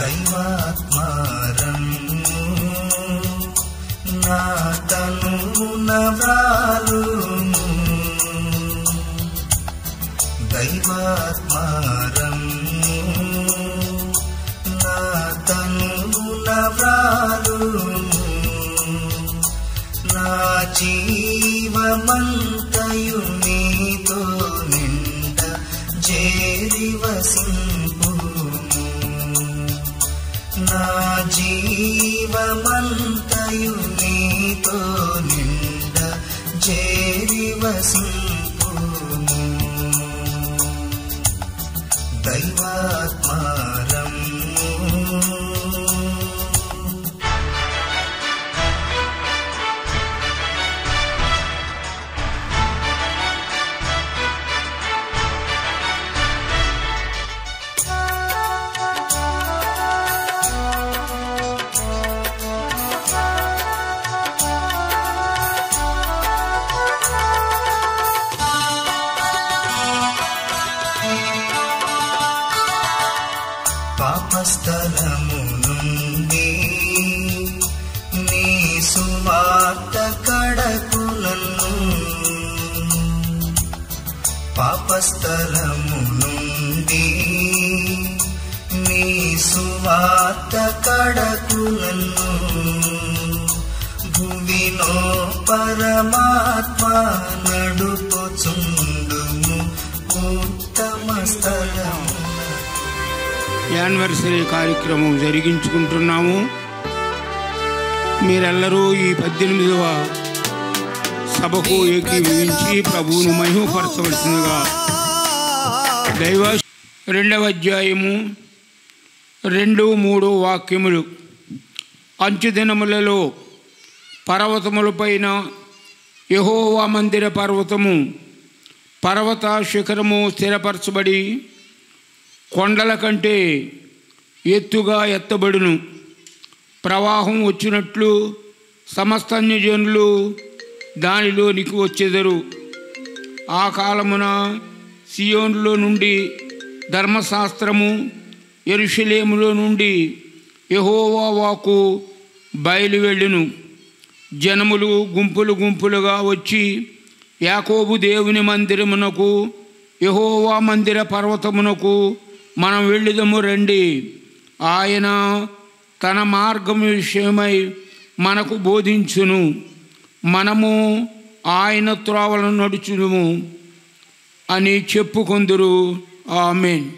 దైవాత్మారము నా తనున వ్రాలును దైవాత్మారము నా తనున వ్రాలును నా జీవమంతయు నీతో నిండ చేరి వసింపుము నా జీవమంతయు నీతో నిండ చేరి వసింపుము దైవాత్మారము పాపస్థలము నుండి నీ సువార్త కడకు నన్ను పాపస్థలము నుండి నీ సువార్త కడకు నన్ను భూమిలో పరమాత్మ నడుపుచుండుము ఉత్తమ స్థలము యానివర్సరీ కార్యక్రమం జరిగించుకుంటున్నాము మీరెల్లరూ ఈ పద్దెనిమిదవ సభకు ఏకీభవించి ప్రభువును మహిమపరచవలసిందిగా దైవ రెండవ అధ్యాయము రెండు మూడు వాక్యములు అంచు దినములలో పర్వతములపైన యెహోవా మందిర పర్వతము పర్వత శిఖరము స్థిరపరచబడి కొండల కంటే ఎత్తుగా ఎత్తబడును ప్రవాహం వచ్చినట్లు సమస్త అన్యజనులు దానిలోనికి వచ్చెదరు ఆ కాలమున సియోన్లో నుండి ధర్మశాస్త్రము ఎరుషలేములో నుండి యెహోవా వాకు బయలు వెళ్ళును జనములు గుంపులు గుంపులుగా వచ్చి యాకోబు దేవుని మందిరమునకు యెహోవా మందిర పర్వతమునకు మనం వెళ్ళుదము రండి ఆయన తన మార్గం విషయమై మనకు బోధించును మనము ఆయన త్రోవలను నడుచుదుము అని చెప్పుకొందురు ఆమెన్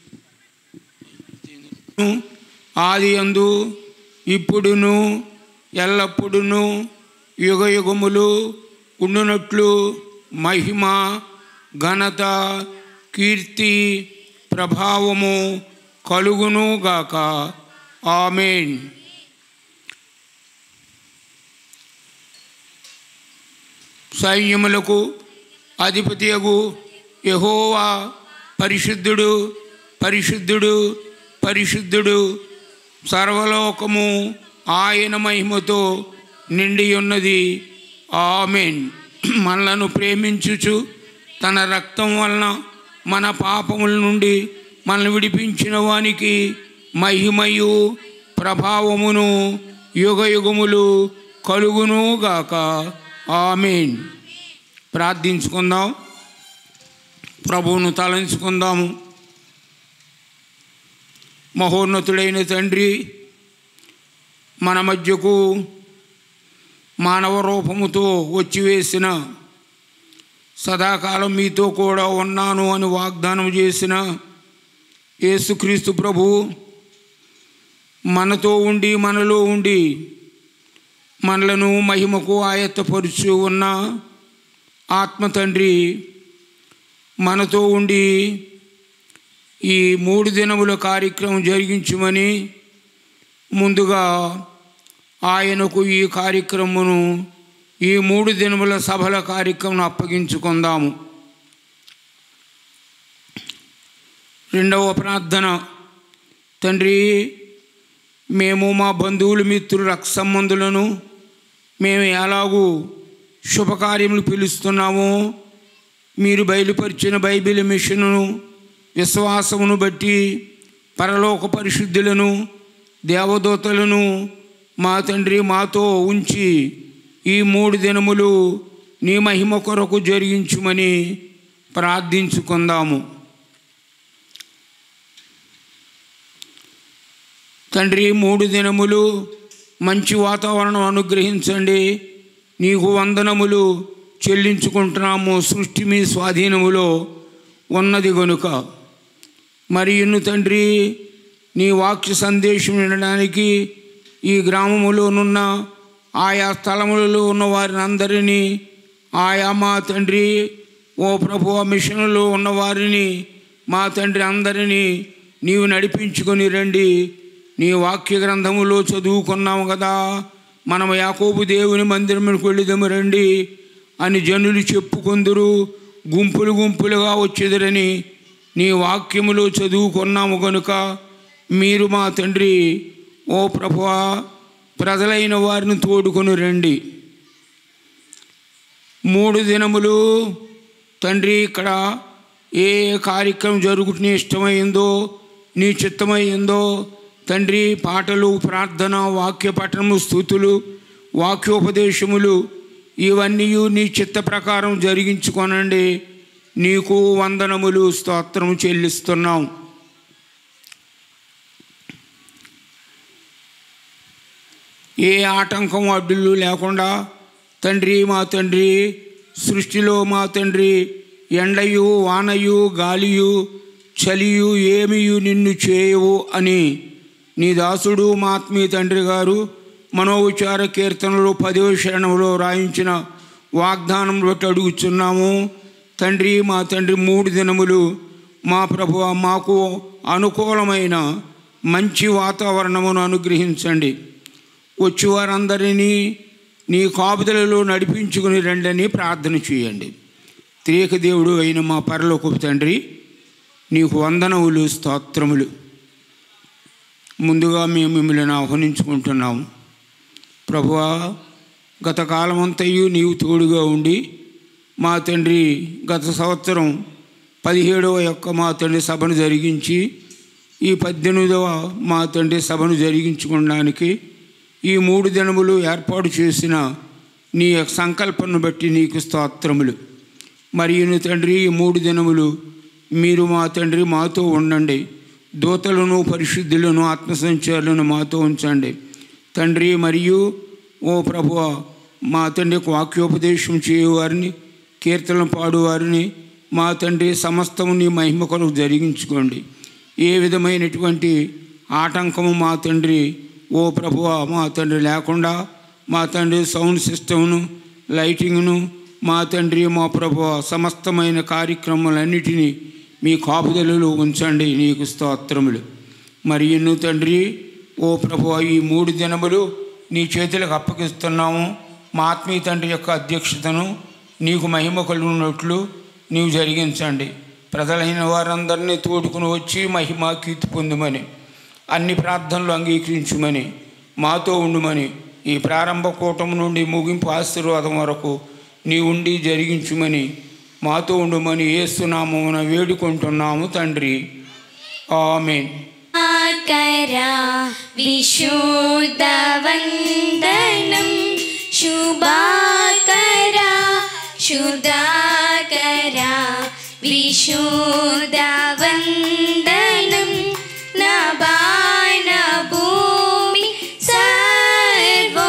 ఆది అందు ఇప్పుడును ఎల్లప్పుడును యుగ యుగములు ఉండునట్లు మహిమ ఘనత కీర్తి ప్రభావము కలుగును గాక ఆమెన్ సైన్యములకు అధిపతియగు యెహోవా పరిశుద్ధుడు పరిశుద్ధుడు పరిశుద్ధుడు సర్వలోకము ఆయన మహిమతో నిండి ఉన్నది ఆమెన్ మనలను ప్రేమించుచు తన రక్తం వలన మన పాపముల నుండి మనల్ని విడిపించిన వానికి మహిమయు ప్రభావమును యుగ యుగములు కలుగును గాక ఆమెన్ ప్రార్థించుకుందాం ప్రభువును తలంచుకుందాము మహోన్నతుడైన తండ్రి మన మధ్యకు మానవ రూపముతో వచ్చివేసిన సదాకాలం మీతో కూడా ఉన్నాను అని వాగ్దానం చేసిన యేసుక్రీస్తు ప్రభు మనతో ఉండి మనలో ఉండి మనలను మహిమకు ఆయత్తపరుచు ఉన్న ఆత్మ తండ్రి మనతో ఉండి ఈ మూడు దినముల కార్యక్రమం జరిగించమని ముందుగా ఆయనకు ఈ కార్యక్రమమును ఈ మూడు దినముల సభల కార్యక్రమం అప్పగించుకుందాము రెండవ ప్రార్థన తండ్రి మేము మా బంధువులు మిత్రులు రక్త సంబంధులను మేము ఎలాగూ శుభకార్యములు పిలుస్తున్నామో మీరు బయలుపరిచిన బైబిల్ మిషన్ను విశ్వాసమును బట్టి పరలోక పరిశుద్ధులను దేవదూతలను మా తండ్రి మాతో ఉంచి ఈ మూడు దినములు నీ మహిమ కొరకు జరిగించుమని ప్రార్థించుకుందాము తండ్రి మూడు దినములు మంచి వాతావరణం అనుగ్రహించండి నీకు వందనములు చెల్లించుకుంటున్నాము సృష్టి మీ స్వాధీనములో ఉన్నది గనుక మరియును తండ్రి నీ వాక్య సందేశం వినడానికి ఈ గ్రామములోనున్న ఆయా స్థలములలో ఉన్న వారిని అందరినీ ఆయా మా తండ్రి ఓ ప్రభు మిషన్లో ఉన్న వారిని మా తండ్రి అందరినీ నీవు నడిపించుకొని రండి నీ వాక్య గ్రంథములో చదువుకున్నాము కదా మనం యాకోబు దేవుని మందిరమునికి వెళ్ళిదము రండి అని జనులు చెప్పుకొందురు గుంపులు గుంపులుగా వచ్చేదరని నీ వాక్యములో చదువుకున్నాము కనుక మీరు మా తండ్రి ఓ ప్రభువా ప్రజలైన వారిని తోడుకొని రండి మూడు దినములు తండ్రి ఇక్కడ ఏ ఏ కార్యక్రమం జరుగుతున్న ఇష్టమైందో నీ చిత్తమైందో తండ్రి పాటలు ప్రార్థన వాక్య పఠనము స్థుతులు వాక్యోపదేశములు ఇవన్నీ నీ చిత్త ప్రకారం జరిగించుకొనండి నీకు వందనములు స్తోత్రము చెల్లిస్తున్నాం ఏ ఆటంకం అడ్డులు లేకుండా తండ్రి మా తండ్రి సృష్టిలో మా తండ్రి ఎండయు వానయు గాలియు చలియు ఏమియు నిన్ను చేయవు అని నీ దాసుడు మా ఆత్మీయ తండ్రి గారు మనోవిచార కీర్తనలో పదవ శరణంలో రాయించిన వాగ్దానం బట్టి అడుగుచున్నాము తండ్రి మా తండ్రి మూడు దినములు మా ప్రభు మాకు అనుకూలమైన మంచి వాతావరణమును అనుగ్రహించండి వచ్చి వారందరినీ నీ కాపుదలలో నడిపించుకుని రండని ప్రార్థన చేయండి త్రియక దేవుడు అయిన మా పరలోకపు తండ్రి నీకు వందనములు స్తోత్రములు ముందుగా మేము మిమ్మల్ని ఆహ్వానించుకుంటున్నాము ప్రభువా గత కాలమంతయు నీవు తోడుగా ఉండి మా తండ్రి గత సంవత్సరం పదిహేడవ యొక్క మా తండ్రి సభను జరిగించి ఈ పద్దెనిమిదవ మా తండ్రి సభను జరిగించుకోవడానికి ఈ మూడు దినములు ఏర్పాటు చేసిన నీ యొక్క సంకల్పను బట్టి నీకు స్తోత్రములు మరియు తండ్రి ఈ మూడు దినములు మీరు మా తండ్రి మాతో ఉండండి దూతలను పరిశుద్ధులను ఆత్మసంచారులను మాతో ఉంచండి తండ్రి మరియు ఓ ప్రభువ మా తండ్రికి వాక్యోపదేశం చేయవారిని కీర్తనలు పాడువారిని మా తండ్రి సమస్తము నీ మహిమ కొరకు జరిగించుకోండి ఏ విధమైనటువంటి ఆటంకము మా తండ్రి ఓ ప్రభువ మా తండ్రి లేకుండా మా తండ్రి సౌండ్ సిస్టమ్ను లైటింగ్ను మా తండ్రి మా ప్రభువ సమస్తమైన కార్యక్రమాలన్నిటినీ మీ కాపుదలలో ఉంచండి నీకు స్తోత్రములు మరి ఎన్ను తండ్రి ఓ ప్రభు ఈ మూడు దినములు నీ చేతులకు అప్పగిస్తున్నాము మా ఆత్మీయ తండ్రి యొక్క అధ్యక్షతను నీకు మహిమ కలుగునట్లు నీవు జరిగించండి ప్రజలైన వారందరినీ తోడుకుని వచ్చి మహిమ కీర్తి పొందుమని అన్ని ప్రార్థనలు అంగీకరించుమని మాతో ఉండుమని ఈ ప్రారంభ కూటం నుండి ముగింపు ఆశీర్వాదం వరకు నీ ఉండి జరిగించుమని మాతో ఉండుమని ఏసునామమున వేడుకుంటున్నాము తండ్రి ఆమెన్ కరా విశుద్ధవందనం శుభాకరా శుద్ధాకరా విశుద్ధవందనం నా బాణ భూమి సర్వో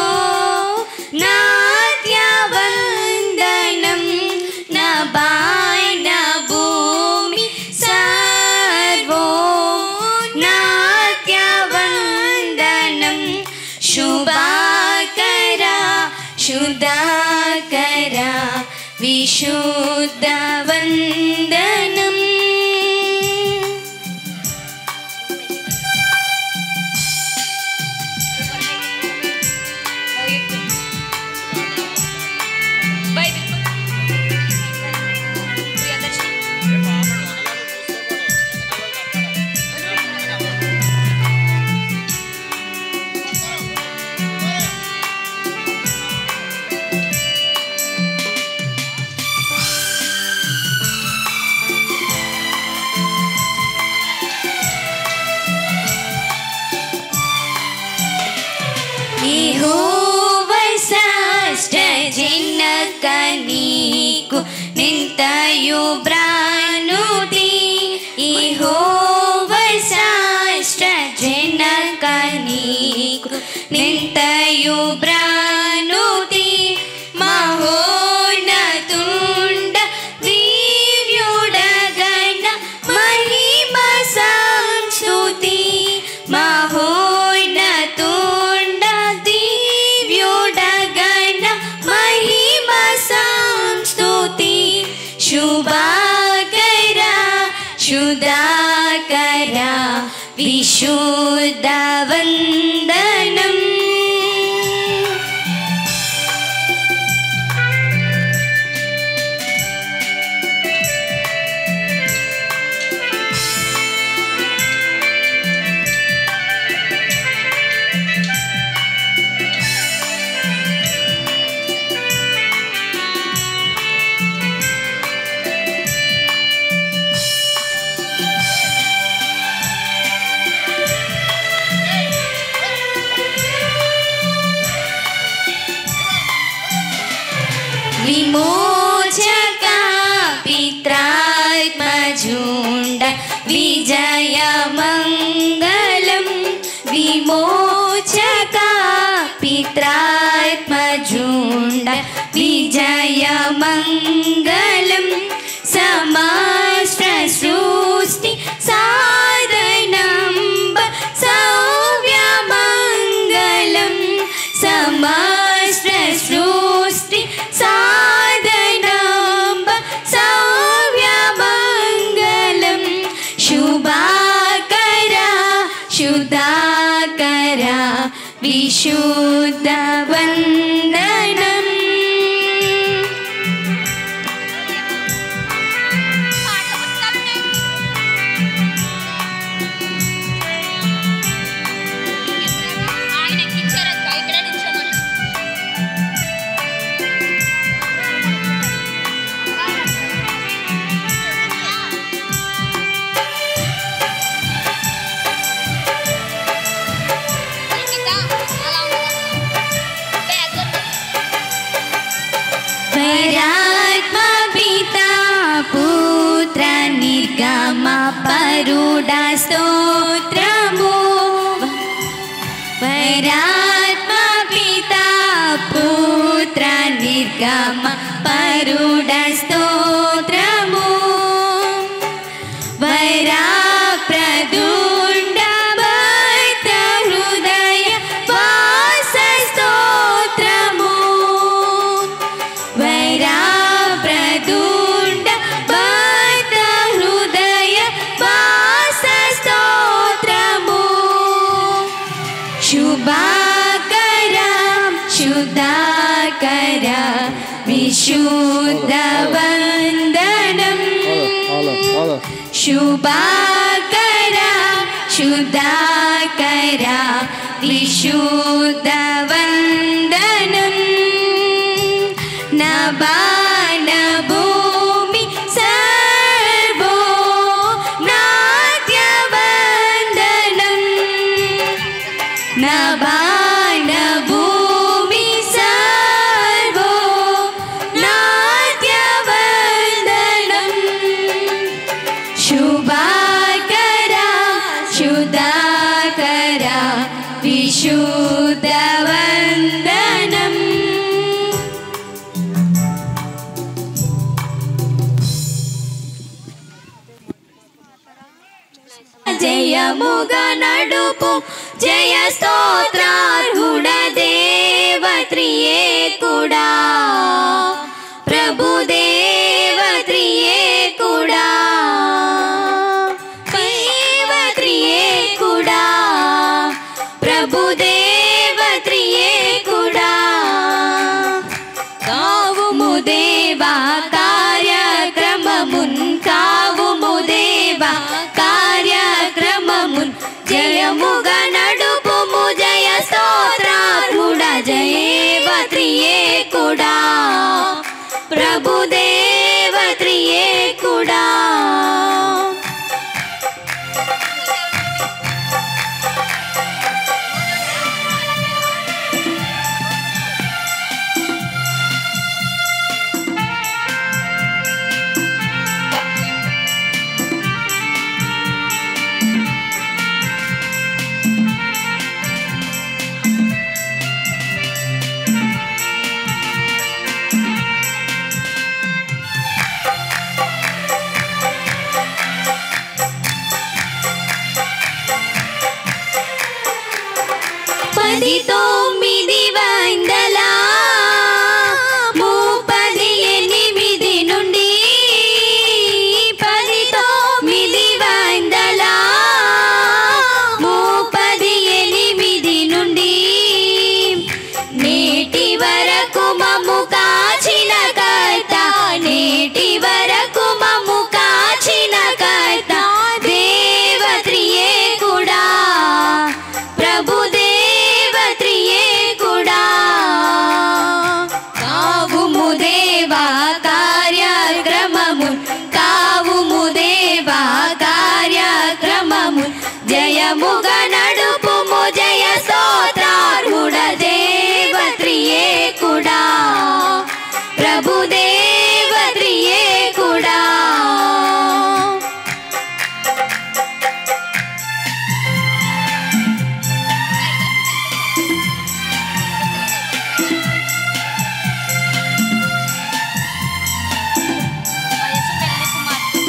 నాట్యవందనం నా బాణ భూమి సర్వో నాట్యవందనం శుభాకరా శుద్ధాకరా విశుద్ధవందనం ఆ ಬ್ರಾನುತಿ ಇಹೋವ ಶಾಸ್ತ್ರ ಜನಕನೀಕು ನಿಂತಯು ಬ್ರಾನುತಿ ಮಹೋನ್ನತುಂಡ ದಿವ್ಯುಡಗಣ ಮಹಿಮ ಸಂಸ್ತುತಿ ಮಹೋನ್ನತುಂಡ ದಿವ್ಯುಡಗಣ ಮಹಿಮ ಸಂಸ್ತುತಿ ಶುಭಾಕರ ಶುಧಾಕರ ವಿಶುದ್ಧ ವಂದನಂ విమోచక పిత్రాత్మజుండ విజయ మంగళం విమోచక పిత్రాత్మజుండ విజయ మంగళం సమస్త సృష్టి సాధనంబ సౌవ్యమంగళం సమస్త సృష్టి సాధనంబ సౌవ్యమంగళం శుభాకర శుధాకర విశుద్ధ వందనం ఆయనకి ఇచ్చారక్క ఇక్కడ నిల్చోమన్నా గీత, అలా ఉండదు. బ్యాగ్ పరాత్మ పితా పుత్ర నిర్గమ పరుడ స్తోత్రము పరాత్మ పితా పుత్ర నిర్గమ పరుడ స్తోత్రము వరా ప్రదుండ భక్త హృదయ వాస స్తోత్రము వరా ప్రదుండ భక్త హృదయ వాస స్తోత్రము శుభాకర శుద్ధాకర విశుద్ధ వందనం శుభాకర శుద్ధాకర విశుద్ధ వందనం నబాన భూమి సర్వో నాట్య వందనం నబాన భూమి సర్వో నాట్య వందనం శుభాకర శుధాకర విశుద్ధ వందనం జయముగా నడుపు జయ స్తోత్రార్హుడ దేవత్రియే కూడా ప్రభుదేవత్రియే కూడా దేవత్రియే కూడా ప్రభుదేవత్రియే కూడా కావుము దేవా కార్యక్రమమున్ కావుము దేవా కార్యక్రమమున్ జయముగా నడుపుము జయ స్తోత్రార్హుడ జయేవత్రియే కూడా ప్రభుదేవత్రియే కూడా పది తొమ్మిది వందల ముప్పది ఎనిమిది నుండి పది తొమ్మిది వందల ముప్పది ఎనిమిది నుండి నేటి వరకు మమ్ము కాచిన కర్త నేటి వరకు మమ్ము కాచిన కర్త దేవత్రియే కూడా ప్రభు దేవత్రియే కూడా కావుము దేవా కార్యక్రమము కావుము దేవా కార్యక్రమము జయముగా నడుపుము జయ స్తోత్రార్హుడ దేవత్రియే కూడా ప్రభు దేవత్రియే కూడా వయసు పెళ్లి కుమార్తె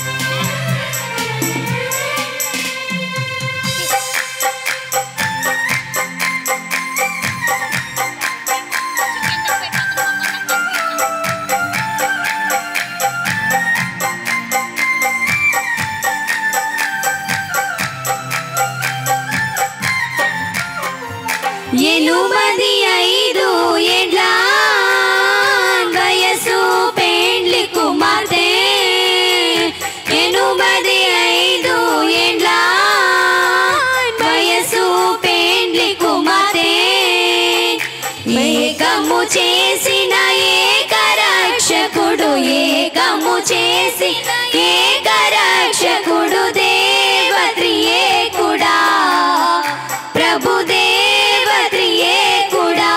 ఎనుమది ఐదు ఏండ్ల వయసు పెండ్లి కుమార్తె ఎనుమది ఐదు ఏండ్ల వయసు పెండ్లి కుమార్తె ఏకము చేసిన ఏకరక్షకుడు ఏకము చేసి ఏకరక్షకుడు దేవత్రియే కూడా ప్రభు దేవత్రియే కూడా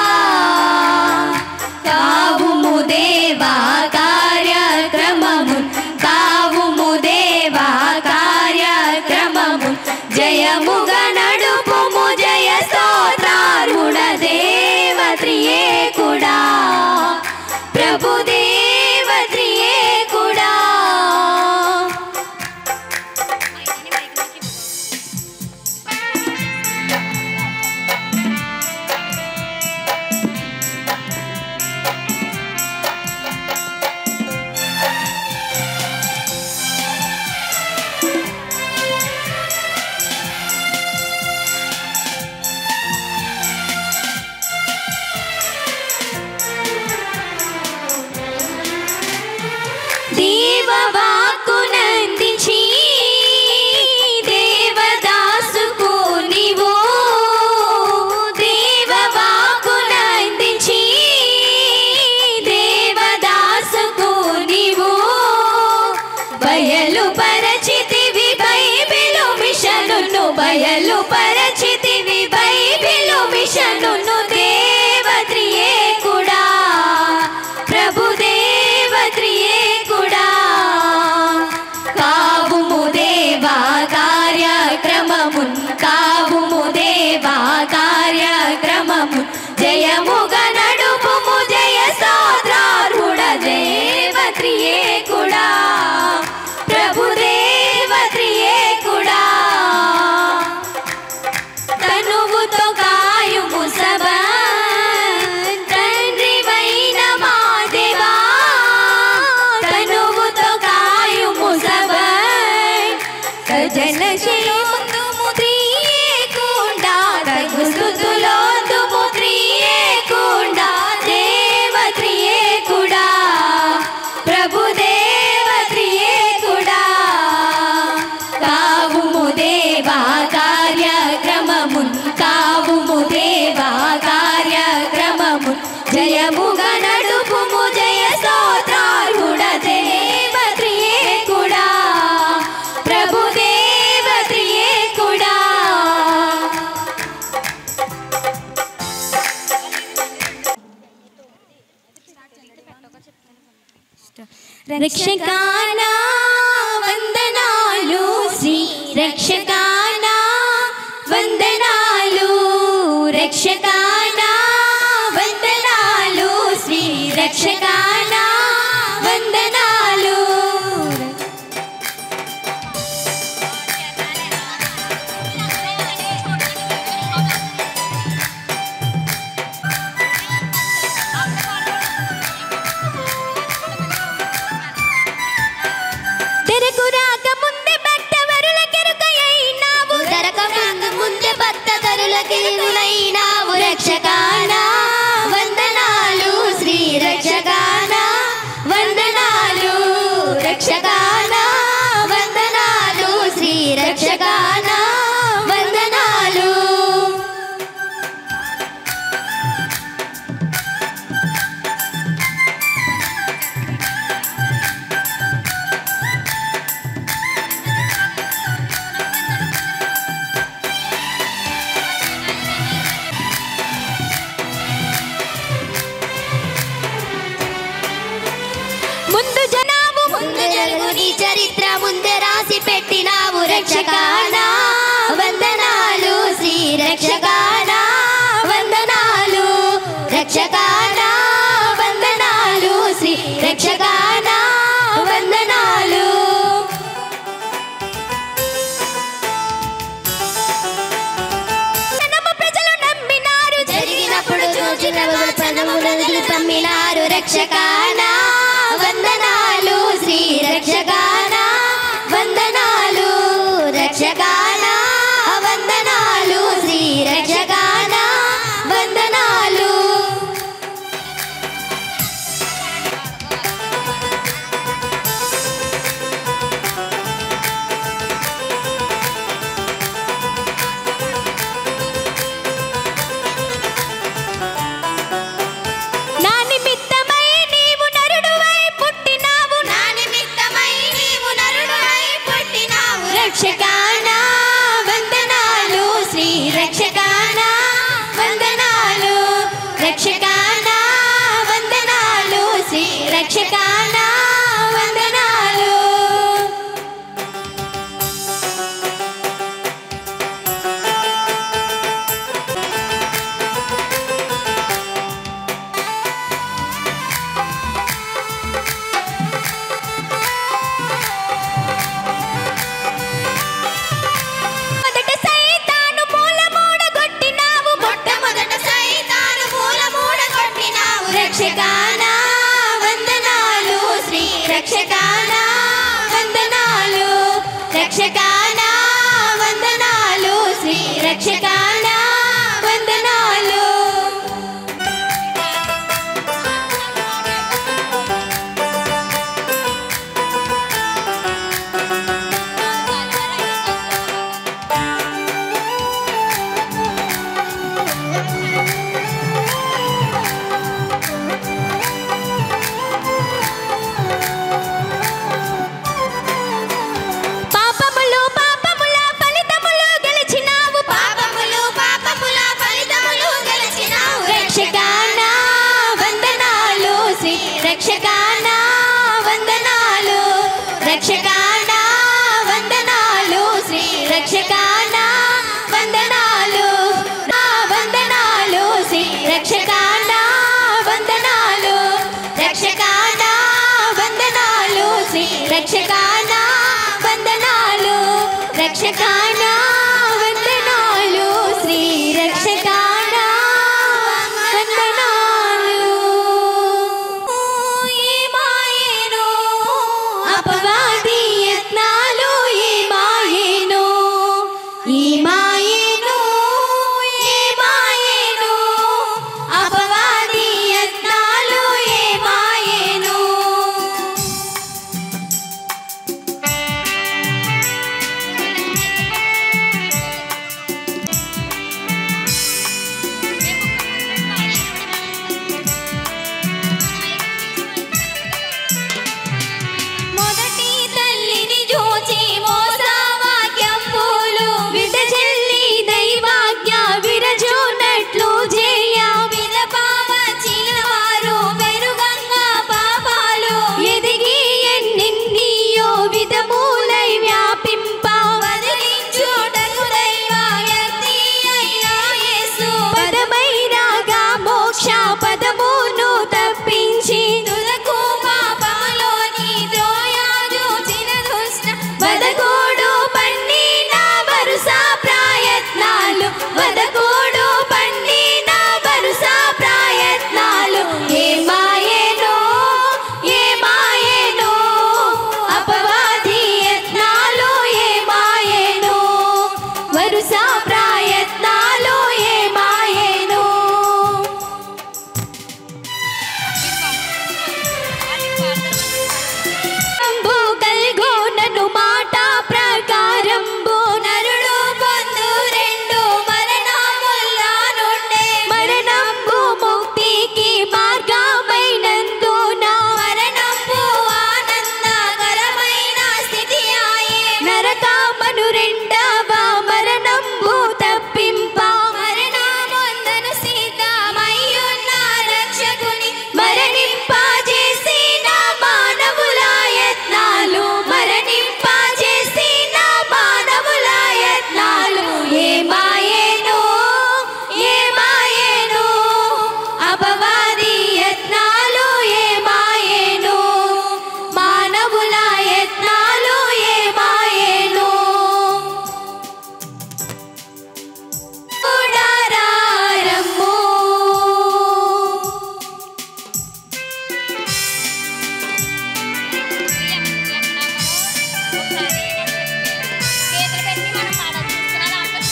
కావుము దేవా కార్యక్రమము కావుము దేవా కార్యక్రమము జయముగా నడుపుము జయ స్తోత్రారుడ దేవత్రియే కూడా ప్రభు దేవత్రియే కూడా దేవవాక్కునందించి దేవదాసుకు నీవు దేవవాక్కునందించి దేవదాసుకు నీవు బయలు పరచితివి బైబిలు మిషనును బయలు పరచితివి బైబిలు మిషనును దేవత్రియే కూడా ప్రభు దేవత్రియే కూడా కావుము దేవా కార్యక్రమము కావుము దేవా కార్యక్రమము జయముగా నడుపుము జయ స్తోత్రార్హుడ దేవత్రియే కూడా ప్రభు దేవత్రియే కూడా తనువుతో కాయుము సభ తండ్రివైన మా దేవా తనువుతో కాయుము సభ సజన చేయుందుము త్రియేకుండా తగు స్థుతులోందుము త్రియేకుండా దేవత్రియే కూడా ప్రభు దేవత్రియే కూడా కావుము దేవా కార్యక్రమము కావుము దేవా కార్యక్రమము జయముగా నడుపుము జయ స్తోత్రార్హుడ దేవత్రియే కూడా ప్రభు దేవత్రియే కూడా రక్షకానా వందనాలు శ్రీ రక్షకానా వందనాలు రక్షకానా వందనాలు శ్రీ రక్షకానా వందనాలు కిరుగులైనావు రక్షకానా వందనాలు శ్రీ రక్షకానా వందనాలు రక్షకానా వందనాలు శ్రీ రక్షకానా వందనాలు ముందు జనావు ముందు జరుగు నీ చరిత్ర ముందే రాసి పెట్టినావు రక్షకానా వందనాలు శ్రీ రక్షకానా వందనాలు రక్షకానా వందనాలు శ్రీ రక్షకానా వందనాలు జనము ప్రజలు నమ్మినారు జరిగినప్పుడు చూచిన పదములు పమ్మినారు రక్షకానా వందనాలు శ్రీ రక్షకానా వందనాలు రక్షకానా వందనాలు శ్రీ రక్షకానా వందనాలు నా నిమిత్తమై నీవు నరుడువై పుట్టినావు నా నిమిత్తమై నీవు నరుడువై పుట్టినావు రక్షకానా వందనాలు శ్రీ రక్షకానా వందనాలు రక్షకానా వందనాలు శ్రీ రక్షకానా వందనాలు మొదట సైతాను మూల మూడగొట్టినావు మొట్టమొదట సైతాను మూల మూడగొట్టినావు రక్షకానా వందనాలు శ్రీ రక్షకానా వందనాలు రక్షకానా వందనాలు శ్రీ రక్షకానా వందనాలు పాపములు పాపముల ఫలితములు గెలిచినావు పాపములు పాపముల ఫలితములు గెలిచినావు రక్షకానా వందనాలు శ్రీ రక్షకానా వందనాలు రక్షకానా వందనాలు శ్రీ రక్షకానా వందనాలు నా వందనాలు శ్రీ రక్షకానా వందనాలు రక్షకానా వందనాలు శ్రీ రక్షకానా వందనాలు రక్షకానా వందనాలు శ్రీ రక్షకానా వందనాలు ఈ మాయేను అపవాది యత్నాలు ఈ మాయేను ఈ మాయేను ఈ మాయేను అపవాది యత్నాలు ఏ మాయేను మను రెండవ మరణంబు తప్పింప మరణమందను సీతమయ్యున్న రక్షకుని మరణింపజేసిన మానవుల యత్నాలు మరణింపజేసిన మానవుల యత్నాలు ఏమాయేను ఏమాయేను అపవాది యత్నాలు ఏమాయేను మానవుల యత్నాలు ఏమాయేను ఉడారారమ్ము చేతులు పెట్టి మనం పాడాలి చూస్తున్నారా?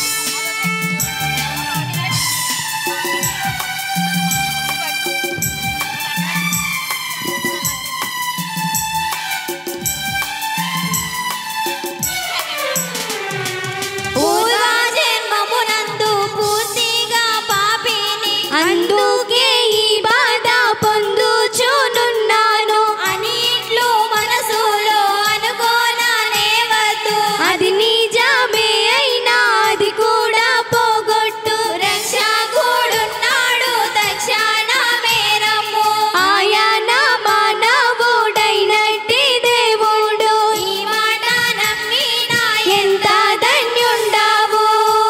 పూర్వ జన్మమునందు పూర్తిగా పాపిని అందుకే ఈ బాధ పొందుచునున్నాను అన్నిట్లో మనసులో అనుకోనానే వద్దు అది నిజమే అయినా అది కూడా పోగొట్టు రక్షకుడున్నాడు తక్షణమే రమ్ము ఆయన మానవుడైనట్టి దేవుడు ఈ మాట నమ్మినా ఎంత ధన్యుండావు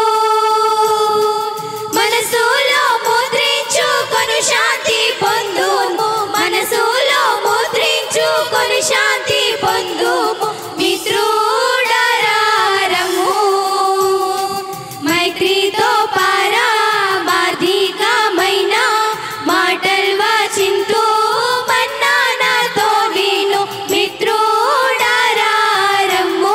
మనసులో ముద్రించుకొను శాంతి పొందుము మనసులో ముద్రించుకొను శాంతి పొందుము మిత్రుడరారము మైత్రితో పారామార్థికమైన మాటల్ వాచింతు మన్నానాతో విను మిత్రుడరారము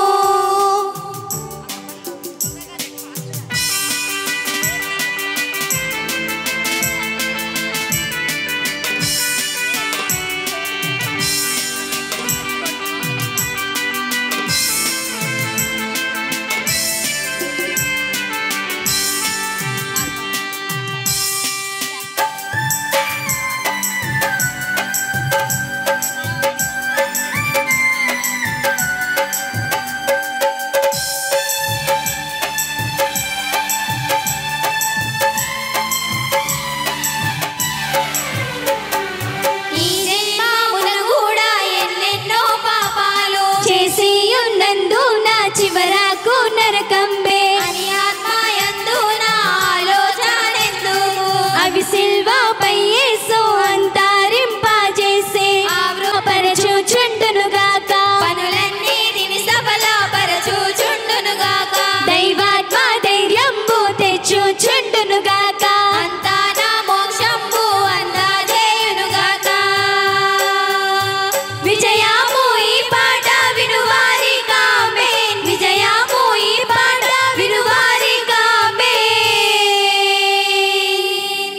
ఈ జన్మమున కూడా ఎన్నెన్నో పాపాలు చేసి ఉన్నందు నా చివరకు నరకంబే అని ఆత్మయందు నా ఆలోచనెందుకు అవి సిల్వపై యేసు అంతరింపజేసే ఆవృపరచుచుండునుగాక పనులన్నిటిని సఫలపరచుచుండునుగాక దైవాత్మ ధైర్యంబు తెచ్చుచుండునుగాక అంతా నా మోక్షంబు అందజేయునుగాక విజయము ఈ పాట వినువారి కామేన్ విజయము ఈ పాట వినువారి కామేన్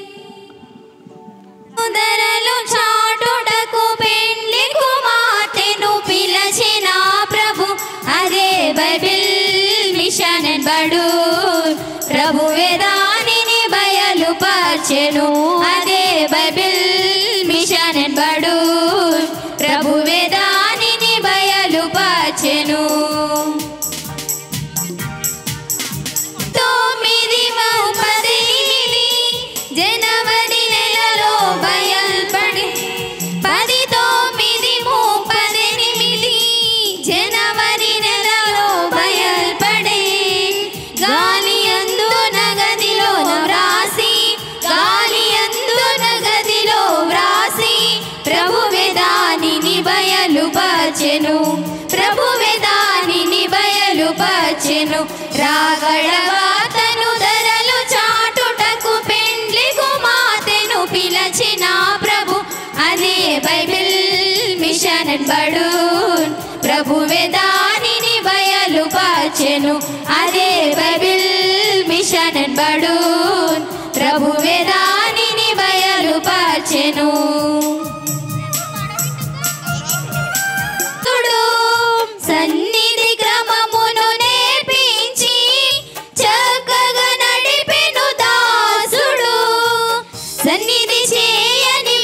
ఉదరలు చాటుటకు పెండ్లి కుమార్తెను పిలచిన ప్రభు అదే బైబిల్ మిషన్ బడు ప్రభు వేదానిని బయలుపర్చెను అదే బైబిల్ మిషన్ బడు ప్రభు వేదానిని బయలుపర్చెను తొమ్మిది పదినిమిది జనవరి నెలలో బయల్పడి పది తొమ్మిది పదినిమిది జనవరి నెలలో బయల్పడి గాలి అందు నగదిలో వ్రాసి గాలి అందు నగదిలో వ్రాసి ప్రభువే దానిని బయలుపచెను ప్రభువే దానిని బయలుపచెను రాగడవాతను ధరలు చాటుటకు పెండ్లి కుమార్తెను పిలచిన ప్రభు అదే బైబిల్ మిషన్ బడు ప్రభువే దానిని బయలుపచెను అదే బైబిల్ మిషన్ బడు ప్రభువే దానిని బయలుపచెను తుడు సన్నిధి క్రమమును నేర్పించి చక్కగా నడిపెను దాసుడు సన్నిధి చేయని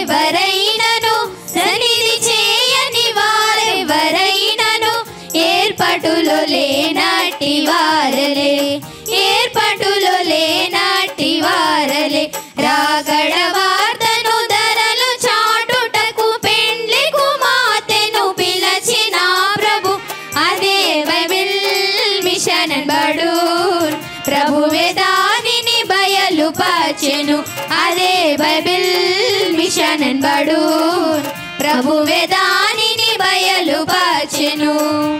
వారెవరైనను సన్నిధి చేయని వారెవరైనను ఏర్ప ఏర్పాటులో లేనట్టి వారలే ఏర్పాటులో లేనట్టి వారలే రాగడ వార్తను ధరలు చాటుటకు పెండ్లి కుమార్తెను పిలచిన ప్రభు అదే బైబిల్ మిషన్ బడు ప్రభువే దానిని బయలుపచెను అదే బైబిల్ మిషన్ బడు ప్రభువే దానిని బయలుపచెను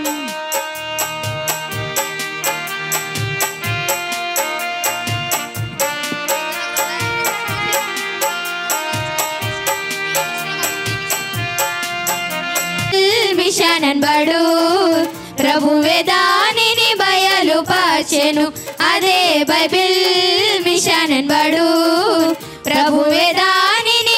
మిషన్ బడు ప్రభువే దానిని బయలుపచెను అదే బైబిల్ మిషన్ బడు ప్రభువే దానిని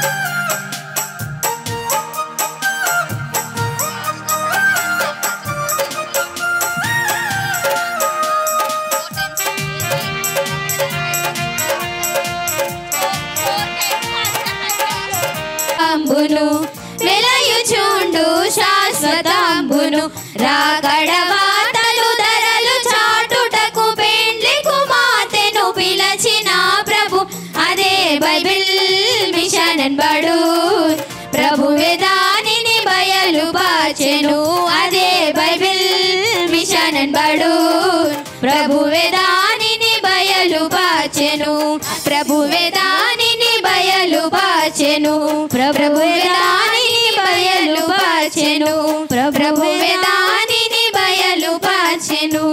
అంబును వెలయుచుండు శాశ్వతాంబును రాగడ వార్తలు ధరలు చాటుటకు పెండ్లి కుమార్తెను పిలచిన ప్రభు అదే బైబిల్ మిషన్ బడు ప్రభువే దానిని బయలుపచెను అదే బైబిల్ మిషన్ బడు ప్రభువే దానిని బయలుపచెను ప్రభువే దానిని బయలుపచెను ప్రభువే దానిని బయలుపచెను ప్రభువే దానిని బయలుపచెను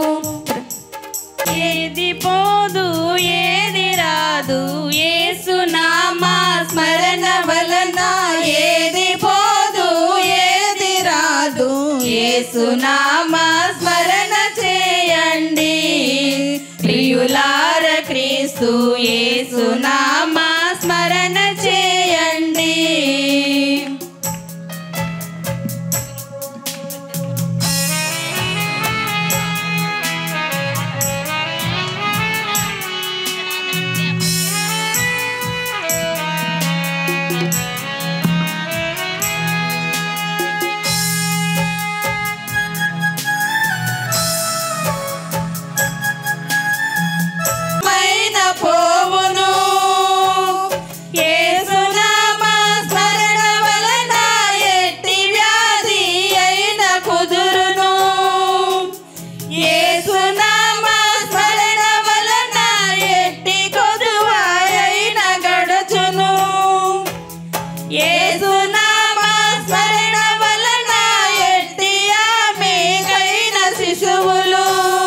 ఏది పోదు ఏది రాదు ఏసునామా స్మరణ వలన ఏది పోదు ఏది రాదు ఏసునామా స్మరణ చేయండి ప్రియులార క్రీస్తు ఏసునామా స్మరణ చేయండి మైన పోవును యేసునామా స్మరణ వలన ఎట్టి వ్యాధి అయిన కుదురును యేసునామా స్మరణ వలన ఎట్టి కొదువ అయిన గడుచును యేసునామా స్మరణ వలన ఎట్టి ఆమెకైన శిశువులు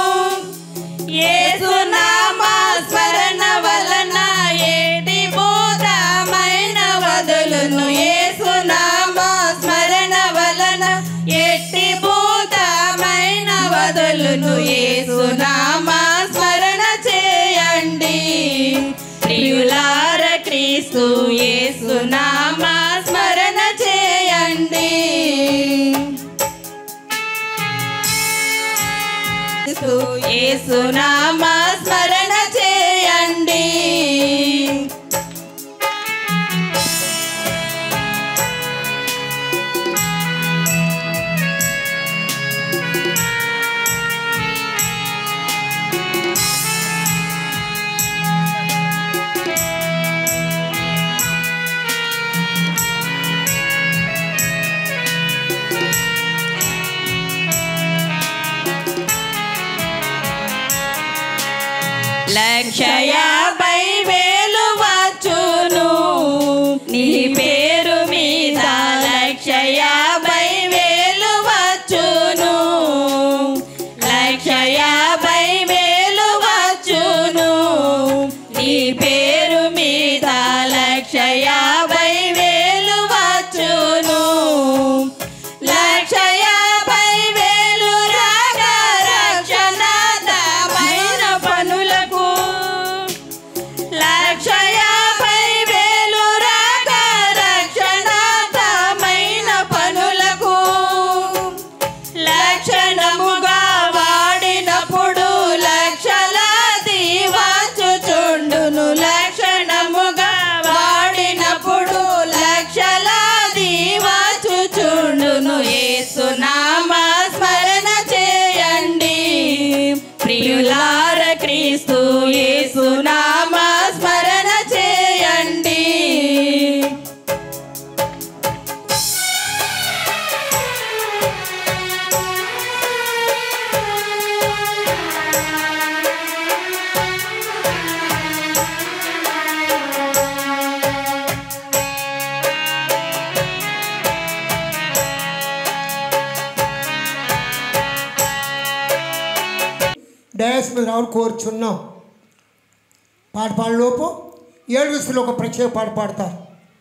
యేసునామా స్మరణ వలన ఏటి భూతమైన వదులును యేసునామా స్మరణ వలన ఎట్టి భూతమైన వదులును యేసునామా స్మరణ చేయండి ప్రియులార క్రీస్తు యేసునామా స్మరణ చేయండి యేసునామా స్మరణ చేయండి లక్ష యాభై వేలు వచ్చును నీ పేరు మీద లక్ష యాభై వేలు వచ్చును లక్ష యాభై వేలు వచ్చును నీ పేరు మీద లక్ష యాభై వేలు వచ్చును లక్ష యాభై వేలు రాగా రక్షణాదమైన పనులకు డయాస్ మీద రావడం కోరుచున్నాం పాట పాడలోపు ఏడు విసులు ఒక ప్రత్యేక పాట పాడతారు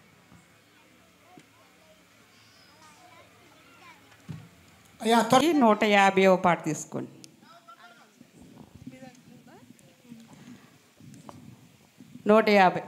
అయ్యా త్వర ఈ నూట యాభైవ పాట తీసుకోండి నూట యాభై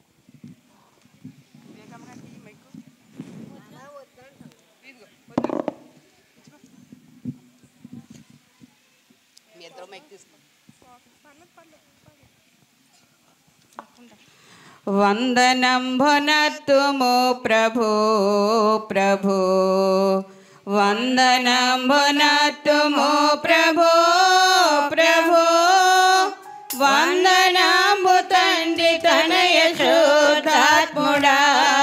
వందనంభునత్తుము ప్రభు ప్రభు వందనంభునత్తుము ప్రభు ప్రభు వందనంబు తండ్రి తనయ శోధాత్ముడా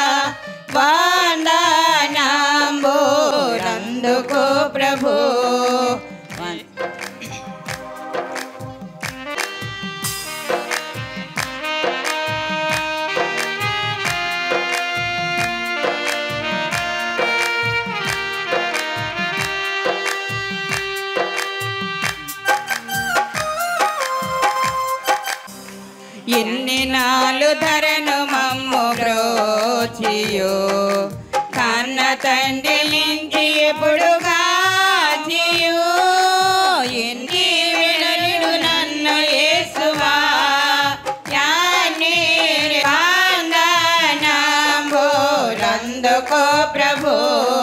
వందనంబు నందుకు ప్రభు ఎన్ని నాలు ధరను మమ్ము బ్రోచియో కన్న తండ్రి నుంచి ఎప్పుడు కాచియో ఎన్ని వినరుడు నన్ను యేసువా యాని వందనంబులందుకో ప్రభు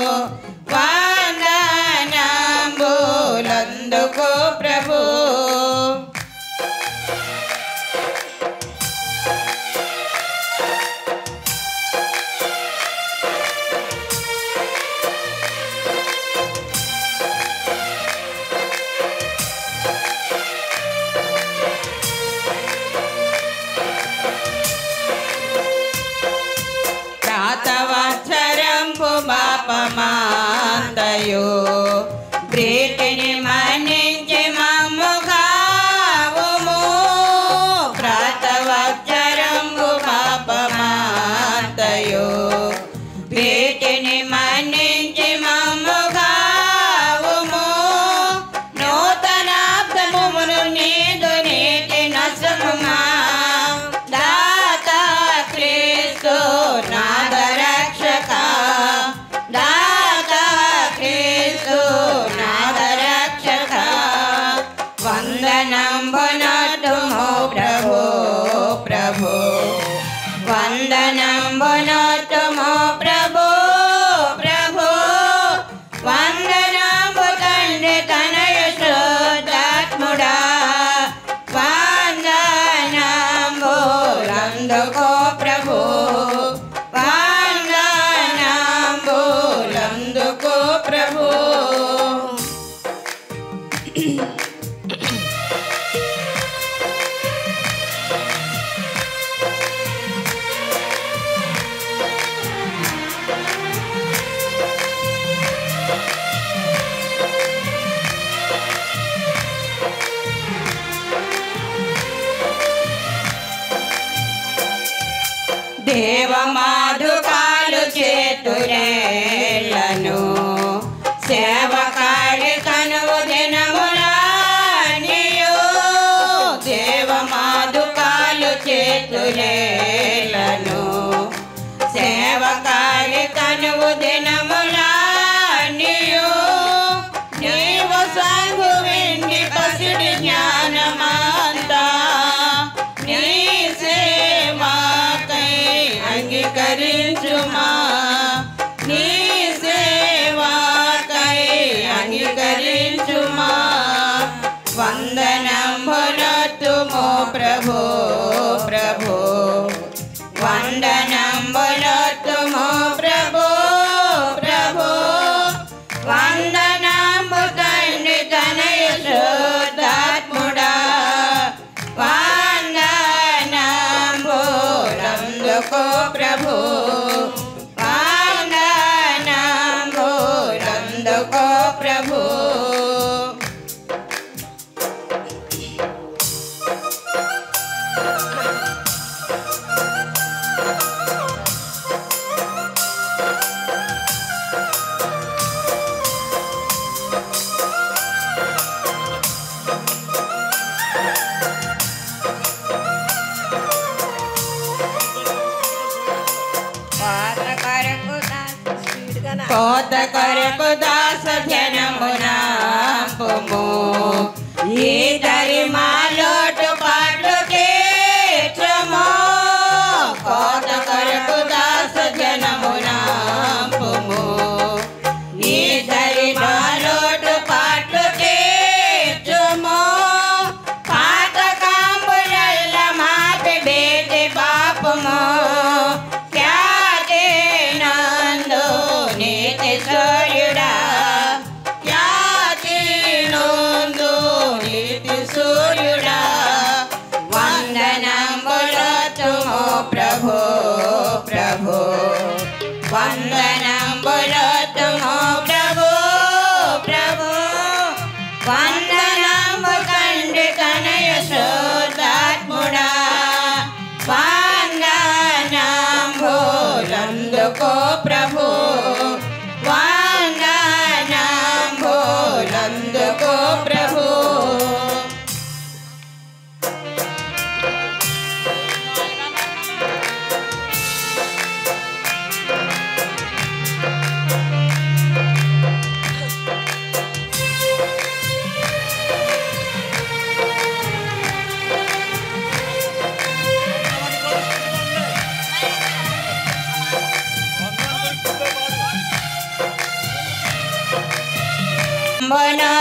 వందనంబులందుకో ప్రభు ప్రాతవత్సరంపు పాపమాంతయో ప్రీతిని మన్నించి మమ్ముగావుము ప్రాతవత్సరంపు పాపమాంతయో ప్రీతిని మన్నించి మమ్ముగావుము నూతనాబ్దమును నీదు నీతి నసముమా దాత క్రీస్తు నాద రక్షక దాత క్రీస్తు నాద రక్షక వందనం బనతుమో ప్రభు ప్రభు వందనం బనతుమో ప్రభు ప్రభు వందనము తండ్రి తనయ శోధాత్ముడా వందనంబులందుకో ప్రభు వందనంబులందుకో ప్రభు దేవమాధుకాలు చేతురేళ్లను సేవకాడి కనువు దినములానియో దేవమాధుకాలు చేతురేళ్లను సేవకాడి కనువు దినములానియో నీవు సాగు వెండి పసిడి జ్ఞానమాంతా నీ సేవాకై అంగీకరించుమా నీ సేవాకై అంగీకరించుమా వందనం భునతుమో ప్రభు ప్రభు వందనం భునతుమో ప్రభు ప్రభు వందనము తండ్రి తనయ శోధాత్ముడా వందనంబులందుకో ప్రభు వందనంబులందుకో ప్రభు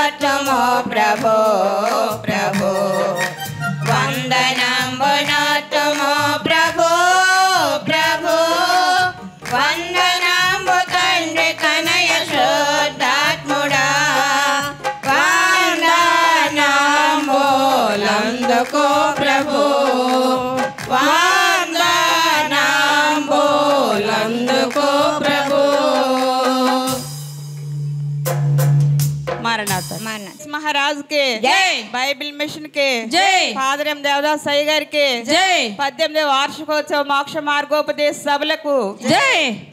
వందనమునోత్తమో ప్రభో ప్రభో వందనమునోత్తమో ప్రభో ప్రభో వందనము తండ్రి కనయ శుద్ధాత్ముడా వందనములందుకో ప్రభు వందనములందుకో ప్రభు మారనాథ మారనాథ. మహారాజు కి జై. బైబిల్ మిషన్ కి జై. పాదరం దేవదాస్ అయ్య గారికి జై. పద్దెనిమిది వార్షికోత్సవ మోక్ష మార్గోపదేశ సభలకు జై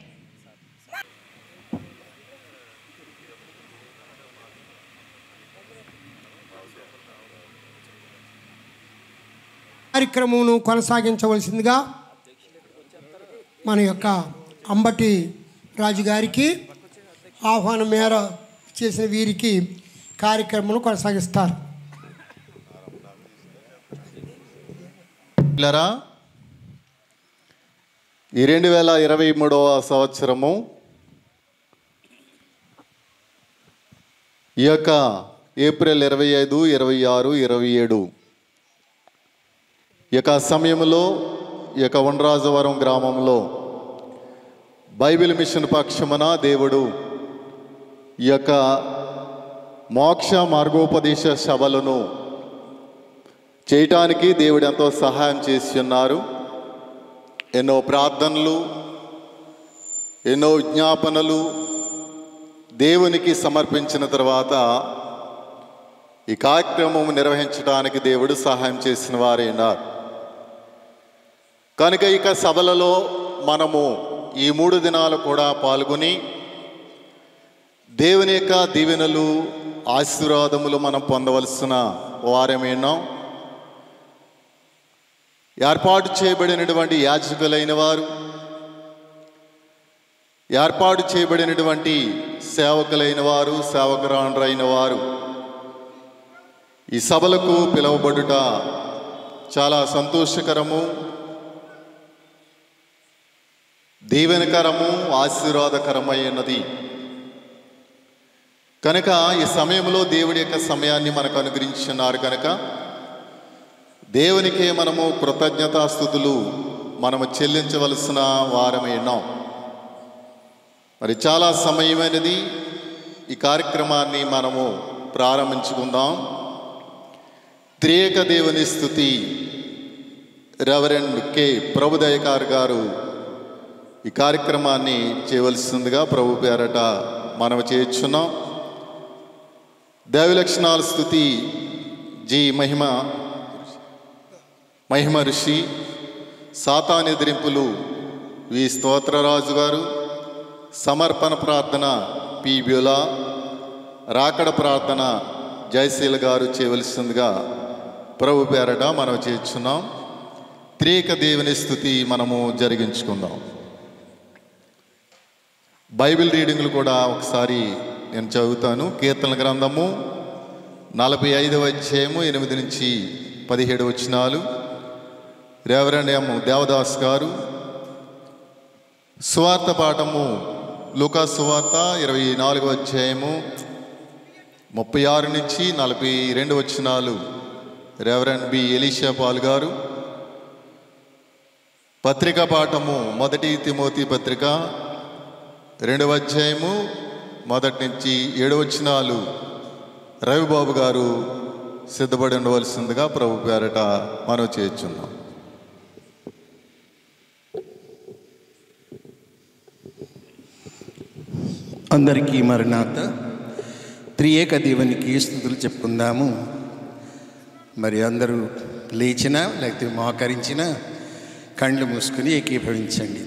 కార్యక్రమమును కొనసాగించవలసిందిగా మన యొక్క అంబటి రాజుగారికి ఆహ్వానం మేర చేసిన వీరికి కార్యక్రమం కొనసాగిస్తారు పిల్లరా ఈ రెండు వేల ఇరవై మూడవ సంవత్సరము ఈ యొక్క ఏప్రిల్ ఇరవై ఐదు ఇరవై ఆరు ఇరవై ఏడు ఈ యొక్క సమయంలో ఈ యొక్క వనరాజవరం గ్రామంలో బైబిల్ మిషన్ పక్షమున దేవుడు ఈ యొక్క మోక్ష మార్గోపదేశ సభలను చేయటానికి దేవుడు ఎంతో సహాయం చేసి ఉన్నారు ఎన్నో ప్రార్థనలు ఎన్నో విజ్ఞాపనలు దేవునికి సమర్పించిన తర్వాత ఈ కార్యక్రమం నిర్వహించడానికి దేవుడు సహాయం చేసిన వారే ఉన్నారు కనుక ఇక సభలలో మనము ఈ మూడు దినాలు కూడా పాల్గొని దేవుని యొక్క దీవెనలు ఆశీర్వాదములు మనం పొందవలసిన వారమేనాం ఏర్పాటు చేయబడినటువంటి యాజకులైన వారు ఏర్పాటు చేయబడినటువంటి సేవకులైన వారు సేవకురాండ్రైన వారు ఈ సభలకు పిలువబడుట చాలా సంతోషకరము దీవెనకరము ఆశీర్వాదకరమైనది కనుక ఈ సమయంలో దేవుడి యొక్క సమయాన్ని మనకు అనుగ్రహించున్నారు కనుక దేవునికే మనము కృతజ్ఞతాస్థుతులు మనము చెల్లించవలసిన వారమే ఉన్నాం మరి చాలా సమయమైనది ఈ కార్యక్రమాన్ని మనము ప్రారంభించుకుందాం త్రియేక దేవుని స్థుతి రెవరెండ్ కె ప్రభుదయకార్ గారు ఈ కార్యక్రమాన్ని చేయవలసిందిగా ప్రభు పేరట మనం చేయొచ్చున్నాం దైవలక్షణాల స్థుతి జి మహిమ మహిమ ఋషి సాతాన్ ఎదిరింపులు వి స్తోత్రరాజు గారు సమర్పణ ప్రార్థన పి బ్యులా రాకడ ప్రార్థన జయశీల గారు చేయవలసిందిగా ప్రభు పేరట మనం చేర్చున్నాం త్రేక దేవుని స్థుతి మనము జరిగించుకుందాం బైబిల్ రీడింగ్లు కూడా ఒకసారి నేను చదువుతాను కీర్తన గ్రంథము నలభై ఐదవ అధ్యాయము ఎనిమిది నుంచి పదిహేడు వచనాలు రేవరెండ్ ఎం దేవదాస్ గారు సువార్త పాఠము లూకా సువార్త ఇరవై నాలుగవ అధ్యాయము ముప్పై ఆరు నుంచి నలభై రెండు వచనాలు రేవరెండ్ బి ఎలీషా పాల్ గారు పత్రిక పాఠము మొదటి తిమోతి పత్రిక రెండవ అధ్యాయము మొదటి నుంచి ఏడు వచనాలు రవిబాబు గారు సిద్ధపడి ఉండవలసిందిగా ప్రభు పేరట మనం చేర్చున్నాం అందరికీ మరణాత త్రియేక దేవునికి స్థుతులు చెప్పుకుందాము మరి అందరూ లేచినా లేకపోతే మోకరించినా కళ్ళు మూసుకుని ఏకీభవించండి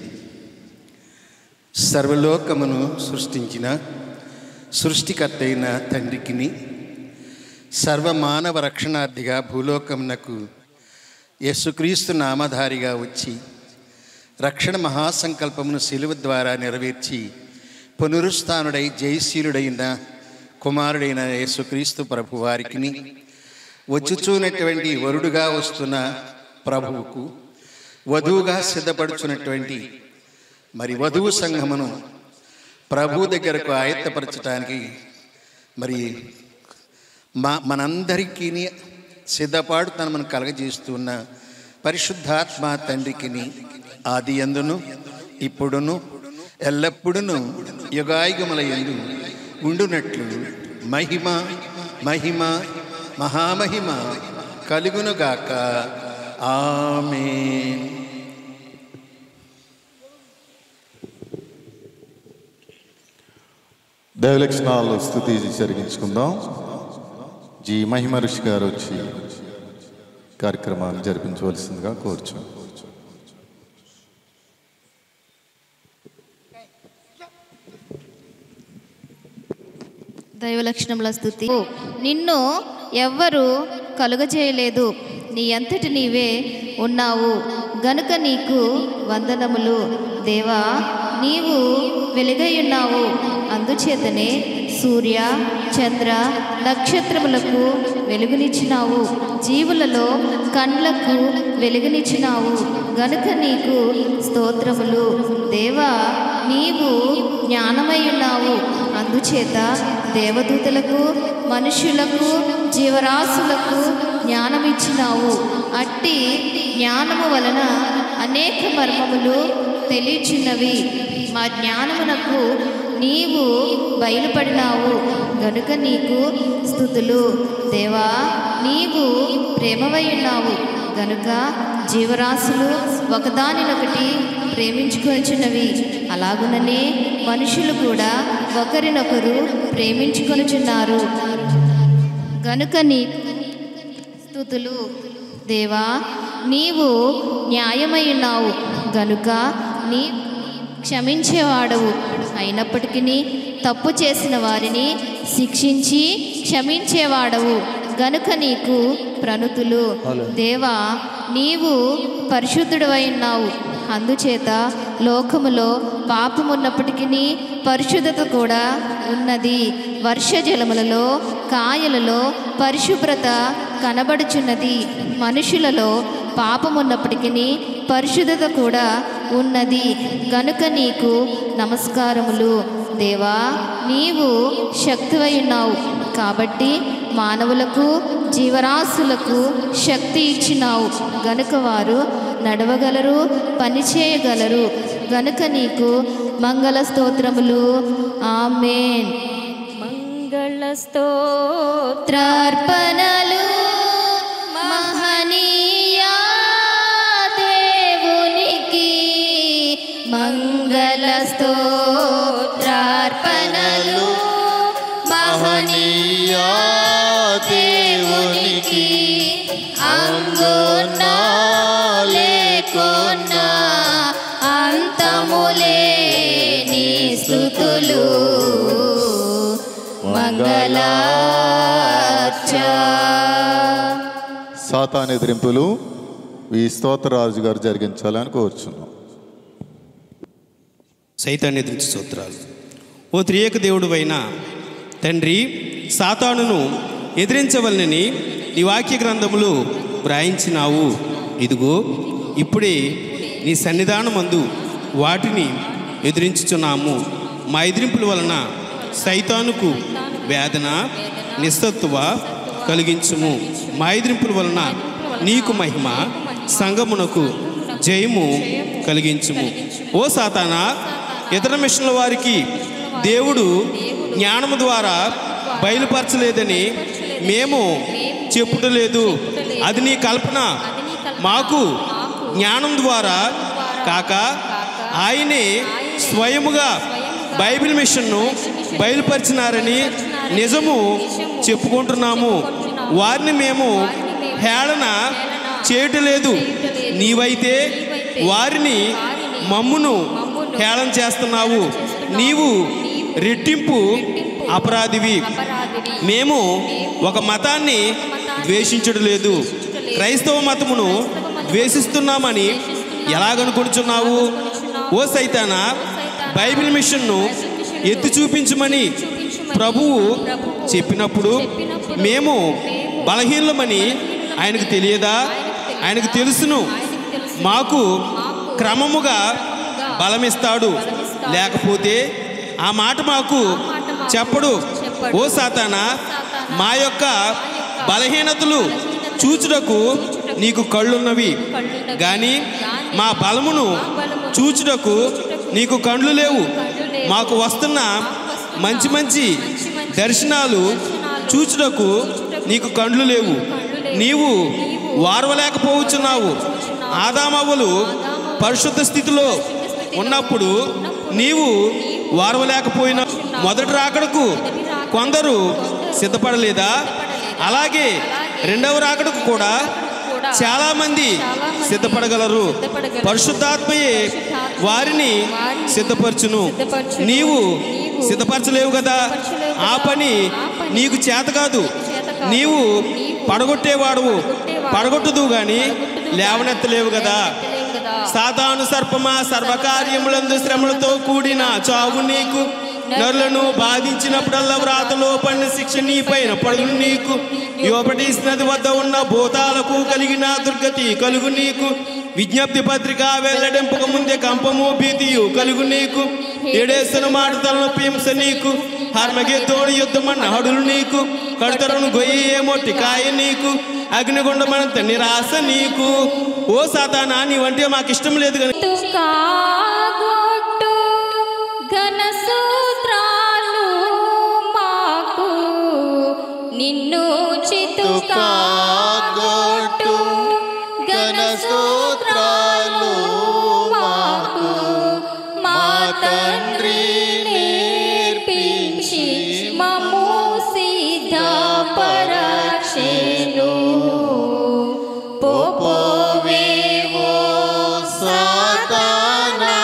సర్వలోకమును సృష్టించిన సృష్టికర్త అయిన తండ్రికిని సర్వమానవ రక్షణార్థిగా భూలోకమునకు యేసుక్రీస్తు నామధారిగా వచ్చి రక్షణ మహాసంకల్పమును శిలువ ద్వారా నెరవేర్చి పునరుస్థానుడై జయశీలుడైన కుమారుడైన యేసుక్రీస్తు ప్రభు వారికిని వచ్చుచూనటువంటి వరుడుగా వస్తున్న ప్రభువుకు వధువుగా సిద్ధపడుచున్నటువంటి మరి వధువు సంఘమును ప్రభు దగ్గరకు ఆయత్తపరచడానికి మరి మా మనందరికీ సిద్ధపాటు తను మనం కలగజేస్తున్న పరిశుద్ధాత్మ తండ్రికిని ఆది ఎందును ఇప్పుడును ఎల్లప్పుడును యుగాయుగముల ఎందు ఉండునట్లు మహిమ మహిమ మహామహిమ కలుగునుగాక ఆమేన్ దైవలక్షణాలు స్థుతి జరిగించుకుందాం జీ మహిమ ఋషి గారు వచ్చి కార్యక్రమాన్ని జరిపించవలసిందిగా కోరుచు దైవ లక్షణముల స్థుతి నిన్ను ఎవ్వరు కలుగజేయలేదు నీ అంతటి నీవే ఉన్నావు గనుక నీకు వందనములు దేవా నీవు వెలుగై ఉన్నావు అందుచేతనే సూర్య చంద్ర నక్షత్రములకు వెలుగునిచ్చినావు జీవులలో కండ్లకు వెలుగునిచ్చినావు గనుక నీకు స్తోత్రములు దేవా నీవు జ్ఞానమై ఉన్నావు అందుచేత దేవదూతలకు మనుషులకు జీవరాశులకు జ్ఞానమిచ్చినావు అట్టి జ్ఞానము వలన అనేక మర్మములు తెలియచున్నవి మా జ్ఞానమునకు నీవు బయలుపడినావు గనుక నీకు స్థుతులు దేవా నీవు ప్రేమవై ఉన్నావు గనుక జీవరాశులు ఒకదానినొకటి ప్రేమించుకొనిచున్నవి అలాగుననే మనుషులు కూడా ఒకరినొకరు ప్రేమించుకొనుచున్నారు గనుక నీ స్థుతులు దేవా నీవు న్యాయమై ఉన్నావు గనుక నీ క్షమించేవాడవు అయినప్పటికీ తప్పు చేసిన వారిని శిక్షించి క్షమించేవాడవు గనుక నీకు ప్రణుతులు దేవా నీవు పరిశుద్ధుడవై ఉన్నావు అందుచేత లోకములో పాపమున్నప్పటికీ పరిశుద్ధత కూడా ఉన్నది వర్ష జలములలో కాయలలో పరిశుభ్రత కనబడుచున్నది మనుషులలో పాపమున్నప్పటికీ పరిశుద్ధత కూడా ఉన్నది గనుక నీకు నమస్కారములు దేవా నీవు శక్తివై ఉన్నావు కాబట్టి మానవులకు జీవరాశులకు శక్తి ఇచ్చినావు గనుక వారు నడవగలరు పనిచేయగలరు గనుక నీకు మంగళ స్తోత్రములు ఆమెన్ మంగళ స్తోత్ర త్రార్పణలు మహనీయా దేవునికి మంగళ స్తోత్రార్పణలు మహనీయా దేవునికి అంగున్నా లేకున్నా అంతములేని స్థుతులు మంగళార్చ సాతాన్ ఎదిరింపులు ఈ స్తోత్రరాజు గారు జరిగించాలని కోరుచున్నాం సైతాన్ని ఎదిరించి స్తోత్రాలు ఓ త్రియేక దేవుడు అయిన తండ్రి సాతానును ఎదిరించవలనని నీ వాక్య గ్రంథములు వ్రాయించినావు ఇదిగో ఇప్పుడే నీ సన్నిధానమందు వాటిని ఎదిరించుచున్నాము మా ఎదిరింపుల వలన సైతానుకు వేదన నిస్తత్వ కలిగించుము మా ఎదిరింపుల వలన నీకు మహిమ సంగమునకు జయము కలిగించుము ఓ సాతానా ఇతర మిషన్ల వారికి దేవుడు జ్ఞానము ద్వారా బయలుపరచలేదని మేము చెప్పుటలేదు అది నీ కల్పన మాకు జ్ఞానం ద్వారా కాక ఆయనే స్వయముగా బైబిల్ మిషన్ను బయలుపరిచినారని నిజము చెప్పుకుంటున్నాము వారిని మేము హేళన చేయటలేదు నీవైతే వారిని మమ్మును హేళన చేస్తున్నావు నీవు రెట్టింపు అపరాధివి మేము ఒక మతాన్ని ద్వేషించడం లేదు క్రైస్తవ మతమును ద్వేషిస్తున్నామని ఎలాగనుకుంటున్నావు ఓ సైతాన బైబిల్ మిషన్ను ఎత్తి చూపించమని ప్రభువు చెప్పినప్పుడు మేము బలహీనమని ఆయనకు తెలియదా ఆయనకు తెలుసును మాకు క్రమముగా బలమిస్తాడు లేకపోతే ఆ మాట మాకు చెప్పడు ఓ సాతానా మా యొక్క బలహీనతలు చూచుటకు నీకు కళ్ళున్నవి కానీ మా బలమును చూచుటకు నీకు కండ్లు లేవు మాకు వస్తున్న మంచి మంచి దర్శనాలు చూచుటకు నీకు కండ్లు లేవు నీవు వారవలేకపోవచ్చున్నావు ఆదామవ్వలు పరిశుద్ధ స్థితిలో ఉన్నప్పుడు నీవు వారవలేకపోయిన మొదటి రాకడకు కొందరు సిద్ధపడలేదా అలాగే రెండవ రాకడకు కూడా చాలా మంది సిద్ధపడగలరు పరిశుద్ధాత్మయే వారిని సిద్ధపరచును నీవు సిద్ధపరచలేవు కదా ఆ పని నీకు చేత కాదు నీవు పడగొట్టేవాడువు పడగొట్టుదు గాని లేవనెత్తలేవు కదా సాతాను సర్పమా సర్వకార్యములందు శ్రమలతో కూడిన చావు నీకు నరులను బాధించినప్పుడల్లా వ్రాతలో పడిన శిక్ష నీ పైన పడుగు నీకు యువపటీస్ నది వద్ద ఉన్న భూతాలకు కలిగిన దుర్గతి కలుగు నీకు విజ్ఞప్తి పత్రిక వెల్లడింపక ముందే కంపము భీతియు కలుగు నీకు ఏడేసిన మాట తలనొప్పి హింస నీకు హర్మగెత్తోడు యుద్ధమన్న హడులు నీకు కడతరను గొయ్యి ఏమొట్టి కాయ నీకు అగ్నిగుండమనంత నిరాశ నీకు ఓ సాతానా నీవంటే మాకు ఇష్టం లేదు కానీ కాగొట్టు ఘన సూత్రాలు మాకు నిన్ను చితుకాగొట్టు ఘన సూత్రాలు మాకు మా తండ్రి నేర్పించి మము సిద్ధపరచెను పోపోవేవో సాతానా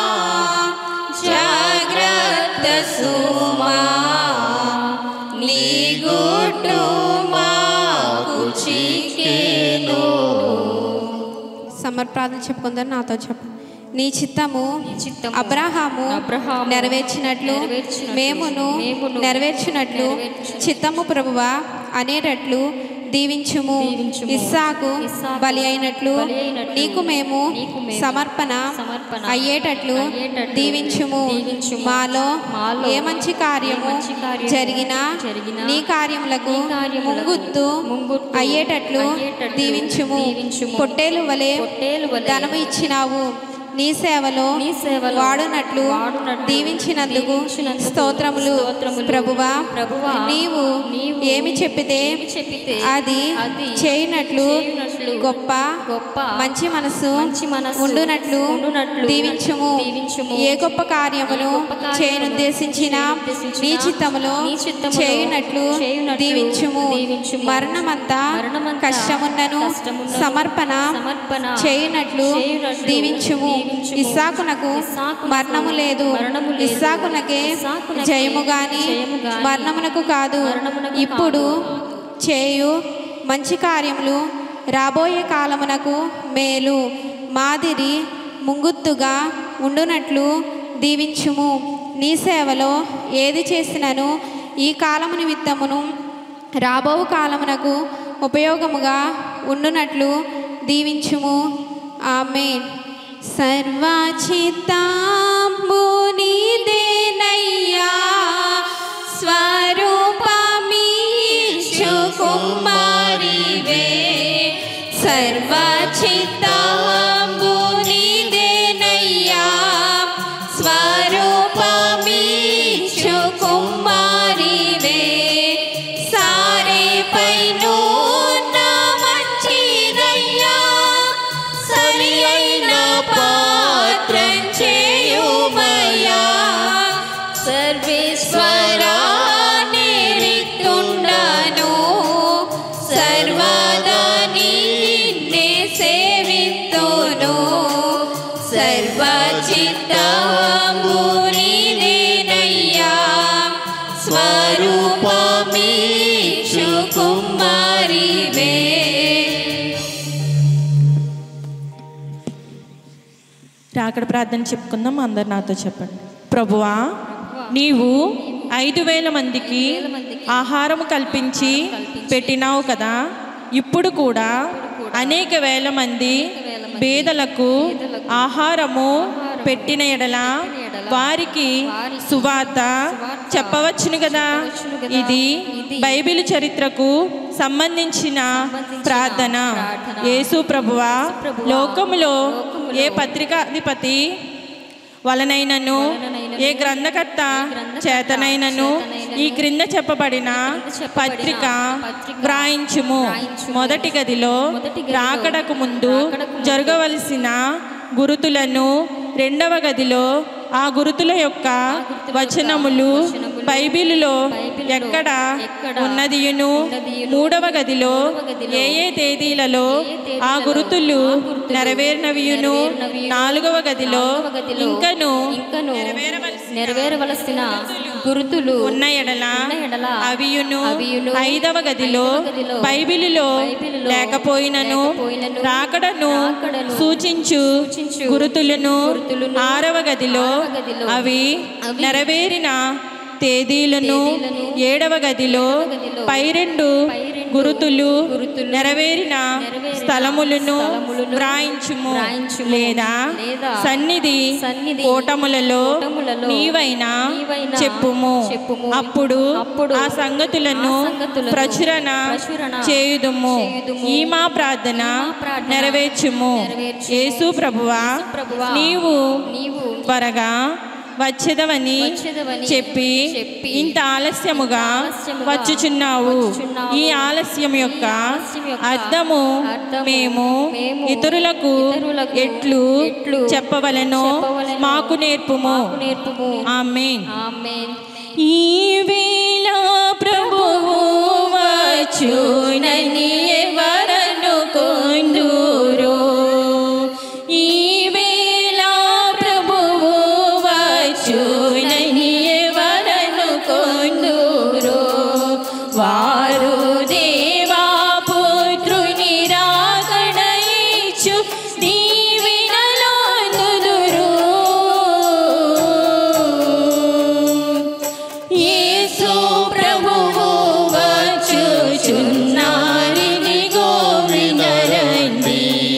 జాగ్రత్త సుమా నీ గుట్టు మాకు చిక్కేను సమర్ప్రార్థన చెప్పుకుందని నాతో చెప్పు నీ చిత్తము అబ్రహాము నెరవేర్చినట్లు మేమును నెరవేర్చినట్లు చిత్తము ప్రభువా అనేటట్లు దీవించుము ఇస్సాకు బలి అయినట్లు నీకు మేము సమర్పణ అయ్యేటట్లు దీవించుము మాలో ఏ మంచి కార్యము జరిగినా నీ కార్యములకు ముంగుత్తు అయ్యేటట్లు దీవించుము పొట్టేలు వలె ధనము ఇచ్చినావు నీ సేవలో వాడునట్లు దీవించినందుకు స్తోత్రములు ప్రభువా నీవు ఏమి చెప్పితే అది చేయనట్లు గొప్ప మంచి మనసు ఉండునట్లు దీవించుము ఏ గొప్ప కార్యమును చేయనుద్దేశించిన నీ చిత్తములో చేయునట్లు దీవించుము మరణమంతా కష్టమున్నను సమర్పణ చేయునట్లు దీవించుము ఇస్సాకునకు మరణము లేదు ఇస్సాకునకే జయము గాని మరణమునకు కాదు ఇప్పుడు చేయు మంచి కార్యములు రాబోయే కాలమునకు మేలు మాదిరి ముంగుత్తుగా ఉండునట్లు దీవించుము నీ సేవలో ఏది చేసినను ఈ కాలము నిమిత్తమును రాబో కాలమునకు ఉపయోగముగా ఉండునట్లు దీవించుము ఆమె సర్వచిత్తాంబు నీదేనయ్యా స్వరూపమీశు కుమారివే సర్వచిత్తాంబు నీదేనయ్యా స్వరూపమీశు కుమారివే సారే పైను మంచిదయ్యా సరి అయిన పాత్రం చేయుమయ్యా సర్వేశ్వరా నిరితుండను సర్వదా నిన్నే సేవితును సర్వచిత్తంబు నీదేనయ్యా స్వరూపమీక్షు కుమారివే రాకడ ప్రార్థన చెప్పుకుందాం అందరు నాతో చెప్పండి ప్రభువా నీవు ఐదు వేల మందికి ఆహారము కల్పించి పెట్టినావు కదా ఇప్పుడు కూడా అనేక వేల మంది పేదలకు ఆహారము పెట్టిన ఎడల వారికి సువార్త చెప్పవచ్చును కదా ఇది బైబిల్ చరిత్రకు సంబంధించిన ప్రార్థన యేసు ప్రభువా లోకములో ఏ పత్రికాధిపతి వలనైనను ఏ గ్రంథకర్త చేతనైనను ఈ క్రింద చెప్పబడిన పత్రిక వ్రాయించుము మొదటి గదిలో రాకడకు ముందు జరగవలసిన గురుతులను రెండవ గదిలో ఆ గురుతుల యొక్క వచనములు బైబిలులో ఎక్కడ ఉన్నదియును మూడవ గదిలో ఏ ఏ తేదీలలో ఆ గురుతులు నెరవేరినవియును నాలుగవ గదిలో ఇంకను నెరవేరవలసిన గురుతులు ఉన్న ఎడల అవియును ఐదవ గదిలో బైబిలులో లేకపోయినను రాకడను సూచించు గురుతులను ఆరవ గదిలో అవి నెరవేరిన తేదీలను ఏడవ గదిలో పై రెండు గురుతులు నెరవేరిన స్థలములను వ్రాయించుము లేదా సన్నిధి కోటములలో నీవైనా చెప్పుము అప్పుడు ఆ సంగతులను ప్రచురణ చేయుదుము ఈ మా ప్రార్థన నెరవేర్చుము యేసు ప్రభువా నీవు త్వరగా వచ్చేదవని చెప్పి ఇంత ఆలస్యముగా వచ్చుచున్నావు ఈ ఆలస్యం యొక్క అర్థము మేము ఇతరులకు ఎట్లు చెప్పవలనో మాకు నేర్పుము ఆమేన్ ఈ వేళ ప్రభువు వచ్చునని ఎవరను కొందూరో ఈ వేళ ప్రభువు వచ్చునని ఎవరను కొందూరో వారు దేవా పుత్రుని రాకడయిచు దీవెనలో యేసు ప్రభువు వచ్చుచున్నారిదిగో వినరండి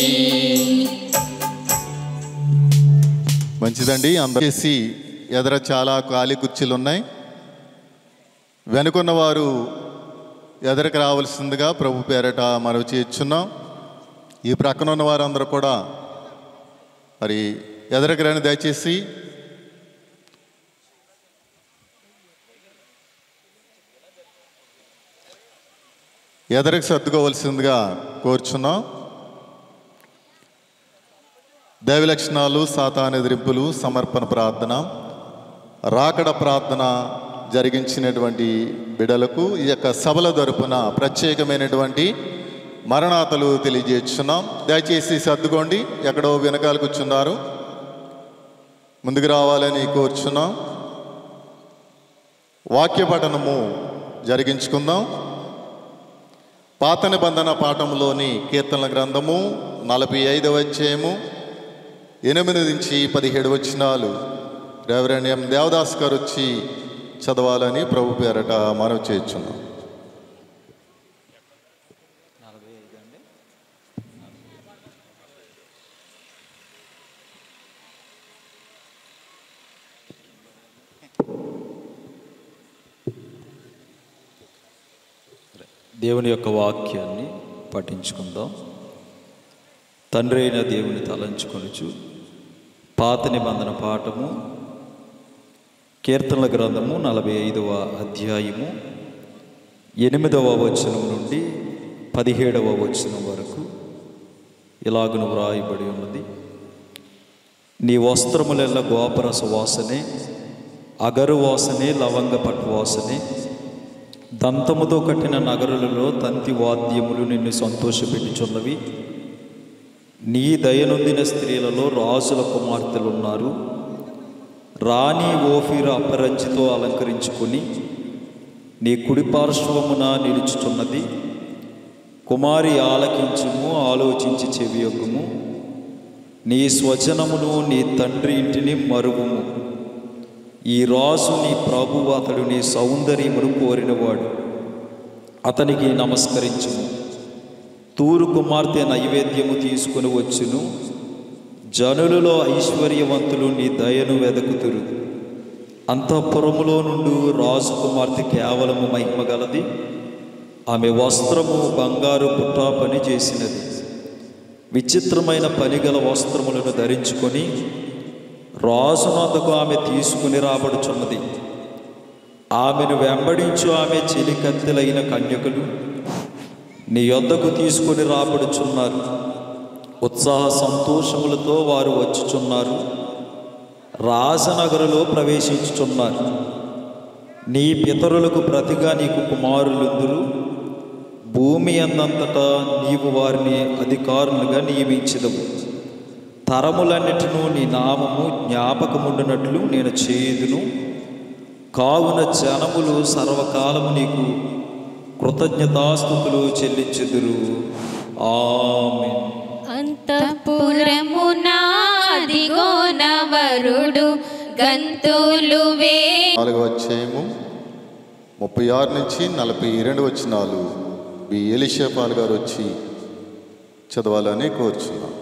మంచిదండి అందరూ చేసి ఎదర చాలా ఖాళీ కుర్చీలు ఉన్నాయి వెనుకున్న వారు ఎదరికి రావాల్సిందిగా ప్రభు పేరట మనవి చేయించున్నాం ఈ ప్రక్కన ఉన్న వారందరూ కూడా మరి ఎదరికి రండి దయచేసి ఎదరికి సర్దుకోవలసిందిగా కోరుచున్నాం దైవ లక్షణాలు సాతాన్ ఎదిరింపులు సమర్పణ ప్రార్థన రాకడ ప్రార్థన జరిగించినటువంటి బిడలకు ఈ యొక్క సభల తరపున ప్రత్యేకమైనటువంటి మరణాతలు తెలియజేస్తున్నాం దయచేసి సర్దుకోండి ఎక్కడో వెనకాల కూర్చున్నారు ముందుకు రావాలని కోరుచున్నాం వాక్య పఠనము జరిగించుకుందాం పాత నిబంధన పాఠంలోని కీర్తనల గ్రంథము నలభై ఐదవ అధ్యాయము ఎనిమిది నుంచి పదిహేడు వచనాలు రెవరెండ్ ఎం దేవదాస్ గారు వచ్చి చదవాలని ప్రభు పేరట మనవి చేస్తున్నాం దేవుని యొక్క వాక్యాన్ని పఠించుకుందాం తండ్రి అయిన దేవుని తలంచుకొనుచు పాత నిబంధన పాఠము కీర్తనల గ్రంథము నలభై ఐదవ అధ్యాయము ఎనిమిదవ వచనం నుండి పదిహేడవ వచనం వరకు ఇలాగును వ్రాయబడి ఉన్నది నీ వస్త్రములెల్ల గోపరస వాసనే అగరు వాసనే లవంగ పట్టు వాసనే దంతముతో కట్టిన నగరులలో తంతి వాద్యములు నిన్ను సంతోషపెట్టుచున్నవి నీ దయనొందిన స్త్రీలలో రాజుల కుమార్తెలు ఉన్నారు రాణి ఓఫీరు అపరంజితో అలంకరించుకొని నీ కుడి పార్శ్వమున నిలుచుచున్నది కుమారి ఆలకించుము ఆలోచించి చెవియొగ్గుము నీ స్వజనమును నీ తండ్రి ఇంటిని మరువుము ఈ రాజు నీ ప్రభువు అతడు నీ సౌందర్యమును కోరినవాడు అతనికి నమస్కరించుము తూరు కుమార్తె నైవేద్యము తీసుకుని వచ్చును జనులలో ఐశ్వర్యవంతులు నీ దయను వెదకుతురు అంతఃపురములో నుండి రాజకుమార్తె కేవలము మహిమ గలది ఆమె వస్త్రము బంగారు పుట్ట పని చేసినది విచిత్రమైన పనిగల వస్త్రములను ధరించుకొని రాజునందుకు ఆమె తీసుకుని రాబడుచున్నది ఆమెను వెంబడించు ఆమె చెలికత్తెలైన కన్యకులు నీ యొద్దకు తీసుకుని రాబడుచున్నారు ఉత్సాహ సంతోషములతో వారు వచ్చుచున్నారు రాజనగరులో ప్రవేశించుచున్నారు నీ పితరులకు ప్రతిగా నీకు కుమారులుందురు భూమి అన్నంతటా నీవు వారిని అధికారులుగా నియమించదవు తరములన్నిటినూ నీ నామము జ్ఞాపకముండునట్లు నేను చేయుదును కావున జనములు సర్వకాలము నీకు కృతజ్ఞతాస్థుతులు చెల్లించుదురు ఆమె అంతఃపురమునాదిగో నవరుడు గంతులు వే నాలుగవ అధ్యాయము ముప్పై ఆరు నుంచి నలభై రెండు వచ్చినాలు బి ఎలిషాపాల్ గారు వచ్చి చదవాలని కోరుచున్నాం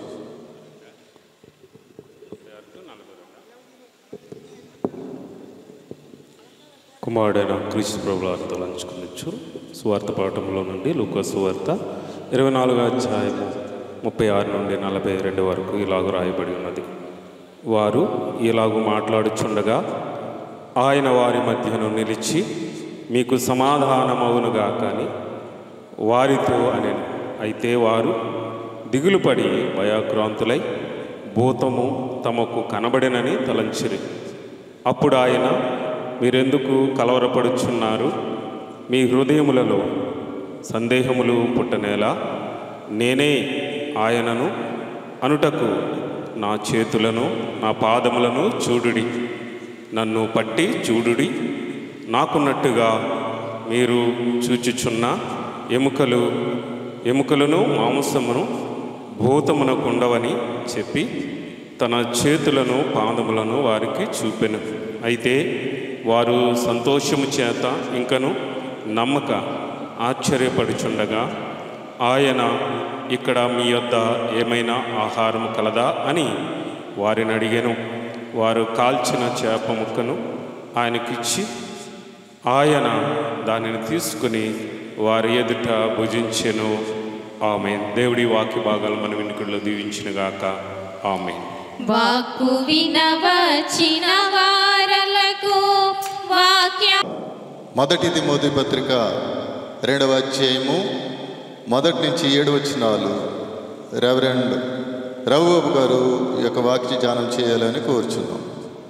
కుమారుడైన క్రీస్తు ప్రభులతో లంచుకునొచ్చు సువార్త పాఠంలో నుండి లూకా సువార్త ఇరవై నాలుగో అధ్యాయము ముప్పై ఆరు నుండి నలభై రెండు వరకు ఇలాగ రాయబడి ఉన్నది వారు ఇలాగూ మాట్లాడుచుండగా ఆయన వారి మధ్యను నిలిచి మీకు సమాధానమవునుగా కానీ వారితో అని అయితే వారు దిగులుపడి భయాక్రాంతులై భూతము తమకు కనబడినని తలంచిరి అప్పుడు ఆయన మీరెందుకు కలవరపడుచున్నారు మీ హృదయములలో సందేహములు పుట్టనేలా నేనే ఆయనను అనుటకు నా చేతులను నా పాదములను చూడుడి నన్ను పట్టి చూడుడి నాకున్నట్టుగా మీరు చూచుచున్న ఎముకలు ఎముకలను మాంసమును భూతమునకు ఉండవని చెప్పి తన చేతులను పాదములను వారికి చూపెను అయితే వారు సంతోషము చేత ఇంకను నమ్మక ఆశ్చర్యపడుచుండగా ఆయన ఇక్కడ మీ యొద్ద ఏమైనా ఆహారం కలదా అని వారిని అడిగాను వారు కాల్చిన చేప ముక్కను ఆయనకిచ్చి ఆయన దానిని తీసుకుని వారి ఎదుట భుజించెను ఆమె దేవుడి వాక్య భాగాలు మన వినికుల్లో దీవించినగాక ఆమె వాక్కు వినవచిన వారలకు వాక్య మొదటి తిమోతి పత్రిక రెండవ అధ్యాయము మొదటి నుంచి ఏడు వచ్చినాలు రెవరెండ్ రఘుబాబు గారు ఈ యొక్క వాక్య ధ్యానం చేయాలని కోరుచున్నాం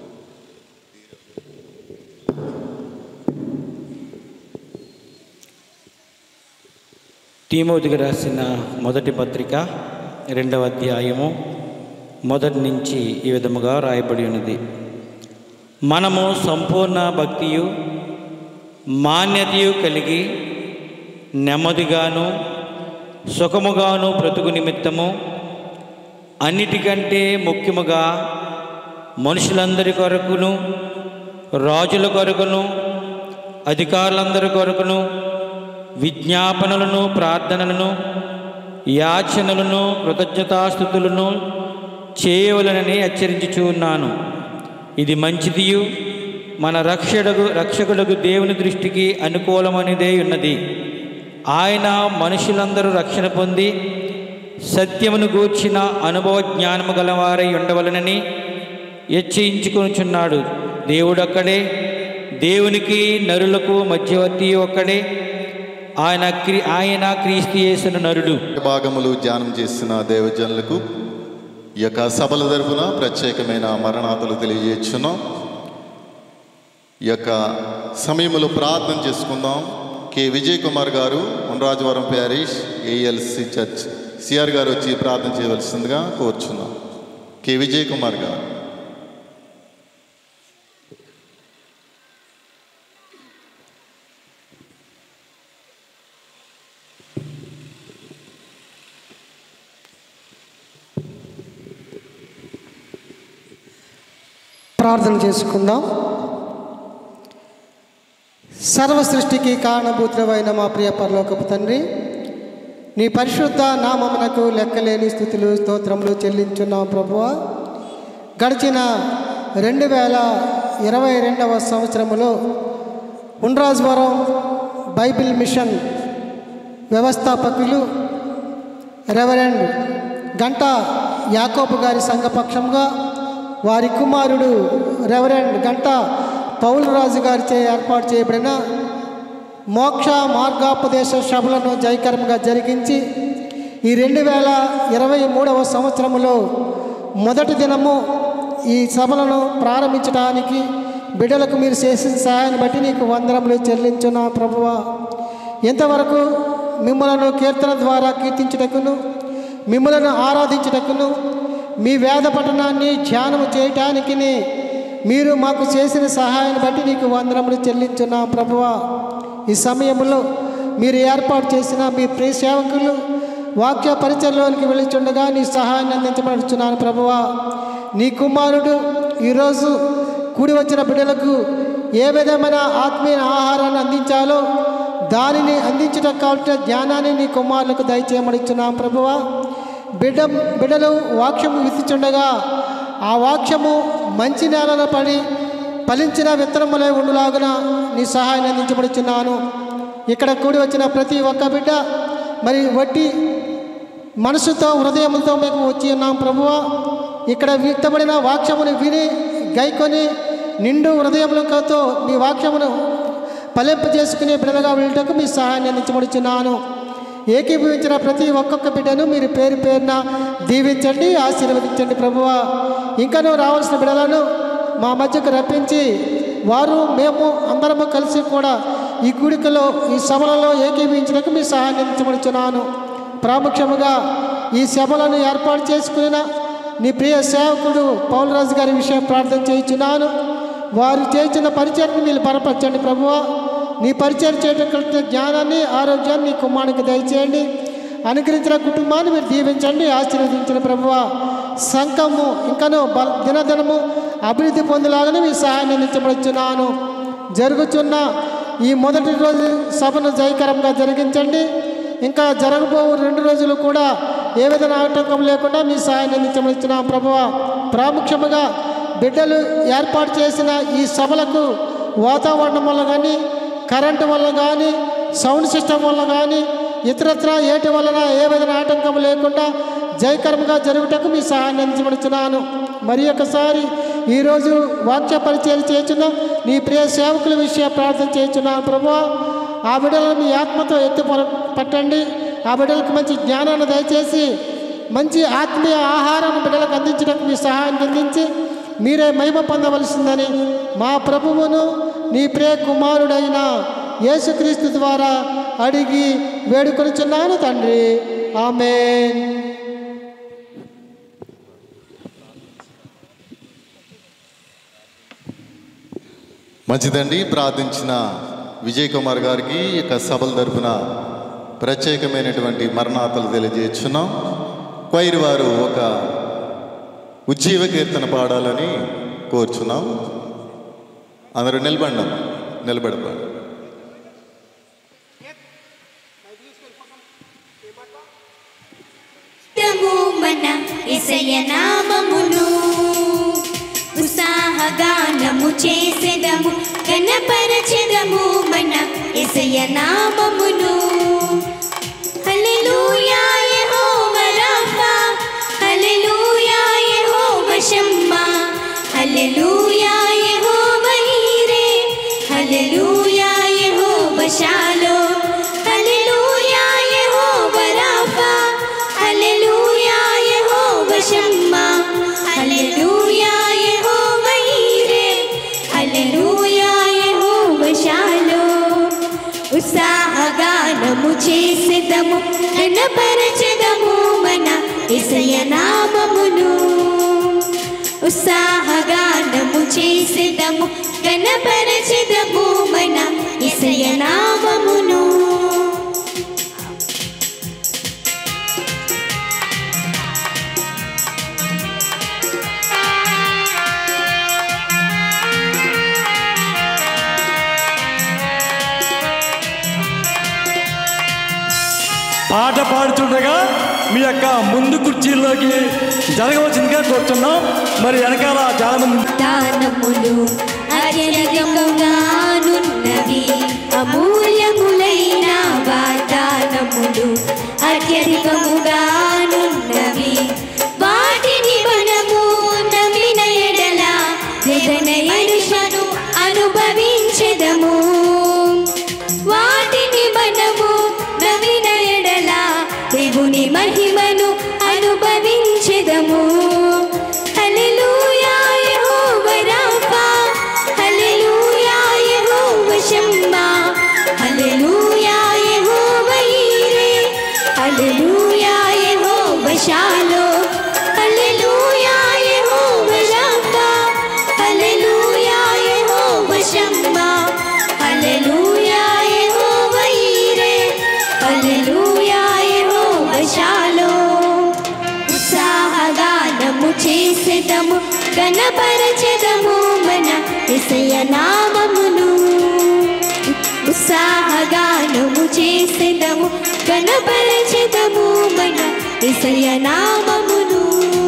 తీమోతికి రాసిన మొదటి పత్రిక రెండవ అధ్యాయము మొదటి నుంచి ఈ విధముగా రాయబడి ఉన్నది మనము సంపూర్ణ భక్తియు మాన్యతయు కలిగి నెమ్మదిగాను సుఖముగాను బ్రతుకు నిమిత్తము అన్నిటికంటే ముఖ్యముగా మనుషులందరి కొరకును రాజుల కొరకును అధికారులందరి కొరకును విజ్ఞాపనలను ప్రార్థనలను యాచనలను కృతజ్ఞతాస్థుతులను చేయవలనని హెచ్చరించుచూ ఉన్నాను ఇది మంచిదియు మన రక్షకుడు రక్షకుడుగు దేవుని దృష్టికి అనుకూలమనిదే ఉన్నది ఆయన మనుషులందరూ రక్షణ పొంది సత్యమును గూర్చిన అనుభవ జ్ఞానము గలవారై ఉండవలనని హెచ్చరించుకొనుచున్నాడు దేవుడొక్కడే దేవునికి నరులకు మధ్యవర్తి ఒక్కడే ఆయన క్రీ ఆయన క్రీస్తు చేసిన నరుడు భాగములు ధ్యానం చేసిన దేవజనులకు ఈ యొక్క సభల తరపున ప్రత్యేకమైన మరణాతలు తెలియజేస్తున్నాం ఈ యొక్క సమయంలో ప్రార్థన చేసుకుందాం కె విజయ్ కుమార్ గారు Undrajavaram parish ALC church CR గారు వచ్చి ప్రార్థన చేయవలసిందిగా కోరుచున్నాం కె విజయ్ కుమార్ గారు ప్రార్థన చేసుకుందాం సర్వ సృష్టికి కారణభూతులమైన మా ప్రియ పరలోకపు తండ్రి నీ పరిశుద్ధ నామమునకు లెక్కలేని స్థుతులు స్తోత్రములు చెల్లించున్నాం ప్రభువ గడిచిన రెండు వేల ఇరవై రెండవ సంవత్సరములో ఉండ్రాజవరం బైబిల్ మిషన్ వ్యవస్థాపకులు రెవరెండ్ గంట యాకోబు గారి సంఘపక్షంగా వారి కుమారుడు రెవరెండ్ గంట పౌలరాజు గారిచే ఏర్పాటు చేయబడిన మోక్ష మార్గోపదేశ సభలను జయకరంగా జరిగించి ఈ రెండు వేల ఇరవై మూడవ సంవత్సరములో మొదటి దినము ఈ సభలను ప్రారంభించడానికి బిడ్డలకు మీరు చేసిన సహాయాన్ని బట్టి నీకు వందనములు చెల్లించున్నా ప్రభువ ఇంతవరకు మిమ్మలను కీర్తన ద్వారా కీర్తించుటకును మిమ్మలను ఆరాధించుటకును మీ వేద పఠనాన్ని ధ్యానము చేయటానికి మీరు మాకు చేసిన సహాయాన్ని బట్టి నీకు వందనములు చెల్లించున్నాం ప్రభువా ఈ సమయంలో మీరు ఏర్పాటు చేసిన మీ ప్రియ సేవకులు వాక్య పరిచయంలోనికి వెళ్ళిచుండగా నీ సహాయాన్ని అందించబడుచున్నాను ప్రభువా నీ కుమారుడు ఈరోజు కూడి వచ్చిన బిడ్డలకు ఏ విధమైన ఆత్మీయ ఆహారాన్ని అందించాలో దానిని అందించడం కావాల్సిన జ్ఞానాన్ని నీ కుమారులకు దయచేయమనిచున్నాం ప్రభువా బిడ్డ బిడ్డలు వాక్యము విత్తుచుండగా ఆ వాక్యము మంచి నేలలో పడి ఫలించిన విత్తనములే ఉండులాగున నీ సహాయాన్ని అందించబడుచున్నాను ఇక్కడ కూడి వచ్చిన ప్రతి ఒక్క బిడ్డ మరి వట్టి మనసుతో హృదయంతో మీకు వచ్చి ఉన్నాం ప్రభువా ఇక్కడ విత్తబడిన వాక్యమును విని గైకొని నిండు హృదయములతో మీ వాక్యమును ఫలింప చేసుకునే బిడ్డలుగా వెళ్ళటకు మీ సహాయాన్ని అందించబడుచున్నాను ఏకీభవించిన ప్రతి ఒక్కొక్క బిడ్డను మీరు పేరు పేరున దీవించండి ఆశీర్వదించండి ప్రభువా ఇంకనూ రావాల్సిన బిడ్డలను మా మధ్యకు రప్పించి వారు మేము అందరము కలిసి కూడా ఈ కూడికలో ఈ సభలలో ఏకీభవించడానికి మీ సహాయాన్ని అందించబడుచున్నాను ప్రాముఖ్యముగా ఈ సభలను ఏర్పాటు చేసుకున్న నీ ప్రియ సేవకుడు పౌలరాజు గారి విషయం ప్రార్థన చేయించున్నాను వారు చేసిన పరిచయాన్ని మీరు బలపరచండి ప్రభువా నీ పరిచయం చేయడం కలిగిన జ్ఞానాన్ని ఆరోగ్యాన్ని నీ కుమారునికి దయచేయండి అనుగ్రహించిన కుటుంబాన్ని మీరు దీవించండి ఆశీర్వదించిన ప్రభువ సంఘము ఇంకనూ బల దినదినము అభివృద్ధి పొందేలాగానే మీ సహాయాన్ని అందించబడుచున్నాను జరుగుతున్న ఈ మొదటి రోజు సభను జయకరంగా జరిగించండి ఇంకా జరగబో రెండు రోజులు కూడా ఏ విధమైన ఆటంకం లేకుండా మీ సహాయాన్ని అందించబడుతున్నాం ప్రభువ ప్రాముఖ్యముగా బిడ్డలు ఏర్పాటు చేసిన ఈ సభలకు వాతావరణం వల్ల కానీ కరెంటు వల్ల కానీ సౌండ్ సిస్టమ్ వల్ల కానీ ఇతరత్ర ఏటి వలన ఏ విధమైన ఆటంకం లేకుండా జయకరంగా జరుగుటకు మీ సహాయాన్ని అందించబడుతున్నాను మరి ఒకసారి ఈరోజు వాక్య పరిచయం చేస్తున్న నీ ప్రియ సేవకుల విషయ ప్రార్థన చేస్తున్నాను ప్రభు ఆ బిడ్డలను మీ ఆత్మతో ఎత్తి పర- పట్టండి ఆ బిడ్డలకు మంచి జ్ఞానాన్ని దయచేసి మంచి ఆత్మీయ ఆహారాన్ని బిడ్డలకు అందించడానికి మీ సహాయాన్ని అందించి మీరే మహిమ పొందవలసిందని మా ప్రభువును నీ ప్రియ కుమారుడైన యేసుక్రీస్తు ద్వారా అడిగి వేడుకొనుచున్నాను తండ్రి ఆమెన్ మంచిదండి ప్రార్థించిన విజయ్ కుమార్ గారికి ఈ యొక్క సభల తరపున ప్రత్యేకమైనటువంటి మరణాతలు తెలియజేస్తున్నాం క్వైర్ వారు ఒక ఉజ్జీవ కీర్తన పాడాలని కోరుచున్నాం అందరూ నిలబడినాం నిలబడపాడు నిత్యము మన ఇసయ నామమును ఉత్సాహగానము చేసెదము కనపరచెదము మన ఇసయ నామమును హల్లెలూయా Jehovah Rapha Hallelujah Jehovah Shammah Hallelujah Jehovah Jireh Hallelujah Jehovah Shalom Hallelujah Jehovah Rapha Hallelujah Jehovah Shammah Hallelujah Jehovah Jireh Hallelujah Jehovah shalom ఉత్సాహగానము చేసెదము కనపరచెదము మన ఇసయ నామమును ఉత్సాహగానము చేసెదము కనపరచెదము మన ఇసయ నామమును పాట పాడుచుండగా మీ యొక్క ముందు కుర్చీల్లోకి జరగవలసిందిగా కోరుతున్నాం మరి వెనకాల చాలా మంది దానములు అత్యధికముగానున్నవి అమూల్యములైన వాగ్దానములు అత్యధికముగానున్నవి వాటిని మనము నమ్మిన ఎడల వేదన ఎరుషను అనుభవించెదము వాటిని మనము నమ్మిన ఎడల దేవుని మహిమను అనుభవించెదము హల్లెలూయా Jehovah Rapha Hallelujah Jehovah Shammah Hallelujah Jehovah Jireh Hallelujah Jehovah Shalom Hallelujah Jehovah Rapha Hallelujah Jehovah Shammah Hallelujah Jehovah Jireh Hallelujah Jehovah shallow ఉత్సాహగానము చేసేదము కనపరచెదము మన ఇసయ నామమును ఉత్సాహగానము చేసేదము కనపరచెదము మన ఇసయ నామమును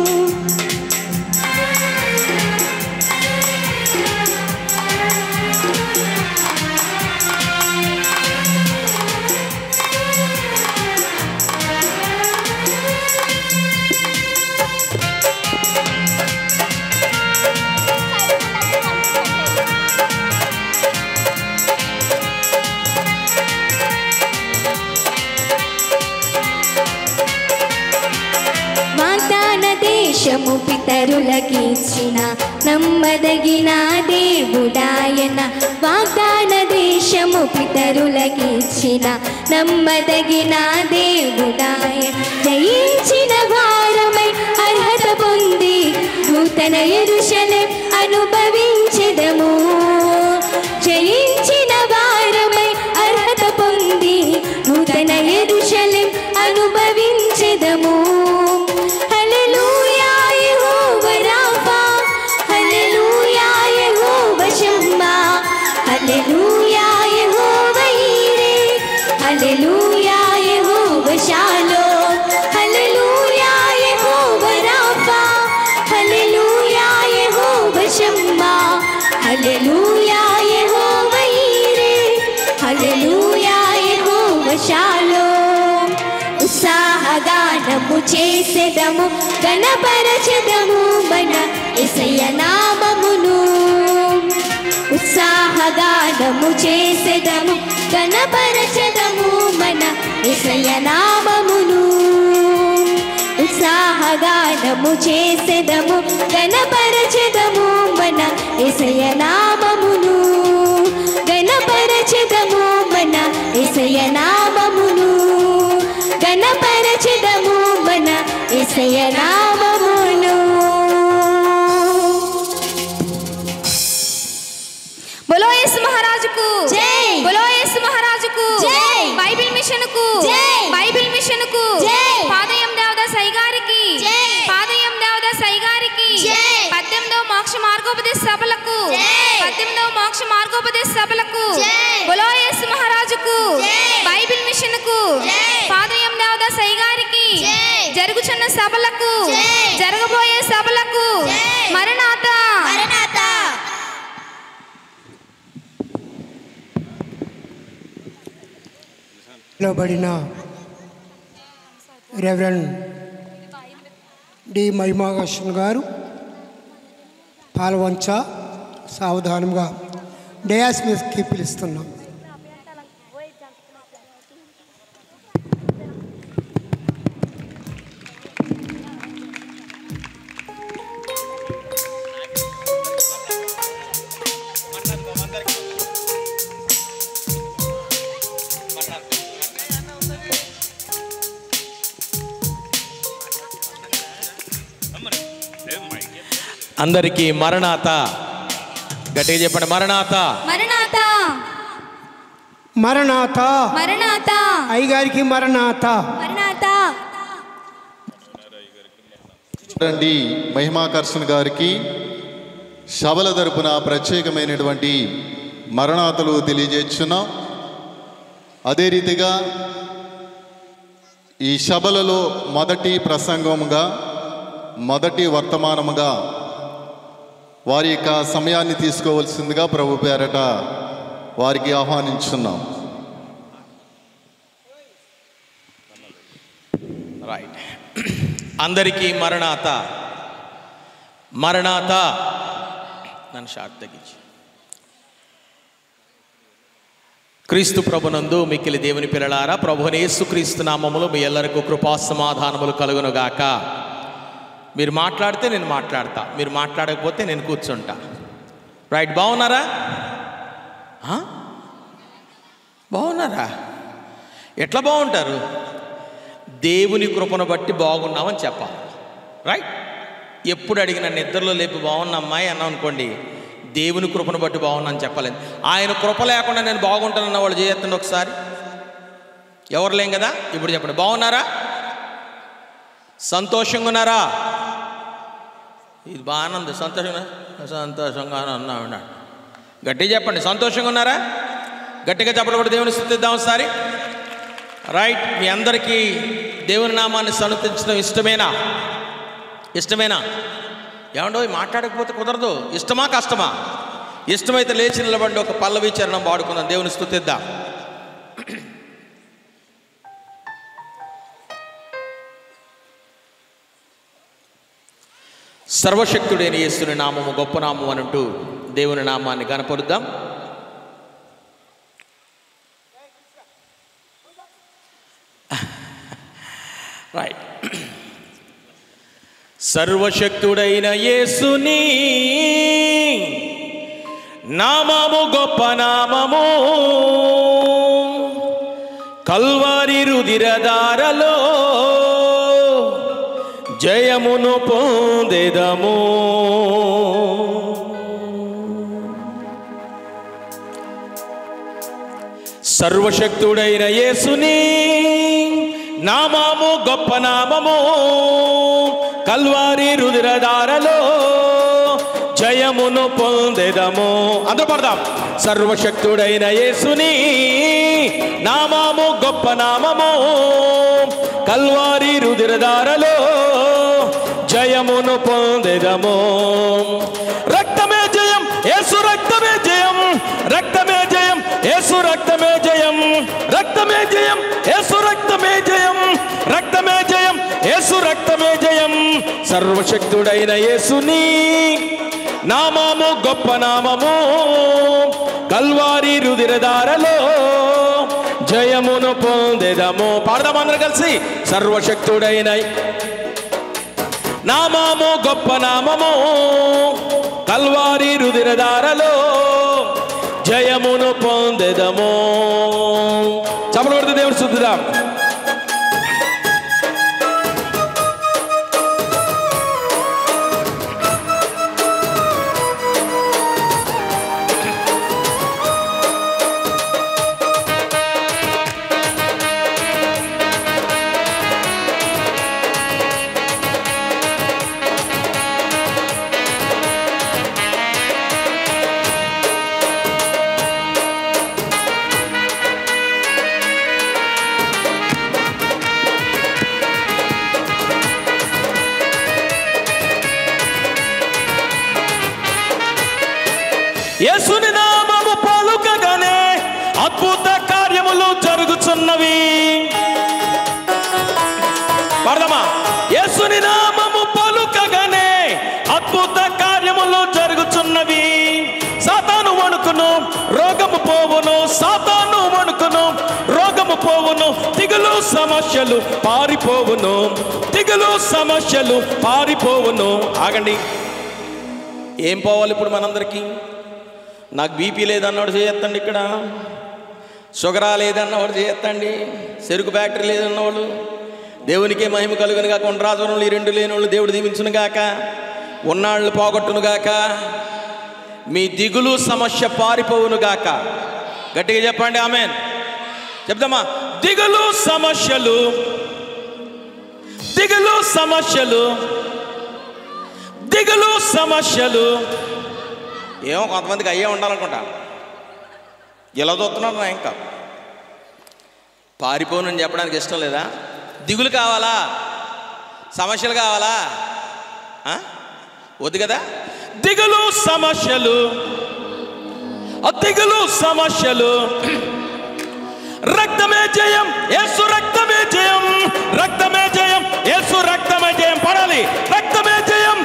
వాగ్దాన దేశము పితరులకిచ్చిన నమ్మదగిన దేవుడాయన వాగ్దాన దేశము పితరులకిచ్చిన నమ్మదగిన దేవుడాయన జయించిన వారమై అర్హత పొంది నూతన ఎరుషలే అనుభవించెదము జయించిన వారమై అర్హత పొంది నూతన ఎరుషలే అనుభవించెదము హల్లెలూయా Jehovah Rapha Hallelujah Jehovah Shammah Hallelujah Jehovah Jireh Hallelujah Jehovah Shalom Hallelujah Jehovah Rapha Hallelujah Jehovah Shammah Hallelujah Jehovah Jireh Hallelujah Jehovah shallow ఉత్సాహగానము చేసేదము గణపరచెదము మన ఇసయ నామమును ఉత్సాహగానము చేసేదము గణపరచెదము మన ఇసయ నామమును ఉత్సాహగానము చేసేదము గణపరచెదము మన ఇసయ నామమును గణపరచెదము మన ఇసయ నామమును గణపరచెదము మన ఇసయ నామమును బోలో యేసు మహారాజుకు జై బోలో యేసు మహారాజుకు జై బైబిల్ మిషన్ కు జై బైబిల్ మిషన్ కు జై పాదయం దేవదాస్ అయ్యగారికి జై పాదయం దేవదాస్ అయ్యగారికి జై పద్దెనిమిదవ మోక్ష మార్గోపదేశ సభలకు జై పద్దెనిమిదవ మోక్ష మార్గోపదేశ సభలకు జై బోలో యేసు మహారాజుకు జై బైబిల్ మిషన్ కు జై పాదయం దేవదాస్ అయ్యగారికి జై జరుగుచున్న సభలకు జై జరగబోయే సభలకు జై మరణాత మరణాత పిలువబడిన రెవరెండ్ డి మహిమాకృష్ణ గారు పాల్వంచ సావధానంగా డయాస్ మీదకి పిలుస్తున్నాం అందరికీ మరణాత గట్టిగా చెప్పండి మరణాత మరణాత మరణాత మరణాత అయ్యగారికి మరణాత మరణాత రండి మహిమాకర్షణ గారికి సభల తరపున ప్రత్యేకమైనటువంటి మరణాతలు తెలియజేస్తున్నాం అదే రీతిగా ఈ సభలలో మొదటి ప్రసంగముగా మొదటి వర్తమానముగా వారి యొక్క సమయాన్ని తీసుకోవలసిందిగా ప్రభు పేరట వారికి ఆహ్వానించున్నాం రైట్ అందరికీ మరణాత మరణాత నన్ను షార్ట్ తగ్గించి క్రీస్తు ప్రభునందు మిక్కిలి దేవుని పిల్లలారా ప్రభుని యేసుక్రీస్తు నామములు మీ ಎಲ್ಲರಿಗೂ కృపా సమాధానములు కలుగునుగాక మీరు మాట్లాడితే నేను మాట్లాడతా మీరు మాట్లాడకపోతే నేను కూర్చుంటా రైట్ బాగున్నారా ఆ? బాగున్నారా ఎట్లా బాగుంటారు దేవుని కృపను బట్టి బాగున్నామని చెప్పాలి రైట్ ఎప్పుడు అడిగిన నిద్రలో లేపి బాగున్నా అమ్మాయి అన్నాం అనుకోండి దేవుని కృపను బట్టి బాగున్నాను చెప్పలేదు ఆయన కృప లేకుండా నేను బాగుంటానన్న వాళ్ళు చేయొద్దండి ఒకసారి ఎవరు లేం కదా ఇప్పుడు చెప్పండి బాగున్నారా సంతోషంగా ఉన్నారా ఇది బాగానే ఉంది సంతోషంగా సంతోషంగా ఉన్నా గట్టిగా చెప్పండి సంతోషంగా ఉన్నారా గట్టిగా చెప్పడం కూడా దేవుని స్థుతిద్దాం ఒకసారి రైట్ మీ అందరికీ దేవుని నామాన్ని సన్నతించడం ఇష్టమేనా ఇష్టమేనా ఏమండో మాట్లాడకపోతే కుదరదు ఇష్టమా కష్టమా ఇష్టమైతే లేచి నిలబడి ఒక పల్లవి చరణం పాడుకుందాం దేవుని స్థుతిద్దాం సర్వశక్తుడైన యేసుని నామము గొప్ప నామం అనంటూ దేవుని నామాన్ని కనపరుద్దాం రైట్ సర్వశక్తుడైన యేసుని నామము గొప్ప నామము కల్వారి రుదిరదారలో జయమును పొందెదము సర్వశక్తుడైన యేసుని నామము గొప్ప నామము కల్వారి రుదిరదారలో జయమును పొందెదము అందరూ పడదాం సర్వశక్తుడైన యేసుని నామము గొప్ప నామము కల్వారి రుదిరదారలో జయమును పొందెదము రక్తమే జయం యేసు రక్తమే జయం రక్తమే జయం యేసు రక్తమే జయం రక్తమే జయం యేసు రక్తమే జయం రక్తమే జయం యేసు రక్తమే జయం సర్వశక్తుడైన యేసుని నామము గొప్ప నామము కల్వారి రుదిరదారలో జయమును పొందెదము పాడదాం అందరూ కలిసి సర్వశక్తుడైన నామము గొప్ప నామము కల్వారి రుదిరదారలో జయమును పొందెదము చపలు కొడితే దేవుడు శుద్ధిదాం యేసుని నామము పలుకగానే అద్భుత కార్యములు జరుగుతున్నవి పడదమా యేసుని నామము పలుకగానే అద్భుత కార్యములు జరుగుతున్నవి సాతాను వణుకును రోగము పోవును సాతాను వణుకును రోగము పోవును తిగులు సమస్యలు పారిపోవును తిగులు సమస్యలు పారిపోవును ఆగండి ఏం పోవాలి ఇప్పుడు మనందరికీ నాకు బీపీ లేదన్నవాడు చేయొత్తండి ఇక్కడ షుగరా లేదన్నవాడు చేయొత్తండి చెరుకు ఫ్యాక్టరీ లేదన్నవాళ్ళు దేవునికే మహిమ కలుగును గాక ఉండరాజులు ఈ రెండు లేనివాళ్ళు దేవుడు దీవించును గాక ఉన్నాళ్ళు పోగొట్టును గాక మీ దిగులు సమస్య పారిపోవును గాక గట్టిగా చెప్పండి ఆమెన్ చెప్దామా దిగులు సమస్యలు దిగులు సమస్యలు దిగులు సమస్యలు ఏమో కొంతమందికి అయ్యే ఉండాలనుకుంటా ఇలా చూస్తున్నాడు నా ఇంకా పారిపోనని చెప్పడానికి ఇష్టం లేదా దిగులు కావాలా సమస్యలు కావాలా ఆ? వద్దు కదా దిగులు సమస్యలు ఆ దిగులు సమస్యలు రక్తమే జయం యేసు రక్తమే జయం రక్తమే జయం యేసు రక్తమే జయం పడాలి రక్తమే జయం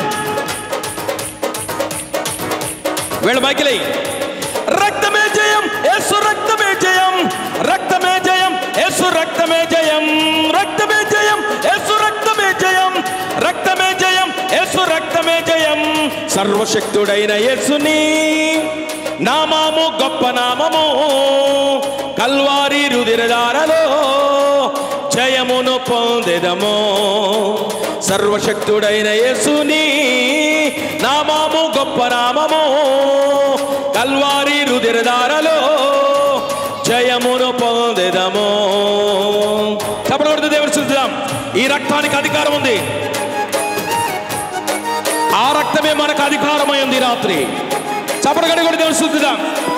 వీళ్ళ మైకిలి రక్తమే జయం యేసు రక్తమే జయం రక్తమే జయం యేసు రక్తమే జయం రక్తమే జయం యేసు రక్తమే జయం రక్తమే జయం యేసు రక్తమే జయం సర్వశక్తుడైన యేసుని నామము గొప్ప నామము కల్వారి రుదిరదారలో జయమును పొందెదము సర్వశక్తుడైన యేసుని నామము గొప్ప నామము కల్వారి రుదిరదారలో జయమును పొందెదము చెప్పబడుతుంది దేవుడు చూద్దాం ఈ రక్తానికి అధికారం ఉంది ఆ రక్తమే మనకు అధికారమై ఉంది ఈ రాత్రి చప్పడగడి కూడా దేవుడు చూద్దాం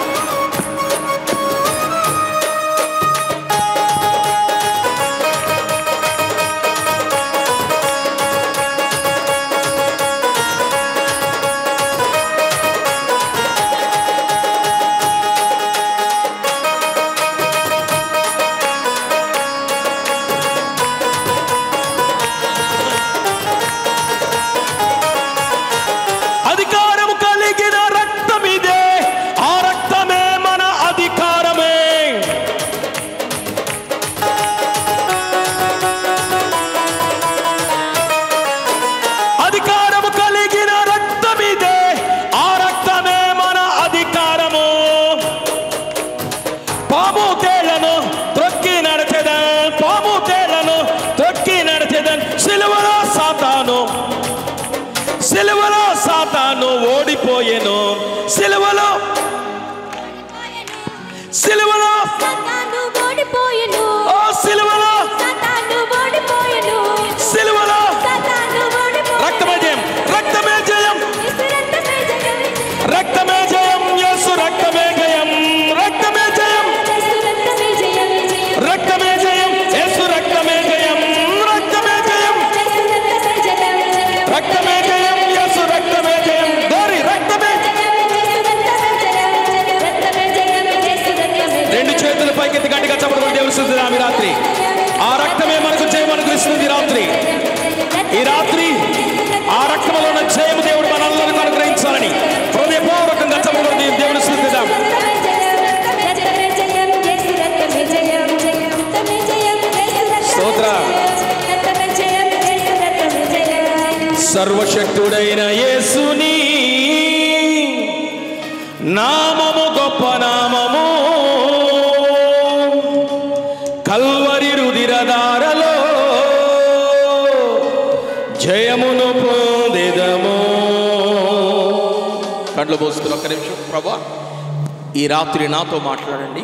అధికారము కలిగిన రక్తమిదే ఆ రక్తమే మన అధికారమే అధికారము కలిగిన రక్తమిదే ఆ రక్తమే మన అధికారము పాము తేళ్లను త్రొక్కి నడిచెదన్ పాము తేళ్లను త్రొక్కి నడిచెదన్ సిలువలో సాతాను సిలువలో సాతాను ఓడిపోయెను సిలువలో సిలువలో సాతాను ఓడిపోయెను ఓ సిలువలో సాతాను ఓడిపోయెను సిలువలో సాతాను ఓడిపోయెను రక్తమే జయం రక్తమే జయం యేసు రక్తమే జయం రక్తమే జయం యేసు రక్తమే జయం రక్తమే జయం యేసు రక్తమే జయం రక్తమే జయం యేసు రక్తమే జయం రక్తమే జయం రక్తమే జయం యేసు రక్తమే జయం గోరి రక్తమే రెండు చేతుల పైకెత్తి గట్టిగా చప్పడం దేవుడు శుద్ధిరామి రాత్రి ఆ రక్తమే మనకు జయం అనుగ్రహిస్తుంది ఈ రాత్రి ఈ రాత్రి ఆ రక్తంలో ఉన్న జయము దేవుడు మనందరికీ అనుగ్రహించాలని హృదయపూర్వకంగా చప్పడం దేవుడు శుద్ధిదాం స్తోత్ర సర్వశక్తుడైన యేసుని నామము గొప్ప నామము కల్వరి రుదిరదారలో జయమును పొందెదము కళ్ళు పోసుకుని ఒక్క నిమిషం ప్రభా ఈ రాత్రి నాతో మాట్లాడండి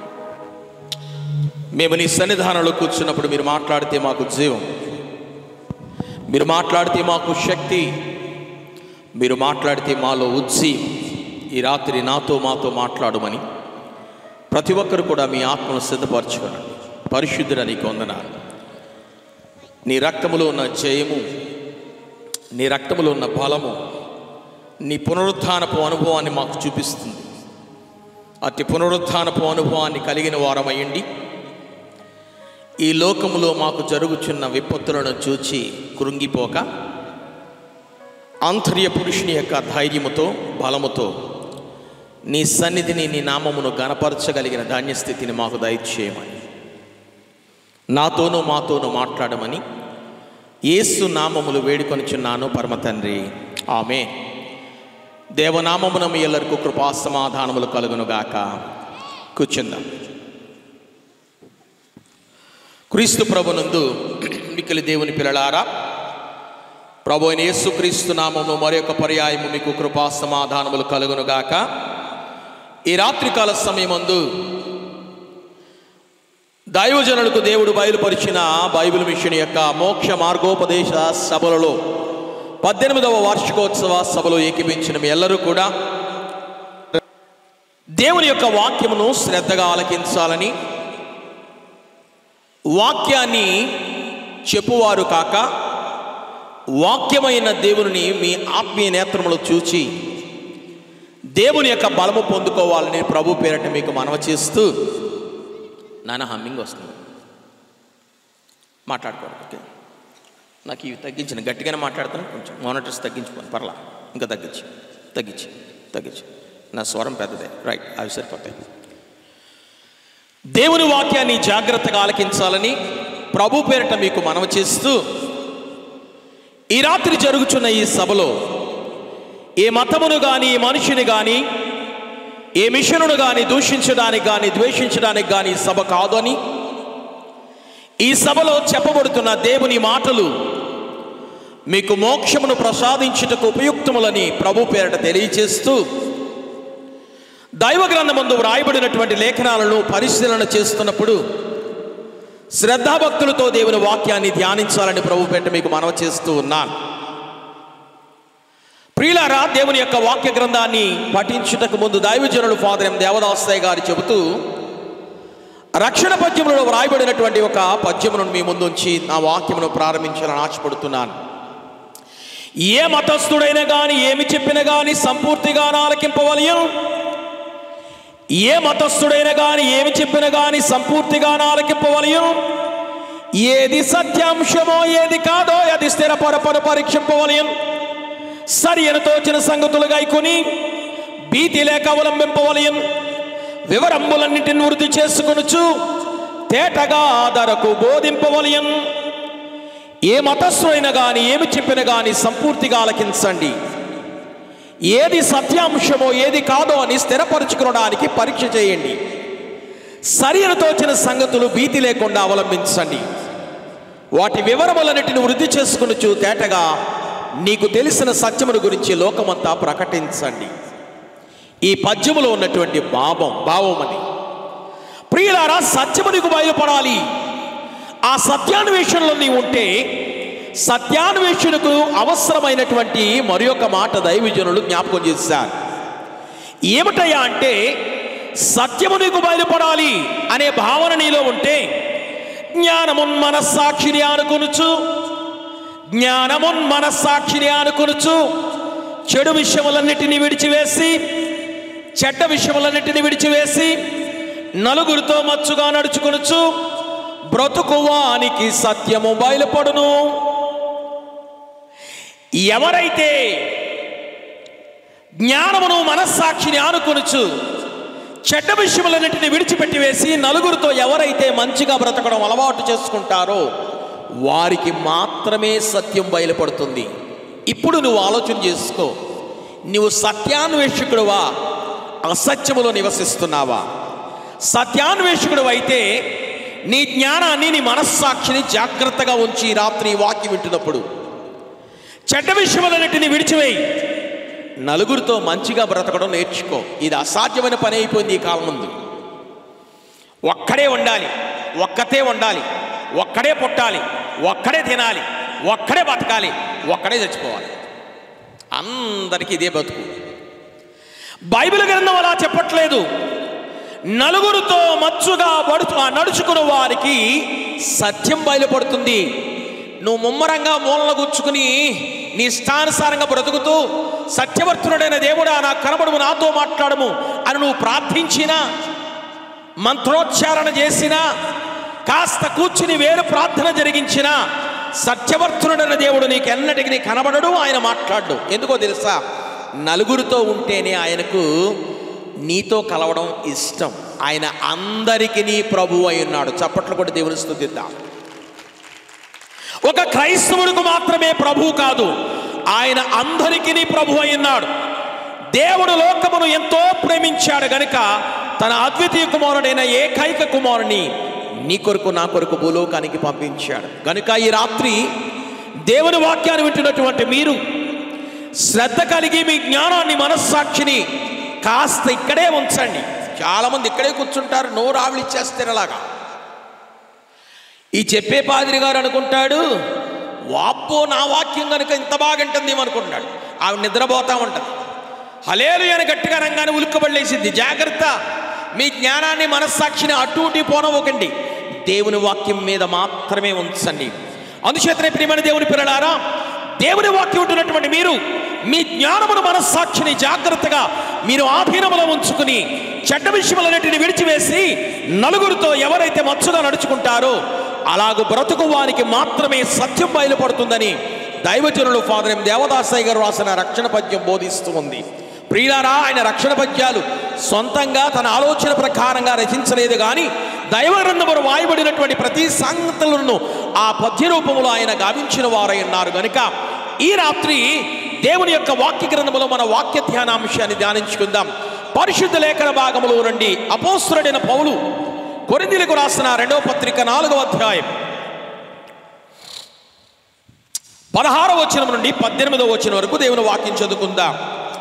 మేము నీ సన్నిధానంలో కూర్చున్నప్పుడు మీరు మాట్లాడితే మాకు జీవం మీరు మాట్లాడితే మాకు శక్తి మీరు మాట్లాడితే మాలో ఉత్సి ఈ రాత్రి నాతో మాతో మాట్లాడమని ప్రతి ఒక్కరు కూడా మీ ఆత్మను సిద్ధపరచుకోండి పరిశుద్ధుడ నీకు వందనాలు నీ రక్తములో ఉన్న జయము నీ రక్తములో ఉన్న బలము నీ పునరుత్థానపు అనుభవాన్ని మాకు చూపిస్తుంది అట్టి పునరుత్థానపు అనుభవాన్ని కలిగిన వారమయ్యండి ఈ లోకములో మాకు జరుగుచున్న విపత్తులను చూచి కృంగిపోక ఆంతర్య పురుషుని యొక్క ధైర్యముతో బలముతో నీ సన్నిధిని నీ నామమును గనపరచగలిగిన ధాన్యస్థితిని మాకు దయచేయమని నాతోనూ మాతోనూ మాట్లాడమని యేసు నామములు వేడుకొనిచున్నాను పరమ తండ్రి ఆమె దేవనామమున మీ ఎల్లరికూ కృపా సమాధానములు కలుగునుగాక కూర్చుందాం క్రీస్తు ప్రభునందు మిక్కిలి దేవుని పిల్లలారా ప్రభు అయిన యేసుక్రీస్తు నామము మరొక పర్యాయము మీకు కృపా సమాధానములు కలుగునుగాక ఈ రాత్రికాల సమయమందు దైవజనులకు దేవుడు బయలుపరిచిన బైబిల్ మిషన్ యొక్క మోక్ష మార్గోపదేశ సభలలో పద్దెనిమిదవ వార్షికోత్సవ సభలో ఏకీపించిన మీ ಎಲ್ಲರೂ కూడా దేవుని యొక్క వాక్యమును శ్రద్ధగా ఆలకించాలని వాక్యాన్ని చెప్పువారు కాక వాక్యమైన దేవుని మీ ఆత్మీయ నేత్రములు చూచి దేవుని యొక్క బలము పొందుకోవాలని ప్రభు పేరట మీకు మనవ చేస్తూ నాన్న హమ్మింగ్ వస్తుంది మాట్లాడుకోండి ఓకే నాకు ఇవి తగ్గించిన గట్టిగానే మాట్లాడుతాను కొంచెం మానిటర్స్ తగ్గించుకోండి పర్లా ఇంకా తగ్గించి తగ్గించి తగ్గించి నా స్వరం పెద్దదే రైట్ అవి సరిపోతాయి దేవుని వాక్యాన్ని జాగ్రత్తగా ఆలకించాలని ప్రభు పేరిట మీకు మనవ చేస్తూ ఈ రాత్రి జరుగుతున్న ఈ సభలో ఏ మతమును కానీ ఏ మనిషిని కానీ ఏ మిషనును కానీ దూషించడానికి కానీ ద్వేషించడానికి కానీ ఈ సభ కాదు అని ఈ సభలో చెప్పబడుతున్న దేవుని మాటలు మీకు మోక్షమును ప్రసాదించుటకు ఉపయుక్తములని ప్రభు పేరట తెలియచేస్తూ దైవ గ్రంథమందు వ్రాయబడినటువంటి లేఖనాలను పరిశీలన చేస్తున్నప్పుడు శ్రద్ధాభక్తులతో దేవుని వాక్యాన్ని ధ్యానించాలని ప్రభు పేట మీకు మనవ చేస్తూ ఉన్నాను ప్రియులారా దేవుని యొక్క వాక్య గ్రంథాన్ని పఠించుటకు ముందు దైవజనులు ఫాదర్ ఎం దేవదాసయ్య గారు చెబుతూ రక్షణ పద్యములలో వ్రాయబడినటువంటి ఒక పద్యమును మీ ముందుంచి నా వాక్యమును ప్రారంభించాలని ఆశపడుతున్నాను ఏ మతస్థుడైనా కానీ ఏమి చెప్పినా కానీ సంపూర్తిగా ఆలకింపవలయం ఏ మతస్థుడైనా కానీ ఏమి చెప్పినా కానీ సంపూర్తిగా ఆలకింపవలయం ఏది సత్యాంశమో ఏది కాదో అది స్థిరపరపను పరీక్షింపవలయం సరి అని తోచిన సంగతులుగా కొని భీతి లేక అవలంబింపవలయం వివరంబులన్నింటిని వృద్ధి చేసుకొనుచు తేటగా ధరకు బోధింపవలయం ఏ మతస్థుడైనా కానీ ఏమి చెప్పినా కానీ సంపూర్తిగా ఆలకించండి ఏది సత్యాంశమో ఏది కాదో అని స్థిరపరచుకోవడానికి పరీక్ష చేయండి సరి అని తోచిన సంగతులు భీతి లేకుండా అవలంబించండి వాటి వివరములన్నిటిని వృద్ధి చేసుకునుచు తేటగా నీకు తెలిసిన సత్యమును గురించి లోకమంతా ప్రకటించండి ఈ పద్యములో ఉన్నటువంటి భావం భావం అది ప్రియులారా సత్యము నీకు బయలుపడాలి ఆ సత్యాన్వేషణలో నీవు ఉంటే సత్యాన్వేషణకు అవసరమైనటువంటి మరి ఒక మాట దైవజనులు జ్ఞాపకం చేశారు ఏమిటయ్యా అంటే సత్యము నీకు బయలుపడాలి అనే భావన నీలో ఉంటే జ్ఞానమున్ మనస్సాక్షిని అనుకొనుచు జ్ఞానమున్ మనస్సాక్షిని అనుకొనుచు చెడు విషయములన్నిటిని విడిచివేసి చెడ్డ విషయములన్నిటిని విడిచివేసి నలుగురితో మచ్చుగా నడుచుకొనుచు బ్రతుకువానికి సత్యము బయలుపడును ఎవరైతే జ్ఞానమును మనస్సాక్షిని ఆనుకొనుచు చెడ్డ విషయములన్నింటిని విడిచిపెట్టి వేసి నలుగురితో ఎవరైతే మంచిగా బ్రతకడం అలవాటు చేసుకుంటారో వారికి మాత్రమే సత్యం బయలుపడుతుంది ఇప్పుడు నువ్వు ఆలోచన చేసుకో నువ్వు సత్యాన్వేషకుడువా అసత్యములో నివసిస్తున్నావా సత్యాన్వేషకుడు అయితే నీ జ్ఞానాన్ని నీ మనస్సాక్షిని జాగ్రత్తగా ఉంచి ఈ రాత్రి ఈ వాక్యం వింటున్నప్పుడు చెడ్డ విషయములన్నిటిని విడిచివేయి నలుగురితో మంచిగా బ్రతకడం నేర్చుకో ఇది అసాధ్యమైన పని అయిపోయింది ఈ కాలం ముందు ఒక్కడే ఉండాలి ఒక్కతే ఉండాలి ఒక్కడే పుట్టాలి ఒక్కడే తినాలి ఒక్కడే బతకాలి ఒక్కడే చచ్చిపోవాలి అందరికీ ఇదే బతుకు బైబిల్ గ్రంథం అలా చెప్పట్లేదు నలుగురితో మచ్చుగా పడుతు నడుచుకున్న వారికి సత్యం బయలుపడుతుంది నువ్వు ముమ్మరంగా మూలన గుచ్చుకుని నీ ఇష్టానుసారంగా బ్రతుకుతూ సత్యవర్తునుడైన దేవుడా నాకు కనబడుము నాతో మాట్లాడము అని నువ్వు ప్రార్థించినా మంత్రోచ్చారణ చేసినా కాస్త కూర్చుని వేరు ప్రార్థన జరిగించినా సత్యవర్తునుడైన దేవుడు నీకు ఎన్నటికి నీ కనబడడు ఆయన మాట్లాడు ఎందుకో తెలుసా నలుగురితో ఉంటేనే ఆయనకు నీతో కలవడం ఇష్టం ఆయన అందరికీ నీ ప్రభు అయి ఉన్నాడు చప్పట్లు కూడా దేవుని స్థుతిద్దాం ఒక క్రైస్తవుడికి మాత్రమే ప్రభు కాదు ఆయన అందరికీ నీ ప్రభు అయి ఉన్నాడు దేవుడు లోకమును ఎంతో ప్రేమించాడు గనుక తన అద్వితీయ కుమారుడైన ఏకైక కుమారుని నీ కొరకు నా కొరకు భూలోకానికి పంపించాడు గనుక ఈ రాత్రి దేవుని వాక్యాన్ని వింటున్నటువంటి మీరు శ్రద్ధ కలిగి మీ జ్ఞానాన్ని మనస్సాక్షిని కాస్త ఇక్కడే ఉంచండి చాలామంది ఇక్కడే కూర్చుంటారు నోరు ఆవిలిచ్చేస్తారు అలాగా ఈ చెప్పే పాదిరి గారు అనుకుంటాడు వాప్పో నా వాక్యం కనుక ఇంత బాగుంటుంది అనుకుంటున్నాడు ఆవిడ నిద్రపోతా ఉంటుంది హలేలు అని గట్టిగా రంగానే ఉలిక్కబడలేసింది జాగ్రత్త మీ జ్ఞానాన్ని మనస్సాక్షిని అటు ఇటు పోనవ్వకండి దేవుని వాక్యం మీద మాత్రమే ఉంచండి అందుచేతనే ప్రియమైన దేవుని పిల్లలారా దేవుని వాక్యం ఉంటున్నటువంటి మీరు మీ జ్ఞానమును మనస్సాక్షిని జాగ్రత్తగా మీరు ఆధీనములో ఉంచుకుని చెడ్డ విషయములన్నిటిని విడిచివేసి నలుగురితో ఎవరైతే మచ్చుగా నడుచుకుంటారో అలాగూ బ్రతుకు వారికి మాత్రమే సత్యం బయలుపడుతుందని దైవజనులు ఫాదర్ ఎం దేవదాసయ్య గారు రాసిన రక్షణ పద్యం బోధిస్తూ ఉంది ప్రియులారా ఆయన రక్షణ పద్యాలు సొంతంగా తన ఆలోచన ప్రకారంగా రచించలేదు కానీ దైవ గ్రంథములు వాయబడినటువంటి ప్రతి సంగతులను ఆ పద్య రూపములో ఆయన గావించిన వారై ఉన్నారు గనుక ఈ రాత్రి దేవుని యొక్క వాక్య గ్రంథములో మన వాక్య ధ్యానాంశాన్ని ధ్యానించుకుందాం పరిశుద్ధ లేఖన భాగములో నుండి అపోస్తుడైన పౌలు కొరిందిలకు రాసిన రెండవ పత్రిక నాలుగవ అధ్యాయం పదహారవ వచనం నుండి పద్దెనిమిదవ వచనం వరకు దేవుని వాక్యం చదువుకుందాం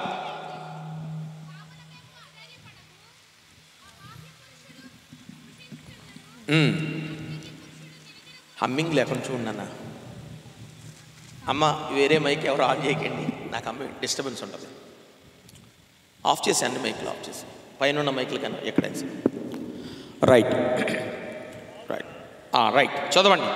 మ్మ్. హమ్మింగ్ లేకుండా చూడన్న అమ్మ వేరే మైక్ ఎవరు ఆన్ చేయకండి నాకు అమ్మ డిస్టర్బెన్స్ ఉంటుంది ఆఫ్ చేసి అన్ని మైకులు ఆఫ్ చేసి పైన ఉన్న మైకులు కన్నా ఎక్కడైనా సరే. రైట్ రైట్ ఆ, రైట్ చదవండి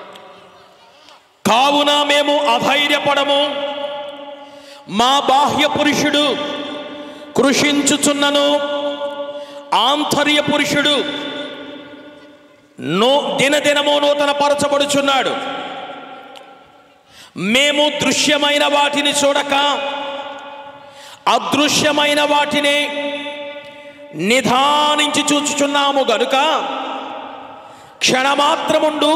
కావున మేము అధైర్యపడము మా బాహ్య పురుషుడు కృషించుచున్నను ఆంతర్య పురుషుడు నో దినదినము నూతన పరచబడుచున్నాడు మేము దృశ్యమైన వాటిని చూడక అదృశ్యమైన వాటిని నిధానించి చూచుచున్నాము గనుక క్షణమాత్రముండు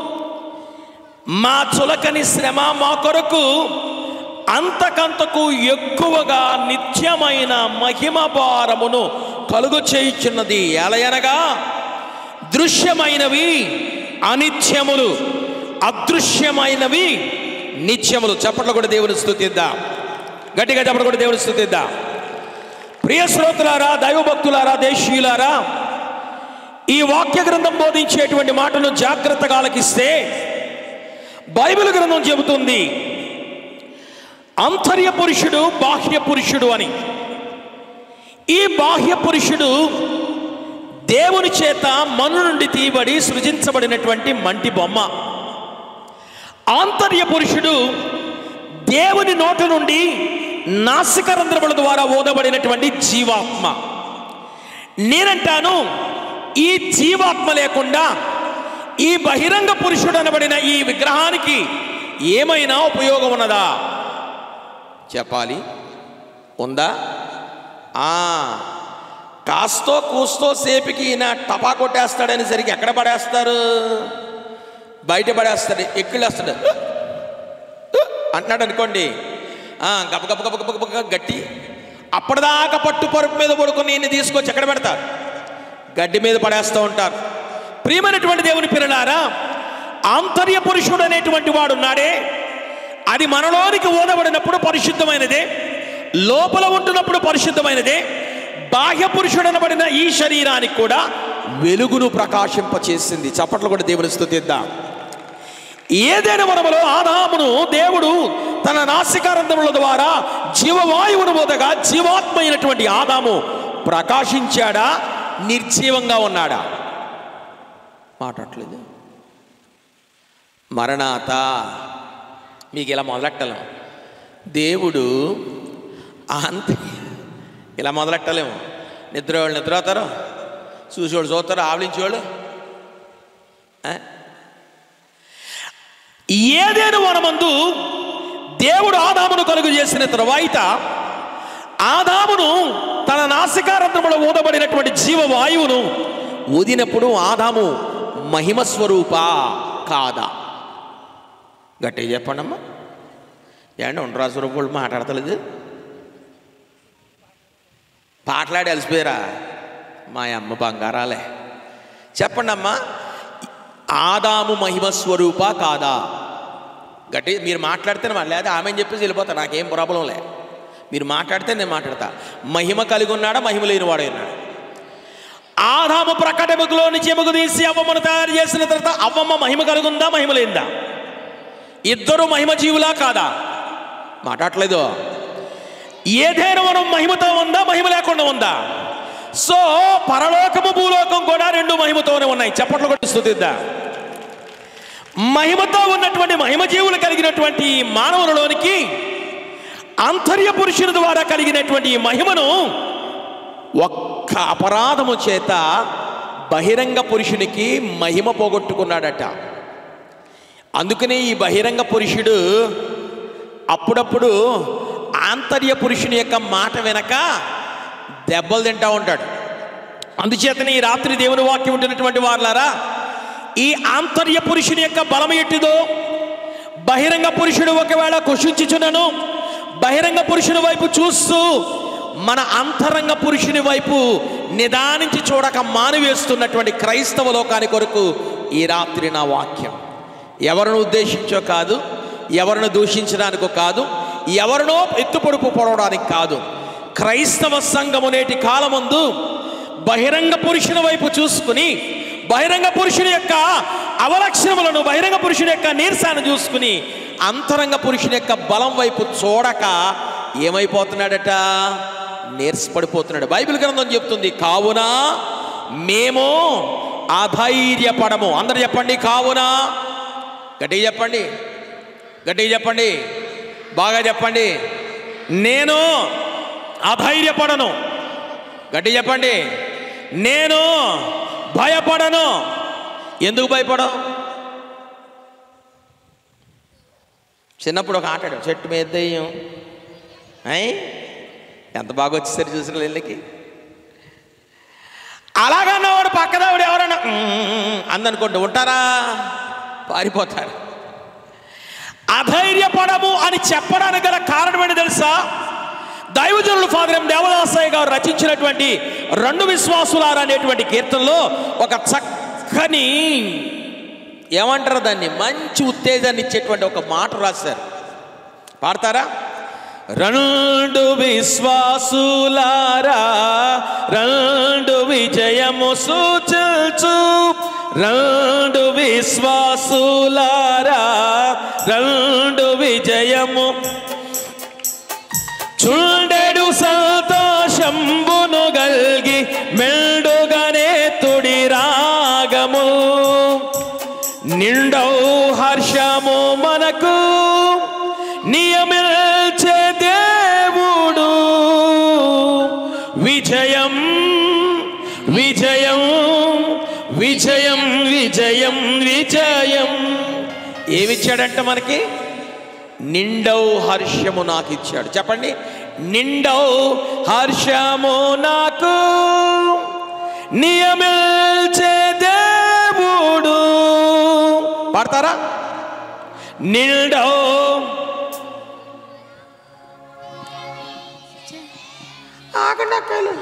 మా చులకని శ్రమ మా కొరకు అంతకంతకు ఎక్కువగా నిత్యమైన మహిమ భారమును కలుగు చేయుచున్నది ఎలయనగా దృశ్యమైనవి అనిత్యములు అదృశ్యమైనవి నిత్యములు చప్పట్లు కూడా దేవుని స్థుతిద్దాం గట్టిగా చప్పట్లు కూడా దేవుని స్థుతిద్దాం ప్రియ శ్రోతులారా దైవభక్తులారా దేశీయులారా ఈ వాక్య గ్రంథం బోధించేటువంటి మాటను జాగ్రత్తగా ఆలకిస్తే బైబిల్ గ్రంథం చెబుతుంది అంతర్య పురుషుడు బాహ్య పురుషుడు అని ఈ బాహ్య పురుషుడు దేవుని చేత మను నుండి తీయబడి సృజించబడినటువంటి మంటి బొమ్మ ఆంతర్య పురుషుడు దేవుని నోటి నుండి నాసికరంధ్రముల ద్వారా ఓదబడినటువంటి జీవాత్మ నేనంటాను ఈ జీవాత్మ లేకుండా ఈ బహిరంగ పురుషుడు అనబడిన ఈ విగ్రహానికి ఏమైనా ఉపయోగం ఉన్నదా చెప్పాలి ఉందా ఆ కాస్తో కూస్తో సేపుకి ఈయన టపా కొట్టేస్తాడని సరికి ఎక్కడ పడేస్తారు బయట పడేస్తాడు ఎక్కులేస్తాడు అంటున్నాడు అనుకోండి ఆ, గబ గబ గబ గబ గబ గట్టి అప్పటిదాకా పట్టు పరుపు మీద పడుకుని ఈయన్ని తీసుకొచ్చి ఎక్కడ పెడతారు గడ్డి మీద పడేస్తూ ఉంటారు ప్రియమైనటువంటి దేవుని పిల్లలారా ఆంతర్య పురుషుడు అనేటువంటి వాడు ఉన్నాడే అది మనలోనికి ఓదబడినప్పుడు పరిశుద్ధమైనదే లోపల ఉంటున్నప్పుడు పరిశుద్ధమైనదే బాహ్య పురుషుడు అనబడిన ఈ శరీరానికి కూడా వెలుగును ప్రకాశింపచేసింది చప్పట్లు కూడా దేవుని స్తుతిద్దాం ఏదైనా వనములో ఆదామును దేవుడు తన నాసికారంధముల ద్వారా జీవవాయువును వదగా జీవాత్మ అయినటువంటి ఆదాము ప్రకాశించాడా నిర్జీవంగా ఉన్నాడా మాట్లాడలేదు మరణాత మీకు ఇలా మొదలెట్టలేము దేవుడు అంతే ఇలా మొదలెట్టలేము నిద్ర వాళ్ళు నిద్ర అవుతారు చూసేవాళ్ళు చూస్తారు ఆవలించేవాళ్ళు ఆ? ఏదేను వనమందు దేవుడు ఆదామును కలుగు చేసిన తరువాత ఆదామును తన నాసికారంధ్రములో ఊదబడినటువంటి జీవవాయువును ఊదినప్పుడు ఆదాము మహిమ స్వరూప కాదా గట్టిగా చెప్పండమ్మా ఏండి ఉండరా స్వరూపులు మాట్లాడతలేదు పాటలాడి అలసిపోయారా మా అమ్మ బంగారాలే చెప్పండి అమ్మా ఆదాము మహిమ స్వరూప కాదా గట్టి మీరు మాట్లాడితే మళ్ళీ అదే ఆమె చెప్పేసి వెళ్ళిపోతా నాకేం ప్రాబ్లం లే మీరు మాట్లాడితే నేను మాట్లాడతా మహిమ కలిగి ఉన్నాడా మహిమ లేని వాడే ఉన్నాడు ఆదాము ప్రకటములో నుంచి ఎముగు తీసి అవ్వమ్మను తయారు చేసిన తర్వాత అవ్వమ్మ మహిమ కలిగి ఉందా మహిమ లేనిదా ఇద్దరు మహిమ జీవులా కాదా మాట్లాడలేదు ఏదైనా మనం మహిమతో ఉందా మహిమ లేకుండా ఉందా సో పరలోకము భూలోకం కూడా రెండు మహిమతోనే ఉన్నాయి చప్పట్లు కొట్టి స్థుతిద్దా మహిమతో ఉన్నటువంటి మహిమ జీవులు కలిగినటువంటి ఈ మానవులలోనికి ఆంతర్య పురుషుని ద్వారా కలిగినటువంటి ఈ మహిమను ఒక్క అపరాధము చేత బహిరంగ పురుషునికి మహిమ పోగొట్టుకున్నాడట అందుకనే ఈ బహిరంగ పురుషుడు అప్పుడప్పుడు ఆంతర్య పురుషుని యొక్క మాట వెనక దెబ్బలు తింటా ఉంటాడు అందుచేతనే ఈ రాత్రి దేవుని వాక్యం ఉంటున్నటువంటి వారులారా ఈ ఆంతర్య పురుషుని యొక్క బలం ఎట్టిదో బహిరంగ పురుషుడు ఒకవేళ కుషించుచునను బహిరంగ పురుషుని వైపు చూస్తూ మన అంతరంగ పురుషుని వైపు నిదానించి చూడక మానివేస్తున్నటువంటి క్రైస్తవ లోకాని కొరకు ఈ రాత్రి నా వాక్యం ఎవరిని ఉద్దేశించో కాదు ఎవరిని దూషించడానికో కాదు ఎవరినో ఎత్తుపొడుపు పొడవడానికి కాదు క్రైస్తవ సంఘము నేటి కాలమందు బహిరంగ పురుషుని వైపు చూసుకుని బహిరంగ పురుషుని యొక్క అవలక్షణములను బహిరంగ పురుషుని యొక్క నీరసాన్ని చూసుకుని అంతరంగ పురుషుని యొక్క బలం వైపు చూడక ఏమైపోతున్నాడట నీరసపడిపోతున్నాడు బైబిల్ గ్రంథం చెప్తుంది కావున మేము అధైర్యపడము అందరు చెప్పండి కావున గట్టిగా చెప్పండి గట్టిగా చెప్పండి బాగా చెప్పండి నేను అధైర్యపడను గట్టిగా చెప్పండి నేను భయపడను ఎందుకు భయపడవు చిన్నప్పుడు ఒక ఆటాడు చెట్టు మీద దెయ్యం అయ్ ఎంత బాగా వచ్చేసరి చూసిన ఇళ్ళకి అలాగన్నవాడు పక్కదావిడు ఎవరన్నా "ఉమ్" అందనుకోండి ఉంటారా పారిపోతారు అధైర్యపడము అని చెప్పడానికి గల కారణం ఏంటి తెలుసా దైవజనులు ఫాదర్ ఎం దేవదాసయ్య గారు రచించినటువంటి రెండు విశ్వాసులారు అనేటువంటి కీర్తనలో ఒక చక్కని ఏమంటారు దాన్ని మంచి ఉత్తేజాన్ని ఇచ్చేటువంటి ఒక మాట రాశారు పాడతారా రెండు విశ్వాసులారా రెండు విజయము సూచల్చు రెండు విశ్వాసులారా రెండు విజయము చుండెడు సంతోషంబును గల్గి మెండుగనే తుడి రాగము నిండౌ హర్షము మనకు నియమిల్చే దేవుడు విజయం విజయం విజయం విజయం విజయం ఏమిచ్చాడంట మనకి నిండౌ హర్షము నాకు ఇచ్చాడు చెప్పండి నిండౌ హర్షము నాకు నియమిల్చే దేవుడు పాడతారా నిండౌ ఆగండి అక్కాయలు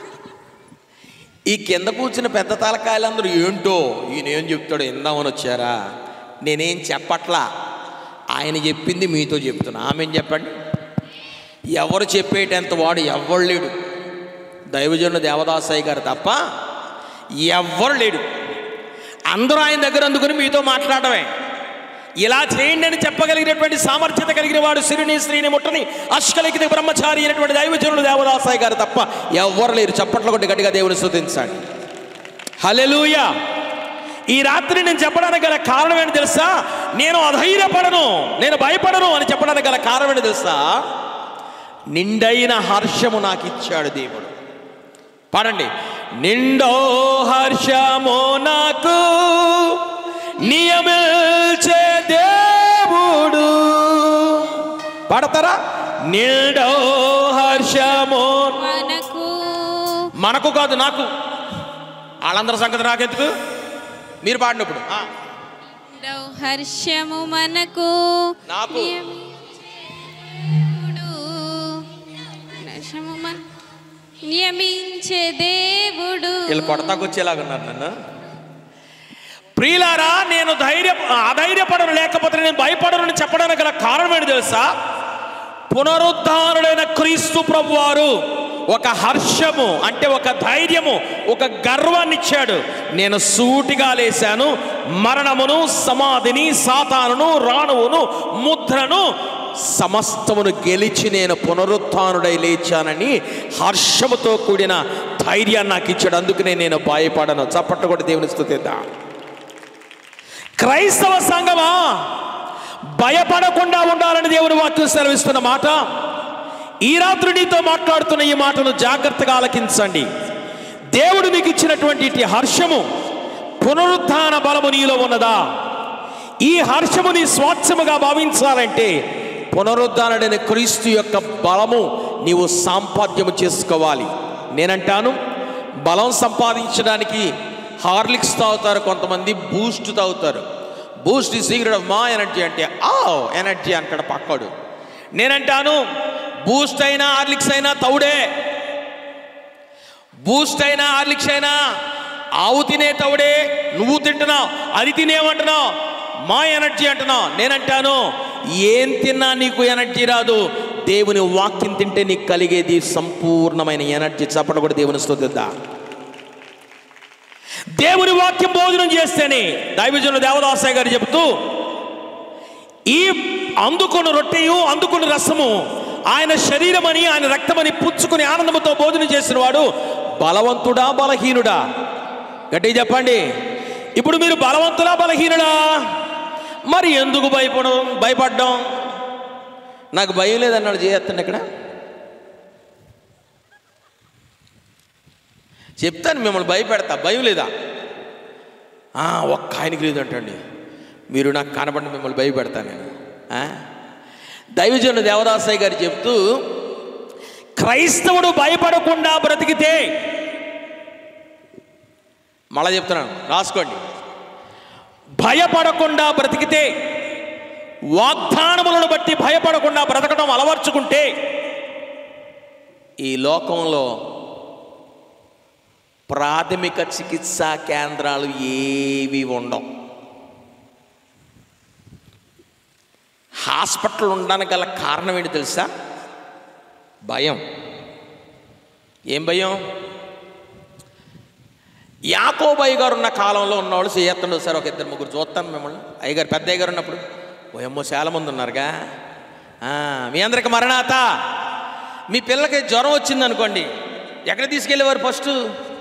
ఈ కింద కూర్చున్న పెద్ద తలకాయలందరూ ఏంటో ఈయన ఏం చెప్తాడో ఇందామని వచ్చారా నేనేం చెప్పట్లా ఆయన చెప్పింది మీతో చెప్తున్నా ఆమె చెప్పండి ఎవరు చెప్పేటంత వాడు ఎవ్వరు లేడు దైవజనుడు దేవదాసాయి గారు తప్ప ఎవ్వరు లేడు అందరూ ఆయన దగ్గర అందుకుని మీతో మాట్లాడమే ఇలా చేయండి అని చెప్పగలిగినటువంటి సామర్థ్యత కలిగిన వాడు సిరిని స్త్రీని ముట్టని అష్కలికి బ్రహ్మచారి అయినటువంటి దైవజనుడు దేవదాసాయి గారు తప్ప ఎవ్వరు లేరు చప్పట్ల కొట్టి గట్టిగా దేవుని స్తుతించండి హలెలూయా ఈ రాత్రి నేను చెప్పడానికి గల కారణం ఏంటి తెలుసా నేను అధైర్యపడను నేను భయపడను అని చెప్పడానికి గల కారణం ఏంటి తెలుసా నిండైన హర్షము నాకు ఇచ్చాడు దేవుడు పాడండి నిండో హర్షము నాకు నియమిల్చే దేవుడు పాడతారా నిండో హర్షము మనకు మనకు కాదు నాకు వాళ్ళందరి సంగతి నాకెందుకు మీరు పాడినప్పుడు ఆ, దౌ హర్షము మనకు నాకు నియమించేవుడు. హర్షము మన- నియమించే దేవుడు వీళ్ళు కొడతాకొచ్చేలాగా ఉన్నారు నన్ను ప్రియులారా నేను ధైర్య అధైర్యపడను లేకపోతే నేను భయపడను అని చెప్పడానికి గల కారణం ఏంటి తెలుసా పునరుద్ధారుడైన క్రీస్తు ప్రభు వారు ఒక హర్షము అంటే ఒక ధైర్యము ఒక గర్వాన్ని ఇచ్చాడు నేను సూటిగా లేశాను మరణమును సమాధిని సాతానును రాణువును ముద్రను సమస్తమును గెలిచి నేను పునరుత్డై లేచానని హర్షముతో కూడిన ధైర్యాన్ని నాకు ఇచ్చాడు అందుకనే నేను భయపడను చప్పట్లు కూడా దేవుని స్థుతిద్దాం క్రైస్తవ సంఘమా భయపడకుండా ఉండాలని దేవుని వాక్యం సెలవిస్తున్న మాట ఈ రాత్రి నీతో మాట్లాడుతున్న ఈ మాటను జాగ్రత్తగా ఆలకించండి దేవుడు మీకు ఇచ్చినటువంటి ఇటు హర్షము పునరుత్థాన బలము నీలో ఉన్నదా ఈ హర్షము నీ స్వాస్థ్యముగా భావించాలంటే పునరుద్ధానుడైన క్రీస్తు యొక్క బలము నీవు సాంపాద్యము చేసుకోవాలి నేనంటాను బలం సంపాదించడానికి హార్లిక్స్ తాగుతారు కొంతమంది బూస్ట్ తాగుతారు బూస్ట్ ఈ సీక్రెట్ ఆఫ్ మా ఎనర్జీ అంటే ఆ ఎనర్జీ అంటాడు పక్కడు నేనంటాను బూస్ట్ అయినా హార్లిక్స్ అయినా తౌడే బూస్ట్ అయినా హార్లిక్స్ అయినా ఆవు తినే తవుడే నువ్వు తింటున్నావు అది తినేమంటున్నావు మా ఎనర్జీ అంటున్నావు నేనంటాను ఏం తిన్నా నీకు ఎనర్జీ రాదు దేవుని వాక్యం తింటే నీకు కలిగేది సంపూర్ణమైన ఎనర్జీ చప్పట కూడా దేవుని స్తుతిద్దా దేవుని వాక్యం భోజనం చేస్తేనే దైవజనుడు దేవదాసయ్య గారు చెబుతూ ఈ అందుకున్న రొట్టెయు అందుకున్న రసము ఆయన శరీరమని ఆయన రక్తమని పుచ్చుకుని ఆనందముతో భోజనం చేసిన వాడు బలవంతుడా బలహీనుడా గట్టిగా చెప్పండి ఇప్పుడు మీరు బలవంతుడా బలహీనుడా మరి ఎందుకు భయపడం భయపడ్డం నాకు భయం లేదన్నాడు చేయొత్తండి ఇక్కడ చెప్తాను మిమ్మల్ని భయపెడతా భయం లేదా ఆ, ఒక్క ఆయనకి లేదంటండి మీరు నాకు కనబడి మిమ్మల్ని భయపెడతా నేను ఆ? దైవజనుడు దేవదాసయ్య గారు చెప్తూ క్రైస్తవుడు భయపడకుండా బ్రతికితే మళ్ళా చెప్తున్నాను రాసుకోండి భయపడకుండా బ్రతికితే వాగ్దానములను బట్టి భయపడకుండా బ్రతకడం అలవర్చుకుంటే ఈ లోకంలో ప్రాథమిక చికిత్సా కేంద్రాలు ఏవి ఉండవు హాస్పిటల్ ఉండడానికి గల కారణం ఏంటి తెలుసా భయం ఏం భయం యాకోబయ్య గారు ఉన్న కాలంలో ఉన్నవాళ్ళు చేయత్తండి సార్ ఒక ఇద్దరు ముగ్గురు చూస్తాను మిమ్మల్ని అయ్యగారు పెద్ద అయ్యగారు ఉన్నప్పుడు ఓయమ్మో చాలా మంది ఉన్నారుగా ఆ, మీ అందరికి మరణాత మీ పిల్లకి జ్వరం వచ్చింది అనుకోండి ఎక్కడ తీసుకెళ్ళేవారు ఫస్ట్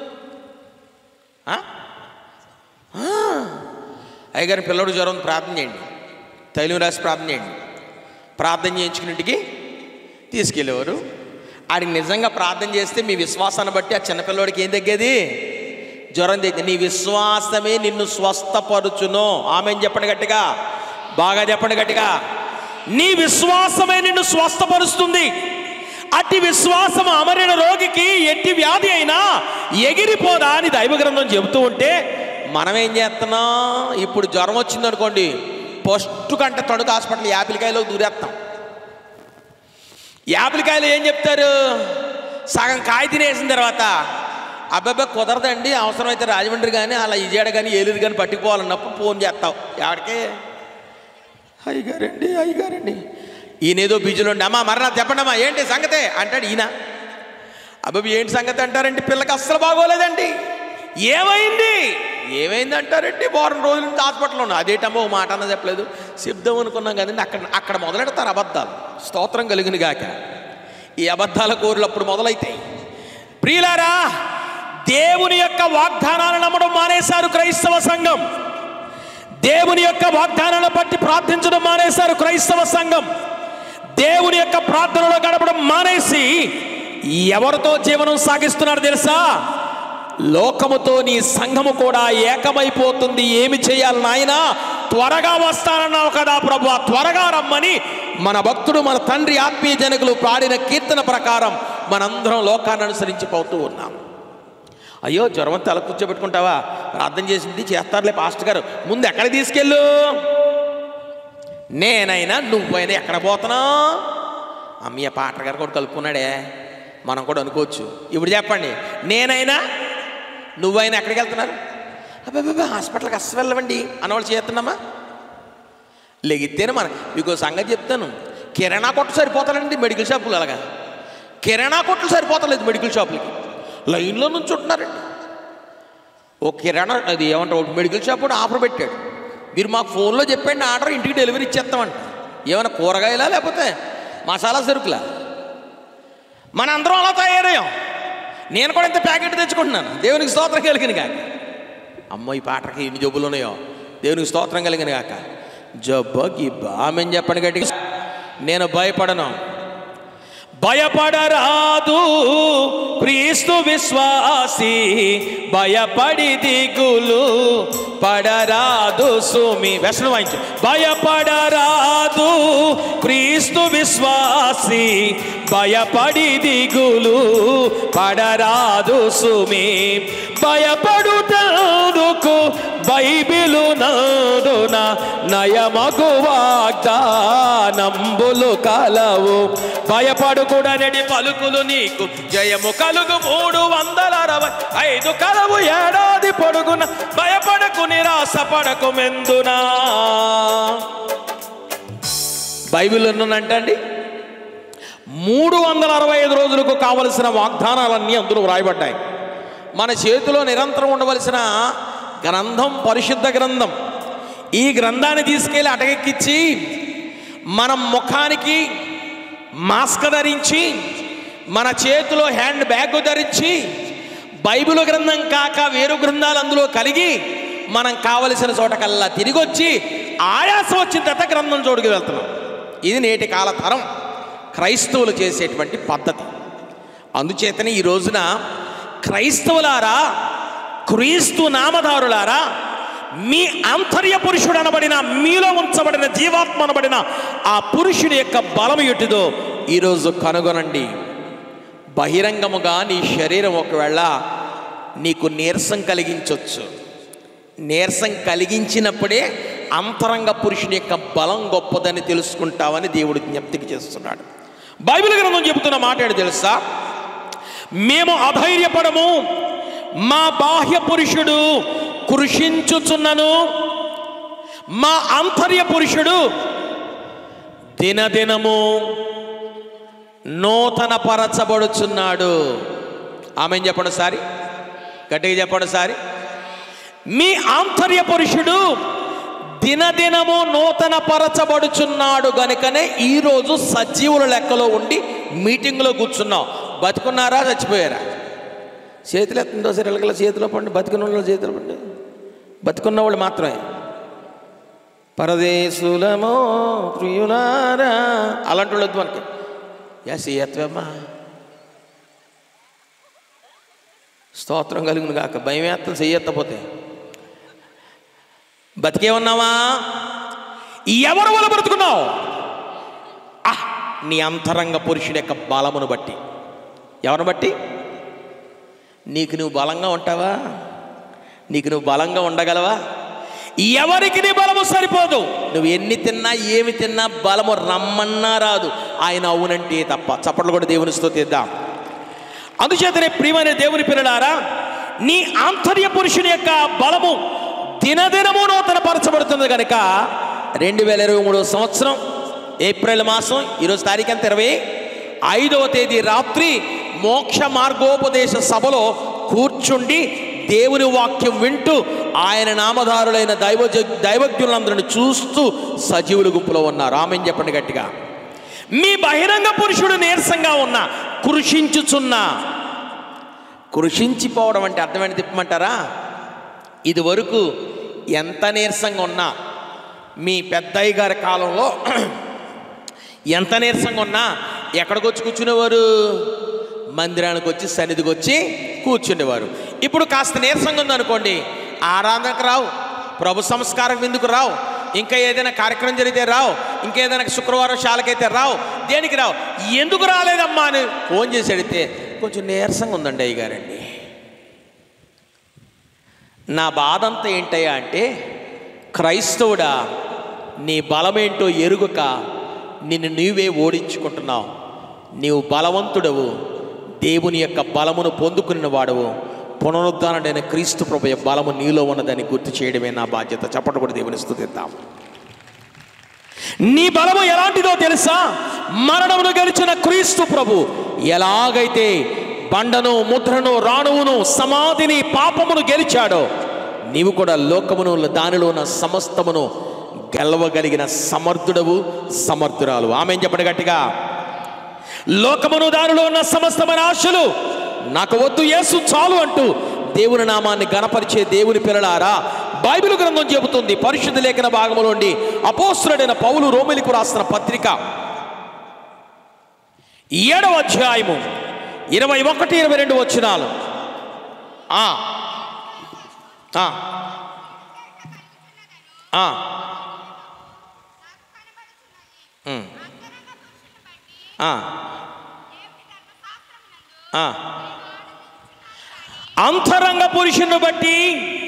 అయ్యగారి పిల్లడు జ్వరం ఉంది, ప్రార్థన చేయండి తైలం రాసి ప్రార్థన చేయండి ప్రార్థన చేయించుకుని ఇంటికి తీసుకెళ్ళేవారు ఆడికి నిజంగా ప్రార్థన చేస్తే మీ విశ్వాసాన్ని బట్టి ఆ చిన్నపిల్లవాడికి ఏం తగ్గేది జ్వరం తగ్గి నీ విశ్వాసమే నిన్ను స్వస్థపరుచును ఆమె చెప్పండి గట్టిగా బాగా చెప్పండి గట్టిగా నీ విశ్వాసమే నిన్ను స్వస్థపరుస్తుంది అట్టి విశ్వాసం అమరిన రోగికి ఎట్టి వ్యాధి అయినా ఎగిరిపోదా అని దైవ గ్రంథం చెబుతూ ఉంటే మనం ఏం చేస్తున్నాం ఇప్పుడు జ్వరం వచ్చింది అనుకోండి ఫస్ట్ కంటే తణుకు హాస్పిటల్ యాపిల్కాయలో దూరేస్తాం యాపిల్కాయలు ఏం చెప్తారు సగం కాయ తినేసిన తర్వాత అబ్బాబ్బా కుదరదండి అవసరమైతే రాజమండ్రి కానీ అలా విజయవాడ కానీ ఏలూరు కానీ పట్టుకుపోవాలన్నప్పుడు ఫోన్ చేస్తావు ఎవరికి అయ్యగారండి అయ్యగారండి ఈయన ఏదో బిజీలో ఉండి అమ్మా మరణ చెప్పండమ్మా ఏంటి సంగతే అంటాడు ఈయన అబ్బాబు ఏంటి సంగతి అంటారండి పిల్లకి అస్సలు బాగోలేదండి ఏమైంది ఏమైంది అంటారండి వారం రోజుల నుంచి హాస్పిటల్లో ఉన్నా అదేటమ్మో ఓ మాట అన్న చెప్పలేదు శబ్దం అనుకున్నాం కదండి అక్కడ అక్కడ మొదలెడతారు అబద్ధాలు స్తోత్రం కలిగిన గాక ఈ అబద్ధాల కోరులు అప్పుడు మొదలైతాయి ప్రియులారా దేవుని యొక్క వాగ్దానాలను నమ్మడం మానేశారు క్రైస్తవ సంఘం దేవుని యొక్క వాగ్దానాలను బట్టి ప్రార్థించడం మానేశారు క్రైస్తవ సంఘం దేవుని యొక్క ప్రార్థనలో గడపడం మానేసి ఎవరితో జీవనం సాగిస్తున్నారు తెలుసా లోకముతో నీ సంఘము కూడా ఏకమైపోతుంది ఏమి చేయాలి నాయన త్వరగా వస్తానన్నావు కదా ప్రభు త్వరగా రమ్మని మన భక్తుడు మన తండ్రి ఆత్మీయ జనకులు పాడిన కీర్తన ప్రకారం మనందరం లోకాన్ని అనుసరించి పోతూ ఉన్నాం అయ్యో జ్వరం తల కూర్చోబెట్టుకుంటావా ప్రార్థన చేసింది చేస్తారులే పాస్టర్ గారు ముందు ఎక్కడ తీసుకెళ్ళు నేనైనా నువ్వైనా ఎక్కడ పోతున్నావు అమ్మయ్య పాటర్ గారు కూడా కలుపుకున్నాడే మనం కూడా అనుకోవచ్చు ఇప్పుడు చెప్పండి నేనైనా నువ్వైనా ఎక్కడికి వెళ్తున్నారు అబ్బాబా హాస్పిటల్కి అస్సలు వెళ్ళవండి అన్నవాళ్ళు చేస్తున్నామా లెగితేనే మన మీకు ఓ సంగతి చెప్తాను కిరాణా కొట్టు సరిపోతారండి మెడికల్ షాపులు అలాగా కిరాణా కొట్లు సరిపోతలేదు మెడికల్ షాపులకి లైన్లో నుంచి ఉంటున్నారండి ఓ కిరాణా అది ఏమంటారు ఒక మెడికల్ షాప్ కూడా ఆఫర్ పెట్టాడు మీరు మాకు ఫోన్లో చెప్పండి ఆర్డర్ ఇంటికి డెలివరీ ఇచ్చేస్తామంట ఏమైనా కూరగాయలా లేకపోతే మసాలా సరుకులా మన అందరం అలా తయారయ్యాం నేను కూడా ఇంత ప్యాకెట్ తెచ్చుకుంటున్నాను దేవునికి స్తోత్రం కలిగిన కానీ అమ్మో ఈ పాటకి ఎన్ని జబ్బులు ఉన్నాయో దేవునికి స్తోత్రం కలిగిన గాక జబ్బ గిబ్బ ఆమెన్ చెప్పండి గట్టిగా నేను భయపడను భయపడరాదు క్రీస్తు విశ్వాసి భయపడి దిగులు పడరాదు సుమి వ్యసనం వాయించు భయపడరాదు క్రీస్తు విశ్వాసి భయపడి దిగులు పడరాదు సుమి భయపడుటకు బైబిలు నందున నయమగు వాగ్దానంబులు కలవు భయపడుకుడనడి పలుకులు నీకు జయము కలుగు మూడు వందల అరవై ఐదు కలవు ఏడాది పొడుగున భయపడకు నిరాశ పడకు మెందునా బైబిల్ ఉన్నంటండి మూడు వందల అరవై ఐదు రోజులకు కావలసిన వాగ్దానాలన్నీ అందులో వ్రాయబడ్డాయి మన చేతిలో నిరంతరం ఉండవలసిన గ్రంథం పరిశుద్ధ గ్రంథం ఈ గ్రంథాన్ని తీసుకెళ్ళి అటకెక్కించి మనం ముఖానికి మాస్క్ ధరించి మన చేతిలో హ్యాండ్ బ్యాగ్ ధరించి బైబిల్ గ్రంథం కాక వేరు గ్రంథాలు అందులో కలిగి మనం కావలసిన చోటకల్లా తిరిగి వచ్చి ఆయాసం వచ్చిన తర్వాత గ్రంథం చోటుకి వెళ్తున్నాం ఇది నేటి కాల తరం క్రైస్తవులు చేసేటువంటి పద్ధతి అందుచేతనే ఈ రోజున క్రైస్తవులారా క్రీస్తు నామధారులారా మీ ఆంతర్య పురుషుడు అనబడిన మీలో ఉంచబడిన జీవాత్మ అనబడిన ఆ పురుషుని యొక్క బలం ఎటుదో ఈరోజు కనుగొనండి బహిరంగముగా నీ శరీరం ఒకవేళ నీకు నీరసం కలిగించవచ్చు నీరసం కలిగించినప్పుడే అంతరంగ పురుషుని యొక్క బలం గొప్పదని తెలుసుకుంటావని దేవుడు జ్ఞప్తికి చేస్తున్నాడు బైబిల్ గ్రంథం చెబుతున్న మాట ఏంటో తెలుసా మేము అధైర్యపడము మా బాహ్య పురుషుడు కృషించుచున్నను మా ఆంతర్య పురుషుడు దినదినము నూతన పరచబడుచున్నాడు ఆమె చెప్పండి సారి గట్టిగా చెప్పండి సారి మీ ఆంతర్య పురుషుడు దినదినము నూతన పరచబడుచున్నాడు గనుకనే ఈరోజు సజీవుల లెక్కలో ఉండి మీటింగ్లో కూర్చున్నాం బతుకున్నారా చచ్చిపోయారా చేతులు ఎత్తుందో సరే ఎలగల చేతిలో పండి బతుకున్న వాళ్ళ చేతిలో పండి బతుకున్న వాళ్ళు మాత్రమే పరదేశులమో ప్రియులారా అలాంటి వాళ్ళు వద్దు మనకి ఎస్ ఎత్తవమ్మా స్తోత్రం కలుగును కాక భయం వేస్తాం చెయ్యెత్తపోతే బతికే ఉన్నావా ఎవరు వల్ల బ్రతుకున్నావు ఆహ్, నీ అంతరంగ పురుషుడి యొక్క బలమును బట్టి ఎవరిని బట్టి నీకు నువ్వు బలంగా ఉంటావా నీకు నువ్వు బలంగా ఉండగలవా ఎవరికి నీ బలము సరిపోదు నువ్వు ఎన్ని తిన్నా ఏమి తిన్నా బలము రమ్మన్నా రాదు ఆయన అవునంటే తప్ప చప్పట్లు కూడా దేవుని స్తుతిద్దాం అందుచేతనే ప్రియమైన దేవుని పిల్లలారా నీ ఆంతర్య పురుషుని యొక్క బలము దినదినము నూతన పరచబడుతుంది కనుక రెండు వేల ఇరవై మూడవ సంవత్సరం ఏప్రిల్ మాసం ఈరోజు తారీఖు ఎంత ఇరవై ఐదవ తేదీ రాత్రి మోక్ష మార్గోపదేశ సభలో కూర్చుండి దేవుని వాక్యం వింటూ ఆయన నామధారులైన దైవ దైవజ్ఞులందరిని చూస్తూ సజీవుల గుంపులో ఉన్నారు ఆమెను చెప్పండి గట్టిగా మీ బహిరంగ పురుషుడు నీరసంగా ఉన్న కృషించుచున్నా కృషించిపోవడం అంటే అర్థమైంది తిప్పమంటారా ఇది వరకు ఎంత నీరసంగా ఉన్నా మీ పెద్దయ్య గారి కాలంలో ఎంత నీరసంగా ఉన్నా ఎక్కడికి వచ్చి కూర్చునేవారు మందిరానికి వచ్చి సన్నిధికి వచ్చి కూర్చునేవారు ఇప్పుడు కాస్త నీరసంగా ఉందనుకోండి ఆరాధనకు రావు ప్రభు సంస్కారం ఎందుకు రావు ఇంకా ఏదైనా కార్యక్రమం జరిగితే రావు ఇంకా ఏదైనా శుక్రవారం శాలకైతే రావు దేనికి రావు ఎందుకు రాలేదమ్మా అని ఫోన్ చేసి అడిగితే కొంచెం నీరసంగా ఉందండి అయ్యగారండి నా బాధ అంతా ఏంటయ్యా అంటే క్రైస్తవుడా నీ బలమేంటో ఎరుగక నిన్ను నీవే ఓడించుకుంటున్నావు నీవు బలవంతుడవు దేవుని యొక్క బలమును పొందుకున్న వాడవు పునరుద్ధానుడైన క్రీస్తు ప్రభు యొక్క బలము నీలో ఉన్నదని గుర్తు చేయడమే నా బాధ్యత చప్పట కూడా దేవుని స్తుతిద్దాం నీ బలము ఎలాంటిదో తెలుసా మరణమును గెలిచిన క్రీస్తు ప్రభు ఎలాగైతే బండను ముద్రను రాణువును సమాధిని పాపమును గెలిచాడో నీవు కూడా లోకమును దానిలో ఉన్న సమస్తమును గెలవగలిగిన సమర్థుడవు సమర్థురాలు ఆమె చెప్పండి గట్టిగా లోకమును దానిలో ఉన్న సమస్తమైన ఆశలు నాకు వద్దు యేసు చాలు అంటూ దేవుని నామాన్ని గణపరిచే దేవుని పిల్లలారా బైబిల్ గ్రంథం చెబుతుంది పరిశుద్ధ లేఖన భాగంలోండి అపోస్తుడైన పౌలు రోమిలికు రాసిన పత్రిక ఏడవ అధ్యాయము ఇరవై ఒకటి ఇరవై రెండు వచ్చినాలు ఆ. ఆ. ఆ. ఉమ్. ఆ. ఆ. అంతరంగ పురుషుని బట్టి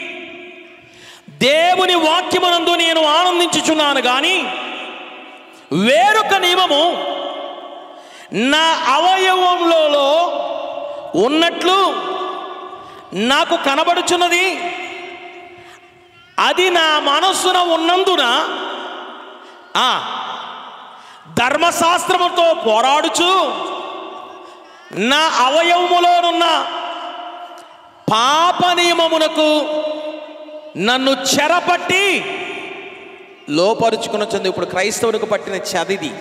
దేవుని వాక్యమునందు నేను ఆనందించుచున్నాను కానీ వేరొక నియమము నా అవయవంలో ఉన్నట్లు నాకు కనబడుచున్నది అది నా మనస్సున ఉన్నందున ఆ ధర్మశాస్త్రముతో పోరాడుచు నా అవయవములోనున్న పాప నియమమునకు నన్ను చెరపట్టి లోపరుచుకునొచ్చింది ఇప్పుడు క్రైస్తవునికి పట్టిన చదిది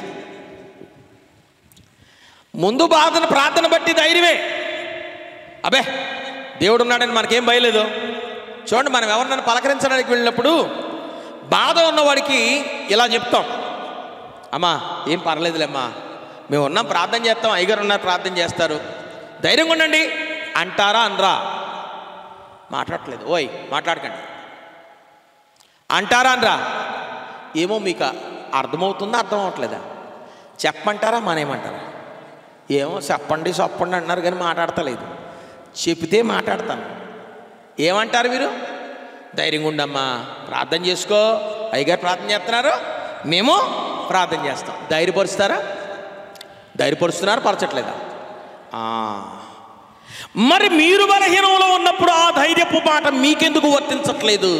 ముందు బాధను ప్రార్థన బట్టి ధైర్యమే అబే దేవుడు ఉన్నాడని మనకేం భయలేదు చూడండి మనం ఎవరినైనా పలకరించడానికి వెళ్ళినప్పుడు బాధ ఉన్నవాడికి ఇలా చెప్తాం అమ్మా ఏం పర్లేదులేమ్మా మేము ఉన్నాం ప్రార్థన చేస్తాం అయ్యగారు ఉన్నారు ప్రార్థన చేస్తారు ధైర్యంగా ఉండండి అంటారా అనరా మాట్లాడట్లేదు ఓయ్ మాట్లాడకండి అంటారా అనరా ఏమో మీకు అర్థమవుతుందా అర్థం అవ్వట్లేదా చెప్పమంటారా మానేయమంటారా ఏమో చెప్పండి చెప్పండి అన్నారు కానీ మాట్లాడతలేదు చెప్తే మాట్లాడతాను ఏమంటారు మీరు ధైర్యంగా ఉండమ్మా ప్రార్థన చేసుకో అయ్యగారు ప్రార్థన చేస్తున్నారు మేము ప్రార్థన చేస్తాం ధైర్యపరుస్తారా ధైర్యపరుస్తున్నారు పరచట్లేదా ఆ. మరి మీరు బలహీనంలో ఉన్నప్పుడు ఆ ధైర్యపు మాట మీకెందుకు వర్తించట్లేదు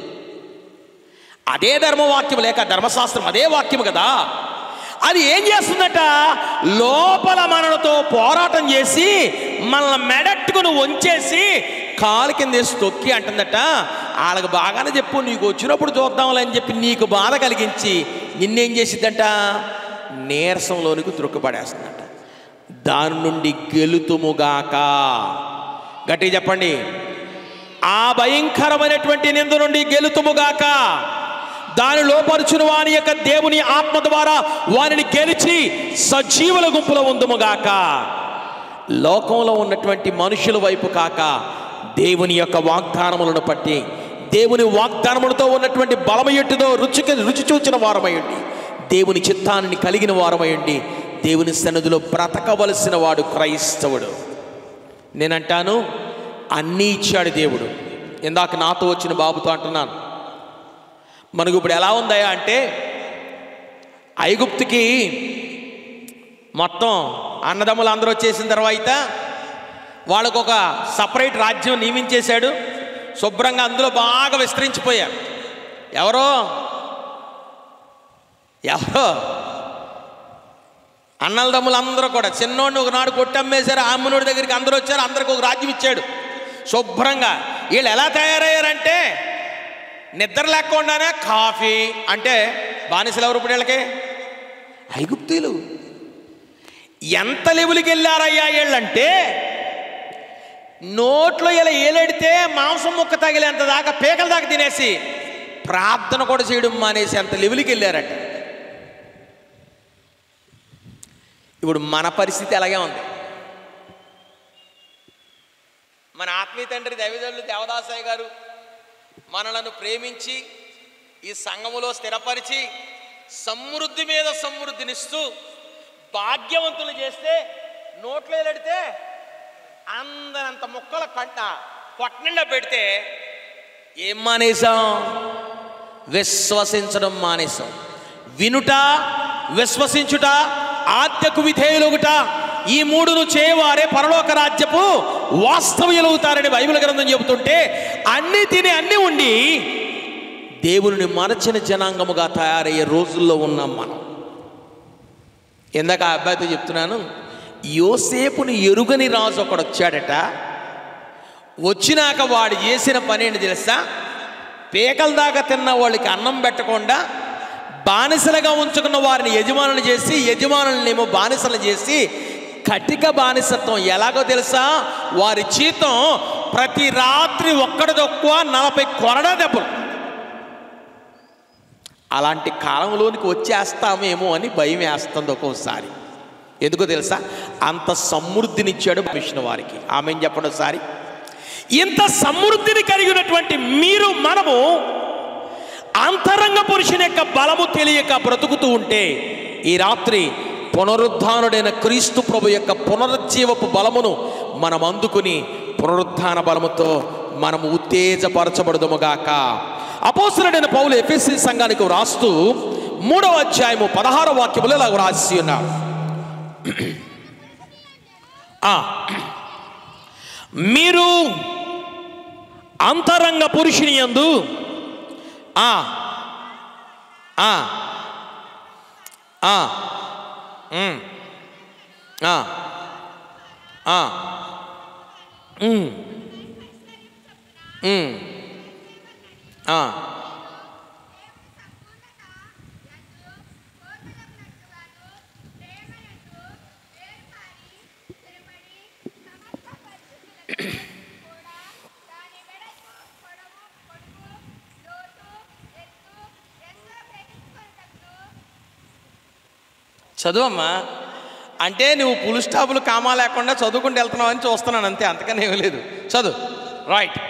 అదే ధర్మవాక్యం లేక ధర్మశాస్త్రం అదే వాక్యం కదా అది ఏం చేస్తుందట లోపల మనలతో పోరాటం చేసి మనల్ని మెడట్టుకుని వంచేసి కాలు కింద వేసి తొక్కి అంటుందట వాళ్ళకి బాగానే చెప్పు నీకు వచ్చినప్పుడు చూద్దాంలే అని చెప్పి నీకు బాధ కలిగించి నిన్నేం చేసిద్దంట నీరసంలోనికి త్రుక్కుపడేస్తుందట దాని నుండి గెలుతుముగాక గట్టిగా చెప్పండి ఆ భయంకరమైనటువంటి నింద నుండి గెలుతుముగాక దాని లోపరుచుని వాని యొక్క దేవుని ఆత్మ ద్వారా వారిని గెలిచి సజీవుల గుంపులో ఉందుముగాక లోకంలో ఉన్నటువంటి మనుషుల వైపు కాక దేవుని యొక్క వాగ్దానములను పట్టి దేవుని వాగ్దానములతో ఉన్నటువంటి బలమయ్యట్టుతో రుచికి రుచి చూచిన వారమయ్యండి దేవుని చిత్తాన్ని కలిగిన వారమయ్యండి దేవుని సన్నిధిలో బ్రతకవలసిన వాడు క్రైస్తవుడు నేనంటాను అన్నీ ఇచ్చాడు దేవుడు ఇందాక నాతో వచ్చిన బాబుతో అంటున్నాను మనకు ఇప్పుడు ఎలా ఉందయా అంటే ఐగుప్తుకి మొత్తం అన్నదమ్ములు అందరూ వచ్చేసిన తర్వాత వాళ్ళకు ఒక సపరేట్ రాజ్యం నియమించేశాడు శుభ్రంగా అందులో బాగా విస్తరించిపోయారు ఎవరో ఎవరో అన్నలదమ్ములు అందరూ కూడా చిన్నోడిని ఒకనాడు కొట్టమ్మేశారు ఆ అమ్మనోడి దగ్గరికి అందరూ వచ్చారు అందరికి ఒక రాజ్యం ఇచ్చాడు శుభ్రంగా వీళ్ళు ఎలా తయారయ్యారంటే నిద్ర లేకుండానే కాఫీ అంటే బానిసలు ఎవరు ఇప్పుడు వీళ్ళకి ఐగుప్తీలు ఎంత లెవెల్కి వెళ్ళారయ్యా వీళ్ళంటే నోట్లో ఇలా ఏలెడితే మాంసం ముక్క తగిలేంత దాకా పీకల దాకా తినేసి ప్రార్థన కూడా చేయడం మానేసి అంత లెవెల్కి వెళ్ళారట ఇప్పుడు మన పరిస్థితి అలాగే ఉంది మన ఆత్మీయ తండ్రి దైవజనులు దేవదాసయ్య గారు మనలను ప్రేమించి ఈ సంఘములో స్థిరపరిచి సమృద్ధి మీద సమృద్ధినిస్తూ భాగ్యవంతులు చేస్తే నోట్లో ఎడితే అందరంత ముక్కల కంట పొట్టనిండా పెడితే ఏం మానేశాం విశ్వసించడం మానేశాం వినుట విశ్వసించుట ఆత్యకు విధేయులుగుట ఈ మూడును చేయవారే పరలోక రాజ్యపు వాస్తవ్యులవుతారని బైబిల్ గ్రంథం చెబుతుంటే అన్ని తిని అన్ని ఉండి దేవుని మరచిన జనాంగముగా తయారయ్యే రోజుల్లో ఉన్నాం మనం ఇందాక ఆ అబ్బాయితో చెప్తున్నాను యోసేపుని ఎరుగని రాజు ఒకడు వచ్చాడట వచ్చినాక వాడు చేసిన పని ఏంటి తెలుసా పేకల దాకా తిన్న వాళ్ళకి అన్నం పెట్టకుండా బానిసలుగా ఉంచుకున్న వారిని యజమానులు చేసి యజమానులనేమో బానిసలు చేసి కటిక బానిసత్వం ఎలాగో తెలుసా వారి జీతం ప్రతి రాత్రి ఒక్కడి తక్కువ నలభై కొరడా దెబ్బలు అలాంటి కాలంలోనికి వచ్చేస్తామేమో అని భయం వేస్తుంది ఒక్కోసారి ఎందుకో తెలుసా అంత సమృద్ధినిచ్చాడు మిషన్ వారికి ఆమె చెప్పండి ఒకసారి ఇంత సమృద్ధిని కలిగినటువంటి మీరు మనము అంతరంగ పురుషుని యొక్క బలము తెలియక బ్రతుకుతూ ఉంటే ఈ రాత్రి పునరుద్ధానుడైన క్రీస్తు ప్రభు యొక్క పునరుజ్జీవపు బలమును మనం అందుకుని పునరుద్ధాన బలముతో మనము ఉత్తేజపరచబడదుముగాక అపోసరుడైన పౌలు ఎఫ్ఎస్సి సంఘానికి రాస్తూ మూడవ అధ్యాయము పదహార వాక్యములు ఇలా రాసి ఉన్నారు ఆ, మీరు అంతరంగ పురుషుని యందు ఆ ఆ ఆ ఉమ్, ఆ ఆ ఉమ్, ఉమ్, ఆ చదువమ్మా అంటే నువ్వు పులు స్టాపులు కామా లేకుండా చదువుకుంటూ వెళ్తున్నావు అని చూస్తున్నాను అంతే అంతకనే ఏమీ లేదు చదువు రైట్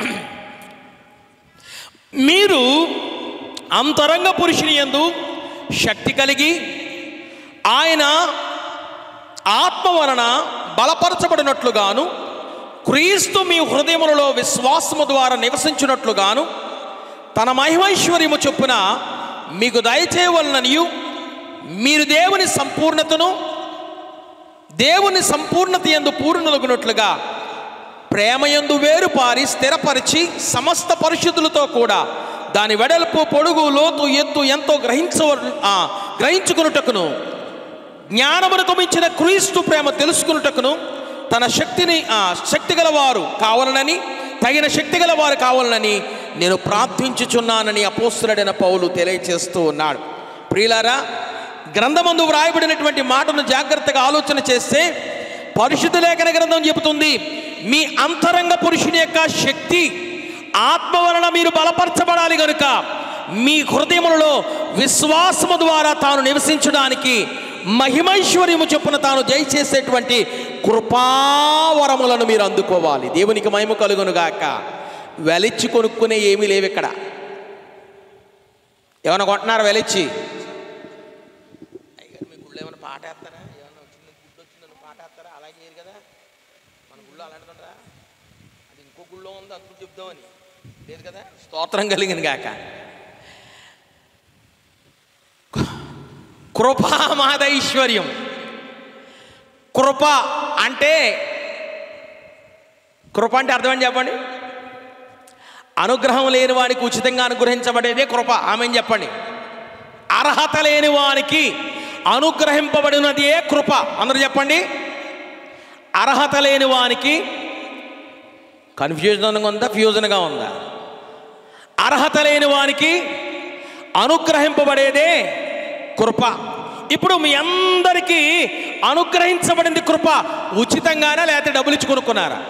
మీరు అంతరంగ పురుషుని యందు శక్తి కలిగి ఆయన ఆత్మ వలన బలపరచబడినట్లుగాను క్రీస్తు మీ హృదయములలో విశ్వాసము ద్వారా నివసించినట్లుగాను తన మహిమైశ్వర్యము చొప్పున మీకు దయచేయవలననియు మీరు దేవుని సంపూర్ణతను దేవుని సంపూర్ణత ఎందు పూర్ణులగునట్లుగా ప్రేమయందు వేరుపారి స్థిరపరిచి సమస్త పరిశుద్ధులతో కూడా దాని వెడల్పు పొడుగు లోతు ఎత్తు ఎంతో గ్రహించవ ఆ, గ్రహించుకున్నటకును జ్ఞానమునకు మించిన క్రీస్తు ప్రేమ తెలుసుకున్నటకును తన శక్తిని ఆ, శక్తి గలవారు కావాలనని తగిన శక్తి గలవారు కావాలనని నేను ప్రార్థించుచున్నానని అపోస్తుడైన పౌలు తెలియచేస్తూ ఉన్నాడు ప్రియులారా గ్రంథమందు వ్రాయబడినటువంటి మాటను జాగ్రత్తగా ఆలోచన చేస్తే పరిశుద్ధ లేఖన గ్రంథం చెబుతుంది మీ అంతరంగ పురుషుని యొక్క శక్తి ఆత్మ వలన మీరు బలపరచబడాలి గనుక మీ హృదయములలో విశ్వాసము ద్వారా తాను నివసించడానికి మహిమైశ్వర్యము చొప్పున తాను జయచేసేటువంటి కృపావరములను మీరు అందుకోవాలి దేవునికి మహిమ కలుగునుగాక వెలిచ్చి కొనుక్కునే ఏమీ లేవు ఇక్కడ ఏమైనా కొంటున్నారు వెలిచ్చి అయ్యగారు మీ గుళ్ళో ఏమైనా పాట వేస్తారా ఏమైనా వచ్చింది గుడ్డు వచ్చిందని పాట వేస్తారా అలాగే చేయరు కదా మన గుళ్ళో అలాంటిదంటారా అది ఇంకో గుళ్ళో ఉంది అప్పుడు చెప్దామని లేదు కదా స్తోత్రం కలిగింది గాక కృపామాదైశ్వర్యం కృప అంటే కృప అంటే అర్థం ఏంటి చెప్పండి అనుగ్రహం లేని వానికి ఉచితంగా అనుగ్రహించబడేదే కృప ఆమె చెప్పండి అర్హత లేని వానికి అనుగ్రహింపబడినది ఏ కృప అందరూ చెప్పండి అర్హత లేని వానికి కన్ఫ్యూజన్గా ఉందా ఫ్యూజన్గా ఉందా అర్హత లేని వానికి అనుగ్రహింపబడేదే కృప ఇప్పుడు మీ అందరికీ అనుగ్రహించబడింది కృప ఉచితంగానా లేకపోతే డబ్బులు ఇచ్చి కొనుక్కున్నారా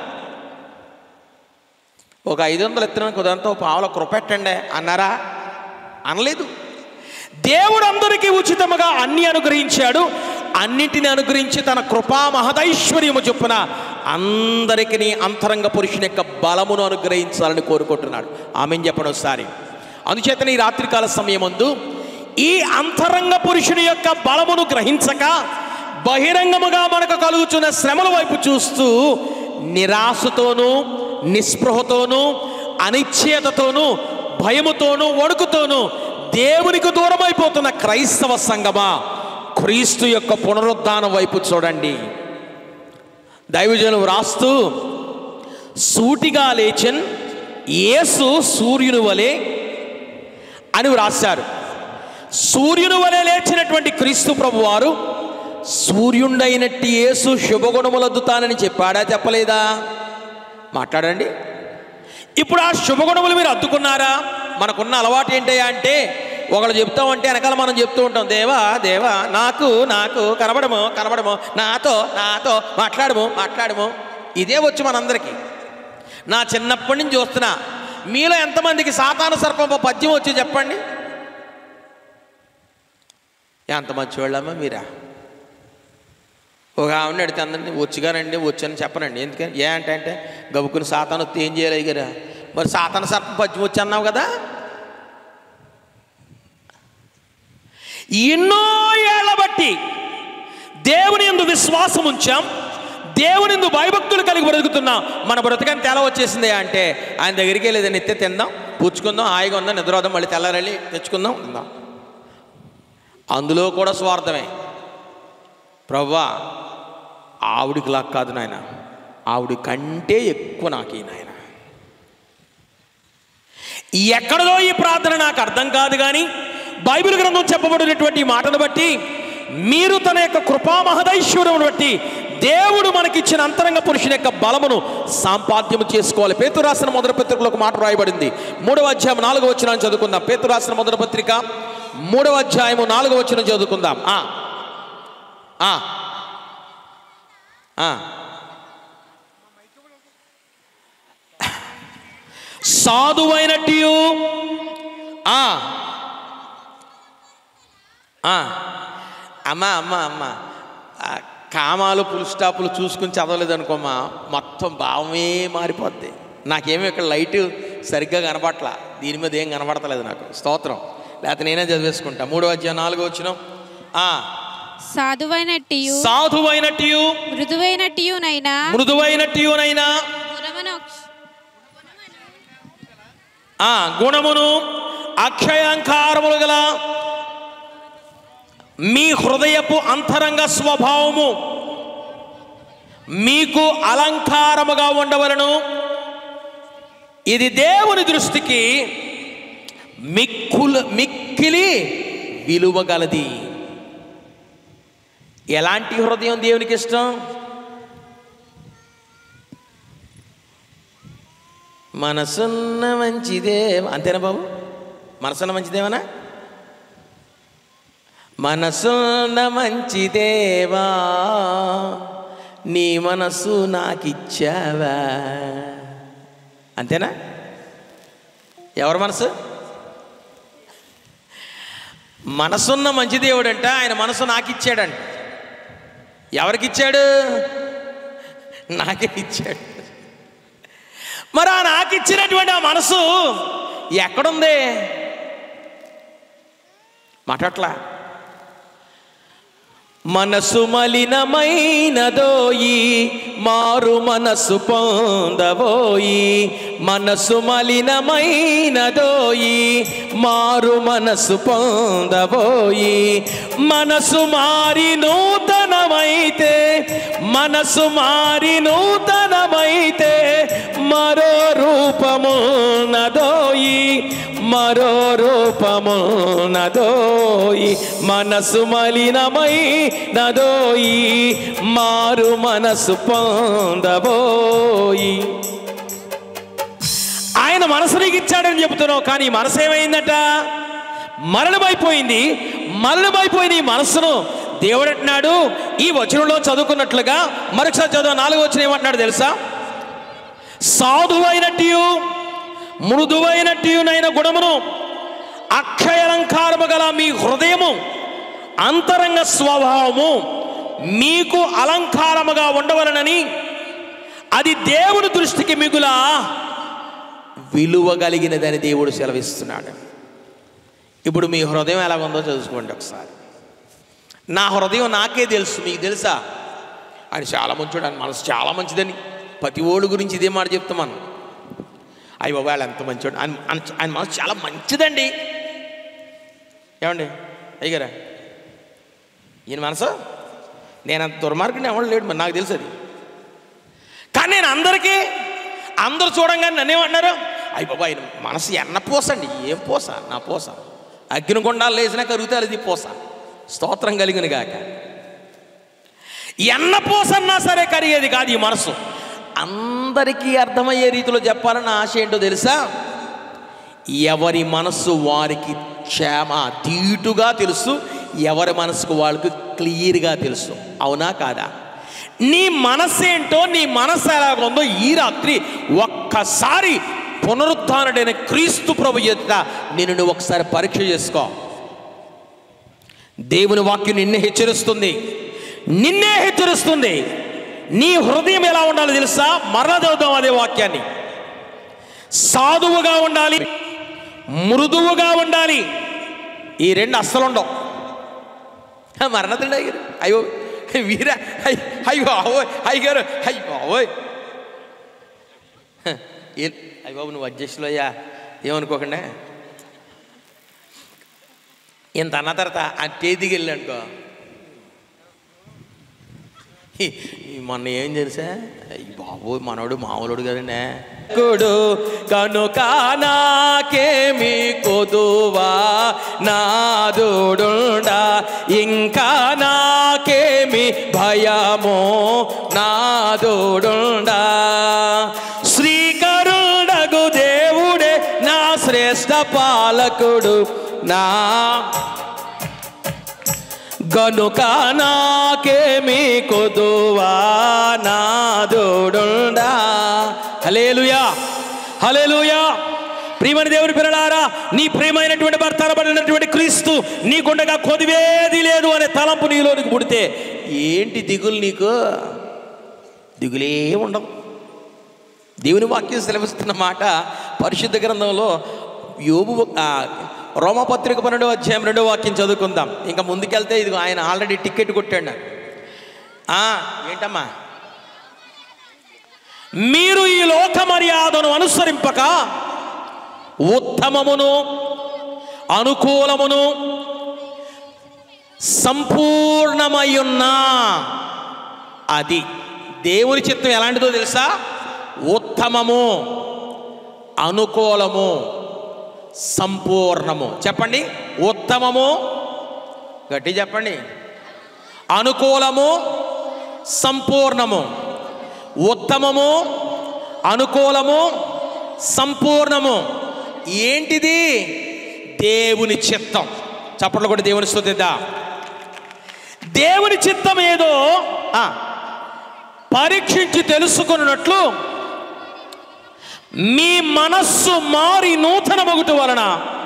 ఒక ఐదు వందలు ఎత్తున కుదంతో పావుల కృప పెట్టండి అన్నారా అనలేదు దేవుడు అందరికీ ఉచితముగా అన్ని అనుగ్రహించాడు అన్నిటిని అనుగ్రహించి తన కృపా మహదైశ్వర్యము చొప్పున అందరికీ అంతరంగ పురుషుని యొక్క బలమును అనుగ్రహించాలని కోరుకుంటున్నాడు ఆమెను చెప్పండి ఒకసారి అందుచేతనే ఈ రాత్రికాల సమయమందు ఈ అంతరంగ పురుషుని యొక్క బలమును గ్రహించక బహిరంగముగా మనకు కలుగుతున్న శ్రమల వైపు చూస్తూ నిరాశతోనూ నిస్పృహతోనూ అనిశ్చయతతోనూ భయముతోనూ వణుకుతోనూ దేవునికి దూరమైపోతున్న క్రైస్తవ సంగమా క్రీస్తు యొక్క పునరుద్ధానం వైపు చూడండి దైవజనులు వ్రాస్తూ సూటిగా లేచన్ యేసు సూర్యుని వలె అని వ్రాశారు సూర్యుని వలె లేచినటువంటి క్రీస్తు ప్రభువారు సూర్యుండైనట్టి యేసు శుభగుణములద్దుతానని చెప్పాడా చెప్పలేదా మాట్లాడండి ఇప్పుడు ఆ శుభగుణములు మీరు అద్దుకున్నారా మనకున్న అలవాటు ఏంటయ్యా అంటే ఒకళ్ళు చెప్తామంటే వెనకాల మనం చెప్తూ ఉంటాం దేవా దేవా నాకు నాకు కనబడము కనబడము నాతో నాతో మాట్లాడము మాట్లాడము ఇదే వచ్చు మనందరికీ నా చిన్నప్పటి నుంచి చూస్తున్నా మీలో ఎంతమందికి సాతాన సర్పం పద్యం వచ్చి చెప్పండి ఎంత మంచివాళ్ళమ్మా మీరా ఒక ఆవిడ అడిగితే అందరినీ వచ్చిగానండి వచ్చాను చెప్పనండి ఎందుకని ఏ అంటే అంటే గబుకుని సాతాను వస్తే ఏం చేయాలి అయ్యారా మరి సాతాన సర్పం పద్యం వచ్చి అన్నావు కదా ఎన్నో ఏళ్ల బట్టి దేవుని ఎందు విశ్వాసం ఉంచాం దేవుని ఎందు భయభక్తులు కలిగి బ్రతుకుతున్నాం మన బ్రతకని తెల వచ్చేసింది అంటే ఆయన దగ్గరికి వెళ్ళేది ఎత్తే తిందాం పుచ్చుకుందాం హాయిగా ఉందాం నిద్రపోదాం మళ్ళీ తెల్లారెళ్ళి తెచ్చుకుందాం ఉందాం అందులో కూడా స్వార్థమే ప్రవ్వా ఆవిడికి లాక్ కాదు నాయన ఆవిడ కంటే ఎక్కువ నాకు ఈ నాయన ఎక్కడదో ఈ ప్రార్థన నాకు అర్థం కాదు కానీ బైబిల్ గ్రంథం చెప్పబడినటువంటి ఈ మాటను బట్టి మీరు తన యొక్క కృపా మహదైశ్వర్యమును బట్టి దేవుడు మనకిచ్చిన అంతరంగ పురుషుని యొక్క బలమును సాంపాద్యము చేసుకోవాలి పేతు రాసిన మొదటి పత్రికలో ఒక మాట రాయబడింది మూడవ అధ్యాయం నాలుగవ వచ్చిన చదువుకుందాం పేతు రాసిన మొదటి పత్రిక మూడవ అధ్యాయము నాలుగవ వచ్చిన చదువుకుందాం ఆ ఆ ఆ. సాధువైనట్టు ఆ ఆ. అమ్మా అమ్మా అమ్మా ఆ, కామాలు పుల్ స్టాపులు చూసుకుని చదవలేదనుకోమ్మా మొత్తం భావమే మారిపోద్ది నాకేమీ ఇక్కడ లైట్ సరిగ్గా కనపట్ల దీని మీద ఏం కనపడతలేదు నాకు స్తోత్రం లేకపోతే నేనే చదివేసుకుంటా మూడో అధ్యాయం నాలుగో వచ్చిన సాధువైనట్టియు సాధువైనట్టు మృదువైనట్టియునైనా మృదువైనట్టునైనా గుణమును ఆ గుణమును అక్షయాంకారములు గల మీ హృదయపు అంతరంగ స్వభావము మీకు అలంకారముగా ఉండవలను ఇది దేవుని దృష్టికి మిక్కులు మిక్కిలి విలువ గలది ఎలాంటి హృదయం దేవునికి ఇష్టం మనసున్న మంచిదే అంతేనా బాబు మనసున్న మంచిదేమనా మనసున్న మంచిదేవా నీ మనసు నాకిచ్చావా అంతేనా ఎవరి మనసు మనసున్న మంచి దేవుడంట ఆయన మనసు నాకు ఇచ్చాడంట ఎవరికి ఇచ్చాడు నాకే ఇచ్చాడు మరి ఆ నాకు ఇచ్చినటువంటి ఆ మనసు ఎక్కడుంది మాట్లాడట్లా మనసు మలినమైనదోయి మారు మనసు పొందబోయి మనసు మలినమైనదోయి మారు మనసు పొందబోయి మనసు మారి నూతనమైతే మనసు మారి నూతనమైతే మరో రూపము నదోయి మరో రూపము నదోయి మనసు మలినమై నదోయి మారు మనసు పొందబోయి ఆయన మనసు నీకు ఇచ్చాడని చెబుతున్నావు కానీ ఈ మనసు ఏమైందట మరణమైపోయింది మరణమైపోయిన ఈ మనస్సును దేవుడు అంటున్నాడు ఈ వచనంలో చదువుకున్నట్లుగా మరొకసారి చదువు నాలుగు వచ్చిన ఏమంటున్నాడు తెలుసా సాధువైనట్టు మృదువైనట్టునైన గుణమును అక్షయలంకారము గల మీ హృదయము అంతరంగ స్వభావము మీకు అలంకారముగా ఉండవలనని అది దేవుని దృష్టికి మిగుల విలువ కలిగినదని దేవుడు సెలవిస్తున్నాడు ఇప్పుడు మీ హృదయం ఎలాగుందో చూసుకోండి ఒకసారి నా హృదయం నాకే తెలుసు మీకు తెలుసా ఆయన చాలా మంచోడు ఆయన మనసు చాలా మంచిదని ప్రతి ఓడు గురించి ఇదే మాట చెప్తామను అయ్య బాబా వాళ్ళు ఎంత మంచోడు ఆయన ఆయన- ఆయన మనసు చాలా మంచిదండి ఏమండి అయ్యగారా ఈయన మనసు నేను అంత దుర్మార్గుని ఎవడు లేడు మరి నాకు తెలుసు అది కానీ నేను అందరికీ అందరు చూడంగానే నన్నేమంటున్నారు అయ్య బాబా ఆయన మనసు ఎన్న పోసండి ఏం పోస నా పోస అగ్నికొండాలు లేచినా కరుగుతారు ఇది పోస స్తోత్రం కలిగిన గాక ఎన్న పోసన్నా సరే కరిగేది కాదు ఈ మనసు అందరికీ అర్థమయ్యే రీతిలో చెప్పాలన్న ఆశ ఏంటో తెలుసా ఎవరి మనస్సు వారికి క్షేమ తీటుగా తెలుసు ఎవరి మనసుకు వాళ్ళకు క్లియర్గా తెలుసు అవునా కాదా నీ మనస్సు ఏంటో నీ మనస్సు ఎలాగుందో ఈ రాత్రి ఒక్కసారి పునరుద్ధానుడైన క్రీస్తు ప్రభు ఎదుట నేను నువ్వు ఒకసారి పరీక్ష చేసుకో దేవుని వాక్యం నిన్నే హెచ్చరిస్తుంది నిన్నే హెచ్చరిస్తుంది నీ హృదయం ఎలా ఉండాలో తెలుసా మరల చదువుదాం అదే వాక్యాన్ని సాధువుగా ఉండాలి మృదువుగా ఉండాలి ఈ రెండు అస్సలు ఉండవు మరణతండి అయ్యారు అయ్యో వీరా అయ్య- అయ్యో అవో అయ్యారు అయ్యో అవోయ్ ఏ అయ్య బాబు నువ్వు అడ్జస్ట్లో అయ్యా ఏమనుకోకుండా ఇంత అన్న తర్వాత ఆ తేదీకి వెళ్ళి అనుకో ఈ- ఈ మొన్న ఏం తెలుసా అయ్యి బాబు మనోడు మామూలుడు కదండి కుడు కనుక నాకేమి కొదువా నాదుడుండా ఇంకా నాకేమి భయమో నాదుడుండా శ్రీకరుడగు దేవుడే నా శ్రేష్ఠ పాలకుడు నా గనుక నాకేమి కొదువా నాదుడుండా హలేలుయా హలేలుయా ప్రియమైన దేవుని పిల్లలారా నీ ప్రియమైనటువంటి భర్త అనబడినటువంటి క్రీస్తు నీకుండగా కొదివేది లేదు అనే తలంపు నీలోనికి పుడితే ఏంటి దిగులు నీకు దిగులే ఉండవు దేవుని వాక్యం సెలవిస్తున్న మాట పరిశుద్ధ గ్రంథంలో యోబు ఆ, రోమపత్రిక పన్నెండో అధ్యాయం రెండో వాక్యం చదువుకుందాం ఇంకా ముందుకెళ్తే ఇది ఆయన ఆల్రెడీ టికెట్ కొట్టాడు నాకు ఆ, ఏంటమ్మా మీరు ఈ లోక మర్యాదను అనుసరింపక ఉత్తమమును అనుకూలమును సంపూర్ణమయ్యున్న అది దేవుని చిత్తం ఎలాంటిదో తెలుసా ఉత్తమము అనుకూలము సంపూర్ణము చెప్పండి ఉత్తమము గట్టి చెప్పండి అనుకూలము సంపూర్ణము ఉత్తమము అనుకూలము సంపూర్ణము ఏంటిది దేవుని చిత్తం చప్పట్లు కూడా దేవుని స్థుతిద్దా దేవుని చిత్తం ఏదో ఆ, పరీక్షించి తెలుసుకున్నట్లు మీ మనస్సు మారి నూతన మొగుట వలన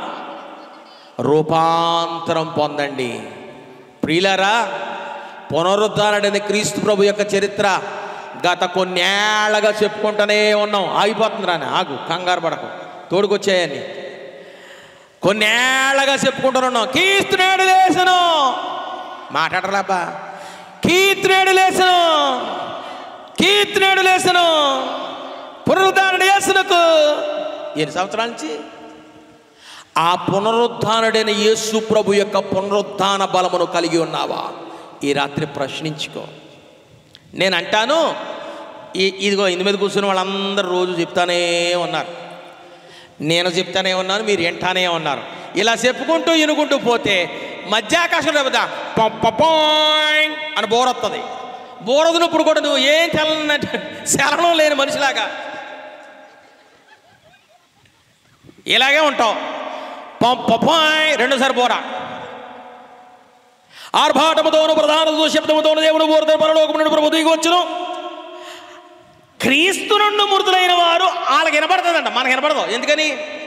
రూపాంతరం పొందండి ప్రియులారా పునరుద్ధారణమైన క్రీస్తు ప్రభు యొక్క చరిత్ర గత కొన్నేళ్లగా చెప్పుకుంటూనే ఉన్నాం ఆగిపోతుంది రాని ఆగు కంగారు పడకు తోడుకొచ్చాయని కొన్నేళ్లగా చెప్పుకుంటూనే ఉన్నాం కీర్తినేడు లేసను మాట్లాడరాబా కీర్తినేడు లేసను కీర్తినేడు లేసను పునరుద్ధారణ యేసునకు ఎన్ని సంవత్సరాల నుంచి ఆ పునరుద్ధానుడైన యేసు ప్రభు యొక్క పునరుద్ధాన బలమును కలిగి ఉన్నావా ఈ రాత్రి ప్రశ్నించుకో నేను అంటాను ఈ ఇదిగో ఇందు మీద కూర్చున్న వాళ్ళందరూ రోజు చెప్తానే ఉన్నారు నేను చెప్తానే ఉన్నాను మీరు వింటానే ఉన్నారు ఇలా చెప్పుకుంటూ ఇనుకుంటూ పోతే మధ్యాకాశం రేపుదా పాయింగ్ అని బోరొస్తుంది బోరదునప్పుడు కూడా నువ్వు ఏం తెలనట్టు శరణం లేని మనిషిలాగా ఇలాగే ఉంటావు పంపాయ్ రెండోసారి బోరా ఆర్భాటముతోను ప్రధానతో శబ్దముతోను దేవుడు బోరుతో పరలోకము నుండి ప్రభు దిగి వచ్చును క్రీస్తు నుండి మృతులైన వారు వాళ్ళకి వినపడుతుందంట మనకు వినపడదు ఎందుకని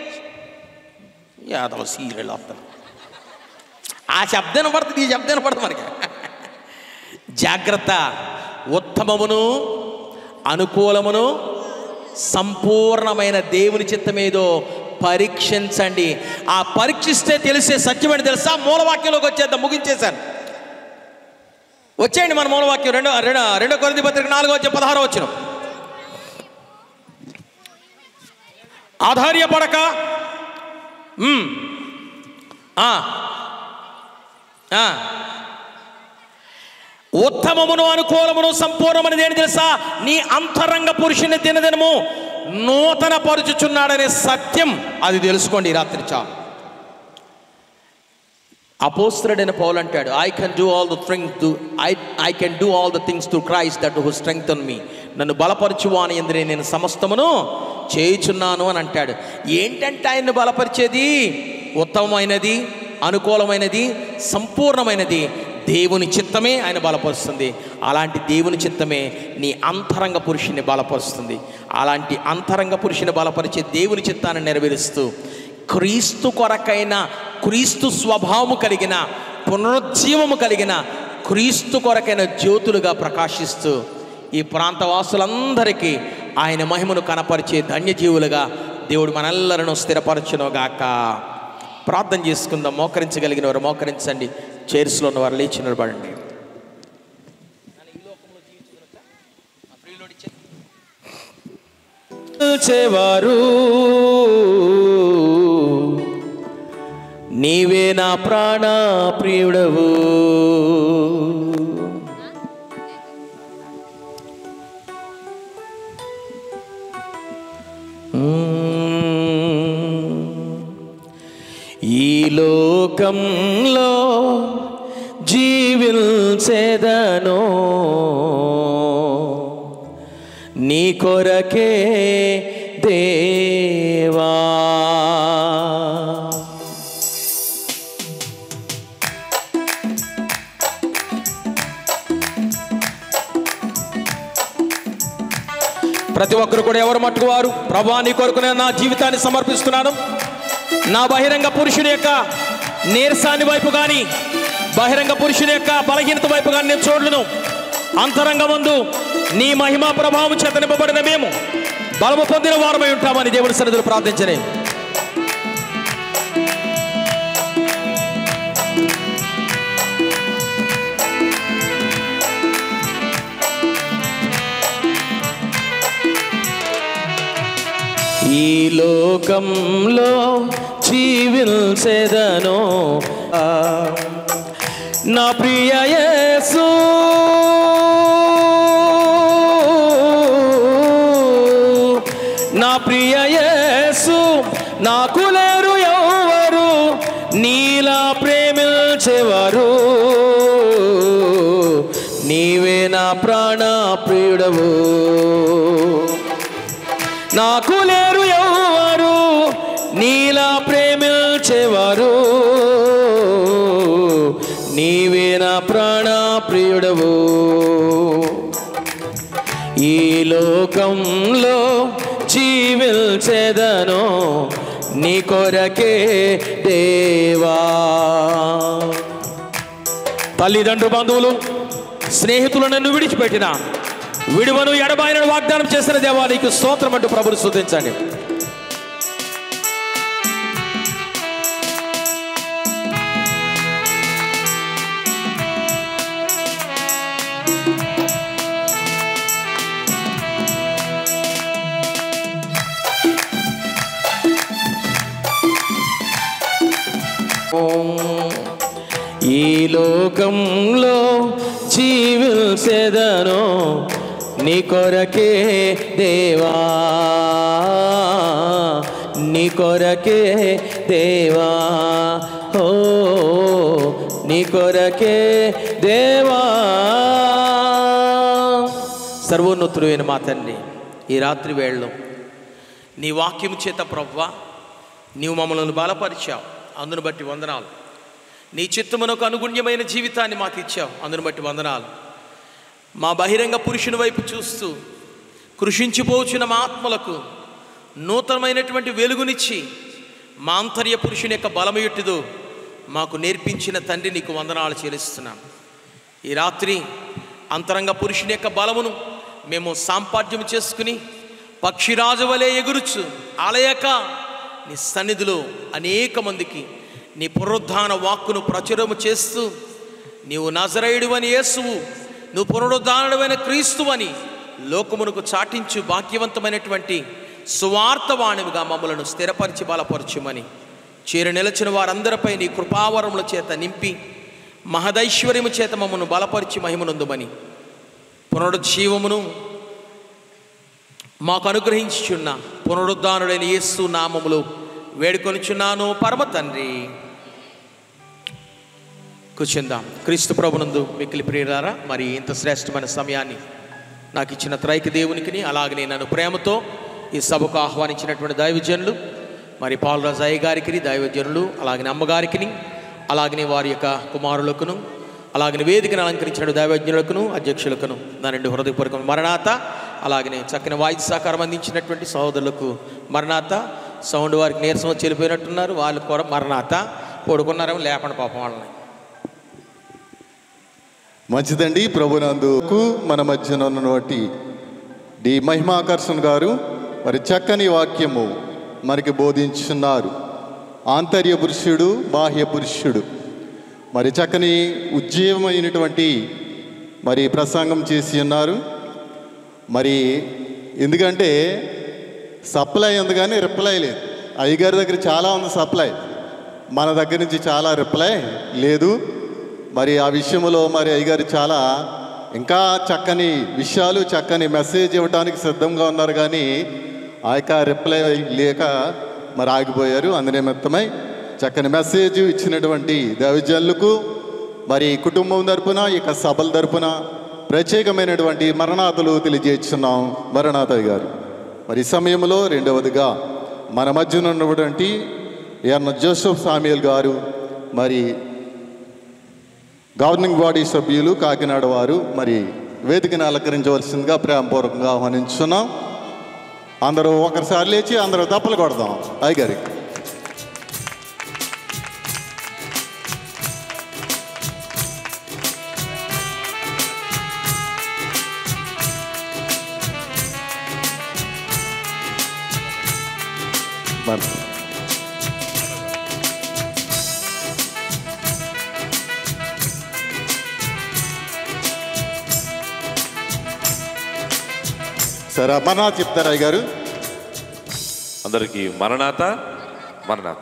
యాదవ సీరియల్ వస్తారు ఆ శబ్దం వినపడుతుంది ఈ శబ్దం వినపడుతుంది మనకి జాగ్రత్త ఉత్తమమును అనుకూలమును సంపూర్ణమైన దేవుని చిత్తమేదో పరీక్షించండి ఆ పరీక్షిస్తే తెలిసే సత్యమని తెలుసా మూలవాక్యంలోకి వచ్చేద్దాం ముగించేశాను వచ్చేయండి మన మూలవాక్యం రెండో రెండో రెండో కొరింథీ పత్రిక నాలుగో వచ్చే పదహారో వచ్చిన ఆధార్యపడక ఉమ్, ఆ, ఆ, ఉత్తమమును అనుకూలమును సంపూర్ణమని దేని తెలుసా నీ అంతరంగ పురుషుని దినదినము నూతన పరుచుచున్నాడనే సత్యం అది తెలుసుకోండి ఈ రాత్రి చాలు అపోస్తుడైన పౌలు అంటాడు I can do all the things to I I can do all the things to Christ that who strength me నన్ను బలపరచువా అని ఎందురే నేను సమస్తమును చేయుచున్నాను అని అంటాడు ఏంటంటే ఆయన్ని బలపరిచేది ఉత్తమమైనది అనుకూలమైనది సంపూర్ణమైనది దేవుని చిత్తమే ఆయన బలపరుస్తుంది అలాంటి దేవుని చిత్తమే నీ అంతరంగ పురుషుని బలపరుస్తుంది అలాంటి అంతరంగ పురుషుని బలపరిచే దేవుని చిత్తాన్ని నెరవేరుస్తూ క్రీస్తు కొరకైన క్రీస్తు స్వభావము కలిగిన పునరుజ్జీవము కలిగిన క్రీస్తు కొరకైన జ్యోతులుగా ప్రకాశిస్తూ ఈ ప్రాంతవాసులందరికీ ఆయన మహిమను కనపరిచే ధన్యజీవులుగా దేవుడు మనెల్లరను స్థిరపరచునుగాక ప్రార్థన చేసుకుందాం మోకరించగలిగిన వారు మోకరించండి చైర్స్లో ఉన్న వారు లేచి నిలబడండి చేవారు నీవే నా ప్రాణ ప్రియుడవు ఈ లోకంలో జీవించేదను నీ కొరకే దేవా ప్రతి ఒక్కరు కూడా ఎవరు మట్టుకు వారు ప్రభా నీ కొరకు నేను నా జీవితాన్ని సమర్పిస్తున్నాను నా బహిరంగ పురుషుని యొక్క నీరసాన్ని వైపు కానీ బహిరంగ పురుషుని యొక్క బలహీనత వైపు కానీ నేను చూడలను అంతరంగ ముందు నీ మహిమా ప్రభావం చేత నింపబడిన మేము బలము పొందిన వారమై ఉంటామని దేవుని సన్నిధులు ప్రార్థించనే ఈ లోకంలో జీవించేదను ఆ, నా ప్రియ యేసు నా ప్రియ యేసు నాకు లేరు ఎవరు నీలా ప్రేమించేవారు నీవే నా ప్రాణ ప్రియుడవు నాకు లేరు ఎవరు నీలా ప్రేమించేవారు నీవే నా ప్రాణ ప్రియుడవు ఈ లోకంలో జీవించేదను నీ కొరకే దేవా తల్లిదండ్రులు బంధువులు స్నేహితులు నన్ను విడిచిపెట్టిన విడువను ఎడబాయిన వాగ్దానం చేసిన దేవా నీకు స్తోత్రం అంటూ ప్రభుని స్తుతించండి ఈ లోకంలో జీవించేదను నీ కొరకే దేవా నీ కొరకే దేవా ఓ నీ కొరకే దేవా సర్వోన్నతుడైన మా తండ్రి ఈ రాత్రి వేళలో నీ వాక్యము చేత ప్రవ్వా నీవు మమ్మల్ని బలపరిచావు అందును బట్టి వందనాలు నీ చిత్తమునకు అనుగుణ్యమైన జీవితాన్ని మాకు ఇచ్చావు అందును బట్టి వందనాలు మా బహిరంగ పురుషుని వైపు చూస్తూ కృషించిపోచున్న మా ఆత్మలకు నూతనమైనటువంటి వెలుగునిచ్చి మా ఆంతర్య పురుషుని యొక్క బలము ఎట్టిదో మాకు నేర్పించిన తండ్రి నీకు వందనాలు చెల్లిస్తున్నాం ఈ రాత్రి అంతరంగ పురుషుని యొక్క బలమును మేము సాంపాద్యం చేసుకుని పక్షిరాజు వలె ఎగురుచు ఆలయక నీ సన్నిధిలో అనేక మందికి నీ పునరుద్ధాన వాక్కును ప్రచురము చేస్తూ నీవు నజరేయుడువని యేసువు నువ్వు పునరుద్ధానుడమైన క్రీస్తువని లోకమునకు చాటించు భాగ్యవంతమైనటువంటి సువార్తవాణివిగా మమ్మలను స్థిరపరిచి బలపరచుమని చేరు నిలచిన వారందరిపై నీ కృపావరముల చేత నింపి మహదైశ్వర్యము చేత మమ్మను బలపరిచి మహిమనుందుమని పునరుజ్జీవమును మాకు అనుగ్రహించుచున్న పునరుద్ధానుడైన యేసు నామములు వేడుకొనిచున్నాను పరమ తండ్రి కూర్చుందాం క్రీస్తు ప్రభునందు మిక్కిలి ప్రియులారా మరి ఇంత శ్రేష్టమైన సమయాన్ని నాకు ఇచ్చిన త్రైక దేవునికి అలాగనే నన్ను ప్రేమతో ఈ సభకు ఆహ్వానించినటువంటి దైవజనులు మరి పాలరాజయ్య గారికి దైవజనులు అలాగనే అమ్మగారికి అలాగనే వారి యొక్క కుమారులకును అలాగనే వేదికను అలంకరించిన దైవజ్ఞులకును అధ్యక్షులకును నా రెండు హృదయపూర్వక మరణాత అలాగనే చక్కని వాయిద్య సహకారం అందించినటువంటి సహోదరులకు మరణాత సౌండ్ వారికి నీరసం వచ్చి వెళ్ళిపోయినట్టున్నారు వాళ్ళు కూడా మరణాత పడుకున్నారేమో లేకుండా పాపం వాళ్ళని మంచిదండి ప్రభునందుకు మన మధ్యన ఉన్నటువంటి డి మహిమాకర్షణ్ గారు మరి చక్కని వాక్యము మనకి బోధించున్నారు ఆంతర్య పురుషుడు బాహ్య పురుషుడు మరి చక్కని ఉజ్జీవమైనటువంటి మరి ప్రసంగం చేసి ఉన్నారు మరి ఎందుకంటే సప్లై ఉంది కానీ రిప్లై లేదు అయ్యగారి దగ్గర చాలా ఉంది సప్లై మన దగ్గర నుంచి చాలా రిప్లై లేదు మరి ఆ విషయంలో మరి అయ్యగారు చాలా ఇంకా చక్కని విషయాలు చక్కని మెసేజ్ ఇవ్వడానికి సిద్ధంగా ఉన్నారు కానీ ఆ యొక్క రిప్లై లేక మరి ఆగిపోయారు అందునిమిత్తమై చక్కని మెసేజ్ ఇచ్చినటువంటి దైవజనులకు మరి కుటుంబం తరపున ఇక సభల తరపున ప్రత్యేకమైనటువంటి మరణాతలు తెలియజేస్తున్నాం మరణాథ గారు మరి ఈ సమయంలో రెండవదిగా మన మధ్యన ఉన్నటువంటి ఎర్న జోసెఫ్ సామ్యుల్ గారు మరి గవర్నింగ్ బాడీ సభ్యులు కాకినాడ వారు మరి వేదికను అలంకరించవలసిందిగా ప్రేమపూర్వకంగా ఆహ్వానించున్నాం అందరూ ఒకసారి లేచి అందరూ తప్పలు కొడదాం అయ్యగారికి మరి సరే అమర్నాథ్ చెప్తారా అయ్య గారు అందరికీ మరణాత మరణాత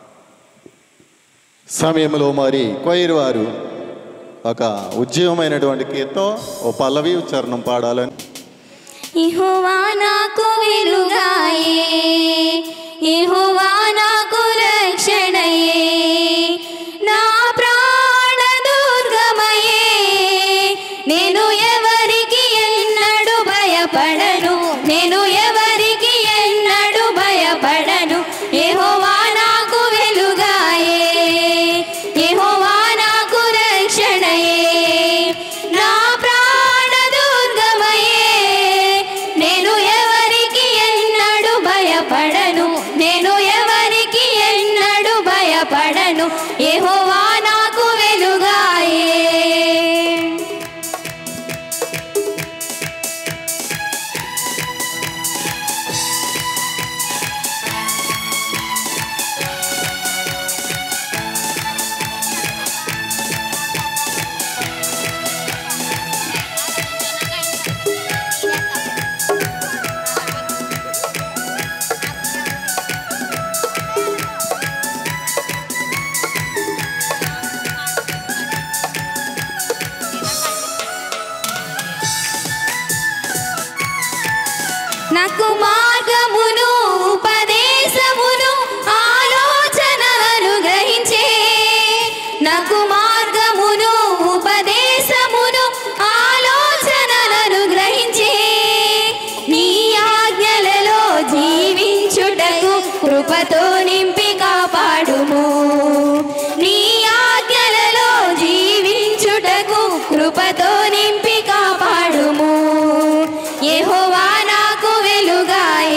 సమయంలో మరి కొయ్యరు వారు ఒక ఉద్యమమైనటువంటి కీర్తం ఓ పల్లవి ఉచ్చారణం పాడాలని ఇహోవా నాకు వెలుగాయే ఇహోవా నాకు రక్షణయే నా ప్రాణ దుర్గమయే నేను ఎవరికి ఎన్నడు భయపడను నేను ఎవరికి ఎన్నడు భయపడను యెహోవా నాకు వెలుగాయే యెహోవా నాకు రక్షణయే నా ప్రాణ దుర్గమయే నేను ఎవరికి ఎన్నడు భయపడను నేను ఎవరికి ఎన్నడు భయపడను యెహోవా నాకు వెలుగాయే నాకు మార్గమును ఉపదేశమును ఆలోచనలను గ్రహించే నాకు మార్గమును ఉపదేశమును ఆలోచనలను గ్రహించే నీ ఆజ్ఞలలో జీవించుటకు కృపతో నింపి కాపాడుము నీ ఆజ్ఞలలో జీవించుటకు కృపతో నింపి కాపాడుము యెహోవా నాకు వెలుగాయే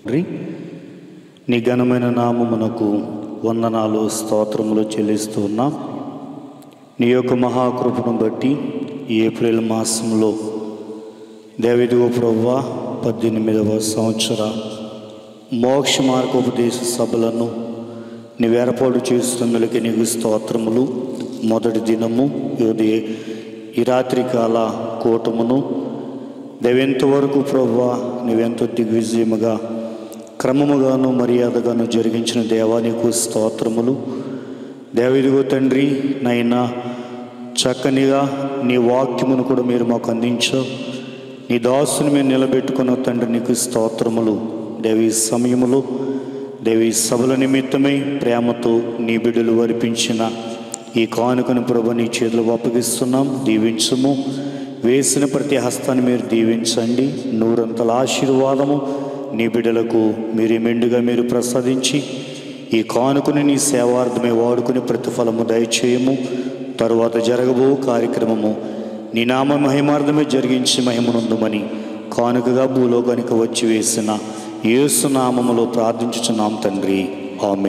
తండ్రి నీ ఘనమైన నామమునకు వందనాలు స్తోత్రములు చెల్లిస్తూ ఉన్నాం నీ యొక్క మహాకృపను బట్టి ఈ ఏప్రిల్ మాసంలో దేవిదిగో ప్రవ్వ పద్దెనిమిదవ సంవత్సర మోక్ష మార్గోపదేశ సభలను నీవు ఏర్పాటు చేస్తున్నందులకి నీకు స్తోత్రములు మొదటి దినము ఇది ఈ రాత్రికాల కూటమును దేవెంతవరకు ప్రవ్వా నీవెంతో దిగ్విజయముగా క్రమముగాను మర్యాదగాను జరిగించిన దేవానికి స్తోత్రములు దేవిదిగో తండ్రి నైనా చక్కనిగా నీ వాక్యమును కూడా మీరు మాకు అందించావు నీ దాసుని మేము నిలబెట్టుకున్న తండ్రి నీకు స్తోత్రములు దేవి సమయములో దేవి సభల నిమిత్తమై ప్రేమతో నీ బిడ్డలు అర్పించిన ఈ కానుకను ప్రభు నీ చేతులు అప్పగిస్తున్నాం దీవించము వేసిన ప్రతి హస్తాన్ని మీరు దీవించండి నూరంతల ఆశీర్వాదము నీ బిడ్డలకు మీరు మెండుగా మీరు ప్రసాదించి ఈ కానుకని నీ సేవార్థమే వాడుకుని ప్రతిఫలము దయచేయము తరువాత జరగబో కార్యక్రమము నీ నామ మహిమార్థమే జరిగించి మహిమనుందమని కానుకగా భూలోకానికి వచ్చి వేసిన యేసు నామములో ప్రార్థించుచున్నాం తండ్రి ఆమె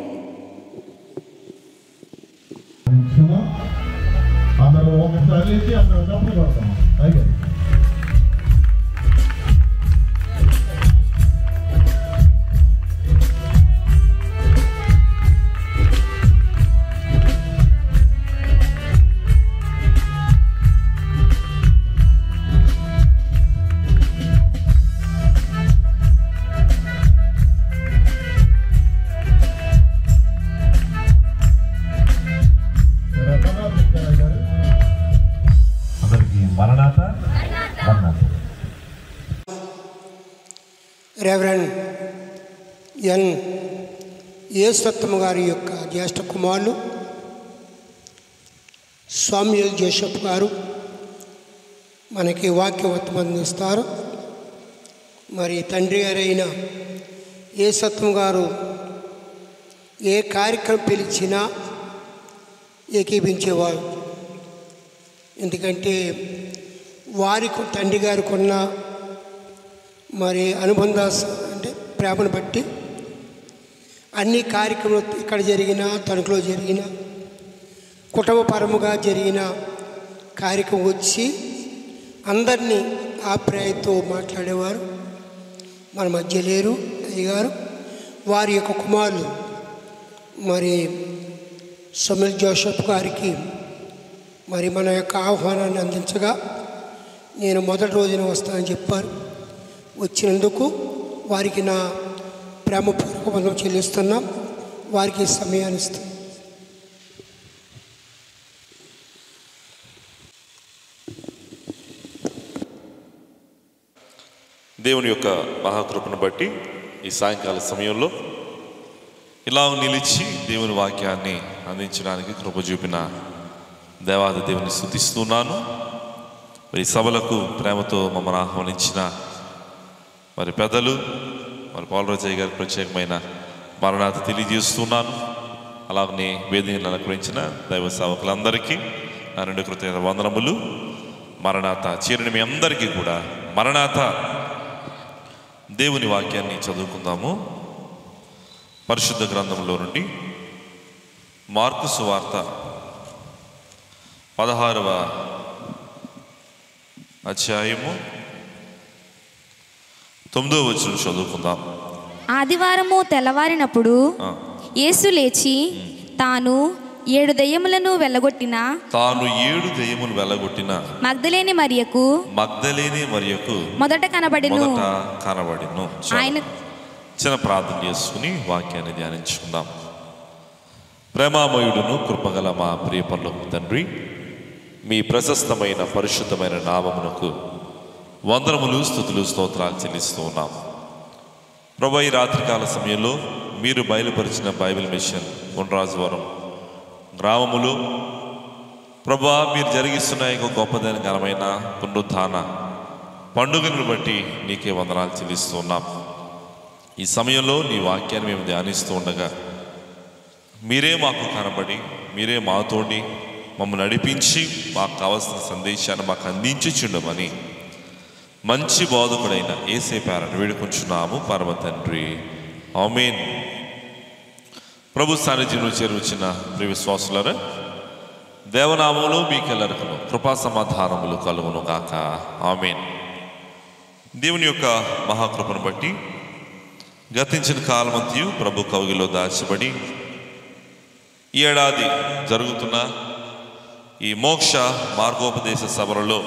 అందరూ ఒకసారి లేచి అందరూ డబ్బులు కొడతాం అయిపోయింది అందరికీ మరణాత మరణాత రెవరెండ్ ఎన్ యేసత్తమ్మ గారి యొక్క జ్యేష్ఠ కుమారులు స్వామ్యుల్ జోషప్ గారు మనకి వాక్యవత్వం అందిస్తారు మరి తండ్రి గారైన యేసత్వం గారు ఏ కార్యక్రమం పిలిచినా ఏకీపించేవారు ఎందుకంటే వారికి తండ్రి గారికి ఉన్న మరి అనుబంధ స- అంటే ప్రేమను బట్టి అన్ని కార్యక్రమాలు ఇక్కడ జరిగిన తణుకులో జరిగిన కుటుంబపరముగా జరిగిన కార్యక్రమం వచ్చి అందరినీ ఆప్యాయతో మాట్లాడేవారు మన మధ్య లేరు అయ్యగారు వారి యొక్క కుమారులు మరి సుమిల్ జోసఫ్ గారికి మరి మన యొక్క ఆహ్వానాన్ని అందించగా నేను మొదటి రోజున వస్తానని చెప్పారు వచ్చినందుకు వారికి నా ప్రేమపూర్వక వందం చెల్లిస్తున్నాం వారికి ఈ సమయాన్ని ఇస్తాం దేవుని యొక్క మహాకృపను బట్టి ఈ సాయంకాల సమయంలో ఇలా నిలిచి దేవుని వాక్యాన్ని అందించడానికి కృప చూపిన దేవాది దేవుని స్థుతిస్తున్నాను మరి ఈ సభలకు ప్రేమతో మమ్మల్ని ఆహ్వానించిన మరి పెద్దలు మరి పాలరాజయ్య గారికి ప్రత్యేకమైన మరణాత తెలియజేస్తున్నాను అలాగనే వేదికను అలంకరించిన దైవ సేవకులందరికీ నా రెండు కృతజ్ఞత వందనములు మరణాత చేరిన మీ అందరికీ కూడా మరణాత దేవుని వాక్యాన్ని చదువుకుందాము పరిశుద్ధ గ్రంథంలో నుండి మార్కు సువార్త పదహారవ అధ్యాయము తొమ్మిదో వచ్చిన చదువుకుందాం ఆదివారము తెల్లవారినప్పుడు ఆ. యేసు లేచి తాను ఏడు దయ్యములను వెళ్ళగొట్టిన తాను ఏడు దెయ్యములు వెళ్ళగొట్టిన మగ్ధలేని మరియకు మగ్ధలేని మరియకు మొదట కనబడెను మొదట కనబడిను చాలు. ఆయన చిన్న ప్రార్థన చేసుకుని వాక్యాన్ని ధ్యానించుకుందాం ప్రేమామయుడును కృపగల మా ప్రియ పరలోక తండ్రి మీ ప్రశస్తమైన పరిశుద్ధమైన నామమునకు వందనములు స్థుతులు స్తోత్రాలు చెల్లిస్తూ ఉన్నాం ప్రభు ఈ రాత్రికాల సమయంలో మీరు బయలుపరిచిన బైబిల్ మిషన్ గుండ్రాజువరం గ్రామములో ప్రభా మీరు జరిగిస్తున్న ఈ యొక్క గొప్పదైన ఘనమైన పునరుత్థాన పండుగలను బట్టి నీకే వందనాలు చెల్లిస్తూ ఉన్నాం ఈ సమయంలో నీ వాక్యాన్ని మేము ధ్యానిస్తూ ఉండగా మీరే మాకు కనబడి మీరే మాతోడి మమ్మల్ని నడిపించి మాకు కావాల్సిన సందేశాన్ని మాకు అందించుచుండమని మంచి బోధకుడైన ఏసే పేరను వేడుకుంటున్నాము పరమ తండ్రి ఆమెన్ ప్రభు సాన్నిధ్యంలో చేరువచ్చిన ప్రియ విశ్వాసులరా దేవనామంలో మీకెల్లరకును కృపా సమాధానములు కలుగును గాక ఆమెన్ దేవుని యొక్క మహాకృపను బట్టి గతించిన కాలమంతయు ప్రభు కవిగిలో దాచబడి ఈ ఏడాది జరుగుతున్న ఈ మోక్ష మార్గోపదేశ సభలలో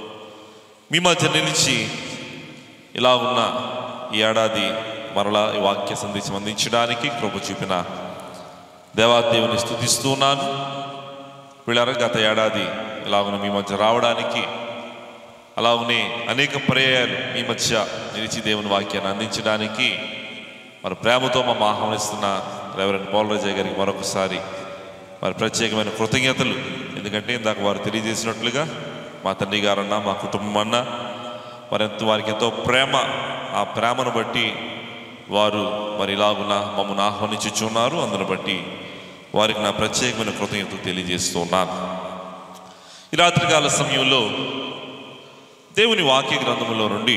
మీ మధ్య నిలిచి ఇలా ఉన్న ఈ ఏడాది మరలా ఈ వాక్య సందేశం అందించడానికి కృప చూపిన దేవాదేవుని స్థుతిస్తూ ఉన్నాను వీళ్ళారా గత ఏడాది ఇలాగున మీ మధ్య రావడానికి అలాగనే అనేక పర్యాయాలు మీ మధ్య నిలిచి దేవుని వాక్యాన్ని అందించడానికి మరి ప్రేమతో మా ఆహ్వానిస్తున్న రెవరెండ్ పోలరాజయ్య గారికి మరొకసారి మరి ప్రత్యేకమైన కృతజ్ఞతలు ఎందుకంటే ఇందాక వారు తెలియజేసినట్లుగా మా తండ్రి గారన్నా మా కుటుంబం అన్నా మరి ఎంతో వారికి ఎంతో ప్రేమ ఆ ప్రేమను బట్టి వారు మరి ఇలాగున మమ్మల్ని ఆహ్వానించుచున్నారు అందును బట్టి వారికి నా ప్రత్యేకమైన కృతజ్ఞతలు తెలియజేస్తూ ఉన్నాను ఈ రాత్రికాల సమయంలో దేవుని వాక్య గ్రంథములో నుండి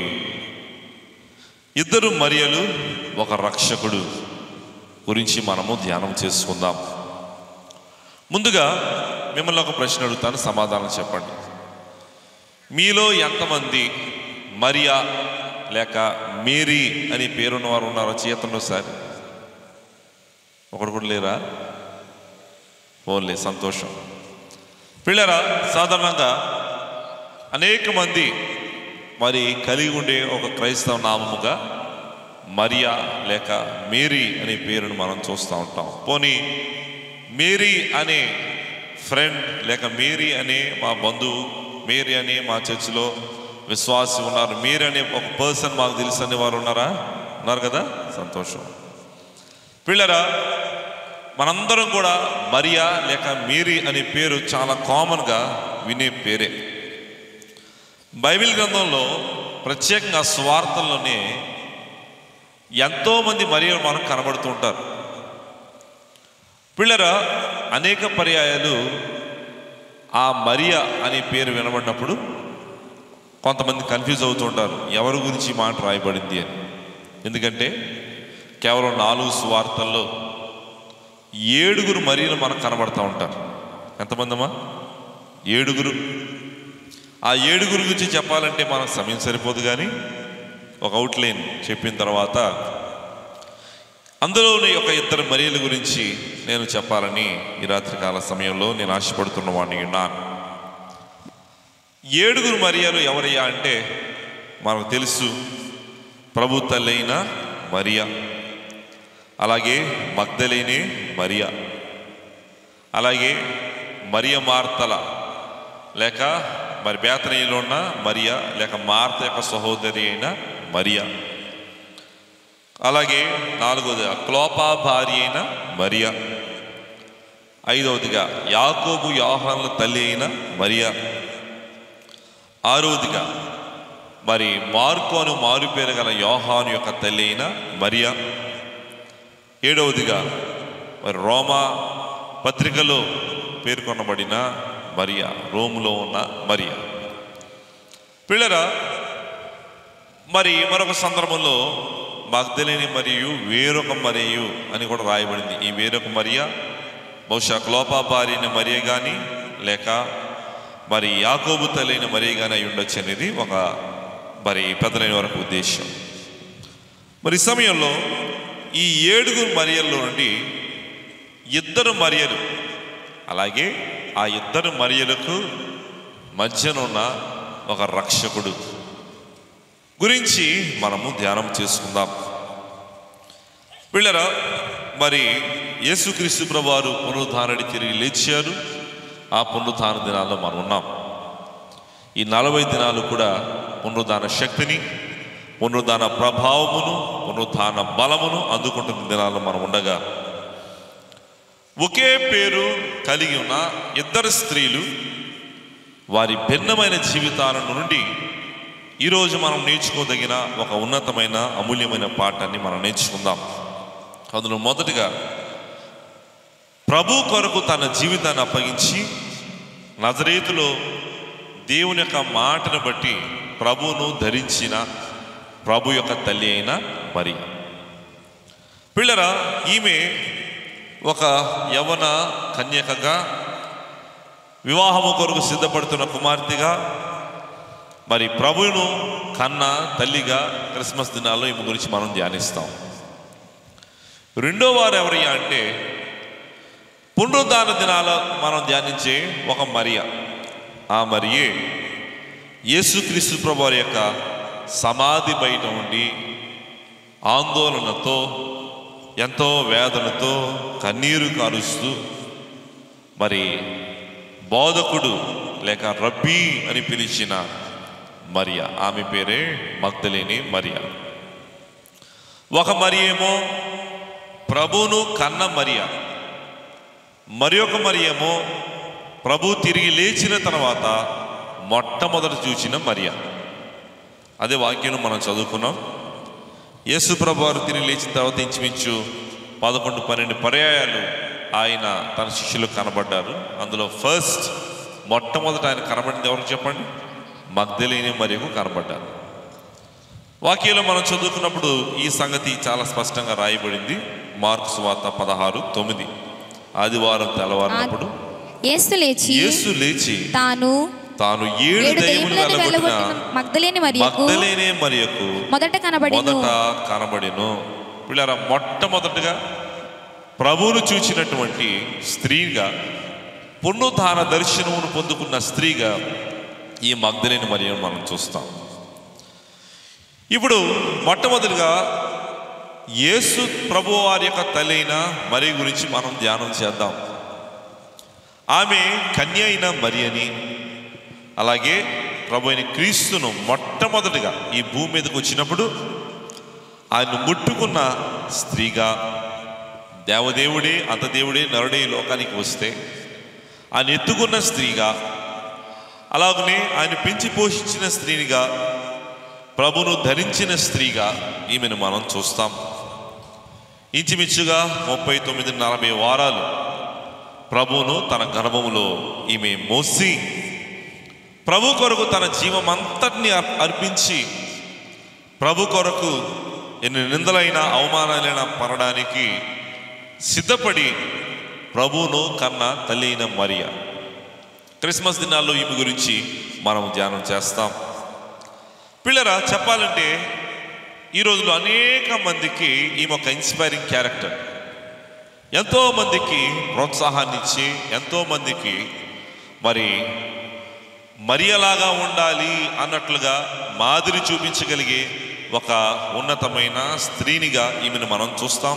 ఇద్దరు మరియలు ఒక రక్షకుడు గురించి మనము ధ్యానం చేసుకుందాం ముందుగా మిమ్మల్ని ఒక ప్రశ్న అడుగుతాను సమాధానం చెప్పండి మీలో ఎంతమంది మరియా లేక మేరీ అని పేరున్న వారు ఉన్నారో చేతంలో సార్ ఒకడు కూడా లేరా ఓన్లే సంతోషం పిల్లరా సాధారణంగా అనేక మంది మరి కలిగి ఉండే ఒక క్రైస్తవ నామముగా మరియా లేక మేరీ అనే పేరును మనం చూస్తూ ఉంటాం పోనీ మేరీ అనే ఫ్రెండ్ లేక మేరీ అనే మా బంధువు మేరీ అనే మా చర్చిలో విశ్వాసి ఉన్నారు మేరీ అనే ఒక పర్సన్ మాకు తెలుసు అనే వారు ఉన్నారా ఉన్నారు కదా సంతోషం పిల్లరా మనందరం కూడా మరియా లేక మేరీ అనే పేరు చాలా కామన్గా వినే పేరే బైబిల్ గ్రంథంలో ప్రత్యేకంగా స్వార్థంలోనే ఎంతోమంది మరియలు మనకు కనబడుతూ ఉంటారు పిల్లరా అనేక పర్యాయాలు ఆ మరియా అనే పేరు వినబడినప్పుడు కొంతమంది కన్ఫ్యూజ్ అవుతూ ఉంటారు ఎవరి గురించి ఈ మాట రాయబడింది అని ఎందుకంటే కేవలం నాలుగు సువార్తల్లో ఏడుగురు మరియలు మనకు కనబడతా ఉంటారు ఎంతమందమ్మా ఏడుగురు ఆ ఏడుగురు గురించి చెప్పాలంటే మనకు సమయం సరిపోదు కానీ ఒక అవుట్లైన్ చెప్పిన తర్వాత అందులోని ఒక ఇద్దరు మరియల గురించి నేను చెప్పాలని ఈ రాత్రికాల సమయంలో నేను ఆశపడుతున్న వాడిని ఉన్నాను ఏడుగురు మరియలు ఎవరయ్యా అంటే మనకు తెలుసు ప్రభు తల్లైన మరియా అలాగే మగ్ధలేని మరియా అలాగే మరియ మార్తల లేక మరి బేతనీలో ఉన్న మరియా లేక మార్త యొక్క సహోదరి అయిన మరియా అలాగే నాలుగోది క్లోపా భార్య అయిన మరియా ఐదవదిగా యాకోబు యోహాన్ల తల్లి అయిన మరియా ఆరవదిగా మరి మార్కు అను మారు పేరు గల యోహాను యొక్క తల్లి అయిన మరియా ఏడవదిగా మరి రోమా పత్రికలో పేర్కొనబడిన మరియా రోములో ఉన్న మరియా పిల్లరా మరి మరొక సందర్భంలో మగ్ధలేని మరియు వేరొక మరియు అని కూడా రాయబడింది ఈ వేరొక మరియా బహుశా క్లోపా భార్యని మరియ కానీ లేక మరి యాకోబు తల్లైన మరియ కానీ అయి ఉండొచ్చు అనేది ఒక మరి పెద్దలైన వరకు ఉద్దేశం మరి ఈ సమయంలో ఈ ఏడుగురు మరియల్లో నుండి ఇద్దరు మరియలు అలాగే ఆ ఇద్దరు మరియలకు మధ్యనున్న ఒక రక్షకుడు గురించి మనము ధ్యానం చేసుకుందాం వీళ్ళరా మరి యేసుక్రీస్తు ప్రభువారు పునరుద్ధారణి తిరిగి లేచారు ఆ పునరుద్ధాన దినాల్లో మనం ఉన్నాం ఈ నలభై దినాలు కూడా పునరుద్ధాన శక్తిని పునరుద్ధాన ప్రభావమును పునరుద్ధాన బలమును అందుకుంటున్న దినాల్లో మనం ఉండగా ఒకే పేరు కలిగి ఉన్న ఇద్దరు స్త్రీలు వారి భిన్నమైన జీవితాల నుండి ఈరోజు మనం నేర్చుకోదగిన ఒక ఉన్నతమైన అమూల్యమైన పాఠాన్ని మనం నేర్చుకుందాం అందులో మొదటిగా ప్రభు కొరకు తన జీవితాన్ని అప్పగించి నజరేతులో దేవుని యొక్క మాటను బట్టి ప్రభువును ధరించిన ప్రభు యొక్క తల్లి అయిన మరి పిల్లరా ఈమె ఒక యవన కన్యకగా వివాహము కొరకు సిద్ధపడుతున్న కుమార్తెగా మరి ప్రభువును కన్న తల్లిగా క్రిస్మస్ దినాల్లో ఈమె గురించి మనం ధ్యానిస్తాం రెండో వారు ఎవరయ్యా అంటే పునరుద్ధాన దినాల మనం ధ్యానించే ఒక మరియ ఆ మరియే యేసుక్రీస్తు ప్రభు వారి యొక్క సమాధి బయట ఉండి ఆందోళనతో ఎంతో వేదనతో కన్నీరు కారుస్తూ మరి బోధకుడు లేక రబ్బీ అని పిలిచిన మరియ ఆమె పేరే మగ్ధలేని మరియ ఒక మరియేమో ప్రభువును కన్న మరియ మరి ఒక మరియేమో ప్రభు తిరిగి లేచిన తర్వాత మొట్టమొదట చూచిన మరియ అదే వాక్యం మనం చదువుకున్నాం యేసు ప్రభు వారు తిరిగి లేచిన తర్వాత ఇంచుమించు పదకొండు పన్నెండు పర్యాయాలు ఆయన తన శిష్యులకు కనబడ్డారు అందులో ఫస్ట్ మొట్టమొదట ఆయన కనబడింది ఎవరికి చెప్పండి మగ్ధలేని మరియకు కనబడ్డారు వాక్యంలో మనం చదువుకున్నప్పుడు ఈ సంగతి చాలా స్పష్టంగా రాయబడింది మార్క్స్ వార్త పదహారు తొమ్మిది ఆదివారం తెల్లవారినప్పుడు యేసు లేచి యేసు లేచి తాను తాను ఏడు ఏడు దయ్యములు దయ్యములను వెళ్ళగొట్టిన వెళ్ళగొట్టిన మగ్ధలేని మరియకు మగ్ధలేనే మరియకు మొదట కనబడిను మొదట కనబడిను పిల్లరా మొట్టమొదటగా ప్రభువును చూచినటువంటి స్త్రీగా పునరుద్ధాన దర్శనమును పొందుకున్న స్త్రీగా ఈ మగ్ధలేని మరియను మనం చూస్తాం ఇప్పుడు మొట్టమొదటిగా యేసు ప్రభు వారి యొక్క తల్లి మరి గురించి మనం ధ్యానం చేద్దాం ఆమె కన్య అయిన మరి అని అలాగే ప్రభు అయిన క్రీస్తును మొట్టమొదటిగా ఈ భూమి మీదకి వచ్చినప్పుడు ఆయన ముట్టుకున్న స్త్రీగా దేవదేవుడే అంతదేవుడే నరుడే ఈ లోకానికి వస్తే ఆయన ఎత్తుకున్న స్త్రీగా అలాగనే ఆయన పెంచి పోషించిన స్త్రీనిగా ప్రభును ధరించిన స్త్రీగా ఈమెను మనం చూస్తాం ఇంచుమించుగా ముప్పై తొమ్మిది నలభై వారాలు ప్రభువును తన గర్భములో ఈమె మోసి ప్రభు కొరకు తన జీవమంతటిని అర్- అర్పించి ప్రభు కొరకు ఎన్ని నిందలైన అవమానాలైనా పడడానికి సిద్ధపడి ప్రభువును కన్న తల్లి అయిన మరియ క్రిస్మస్ దినాల్లో ఈమె గురించి మనం ధ్యానం చేస్తాం పిల్లరా చెప్పాలంటే ఈ రోజులో అనేక మందికి ఈమె ఒక ఇన్స్పైరింగ్ క్యారెక్టర్ ఎంతో మందికి ప్రోత్సాహాన్ని ఇచ్చి ఎంతో మందికి మరి మరియలాగా ఉండాలి అన్నట్లుగా మాదిరి చూపించగలిగే ఒక ఉన్నతమైన స్త్రీనిగా ఈమెను మనం చూస్తాం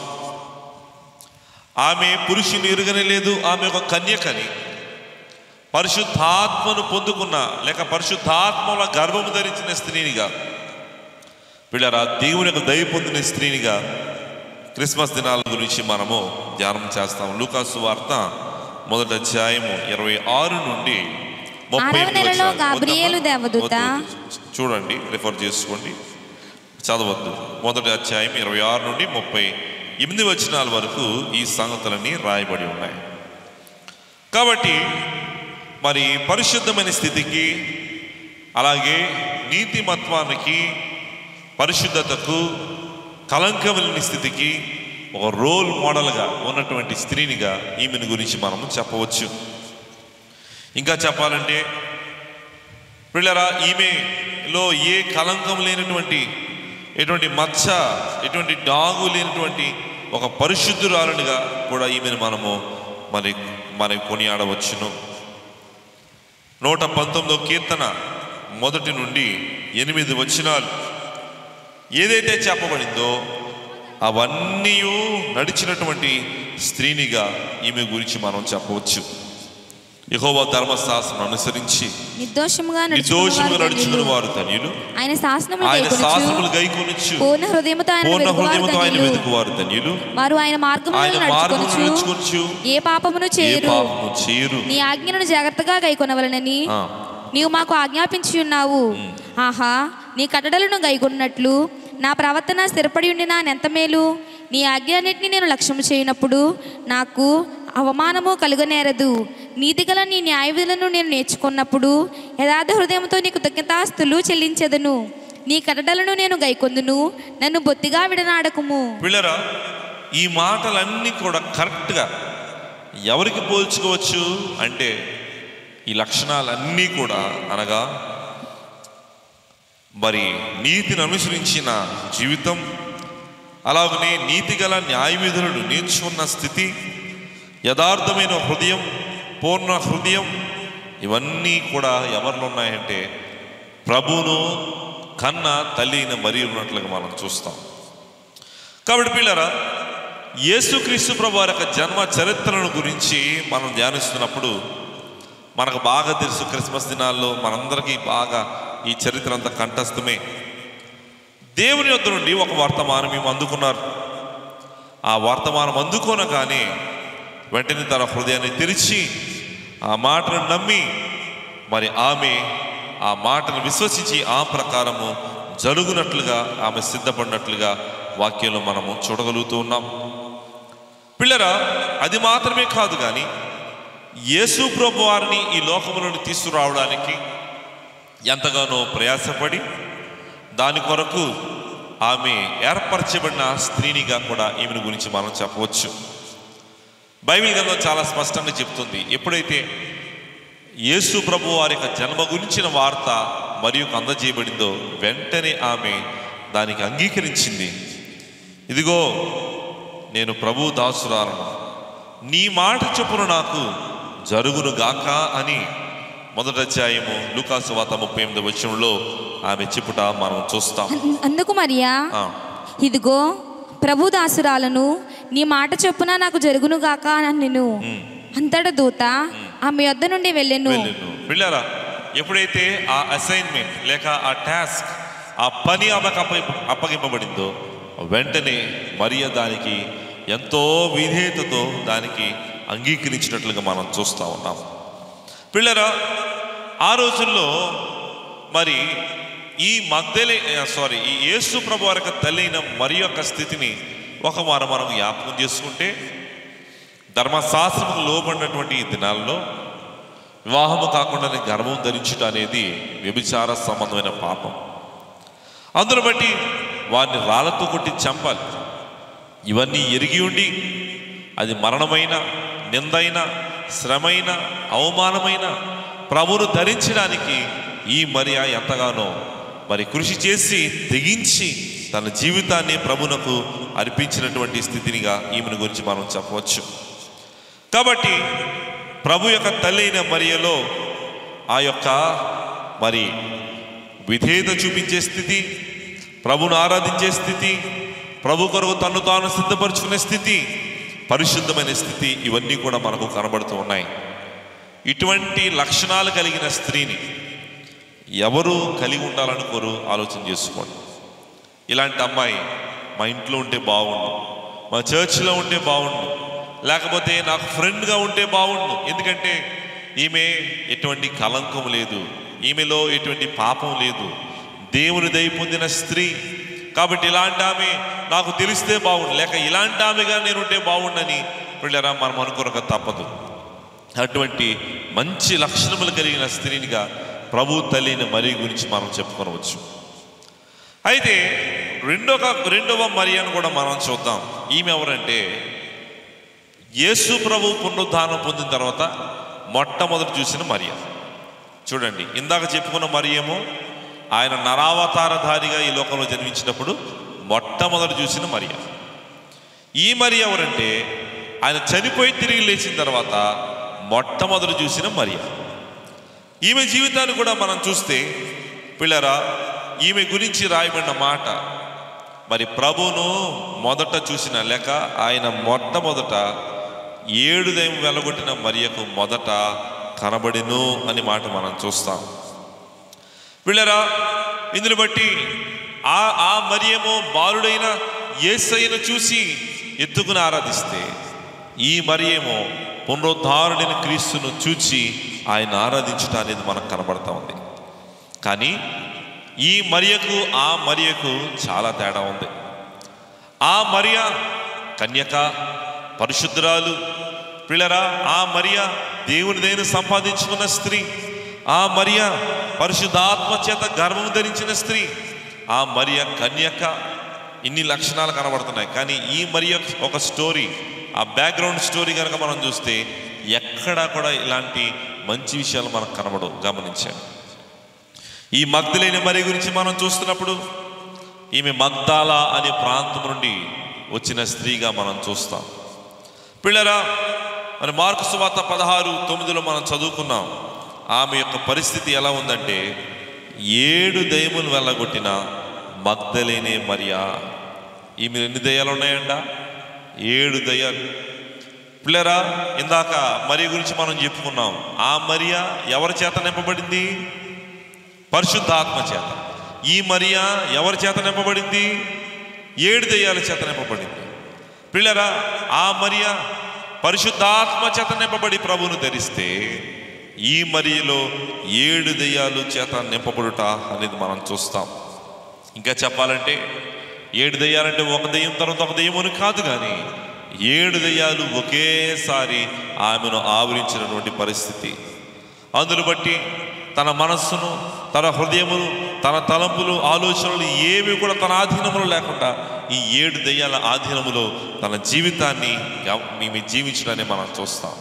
ఆమె పురుషుని ఎరుగనే లేదు ఆమె ఒక కన్యకని పరిశుద్ధాత్మను పొందుకున్న లేక పరిశుద్ధాత్మల గర్భము ధరించిన స్త్రీనిగా వీళ్ళరా దేవుని యొక్క దయ పొందిన స్త్రీనిగా క్రిస్మస్ దినాల గురించి మనము ధ్యానం చేస్తాం లూకాసు వార్త మొదటి అధ్యాయము ఇరవై ఆరు నుండి ముప్పై ఆరవ ఎనిమిది నెలలో వచనాలు. గాబ్రియేలు వద్దమ్మా? దేవదూత వద్దు. చూడండి రిఫర్ చేసుకోండి చదవద్దు మొదటి అధ్యాయం ఇరవై ఆరు నుండి ముప్పై ఎనిమిది వచనాల వరకు ఈ సంగతులన్నీ రాయబడి ఉన్నాయి కాబట్టి మరి పరిశుద్ధమైన స్థితికి అలాగే నీతిమత్వానికి పరిశుద్ధతకు కలంకమైన స్థితికి ఒక రోల్ మోడల్గా ఉన్నటువంటి స్త్రీనిగా ఈమెను గురించి మనము చెప్పవచ్చు ఇంకా చెప్పాలంటే పిల్లరా ఈమెలో ఏ కలంకం లేనటువంటి ఎటువంటి మచ్చ ఎటువంటి డాగు లేనటువంటి ఒక పరిశుద్ధురాలునిగా కూడా ఈమెను మనము మరి మరి కొనియాడవచ్చును నూట పంతొమ్మిదో కీర్తన మొదటి నుండి ఎనిమిది వచనాలు ఏదైతే చెప్పబడిందో అవన్నీ నడిచినటువంటి స్త్రీనిగా ఈమె గురించి మనం చెప్పవచ్చు యెహోవా ధర్మశాస్త్రం అనుసరించి నిర్దోషముగా నిర్దోషముగా నడుచుకుని నడుచుకుని వారు ధన్యులు ఆయన శాసనములు ఆయన శాసనములు గైకొనుచు గైకొనొచ్చు పూర్ణ హృదయముతో ఆయన పూర్ణ వెతుకువారు హృదయంతో ఆయన ధన్యులు. వెతుకువారు ధన్యులు వారు ఆయన మార్గములను ఆయన మార్గమును నడుచుకొనుచు నడుచుకొనుచు ఏ పాపమును ఏ చేయరు పాపము చేయరు నీ ఆజ్ఞలను జాగ్రత్తగా గైకొనవలనని ఆ, నీవు మాకు ఆజ్ఞాపించి ఉన్నావు ఆహా నీ కట్టడలను గైకొన్నట్లు నా ప్రవర్తన స్థిరపడి ఉండి నా నెంత మేలు నీ ఆజ్ఞలన్నింటినీ నేను లక్ష్యము చేయనప్పుడు నాకు అవమానము కలుగనేరదు నీతిగల నీ న్యాయ విధులను నేను నేర్చుకున్నప్పుడు యథార్థ హృదయంతో నీకు కృతజ్ఞతాస్తులు చెల్లించెదను నీ కట్టడలను నేను గైకొందును నన్ను బొత్తిగా విడనాడకుము పిల్లరా ఈ మాటలన్నీ కూడా కరెక్ట్గా ఎవరికి పోల్చుకోవచ్చు అంటే ఈ లక్షణాలన్నీ కూడా అనగా మరి నీతిని అనుసరించిన జీవితం అలాగనే నీతిగల న్యాయ విధులను నేర్చుకున్న స్థితి యథార్థమైన హృదయం పూర్ణ హృదయం ఇవన్నీ కూడా ఎవరిలో ఉన్నాయంటే ప్రభువును కన్న తల్లి అయిన మరి ఉన్నట్లుగా మనం చూస్తాం కాబట్టి పిల్లరా యేసుక్రీస్తు ప్రభు వారి యొక్క జన్మ చరిత్రను గురించి మనం ధ్యానిస్తున్నప్పుడు మనకు బాగా తెలుసు క్రిస్మస్ దినాల్లో మనందరికీ బాగా ఈ చరిత్ర అంతా కంఠస్థమే దేవుని యొద్ద నుండి ఒక వర్తమానం మేము అందుకున్నారు ఆ వర్తమానం అందుకోనగానే వెంటనే తన హృదయాన్ని తెరిచి ఆ మాటను నమ్మి మరి ఆమె ఆ మాటను విశ్వసించి ఆ ప్రకారము జరుగునట్లుగా ఆమె సిద్ధపడినట్లుగా వాక్యంలో మనము చూడగలుగుతూ ఉన్నాం పిల్లరా అది మాత్రమే కాదు కానీ యేసు ప్రభు వారిని ఈ లోకములను తీసుకురావడానికి ఎంతగానో ప్రయాసపడి దాని కొరకు ఆమె ఏర్పరచబడిన స్త్రీనిగా కూడా ఈమెను గురించి మనం చెప్పవచ్చు బైబిల్ గ్రంథం చాలా స్పష్టంగా చెప్తుంది ఎప్పుడైతే యేసు ప్రభు వారి యొక్క జన్మ గురించిన వార్త మరియు అందజేయబడిందో వెంటనే ఆమె దానికి అంగీకరించింది ఇదిగో నేను ప్రభు దాసురాలను నీ మాట చొప్పున నాకు జరుగును గాక అని మొదటి అధ్యాయము లూకాసు వాత ముప్పై ఎనిమిది వచనంలో ఆమె చెప్పుట మనం చూస్తాం అందుకు మరియా ఆ, ఇదిగో ప్రభు దాసురాలను నీ మాట చొప్పున నాకు జరుగునుగాక నేను ఉమ్. అంతట దూత ఆమె యొద్ద నుండి వెళ్ళెను వెళ్ళును పిల్లరా ఎప్పుడైతే ఆ అసైన్మెంట్ లేక ఆ టాస్క్ ఆ పని ఆమెకు అప్ప అప్పగింపబడిందో వెంటనే మరియ దానికి ఎంతో విధేయతతో దానికి అంగీకరించినట్లుగా మనం చూస్తూ ఉన్నాం పిల్లరా ఆ రోజుల్లో మరి ఈ మద్దెలే సారీ ఈ యేసు ప్రభు వారి యొక్క తల్లైన మరి యొక్క స్థితిని ఒక వారం మనం జ్ఞాపకం చేసుకుంటే ధర్మశాస్త్రముకు లోబడినటువంటి ఈ దినాల్లో వివాహము కాకుండానే గర్భం ధరించుట అనేది వ్యభిచార సంబంధమైన పాపం అందును బట్టి వారిని రాళ్లతో కొట్టి చంపాలి ఇవన్నీ ఎరిగి ఉండి అది మరణమైన నిందైన శ్రమైన అవమానమైన ప్రభువును ధరించడానికి ఈ మరియా ఎంతగానో మరి కృషి చేసి తెగించి తన జీవితాన్ని ప్రభునకు అర్పించినటువంటి స్థితినిగా ఈమెను గురించి మనం చెప్పవచ్చు కాబట్టి ప్రభు యొక్క తల్లి అయిన మరియలో ఆ యొక్క మరి విధేయత చూపించే స్థితి ప్రభును ఆరాధించే స్థితి ప్రభు కొరకు తను తాను సిద్ధపరచుకునే స్థితి పరిశుద్ధమైన స్థితి ఇవన్నీ కూడా మనకు కనబడుతూ ఉన్నాయి ఇటువంటి లక్షణాలు కలిగిన స్త్రీని ఎవరు కలిగి ఉండాలనుకోరు ఆలోచన చేసుకోండి ఇలాంటి అమ్మాయి మా ఇంట్లో ఉంటే బాగుండు మా చర్చ్లో ఉంటే బాగుండు లేకపోతే నాకు ఫ్రెండ్గా ఉంటే బాగుండు ఎందుకంటే ఈమె ఎటువంటి కలంకం లేదు ఈమెలో ఎటువంటి పాపం లేదు దేవుని దయ పొందిన స్త్రీ కాబట్టి ఇలాంటి ఆమె నాకు తెలిస్తే బాగుండు లేక ఇలాంటి ఆమెగా నేను ఉంటే బాగుండని పిల్లరా మనం అనుకోనక తప్పదు అటువంటి మంచి లక్షణములు కలిగిన స్త్రీనిగా ప్రభు తల్లిని మరి గురించి మనం చెప్పుకోవచ్చు అయితే రెండవ రెండవ మరియను కూడా మనం చూద్దాం ఈమె ఎవరంటే యేసు ప్రభు పునరుద్ధానం పొందిన తర్వాత మొట్టమొదటి చూసిన మరియ చూడండి ఇందాక చెప్పుకున్న మరియేమో ఆయన నరావతారధారిగా ఈ లోకంలో జన్మించినప్పుడు మొట్టమొదటి చూసిన మరియ ఈ మరి ఎవరంటే ఆయన చనిపోయి తిరిగి లేచిన తర్వాత మొట్టమొదటి చూసిన మరియ ఈమె జీవితాన్ని కూడా మనం చూస్తే పిల్లరా ఈమె గురించి రాయబడిన మాట మరి ప్రభువును మొదట చూసిన లేక ఆయన మొట్టమొదట ఏడు దైవం వెలగొట్టిన మరియకు మొదట కనబడిను అని మాట మనం చూస్తాం వీళ్ళరా ఇందుని బట్టి ఆ ఆ మరియేమో బాలుడైన యేసయ్యను చూసి ఎత్తుకుని ఆరాధిస్తే ఈ మరియేమో పునరుద్ధారుడైన క్రీస్తును చూచి ఆయన ఆరాధించుట అనేది మనకు కనబడతా ఉంది కానీ ఈ మరియకు ఆ మరియకు చాలా తేడా ఉంది ఆ మరియ కన్యక పరిశుద్ధురాలు పిల్లరా ఆ మరియ దేవుని దేని సంపాదించుకున్న స్త్రీ ఆ మరియ పరిశుద్ధాత్మ చేత గర్భం ధరించిన స్త్రీ ఆ మరియ కన్యక ఇన్ని లక్షణాలు కనబడుతున్నాయి కానీ ఈ మరియ ఒక స్టోరీ ఆ బ్యాక్గ్రౌండ్ స్టోరీ కనుక మనం చూస్తే ఎక్కడా కూడా ఇలాంటి మంచి విషయాలు మనకు కనబడవు గమనించాం ఈ మగ్ధులేని మరి గురించి మనం చూస్తున్నప్పుడు ఈమె మగ్దాల అనే ప్రాంతం నుండి వచ్చిన స్త్రీగా మనం చూస్తాం పిల్లరా మరి మార్కు సువార్త పదహారు తొమ్మిదిలో మనం చదువుకున్నాం ఆమె యొక్క పరిస్థితి ఎలా ఉందంటే ఏడు దయములు వెళ్ళగొట్టిన మగ్ధలేనే మరియా ఈమె ఎన్ని దయ్యాలు ఉన్నాయంట ఏడు దయ్యాలు పిల్లరా ఇందాక మరి గురించి మనం చెప్పుకున్నాం ఆ మరియా ఎవరి చేత నింపబడింది పరిశుద్ధాత్మ చేత ఈ మరియా ఎవరి చేత నింపబడింది ఏడు దయ్యాల చేత నింపబడింది పిల్లరా ఆ మరియా పరిశుద్ధాత్మ చేత నింపబడి ప్రభువును ధరిస్తే ఈ మరియలో ఏడు దయ్యాలు చేత నింపబడుట అనేది మనం చూస్తాం ఇంకా చెప్పాలంటే ఏడు దయ్యాలంటే ఒక దయ్యం తర్వాత ఒక దయ్యం అని కాదు కానీ ఏడు దయ్యాలు ఒకేసారి ఆమెను ఆవరించినటువంటి పరిస్థితి అందును బట్టి తన మనస్సును తన హృదయమును తన తలంపులు ఆలోచనలు ఏవి కూడా తన ఆధీనములో లేకుండా ఈ ఏడు దయ్యాల ఆధీనములో తన జీవితాన్ని గమ- మేము జీవించడాన్ని మనం చూస్తాం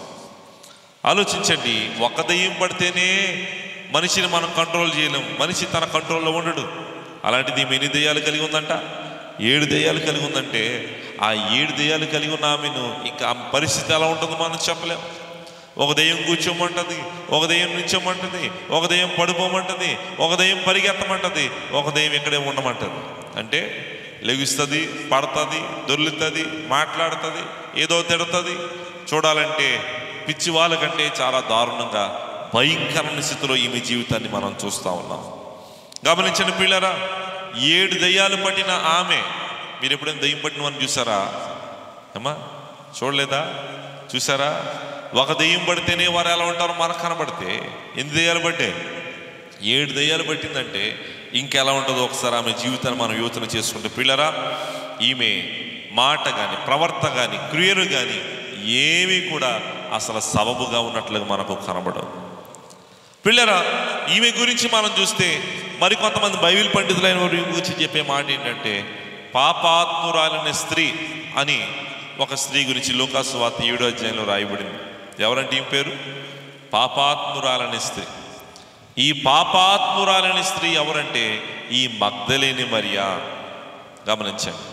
ఆలోచించండి ఒక దయ్యం పడితేనే మనిషిని మనం కంట్రోల్ చేయలేం మనిషి తన కంట్రోల్లో ఉండడు అలాంటిది ఈమె ఎన్ని దయ్యాలు కలిగి ఉందంట ఏడు దయ్యాలు కలిగి ఉందంటే ఆ ఏడు దయ్యాలు కలిగి ఉన్న ఆమెను ఇంకా ఆమె పరిస్థితి ఎలా ఉంటుందో మనం చెప్పలేం ఒక దయ్యం కూర్చోమంటది ఒక దయ్యం నిల్చోమంటది ఒక దయ్యం పడిపోమంటది ఒక దయ్యం పరిగెత్తమంటది ఒక దయ్యం ఇక్కడే ఉండమంటది అంటే లెగుస్తుంది పడుతుంది దొర్లుతుంది మాట్లాడుతుంది ఏదో తిడుతుంది చూడాలంటే పిచ్చి వాళ్ళకంటే చాలా దారుణంగా భయంకరమైన స్థితిలో ఈమె జీవితాన్ని మనం చూస్తూ ఉన్నాం గమనించండి పిల్లరా ఏడు దయ్యాలు పట్టిన ఆమె మీరు ఎప్పుడైనా దయ్యం పట్టిన వారిని చూసారా అమ్మా చూడలేదా చూసారా ఒక దెయ్యం పడితేనే వారు ఎలా ఉంటారో మనకు కనబడితే ఎన్ని దెయ్యాలు పట్టాయి ఏడు దెయ్యాలు పట్టిందంటే ఇంకెలా ఉంటుందో ఒకసారి ఆమె జీవితాన్ని మనం యోచన చేసుకుంటే పిల్లరా ఈమె మాట కానీ ప్రవర్త కానీ క్రియలు కానీ ఏమీ కూడా అసలు సబబుగా ఉన్నట్లుగా మనకు కనబడవు పిల్లరా ఈమె గురించి మనం చూస్తే మరికొంతమంది బైబిల్ పండితులైన వారి గురించి చెప్పే మాట ఏంటంటే పాపాత్మురాలైన స్త్రీ అని ఒక స్త్రీ గురించి లోకాసు వార్త ఏడో అధ్యాయంలో రాయబడింది ఎవరంటే ఈమె పేరు పాపాత్మురాలనే స్త్రీ ఈ పాపాత్మురాలనే స్త్రీ ఎవరంటే ఈ మగ్ధలేని మరియా గమనించండి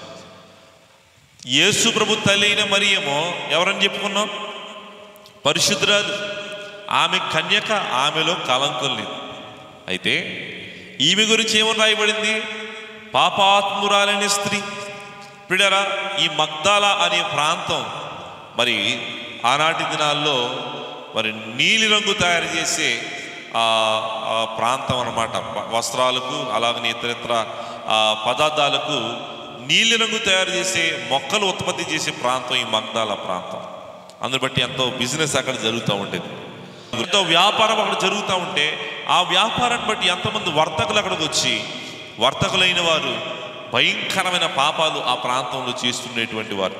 యేసు ప్రభు తల్లి అయిన మరియేమో ఎవరని చెప్పుకున్నాం పరిశుద్ధురాలు ఆమె కన్యక ఆమెలో కలంకం లేదు అయితే ఈమె గురించి ఏమని రాయబడింది పాపాత్మురాలనే స్త్రీ పిడరా ఈ మగ్దాల అనే ప్రాంతం మరి ఆనాటి దినాల్లో మరి నీలిరంగు తయారు చేసే ఆ ఆ ప్రాంతం అన్నమాట వస్త్రాలకు అలాగనే ఇతరితర ఆ పదార్థాలకు నీలిరంగు తయారు చేసే మొక్కలు ఉత్పత్తి చేసే ప్రాంతం ఈ మగ్దాల ప్రాంతం అందుని బట్టి ఎంతో బిజినెస్ అక్కడ జరుగుతూ ఉండేది ఎంతో వ్యాపారం అక్కడ జరుగుతూ ఉంటే ఆ వ్యాపారాన్ని బట్టి ఎంతమంది వర్తకులు అక్కడికి వచ్చి వర్తకులైన వారు భయంకరమైన పాపాలు ఆ ప్రాంతంలో చేస్తున్నటువంటి వారు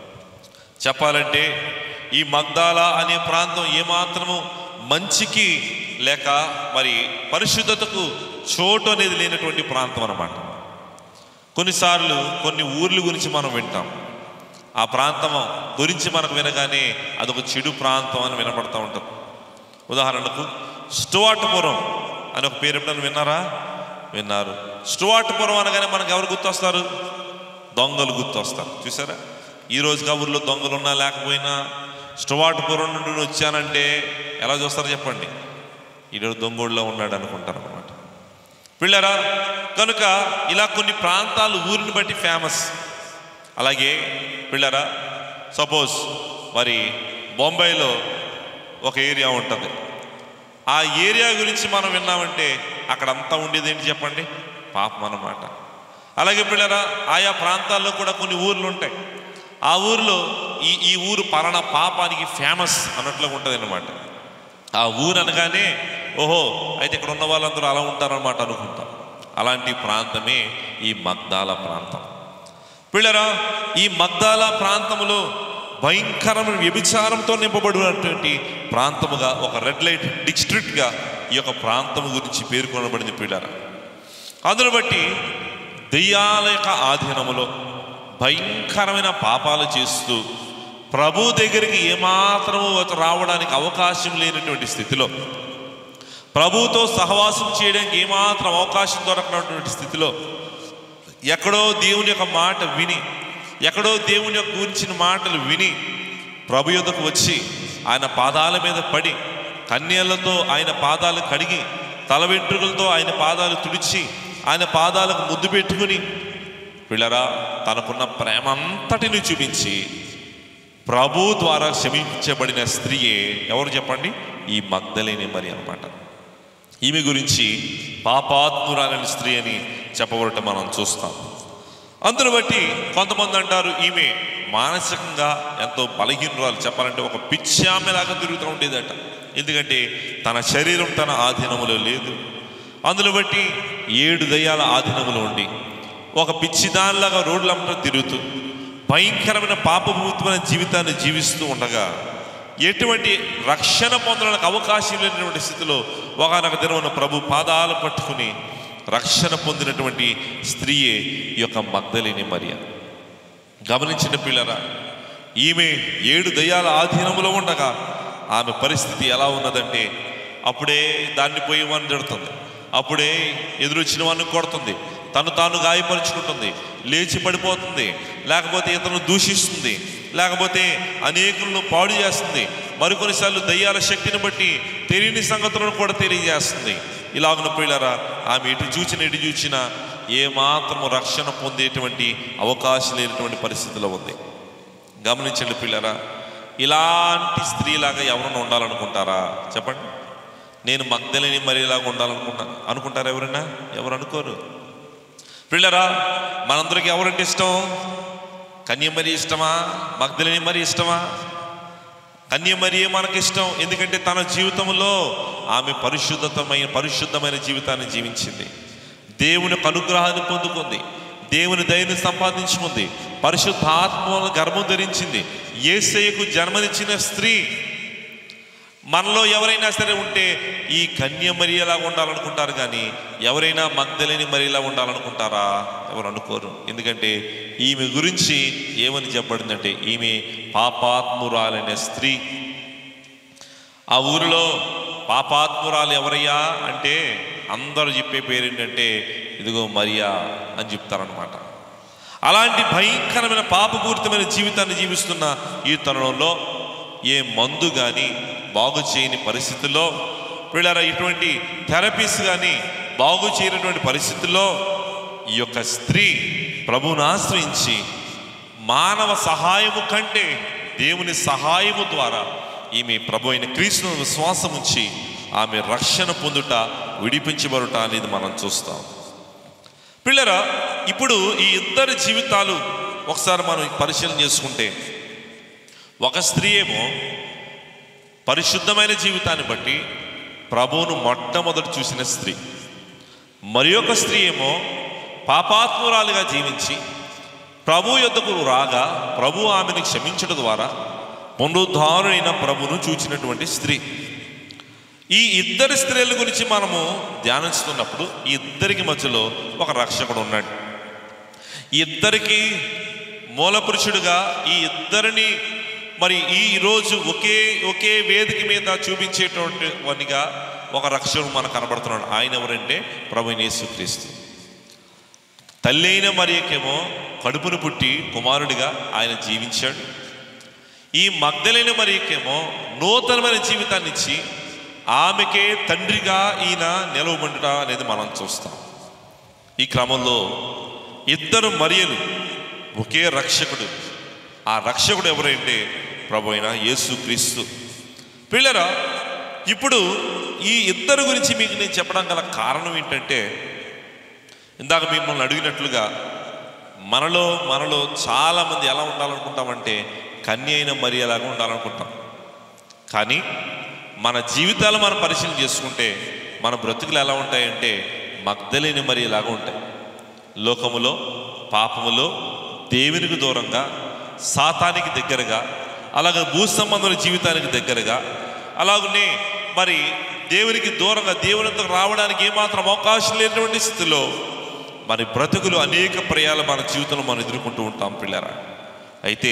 చెప్పాలంటే ఈ మగ్దాల అనే ప్రాంతం ఏమాత్రము మంచికి లేక మరి పరిశుద్ధతకు చోటు అనేది లేనటువంటి ప్రాంతం అన్నమాట కొన్నిసార్లు కొన్ని ఊర్ల గురించి మనం వింటాం ఆ ప్రాంతం గురించి మనకు వినగానే అదొక చెడు ప్రాంతం అని వినపడతా ఉంటుంది ఉదాహరణకు స్టువార్ట్పురం అని ఒక పేరు ఎప్పుడైనా విన్నారా విన్నారు స్టువార్ట్పురం అనగానే మనకు ఎవరు గుర్తొస్తారు దొంగలు గుర్తొస్తారు చూసారా ఈ రోజు కబుర్లో దొంగలు ఉన్నా లేకపోయినా స్టువార్ట్పురం నుండి వచ్చానంటే ఎలా చూస్తారో చెప్పండి ఈరోజు దొంగోళ్ళలో ఉన్నాడు అనుకుంటారు అనమాట పిల్లరా కనుక ఇలా కొన్ని ప్రాంతాలు ఊరిని బట్టి ఫేమస్ అలాగే పిల్లరా సపోజ్ మరి బొంబాయిలో ఒక ఏరియా ఉంటుంది ఆ ఏరియా గురించి మనం విన్నామంటే అక్కడంతా ఉండేది ఏంటి చెప్పండి పాపం అన్నమాట అలాగే పిల్లరా ఆయా ప్రాంతాల్లో కూడా కొన్ని ఊర్లు ఉంటాయి ఆ ఊర్లో ఈ ఈ ఊరు పలాన పాపానికి ఫేమస్ అన్నట్లుగా ఉంటుంది అనమాట ఆ ఊరు అనగానే ఓహో అయితే ఇక్కడ ఉన్న వాళ్ళందరూ అలా ఉంటారన్నమాట అనుకుంటాం అలాంటి ప్రాంతమే ఈ మగ్దాల ప్రాంతం పిల్లరా ఈ మగ్దాల ప్రాంతంలో భయంకరమైన వ్యభిచారంతో నింపబడినటువంటి ప్రాంతముగా ఒక రెడ్ లైట్ డిస్ట్రిక్ట్గా ఈ యొక్క ప్రాంతం గురించి పేర్కొనబడింది పిల్లరా అందును బట్టి దెయ్యాల యొక్క ఆధీనములో భయంకరమైన పాపాలు చేస్తూ ప్రభు దగ్గరికి ఏమాత్రము రావడానికి అవకాశం లేనటువంటి స్థితిలో ప్రభుతో సహవాసం చేయడానికి ఏమాత్రం అవకాశం దొరకనటువంటి స్థితిలో ఎక్కడో దేవుని యొక్క మాట విని ఎక్కడో దేవుని యొక్క గురించిన మాటలు విని ప్రభు యొద్దకు వచ్చి ఆయన పాదాల మీద పడి కన్యలతో ఆయన పాదాలు కడిగి తల వెంట్రుకలతో ఆయన పాదాలు తుడిచి ఆయన పాదాలకు ముద్దు పెట్టుకుని వీళ్ళరా తనకున్న ప్రేమ అంతటిని చూపించి ప్రభు ద్వారా క్షమించబడిన స్త్రీయే ఎవరు చెప్పండి ఈ మగ్ధలేని మరి అన్నమాట ఈమె గురించి పాపాత్మురాలని స్త్రీ అని చెప్పబడటం మనం చూస్తాం అందును బట్టి కొంతమంది అంటారు ఈమె మానసికంగా ఎంతో బలహీనురాలు చెప్పాలంటే ఒక పిచ్చామెలాగా తిరుగుతూ ఉండేదట ఎందుకంటే తన శరీరం తన ఆధీనములో లేదు అందును బట్టి ఏడు దయ్యాల ఆధీనములో ఉండి ఒక పిచ్చిదానిలాగా రోడ్లంతా తిరుగుతూ భయంకరమైన పాపభూతమైన జీవితాన్ని జీవిస్తూ ఉండగా ఎటువంటి రక్షణ పొందడానికి అవకాశం లేనటువంటి స్థితిలో ఒకనొక దినమున ప్రభు పాదాలు పట్టుకుని రక్షణ పొందినటువంటి స్త్రీయే ఈ యొక్క మగ్ధలేని మరియ గమనించిన పిల్లరా ఈమె ఏడు దయ్యాల ఆధీనములో ఉండగా ఆమె పరిస్థితి ఎలా ఉన్నదంటే అప్పుడే దాన్ని పోయి వాడిని తిడుతుంది అప్పుడే ఎదురొచ్చిన వాడిని కొడుతుంది తను తాను గాయపరుచుకుంటుంది లేచి పడిపోతుంది లేకపోతే ఇతను దూషిస్తుంది లేకపోతే అనేకులను పాడు చేస్తుంది మరికొన్నిసార్లు దయ్యాల శక్తిని బట్టి తెలియని సంగతులను కూడా తెలియజేస్తుంది ఇలాగున పిల్లరా ఆమె ఎటు చూచిన ఎటు చూచినా ఏమాత్రము రక్షణ పొందేటువంటి అవకాశం లేనటువంటి పరిస్థితిలో ఉంది గమనించండి పిల్లరా ఇలాంటి స్త్రీలాగా ఎవరైనా ఉండాలనుకుంటారా చెప్పండి నేను మగ్ధలేని మరిలాగా ఉండాలనుకుంటా అనుకుంటారా ఎవరైనా ఎవరు అనుకోరు పిల్లరా మనందరికి ఎవరంటే ఇష్టం కన్యమరి ఇష్టమా మగ్ధలేని మరి ఇష్టమా కన్యమరియే మనకి ఇష్టం ఎందుకంటే తన జీవితంలో ఆమె పరిశుద్ధతమైన పరిశుద్ధమైన జీవితాన్ని జీవించింది దేవుని యొక్క అనుగ్రహాన్ని పొందుకుంది దేవుని దయని సంపాదించుకుంది పరిశుద్ధాత్మ గర్భం ధరించింది ఏసయ్యకు జన్మనిచ్చిన స్త్రీ మనలో ఎవరైనా సరే ఉంటే ఈ కన్య మరియలా ఉండాలనుకుంటారు కానీ ఎవరైనా మగ్ధలేని మరియలా ఉండాలనుకుంటారా ఎవరు అనుకోరు ఎందుకంటే ఈమె గురించి ఏమని చెప్పబడిందంటే ఈమె పాపాత్మురాలైన స్త్రీ ఆ ఊరిలో పాపాత్మురాలు ఎవరయ్యా అంటే అందరూ చెప్పే పేరు ఏంటంటే ఇదిగో మరియా అని చెప్తారనమాట అలాంటి భయంకరమైన పాపపూరితమైన జీవితాన్ని జీవిస్తున్న ఈ తరుణంలో ఏ మందు కానీ బాగు చేయని పరిస్థితుల్లో వీళ్ళ ఇటువంటి థెరపీస్ కానీ బాగు చేయనటువంటి పరిస్థితుల్లో ఈ యొక్క స్త్రీ ప్రభువును ఆశ్రయించి మానవ సహాయము కంటే దేవుని సహాయము ద్వారా ఈమె ప్రభు అయిన క్రీస్తును విశ్వాసం ఉంచి ఆమె రక్షణ పొందుట విడిపించబడుట అనేది మనం చూస్తాం పిల్లరా ఇప్పుడు ఈ ఇద్దరి జీవితాలు ఒకసారి మనం పరిశీలన చేసుకుంటే ఒక స్త్రీ ఏమో పరిశుద్ధమైన జీవితాన్ని బట్టి ప్రభువును మొట్టమొదటి చూసిన స్త్రీ మరి ఒక స్త్రీ ఏమో పాపాత్మురాలుగా జీవించి ప్రభు యొద్దకు రాగా ప్రభు ఆమెను క్షమించడం ద్వారా పునరుద్ధారుడైన ప్రభును చూచినటువంటి స్త్రీ ఈ ఇద్దరి స్త్రీల గురించి మనము ధ్యానిస్తున్నప్పుడు ఈ ఇద్దరికి మధ్యలో ఒక రక్షకుడు ఉన్నాడు ఈ ఇద్దరికి మూలపురుషుడుగా ఈ ఇద్దరిని మరి ఈ రోజు ఒకే ఒకే వేదిక మీద చూపించేటువంటి వానిగా ఒక రక్షకుడు మనకు కనబడుతున్నాడు ఆయన ఎవరంటే ప్రభు యేసుక్రీస్తు తల్లి అయిన మరియకేమో కడుపును పుట్టి కుమారుడిగా ఆయన జీవించాడు ఈ మగ్ధలైన మరియకేమో నూతనమైన జీవితాన్ని ఇచ్చి ఆమెకే తండ్రిగా ఈయన నిలవమండుట అనేది మనం చూస్తాం ఈ క్రమంలో ఇద్దరు మరియలు ఒకే రక్షకుడు ఆ రక్షకుడు ఎవరంటే ప్రభు అయిన యేసు క్రీస్తు పిల్లరా ఇప్పుడు ఈ ఇద్దరు గురించి మీకు నేను చెప్పడం గల కారణం ఏంటంటే ఇందాక మిమ్మల్ని అడిగినట్లుగా మనలో మనలో చాలామంది ఎలా ఉండాలనుకుంటామంటే కన్య అయిన మరి ఎలాగా ఉండాలనుకుంటాం కానీ మన జీవితాలు మనం పరిశీలన చేసుకుంటే మన బ్రతుకులు ఎలా ఉంటాయంటే మగ్ధలేని మరి ఇలాగా ఉంటాయి లోకములో పాపములో దేవునికి దూరంగా సాతానికి దగ్గరగా అలాగే భూ సంబంధుల జీవితానికి దగ్గరగా అలాగనే మరి దేవునికి దూరంగా దేవునితో రావడానికి ఏమాత్రం అవకాశం లేనటువంటి స్థితిలో మరి బ్రతుకులు అనేక ప్రయాలు మన జీవితంలో మనం ఎదుర్కొంటూ ఉంటాం పిల్లరా అయితే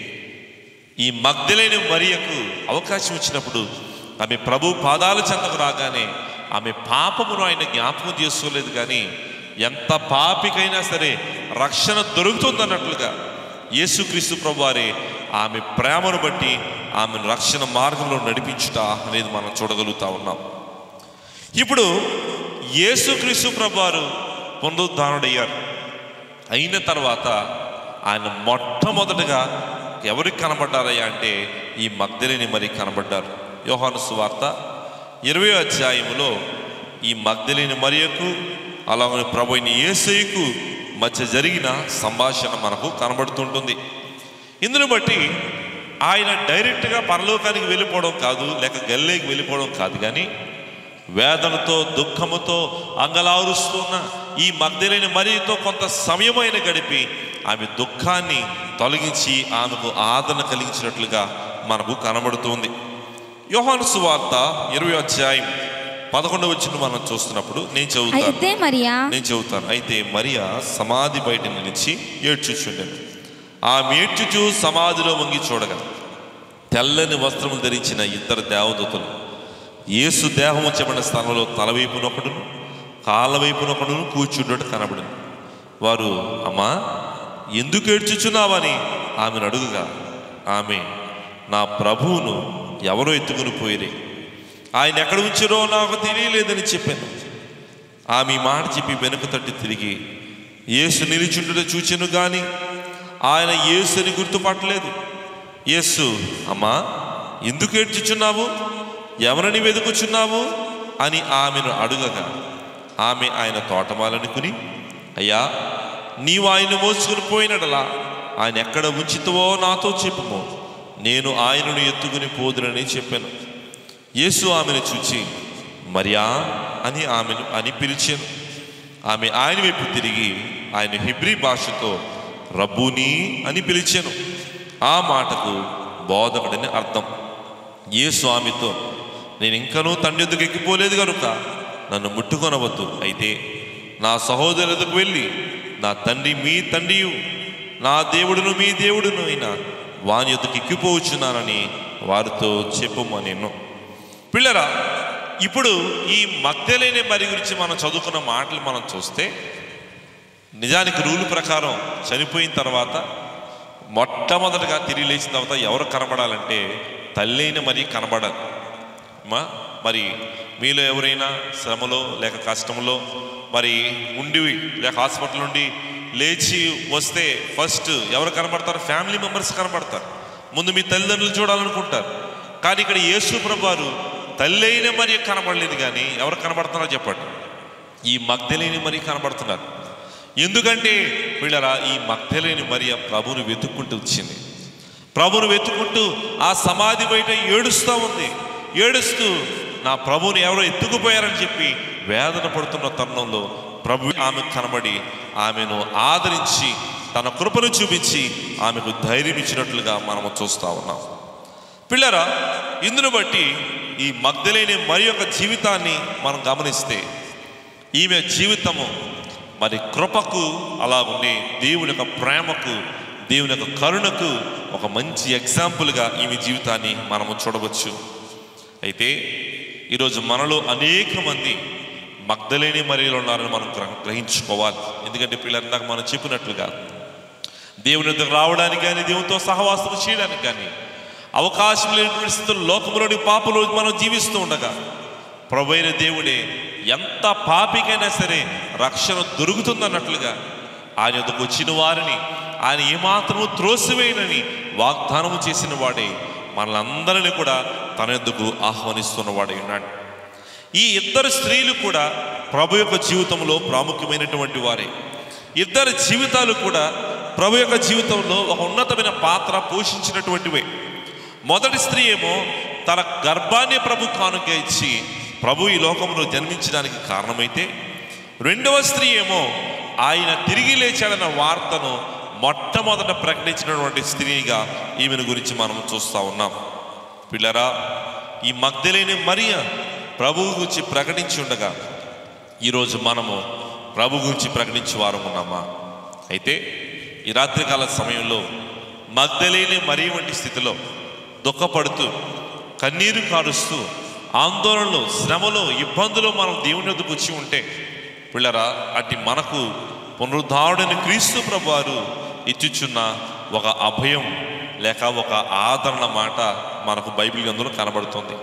ఈ మగ్ధలేని మరియకు అవకాశం ఇచ్చినప్పుడు ఆమె ప్రభు పాదాల చెంతకు రాగానే ఆమె పాపమును ఆయన జ్ఞాపకం చేసుకోలేదు కానీ ఎంత పాపికైనా సరే రక్షణ దొరుకుతుందన్నట్లుగా యేసుక్రీస్తు ప్రభు వారే ఆమె ప్రేమను బట్టి ఆమెను రక్షణ మార్గంలో నడిపించుట అనేది మనం చూడగలుగుతా ఉన్నాం ఇప్పుడు యేసుక్రీస్తు ప్రభు వారు పునరుద్ధానుడయ్యారు అయిన తర్వాత ఆయన మొట్టమొదటగా ఎవరికి కనబడ్డారయ్యా అంటే ఈ మగ్ధలేని మరి కనబడ్డారు యోహాను సువార్త ఇరవై అధ్యాయములో ఈ మగ్ధలేని మరియకు అలాగే ప్రభు అయిన యేసయ్యకు మధ్య జరిగిన సంభాషణ మనకు కనబడుతుంటుంది ఇందును బట్టి ఆయన డైరెక్ట్గా పరలోకానికి వెళ్ళిపోవడం కాదు లేక గల్లేకి వెళ్ళిపోవడం కాదు కానీ వేదనతో దుఃఖముతో అంగలారుస్తున్న ఈ మగ్ధలేని మరియతో కొంత సమయమైన గడిపి ఆమె దుఃఖాన్ని తొలగించి ఆమెకు ఆదరణ కలిగించినట్లుగా మనకు కనబడుతుంది యోహాను సువార్త ఇరవై అధ్యాయం పదకొండవ వచ్చిన మనం చూస్తున్నప్పుడు నేను చదువుతాను అయితే మరియా నేను చెబుతాను అయితే మరియా సమాధి బయట నిలిచి ఏడ్చుచుండెను ఆ ఏడ్చుచు సమాధిలో వంగి చూడగా తెల్లని వస్త్రములు ధరించిన ఇద్దరు దేవదూతలు యేసు దేహం వచ్చబడిన స్థలంలో తలవైపునొకడును కాళ్ళ వైపునొకడును కూర్చుండట కనబడింది వారు అమ్మా ఎందుకు ఏడ్చుచున్నావని ఆమెను అడుగుగా ఆమె నా ప్రభువును ఎవరో ఎత్తుకుని పోయిరే ఆయన ఎక్కడ ఉంచారో నాకు తెలియలేదని చెప్పాను ఆమె ఈ మాట చెప్పి వెనుక తట్టి తిరిగి యేసు నిలిచుండుట చూచెను గాని ఆయన యేసుని గుర్తుపట్టలేదు యేసు అమ్మా ఎందుకు ఏడ్చుచున్నావు ఎవరిని వెతుకుచున్నావు అని ఆమెను అడుగగా ఆమె ఆయన తోటమాలనుకుని అయ్యా నీవు ఆయన మోసుకుని పోయినడలా ఆయన ఎక్కడ ఉంచితవో నాతో చెప్పుము నేను ఆయనను ఎత్తుకుని పోదునని చెప్పాను యేసు ఆమెను చూచి మరియా అని ఆమెను అని పిలిచాను ఆమె ఆయన వైపు తిరిగి ఆయన హిబ్రీ భాషతో రబ్బూని అని పిలిచాను ఆ మాటకు బోధకుడని అర్థం యేసు ఆమెతో నేను ఇంకనూ తండ్రి ఎద్దుకు ఎక్కిపోలేదు కనుక నన్ను ముట్టుకొనవద్దు అయితే నా సహోదరులకు వెళ్ళి నా తండ్రి మీ తండ్రియు నా దేవుడును మీ దేవుడును అయినా వాని ఎద్దుకు ఎక్కిపోవచ్చున్నానని వారితో చెప్పుమనేను పిల్లరా ఇప్పుడు ఈ మగ్ధలేని మరి గురించి మనం చదువుకున్న మాటలు మనం చూస్తే నిజానికి రూల్ ప్రకారం చనిపోయిన తర్వాత మొట్టమొదటిగా తిరిగి లేచిన తర్వాత ఎవరు కనబడాలంటే తల్లైన మరి కనబడాలి మా మరి మీలో ఎవరైనా శ్రమలో లేక కష్టంలో మరి ఉండి లేక హాస్పిటల్ నుండి లేచి వస్తే ఫస్ట్ ఎవరు కనబడతారు ఫ్యామిలీ మెంబర్స్ కనబడతారు ముందు మీ తల్లిదండ్రులు చూడాలనుకుంటారు కానీ ఇక్కడ యేసు ప్రభువారు తల్లి అయిన మరి కనబడలేదు కానీ ఎవరు కనబడుతున్నారో చెప్పండి ఈ మగ్ధలేని మరి కనబడుతున్నారు ఎందుకంటే వీళ్ళరా ఈ మగ్ధలేని మరి ప్రభుని వెతుక్కుంటూ వచ్చింది ప్రభుని వెతుక్కుంటూ ఆ సమాధి బయట ఏడుస్తూ ఉంది ఏడుస్తూ నా ప్రభుని ఎవరో ఎత్తుకుపోయారని చెప్పి వేదన పడుతున్న తరుణంలో ప్రభు ఆమె కనబడి ఆమెను ఆదరించి తన కృపను చూపించి ఆమెకు ధైర్యం ఇచ్చినట్లుగా మనము చూస్తూ ఉన్నాం పిల్లరా ఇందును బట్టి ఈ మగ్ధలేని మరి యొక్క జీవితాన్ని మనం గమనిస్తే ఈమె జీవితము మరి కృపకు అలా ఉండి దేవుని యొక్క ప్రేమకు దేవుని యొక్క కరుణకు ఒక మంచి ఎగ్జాంపుల్గా ఈమె జీవితాన్ని మనము చూడవచ్చు అయితే ఈరోజు మనలో అనేక మంది మగ్ధలేని మరియలు ఉన్నారని మనం గ్రహ- గ్రహించుకోవాలి ఎందుకంటే పిల్లలందాక మనం చెప్పినట్లుగా దేవుని దగ్గర రావడానికి కానీ దేవునితో సహవాసం చేయడానికి కానీ అవకాశం లేనటువంటి స్థితుల్లో లోకంలోని పాపలు మనం జీవిస్తూ ఉండగా ప్రభు అయిన దేవుడే ఎంత పాపికైనా సరే రక్షణ దొరుకుతుందన్నట్లుగా ఆయన యొద్దకు వచ్చిన వారిని ఆయన ఏమాత్రము త్రోసివేయనని వాగ్దానము చేసిన వాడే మనలందరినీ కూడా తన ఎందుకు ఆహ్వానిస్తున్న వాడే ఉన్నాడు ఈ ఇద్దరు స్త్రీలు కూడా ప్రభు యొక్క జీవితంలో ప్రాముఖ్యమైనటువంటి వారే ఇద్దరి జీవితాలు కూడా ప్రభు యొక్క జీవితంలో ఒక ఉన్నతమైన పాత్ర పోషించినటువంటివే మొదటి స్త్రీ ఏమో తన గర్భాన్ని ప్రభు కానుక ఇచ్చి ప్రభు ఈ లోకంలో జన్మించడానికి కారణమైతే రెండవ స్త్రీ ఏమో ఆయన తిరిగి లేచాడన్న వార్తను మొట్టమొదట ప్రకటించినటువంటి స్త్రీగా ఈమెను గురించి మనం చూస్తూ ఉన్నాం పిల్లరా ఈ మగ్ధలేని మరియ ప్రభువు గురించి ప్రకటించి ఉండగా ఈరోజు మనము ప్రభు గురించి ప్రకటించే వారం ఉన్నామా అయితే ఈ రాత్రికాల సమయంలో మగ్ధలేని మరి వంటి స్థితిలో దుఃఖపడుతూ కన్నీరు కారుస్తూ ఆందోళనలో శ్రమలో ఇబ్బందులు మనం దేవుని వద్దకు వచ్చి ఉంటే పిల్లరా అట్టి మనకు పునరుద్ధారుడైన క్రీస్తు ప్రభువారు ఇచ్చుచున్న ఒక అభయం లేక ఒక ఆదరణ మాట మనకు బైబిల్ అందులో కనబడుతుంది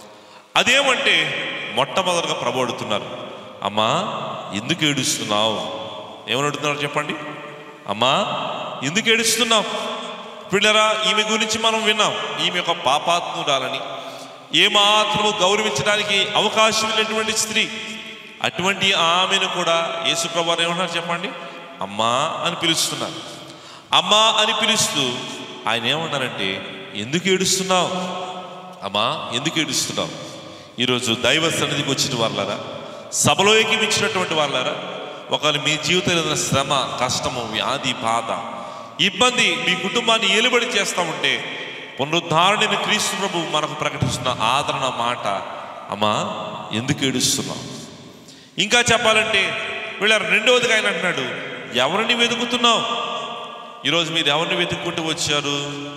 అదేమంటే మొట్టమొదటిగా ప్రభు అడుగుతున్నారు అమ్మా ఎందుకు ఏడుస్తున్నావు ఏమని అడుగుతున్నారు చెప్పండి అమ్మా ఎందుకు ఏడుస్తున్నావు పిల్లరా ఈమె గురించి మనం విన్నాం ఈమె ఒక పాపాత్మురాలని ఏమాత్రము గౌరవించడానికి అవకాశం లేనటువంటి స్త్రీ అటువంటి ఆమెను కూడా యేసుప్రభు ఏమన్నారు చెప్పండి అమ్మా అని పిలుస్తున్నారు అమ్మా అని పిలుస్తూ ఆయన ఏమన్నారంటే ఎందుకు ఏడుస్తున్నావు అమ్మా ఎందుకు ఏడుస్తున్నావు ఈరోజు దైవ సన్నిధికి వచ్చిన వాళ్ళారా సభలో ఎక్కిమించినటువంటి వాళ్ళారా ఒకవేళ మీ జీవితంలో ఏదైనా శ్రమ కష్టము వ్యాధి బాధ ఇబ్బంది మీ కుటుంబాన్ని ఏలుబడి చేస్తూ ఉంటే పునరుద్ధారణని క్రీస్తు ప్రభు మనకు ప్రకటిస్తున్న ఆదరణ మాట అమ్మా ఎందుకు ఏడుస్తున్నావు ఇంకా చెప్పాలంటే వీళ్ళ రెండవదిగా ఆయన అంటున్నాడు ఎవరిని వెతుకుతున్నావు ఈరోజు మీరు ఎవరిని వెతుక్కుంటూ వచ్చారు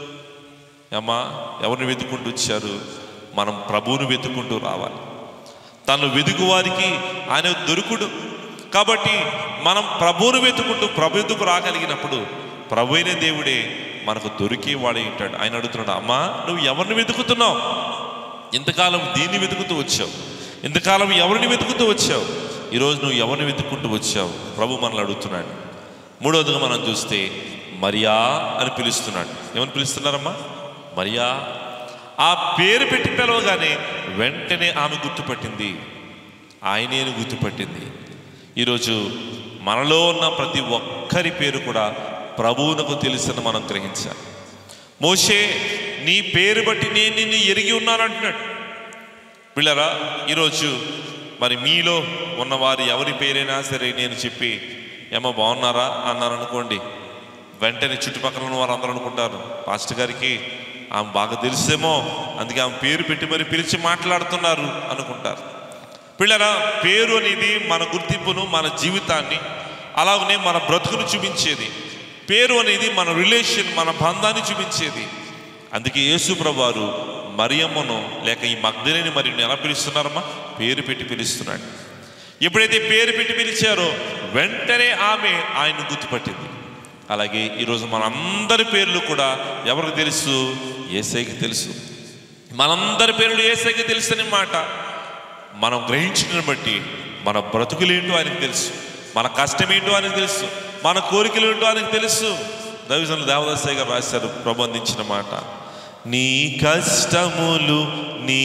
అమ్మా ఎవరిని వెతుక్కుంటూ వచ్చారు మనం ప్రభువుని వెతుక్కుంటూ రావాలి తను వెతుకు వారికి ఆయన దొరుకుడు కాబట్టి మనం ప్రభువును వెతుకుంటూ ప్రభు ఎదుకు రాగలిగినప్పుడు ప్రభు అయిన దేవుడే మనకు దొరికే వాడే ఉంటాడు ఆయన అడుగుతున్నాడు అమ్మా నువ్వు ఎవరిని వెతుకుతున్నావు ఇంతకాలం దీన్ని వెతుకుతూ వచ్చావు ఇంతకాలం ఎవరిని వెతుకుతూ వచ్చావు ఈరోజు నువ్వు ఎవరిని వెతుక్కుంటూ వచ్చావు ప్రభు మనల్ని అడుగుతున్నాడు మూడవదిగా మనం చూస్తే మరియా అని పిలుస్తున్నాడు ఏమని పిలుస్తున్నారమ్మా మరియా ఆ పేరు పెట్టి పిలవగానే వెంటనే ఆమె గుర్తుపట్టింది ఆయనేను గుర్తుపట్టింది ఈరోజు మనలో ఉన్న ప్రతి ఒక్కరి పేరు కూడా ప్రభువునకు తెలుసని మనం గ్రహించాలి మోషే నీ పేరు బట్టి నేను నిన్ను ఎరిగి ఉన్నానంటున్నాడు పిల్లరా ఈరోజు మరి మీలో ఉన్నవారు ఎవరి పేరైనా సరే నేను చెప్పి ఏమో బాగున్నారా అన్నారు అనుకోండి వెంటనే చుట్టుపక్కల ఉన్న వారు అందరూ అనుకుంటారు పాస్టర్ గారికి ఆమె బాగా తెలుసేమో అందుకే ఆమె పేరు పెట్టి మరి పిలిచి మాట్లాడుతున్నారు అనుకుంటారు పిల్లరా పేరు అనేది మన గుర్తింపును మన జీవితాన్ని అలాగనే మన బ్రతుకును చూపించేది పేరు అనేది మన రిలేషన్ మన బంధాన్ని చూపించేది అందుకే యేసు ప్రభువారు మరియమ్మను లేక ఈ మగ్ధలేని మరియుని ఎలా పిలుస్తున్నారమ్మా పేరు పెట్టి పిలుస్తున్నాడు ఎప్పుడైతే పేరు పెట్టి పిలిచారో వెంటనే ఆమె ఆయన గుర్తుపట్టింది అలాగే ఈరోజు మనందరి పేర్లు కూడా ఎవరికి తెలుసు ఏసైకి తెలుసు మనందరి పేర్లు ఏసైకి తెలుసు అనే మాట మనం గ్రహించిన బట్టి మన బ్రతుకులేంటో ఆయనకు తెలుసు మన కష్టం ఏంటో ఆయనకు తెలుసు మన కోరికలు ఏంటో ఆయనకు తెలుసు దైవజనులు దేవదాసయ్య గారు రాశారు ప్రబంధించిన మాట నీ కష్టములు నీ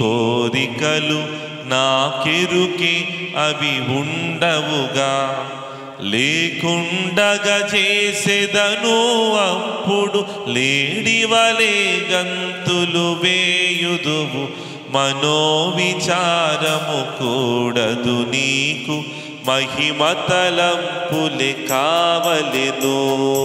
కోరికలు నాకెరుకే అవి ఉండవుగా లేకుండగా చేసేదను అప్పుడు లేడివలే గంతులు వేయుదువు మనోవిచారము కూడదు నీకు మహిమతలంపులే కావలెను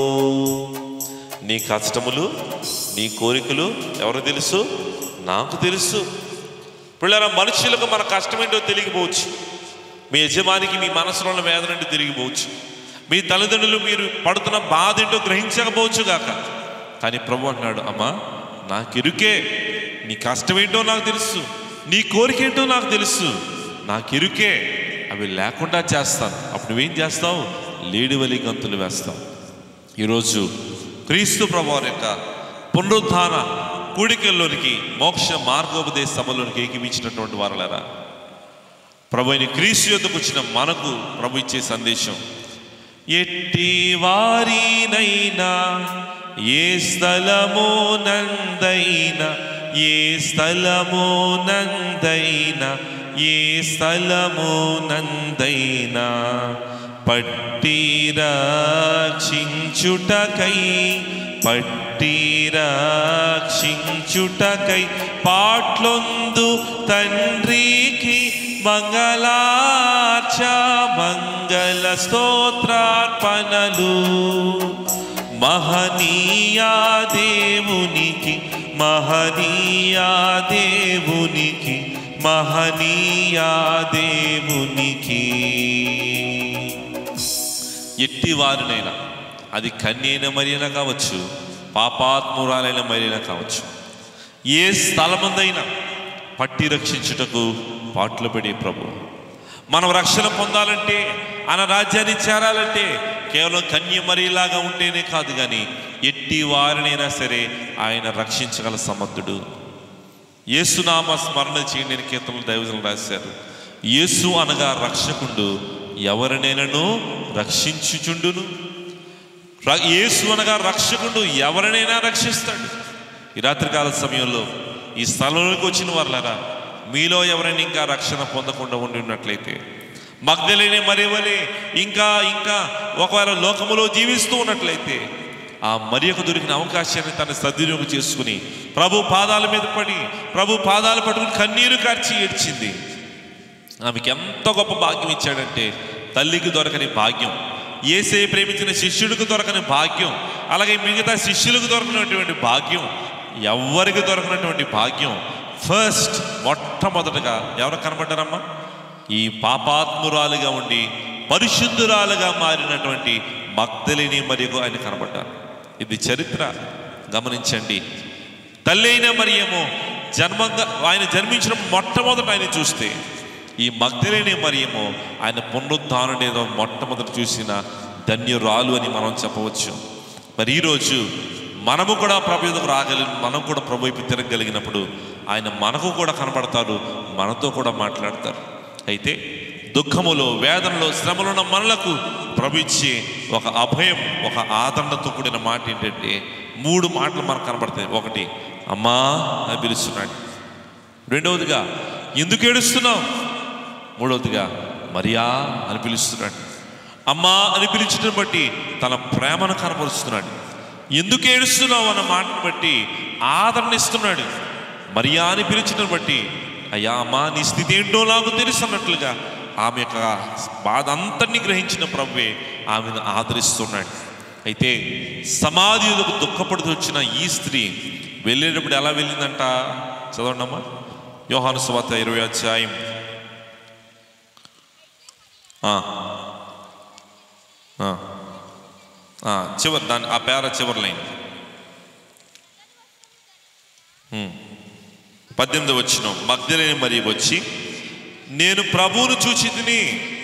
నీ కష్టములు నీ కోరికలు ఎవరు తెలుసు నాకు తెలుసు పిల్లల మనుషులకు మన కష్టం ఏంటో తెలియకపోవచ్చు మీ యజమానికి మీ మనసులో ఉన్న వేదన ఏంటో తిరిగిపోవచ్చు మీ తల్లిదండ్రులు మీరు పడుతున్న బాధ ఏంటో గ్రహించకపోవచ్చు గాక కానీ ప్రభు అంటున్నాడు అమ్మా నాకెరుకే నీ కష్టం ఏంటో నాకు తెలుసు నీ కోరిక ఏంటో నాకు తెలుసు నాకెరుకే అవి లేకుండా చేస్తాను అప్పుడు నువ్వేం చేస్తావు లేడివలి గంతులు వేస్తావు ఈరోజు క్రీస్తు ప్రభువారి యొక్క పునరుద్ధాన కూడికల్లోనికి మోక్ష మార్గోపదేశ సభలోనికి ఏకీమించినటువంటి వారలేరా ప్రభు అయిన క్రీస్తు యొద్దకు వచ్చిన మనకు ప్రభు ఇచ్చే సందేశం ఎట్టి వారినైనా ఏ స్థలమో నందైనా ఏ స్థలమో నందైనా ఏ స్థలమో నందైనా పట్టి రక్షించుటకై పట్టి రక్షించుటకై పాట్లొందు తండ్రికి మంగళార్చ మంగళ స్తోత్రార్పణలు మహనీయా దేవునికి మహనీయా దేవునికి మహనీయా దేవునికి ఎట్టి వారినైనా అది కన్యైన మరియైనా కావచ్చు పాపాత్మురాలైన మరియైనా కావచ్చు ఏ స్థలమందైనా పట్టి రక్షించుటకు పాటలు పడే ప్రభు మనం రక్షణ పొందాలంటే ఆయన రాజ్యాన్ని చేరాలంటే కేవలం కన్య మరీలాగా ఉంటేనే కాదు కానీ ఎట్టి వారినైనా సరే ఆయన రక్షించగల సమర్థుడు యేసునామ స్మరణ చేయండి అని కీర్తనలు దైవజనులు రాశారు యేసు అనగా రక్షకుడు ఎవరినైనాను రక్షించుచుండును ర- యేసు అనగా రక్షకుడు ఎవరినైనా రక్షిస్తాడు ఈ రాత్రికాల సమయంలో ఈ స్థలంలోకి వచ్చిన వాళ్ళరా మీలో ఎవరైనా ఇంకా రక్షణ పొందకుండా ఉండి ఉన్నట్లయితే మగ్ధలేని మరేవలే ఇంకా ఇంకా ఒకవేళ లోకములో జీవిస్తూ ఉన్నట్లయితే ఆ మరియకు దొరికిన అవకాశాన్ని తన సద్వినియోగం చేసుకుని ప్రభు పాదాల మీద పడి ప్రభు పాదాలు పట్టుకుని కన్నీరు కార్చి ఏడ్చింది ఆమెకి ఎంత గొప్ప భాగ్యం ఇచ్చాడంటే తల్లికి దొరకని భాగ్యం ఏసే ప్రేమించిన శిష్యుడికి దొరకని భాగ్యం అలాగే మిగతా శిష్యులకు దొరకనటువంటి భాగ్యం ఎవరికి దొరకనటువంటి భాగ్యం ఫస్ట్ మొట్టమొదటగా ఎవరు కనబడ్డారమ్మా ఈ పాపాత్మురాలుగా ఉండి పరిశుద్ధురాలుగా మారినటువంటి మగ్ధలిని మరియు ఆయన కనబడ్డారు ఇది చరిత్ర గమనించండి తల్లి అయిన మరియేమో జన్మంగా ఆయన జన్మించిన మొట్టమొదట ఆయన చూస్తే ఈ మగ్ధలేని మరియేమో ఆయన పునరుద్ధానుడేదో మొట్టమొదట చూసిన ధన్యురాలు అని మనం చెప్పవచ్చు మరి ఈరోజు మనము కూడా ప్రభు ఎదుగు రాగలిగి మనం కూడా ప్రభు వైపు తిరగలిగినప్పుడు ఆయన మనకు కూడా కనబడతారు మనతో కూడా మాట్లాడతారు అయితే దుఃఖములో వేదనలో శ్రమలో ఉన్న మనలకు ప్రభు ఇచ్చే ఒక అభయం ఒక ఆదరణతో కూడిన మాట ఏంటంటే మూడు మాటలు మనకు కనబడతాయి ఒకటి అమ్మా అని పిలుస్తున్నాడు రెండవదిగా ఎందుకు ఏడుస్తున్నావు మూడవదిగా మరియా అని పిలుస్తున్నాడు అమ్మా అని పిలిచడం బట్టి తన ప్రేమను కనపరుస్తున్నాడు ఎందుకు ఏడుస్తున్నావు అన్న మాటను బట్టి ఆదరణ ఇస్తున్నాడు మరియా అని పిలిచడం బట్టి అయ్యా అమ్మా నీ స్థితి ఏంటో నాకు తెలుసు అన్నట్లుగా ఆమె యొక్క బాధ అంతటిని గ్రహించిన ప్రభువే ఆమెను ఆదరిస్తున్నాడు అయితే సమాధి ఎదుగు దుఃఖపడుతూ వచ్చిన ఈ స్త్రీ వెళ్ళేటప్పుడు ఎలా వెళ్ళిందంట చదవండమ్మా యోహాను సువార్త ఇరవై అధ్యాయం ఆ. ఆ. ఆ, చివరి దాని ఆ పేర చివరి లైన్ ఉమ్. పద్దెనిమిది వచ్చిన మగ్ధలేని మరి వచ్చి నేను ప్రభువును చూచి తిని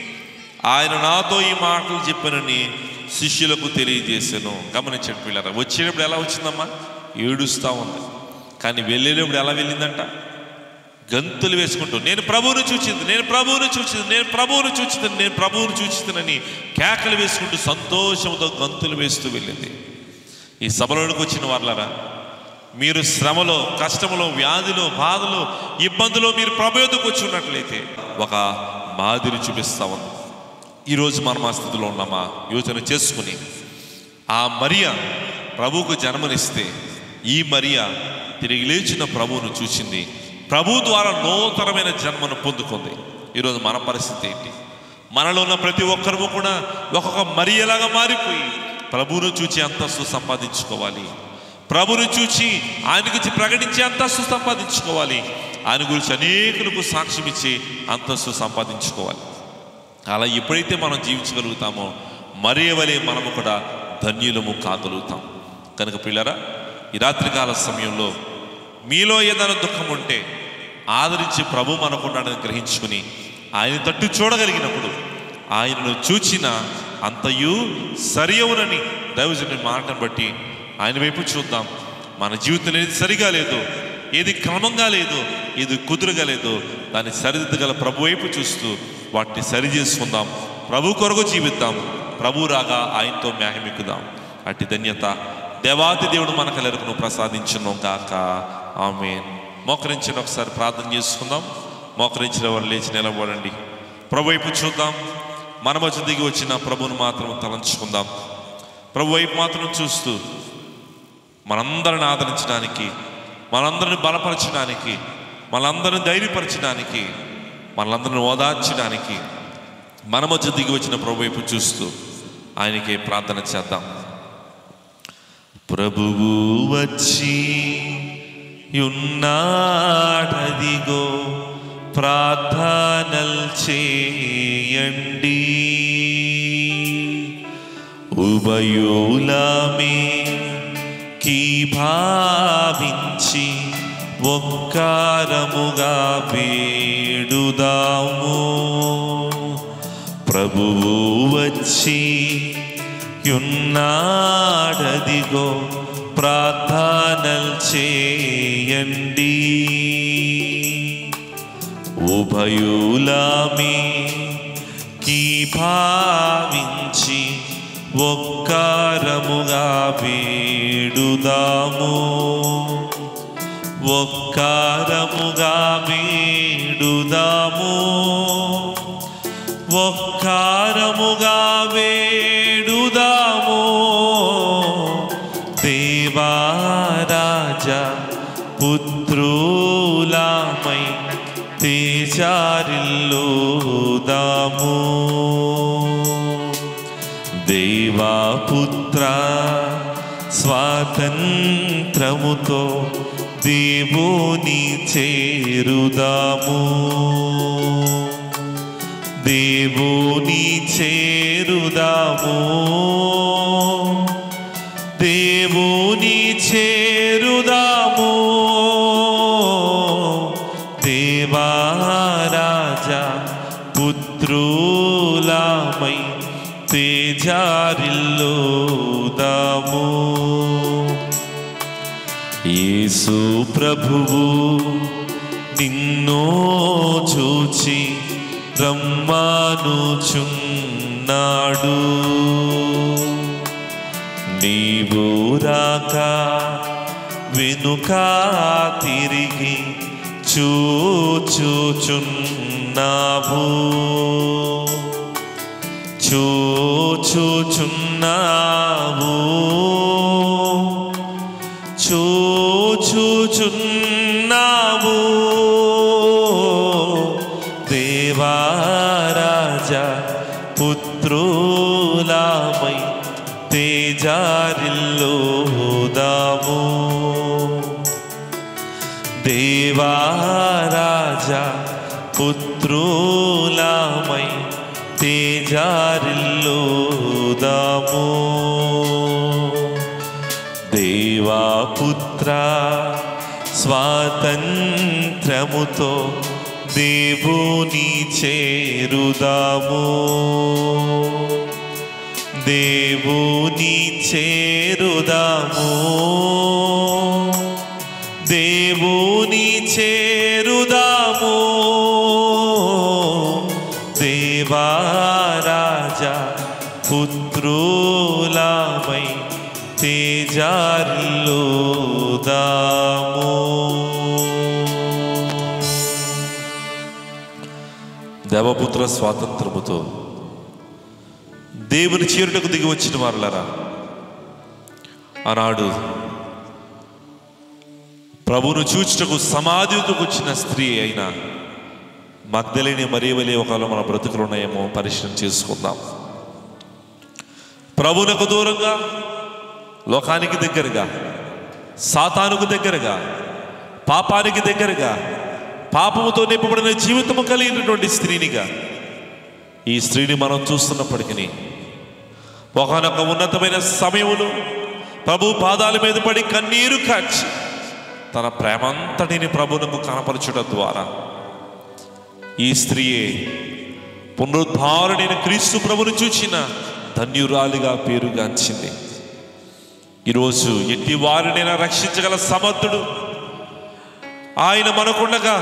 ఆయన నాతో ఈ మాటలు చెప్పానని శిష్యులకు తెలియజేశాను గమనించండి పిల్లరా వచ్చేటప్పుడు ఎలా వచ్చిందమ్మా ఏడుస్తూ ఉంది కానీ వెళ్ళేటప్పుడు ఎలా వెళ్ళిందంట గంతులు వేసుకుంటూ నేను ప్రభువును చూచింది నేను ప్రభువును చూచింది నేను ప్రభువును చూచింది నేను ప్రభువును చూచితనని కేకలు వేసుకుంటూ సంతోషంతో గంతులు వేస్తూ వెళ్ళింది ఈ సభలోనికి వచ్చిన వాళ్ళరా మీరు శ్రమలో కష్టములో వ్యాధిలో బాధలో ఇబ్బందులో మీరు ప్రభయోధకు వచ్చి ఉన్నట్లయితే ఒక మాదిరి చూపిస్తా ఉంది ఈరోజు మనం ఆ స్థితిలో ఉన్నామా యోచన చేసుకుని ఆ మరియ ప్రభువుకు జన్మనిస్తే ఈ మరియ తిరిగి లేచిన ప్రభువును చూసింది ప్రభు ద్వారా నూతనమైన జన్మను పొందుకుంది ఈరోజు మన పరిస్థితి ఏంటి మనలో ఉన్న ప్రతి ఒక్కరము కూడా ఒక్కొక్క మరియలాగా మారిపోయి ప్రభువును చూచి అంతస్తు సంపాదించుకోవాలి ప్రభుని చూచి ఆయన గురించి ప్రకటించి అంతస్తు సంపాదించుకోవాలి ఆయన గురించి అనేకులకు సాక్ష్యం ఇచ్చి అంతస్తు సంపాదించుకోవాలి అలా ఎప్పుడైతే మనం జీవించగలుగుతామో మరే వలె మనము కూడా ధన్యులము కాగలుగుతాం కనుక పిల్లరా ఈ రాత్రికాల సమయంలో మీలో ఏదైనా దుఃఖం ఉంటే ఆదరించి ప్రభు మనకున్నాడని గ్రహించుకుని ఆయన తట్టు చూడగలిగినప్పుడు ఆయనను చూచిన అంతయు సరియవునని దైవజనుని మాటను బట్టి ఆయన వైపు చూద్దాం మన జీవితం ఏది సరిగా లేదు ఏది క్రమంగా లేదు ఏది కుదురుగా లేదు దాన్ని సరిదిద్దగల ప్రభు వైపు చూస్తూ వాటిని సరి చేసుకుందాం ప్రభు కొరకు జీవిద్దాం ప్రభు రాగా ఆయనతో మేఘమిక్కుదాం అట్టి ధన్యత దేవాది దేవుడు మనకలెరుకును ప్రసాదించును గాక ఆమె మోకరించిన ఒకసారి ప్రార్థన చేసుకుందాం మోకరించిన వారు లేచి నిలబడండి ప్రభు వైపు చూద్దాం మన మధ్య దిగి వచ్చిన ప్రభువును మాత్రం తలంచుకుందాం ప్రభు వైపు మాత్రం చూస్తూ మనందరిని ఆదరించడానికి మనందరిని బలపరచడానికి మనందరిని ధైర్యపరచడానికి మనందరిని ఓదార్చడానికి మన మధ్య దిగి వచ్చిన ప్రభు వైపు చూస్తూ ఆయనకి ప్రార్థన చేద్దాం ప్రభువు వచ్చి యున్నాడదిగో ప్రార్థనల్ చేయండి ఉభయోలమే కీ భావించి ఒక్కారముగా వేడుదాము ప్రభువు వచ్చి యున్నాడదిగో ప్రార్థనల్ చేయండి ఉభయులమే కీ భావించి ఒక్కారముగా వేడుదాము ఒక్కారముగా వేడుదాము ఒక్కారముగా వేడుదాము దేవారాజ పుత్రులామై తేజారిల్లుదాము దేవాపుత్ర స్వాతంత్రముతో దేవుని చేరుదాము దేవుని చేరుదాము దేవుని చేరుదాము దేవారాజా పుత్రులామై తేజారిల్లుదాము యేసు ప్రభువు నిన్నో చూచి రమ్మానుచున్నాడు నీవు రాక వెనుక తిరిగి చూచుచున్నావు చూచుచున్నావు చూచుచున్నావు దేవారాజా పుత్రులామై తేజారిల్లుదాము దేవారాజా పుత్రులామై తేజారిల్లుదాము దేవాపుత్ర స్వాతంత్రముతో దేవుని చేరుదాము దేవుని చేరుదాము దేవుని చేరుదాము దేవారాజా పుత్రులామై తేజారిల్లుదాము దేవపుత్ర స్వాతంత్రముతో దేవుని చీరుటకు దిగి వచ్చిన వారులరా ఆనాడు ప్రభును చూచుటకు సమాధికి వచ్చిన స్త్రీ అయిన మగ్ధలేని మరియవలే ఒకవేళ మన బ్రతుకులు ఉన్నాయేమో పరిశీలన చేసుకుందాం ప్రభునకు దూరంగా లోకానికి దగ్గరగా సాతానుకు దగ్గరగా పాపానికి దగ్గరగా పాపముతో నింపబడిన జీవితము కలిగినటువంటి స్త్రీనిగా ఈ స్త్రీని మనం చూస్తున్నప్పటికీ ఒకనొక ఉన్నతమైన సమయంలో ప్రభు పాదాల మీద పడి కన్నీరు కాచి తన ప్రేమంతటిని ప్రభునకు కనపరచడం ద్వారా ఈ స్త్రీయే పునరుద్ధారుడైన క్రీస్తు ప్రభుని చూచిన ధన్యురాలిగా పేరుగాంచింది ఈరోజు ఎట్టి వారినైనా రక్షించగల సమర్థుడు ఆయన మనకుండగా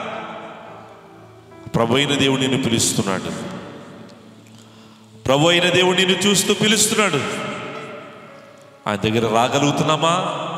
ప్రభు అయిన దేవుడు నిన్ను పిలుస్తున్నాడు ప్రభు అయిన దేవుడు నిన్ను చూస్తూ పిలుస్తున్నాడు ఆయన దగ్గర రాగలుగుతున్నామా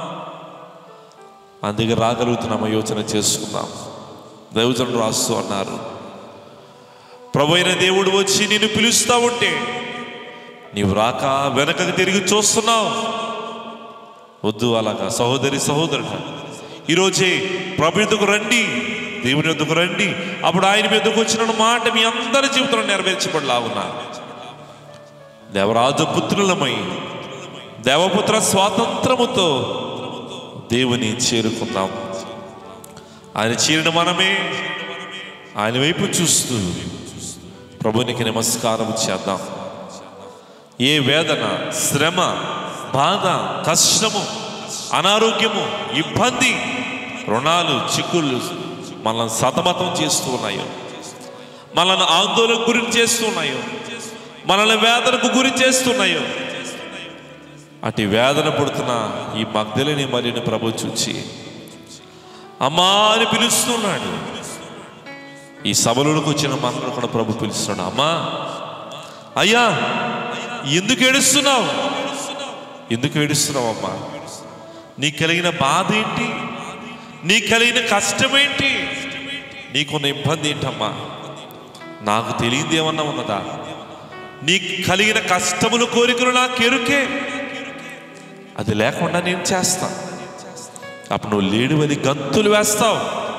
ఆయన దగ్గర రాగలుగుతున్నామా యోచన చేసుకుందాం దైవజనుడు రాస్తూ అన్నారు ప్రభు అయిన దేవుడు వచ్చి నిన్ను పిలుస్తా ఉంటే నీవు రాక వెనకకు తిరిగి చూస్తున్నావు వద్దు అలాగా సహోదరి సహోదరుడు ఈరోజే ప్రభు ఎద్దుకు రండి దేవుని ఎద్దుకు రండి అప్పుడు ఆయన మీదకు వచ్చిన మాట మీ అందరి జీవితంలో నెరవేర్చబడిలా ఉన్నారు దేవరాజు పుత్రులమై దేవపుత్ర స్వాతంత్రముతో దేవుని చేరుకుందాం ఆయన చేరిన మనమే ఆయన వైపు చూస్తూ ప్రభునికి నమస్కారం చేద్దాం ఏ వేదన శ్రమ బాధ కష్టము అనారోగ్యము ఇబ్బంది రుణాలు చిక్కులు మనల్ని సతమతం చేస్తూ ఉన్నాయో మనల్ని ఆందోళనకు గురి చేస్తున్నాయో మనల్ని వేదనకు గురి చేస్తున్నాయో అటు వేదన పడుతున్న ఈ మగ్ధలని మరియని ప్రభు చూచి అమ్మా అని పిలుస్తున్నాడు ఈ సభలోకి వచ్చిన మనల్ని కూడా ప్రభు పిలుస్తున్నాడు అమ్మా అయ్యా ఎందుకు ఏడుస్తున్నావు ఎందుకు ఏడుస్తున్నావు అమ్మా నీకు కలిగిన బాధ ఏంటి నీకు కలిగిన కష్టం ఏంటి నీకున్న ఇబ్బంది ఏంటమ్మా నాకు తెలియదు ఏమన్నా ఉన్నదా నీకు కలిగిన కష్టములు కోరికలు నాకు ఎరుకే అది లేకుండా నేను చేస్తా అప్పుడు నువ్వు లేడువలి గంతులు వేస్తావు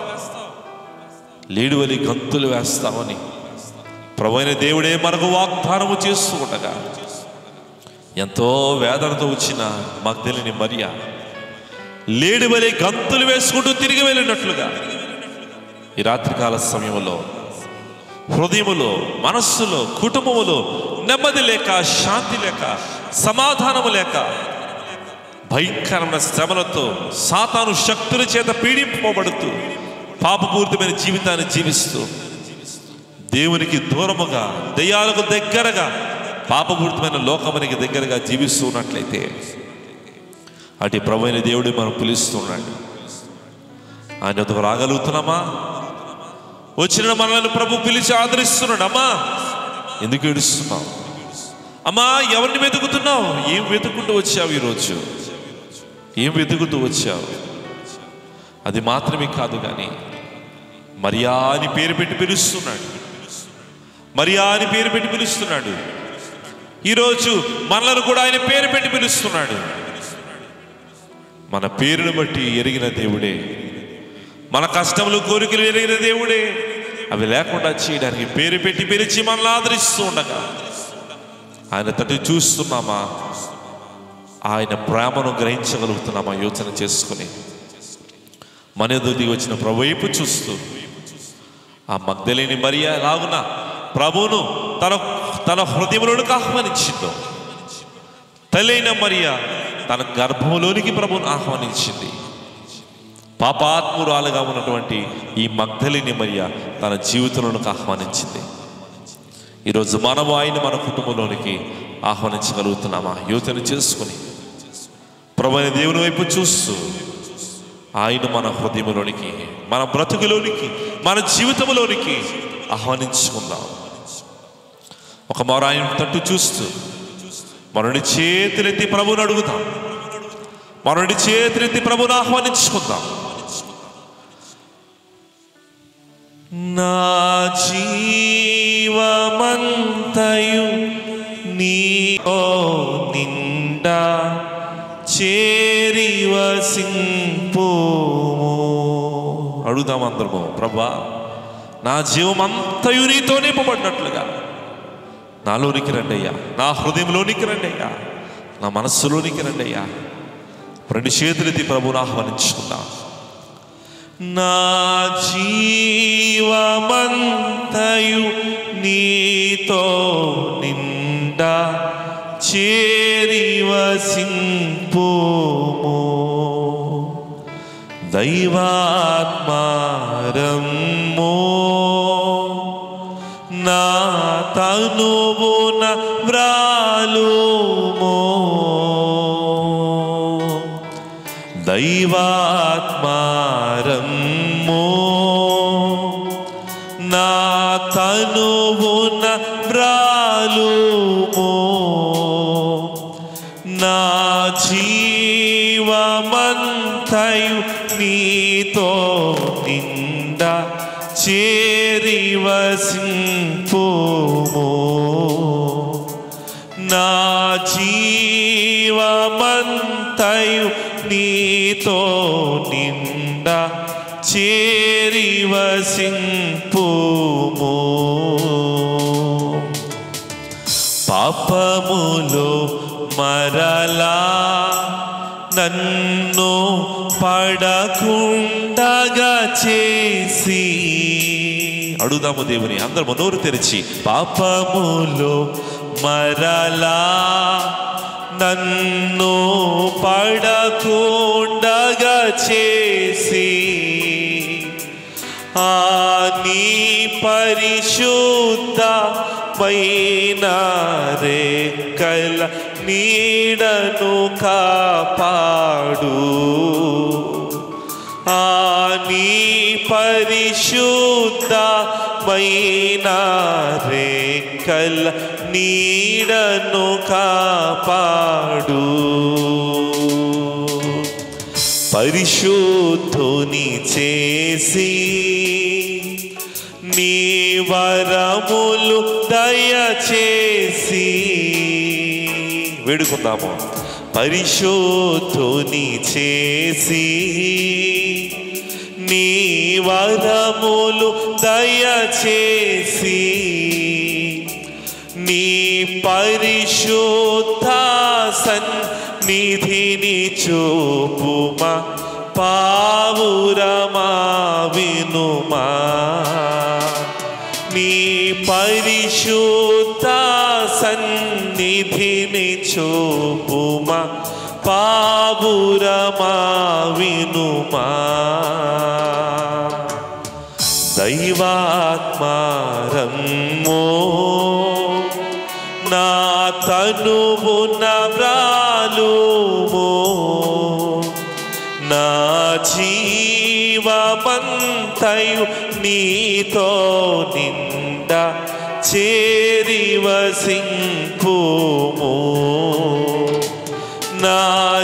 లేడువలి గంతులు వేస్తావని ప్రభువైన దేవుడే మనకు వాగ్దానము చేస్తూ ఉండగా ఎంతో వేదనతో వచ్చిన మగ్ధలిని మరియ లేడువలి గంతులు వేసుకుంటూ తిరిగి వెళ్ళినట్లుగా ఈ రాత్రికాల సమయంలో హృదయములో మనస్సులో కుటుంబములో నెమ్మది లేక శాంతి లేక సమాధానము లేక భయంకరమైన శ్రమలతో సాతాను శక్తుల చేత పీడింపబడుతూ పాపపూరితమైన జీవితాన్ని జీవిస్తూ దేవునికి దూరముగా దయ్యాలకు దగ్గరగా పాపపూరితమైన లోకమునికి దగ్గరగా జీవిస్తూ ఉన్నట్లయితే అటు ప్రభు అయిన దేవుడు మనం పిలుస్తున్నాడు ఆయన వద్దకు రాగలుగుతున్నామా వచ్చిన మనల్ని ప్రభు పిలిచి ఆదరిస్తున్నాడు అమ్మా ఎందుకు ఏడుస్తున్నావు అమ్మా ఎవరిని వెతుకుతున్నావు ఏం వెతుకుంటూ వచ్చావు ఈరోజు ఏం వెతుకుతూ వచ్చావు అది మాత్రమే కాదు కానీ మరియా అని పేరు పెట్టి పిలుస్తున్నాడు మరియా అని పేరు పెట్టి పిలుస్తున్నాడు ఈరోజు మనలను కూడా ఆయన పేరు పెట్టి పిలుస్తున్నాడు మన పేరును బట్టి ఎరిగిన దేవుడే మన కష్టములు కోరికలు ఎరిగిన దేవుడే అవి లేకుండా చేయడానికి పేరు పెట్టి పిలిచి మనల్ని ఆదరిస్తూ ఉండగా ఆయన తటి చూస్తున్నామా ఆయన ప్రేమను గ్రహించగలుగుతున్నామా యోచన చేసుకుని మన ఎదురు దిగి వచ్చిన ప్రభు వైపు చూస్తూ ఆ మగ్ధలేని మరియా లాగున ప్రభువును తన తన హృదయంలోనికి ఆహ్వానించిందో తల్లైన మరియా తన గర్భంలోనికి ప్రభువును ఆహ్వానించింది పాపాత్మురాలుగా ఉన్నటువంటి ఈ మగ్ధలిని మరియ తన జీవితంలోనికి ఆహ్వానించింది ఈరోజు మనము ఆయన మన కుటుంబంలోనికి ఆహ్వానించగలుగుతున్నామా యువతను చేసుకుని ప్రభుని దేవుని వైపు చూస్తూ ఆయన మన హృదయంలోనికి మన బ్రతుకులోనికి మన జీవితంలోనికి ఆహ్వానించుకుందాం ఒక మరో ఆయన తట్టు చూస్తూ మరుని చేతులెత్తి ప్రభుని అడుగుతాం మరుని చేతులెత్తి ప్రభుని ఆహ్వానించుకుందాం నా జీవమంతయు నీలో నిండా చేరి వసింపోము అడుగుదాం అందరము ప్రభా నా జీవమంతయు నీతో నింపబడినట్లుగా నాలోనికి రండి అయ్యా నా హృదయంలోనికి రండి అయ్యా నా మనస్సులోనికి రండి అయ్యా రెండు చేతులెత్తి ప్రభుని ఆహ్వానించుకుందాం నా జీవమంతయు నీతో నిండా చేరి వసింపోము దైవాత్మారమ్మో నా తనువున వ్రాలుమో దైవాత్మారమ్మో నా తనువున వ్రాలుమో నా జీవమంతయు నీతో నిండా చేరి వసింపుము నా జీవమంతయు నీతో నిండా చేరి వసింపుము పాపములో మరలా నన్ను పడకుండగా చేసి అడుగుదాము దేవుని అందరము నోరు తెరిచి పాపములో మరలా నన్ను పడకుండగా చేసి ఆ నీ పరిశుద్ధ మైన రేకల నీడను కాపాడు ఆ నీ పరిశుద్ధ మైన రేకల నీడను కాపాడు పరిశుద్ధుని చేసి నీ వరములు దయచేసి వేడుకుందాము పరిశోధుని చేసి నీ వరములు దయచేసి నీ పరిశుద్ధ సన్నిధిని చూపుమా పావురమా వినుమా నీ పరిశుద్ధ సన్నిధిని చూపుమా పావురమా వినుమా దైవాత్మారమ్మో నా తనువున వ్రాలుమో నా జీవమంతయు నీతో నిండ చేరివసింపుము నా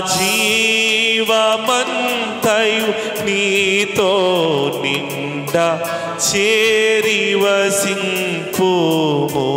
జీవమంతయు నీతో నిండ చేరివసింపుము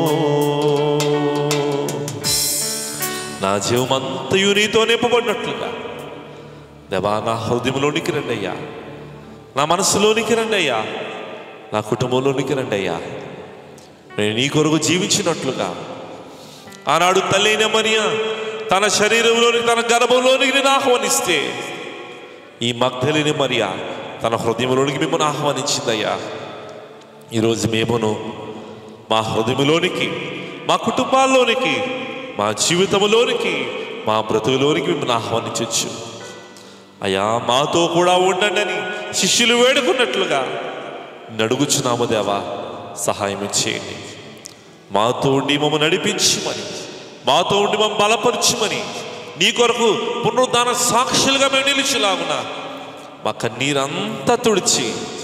నా జీవమంతయు నీతో నింపబడినట్లుగా దేవా నా హృదయంలోనికి రండి అయ్యా నా మనసులోనికి రండి అయ్యా నా కుటుంబంలోనికి రండి అయ్యా నేను నీ కొరకు జీవించినట్లుగా ఆనాడు తల్లైన మరియా తన శరీరంలోని తన గర్భంలోనికి నేను ఆహ్వానిస్తే ఈ మగ్ధలిని మరియా తన హృదయంలోనికి మిమ్మల్ని ఆహ్వానించిందయ్యా ఈరోజు మేమును మా హృదయంలోనికి మా కుటుంబాల్లోనికి మా జీవితంలోనికి మా బ్రతుకులోనికి మిమ్మల్ని ఆహ్వానించవచ్చు అయ్యా మాతో కూడా ఉండండి అని శిష్యులు వేడుకున్నట్లుగా నడుగుచున్నాము దేవా సహాయం చేయండి మాతో ఉండి మమ్మల్ని నడిపించమని మాతో ఉండి మమ్మల్ని బలపరచుమని నీ కొరకు పునరుద్ధాన సాక్షులుగా మేము నిలిచిలాగున మా కన్నీరంతా తుడిచి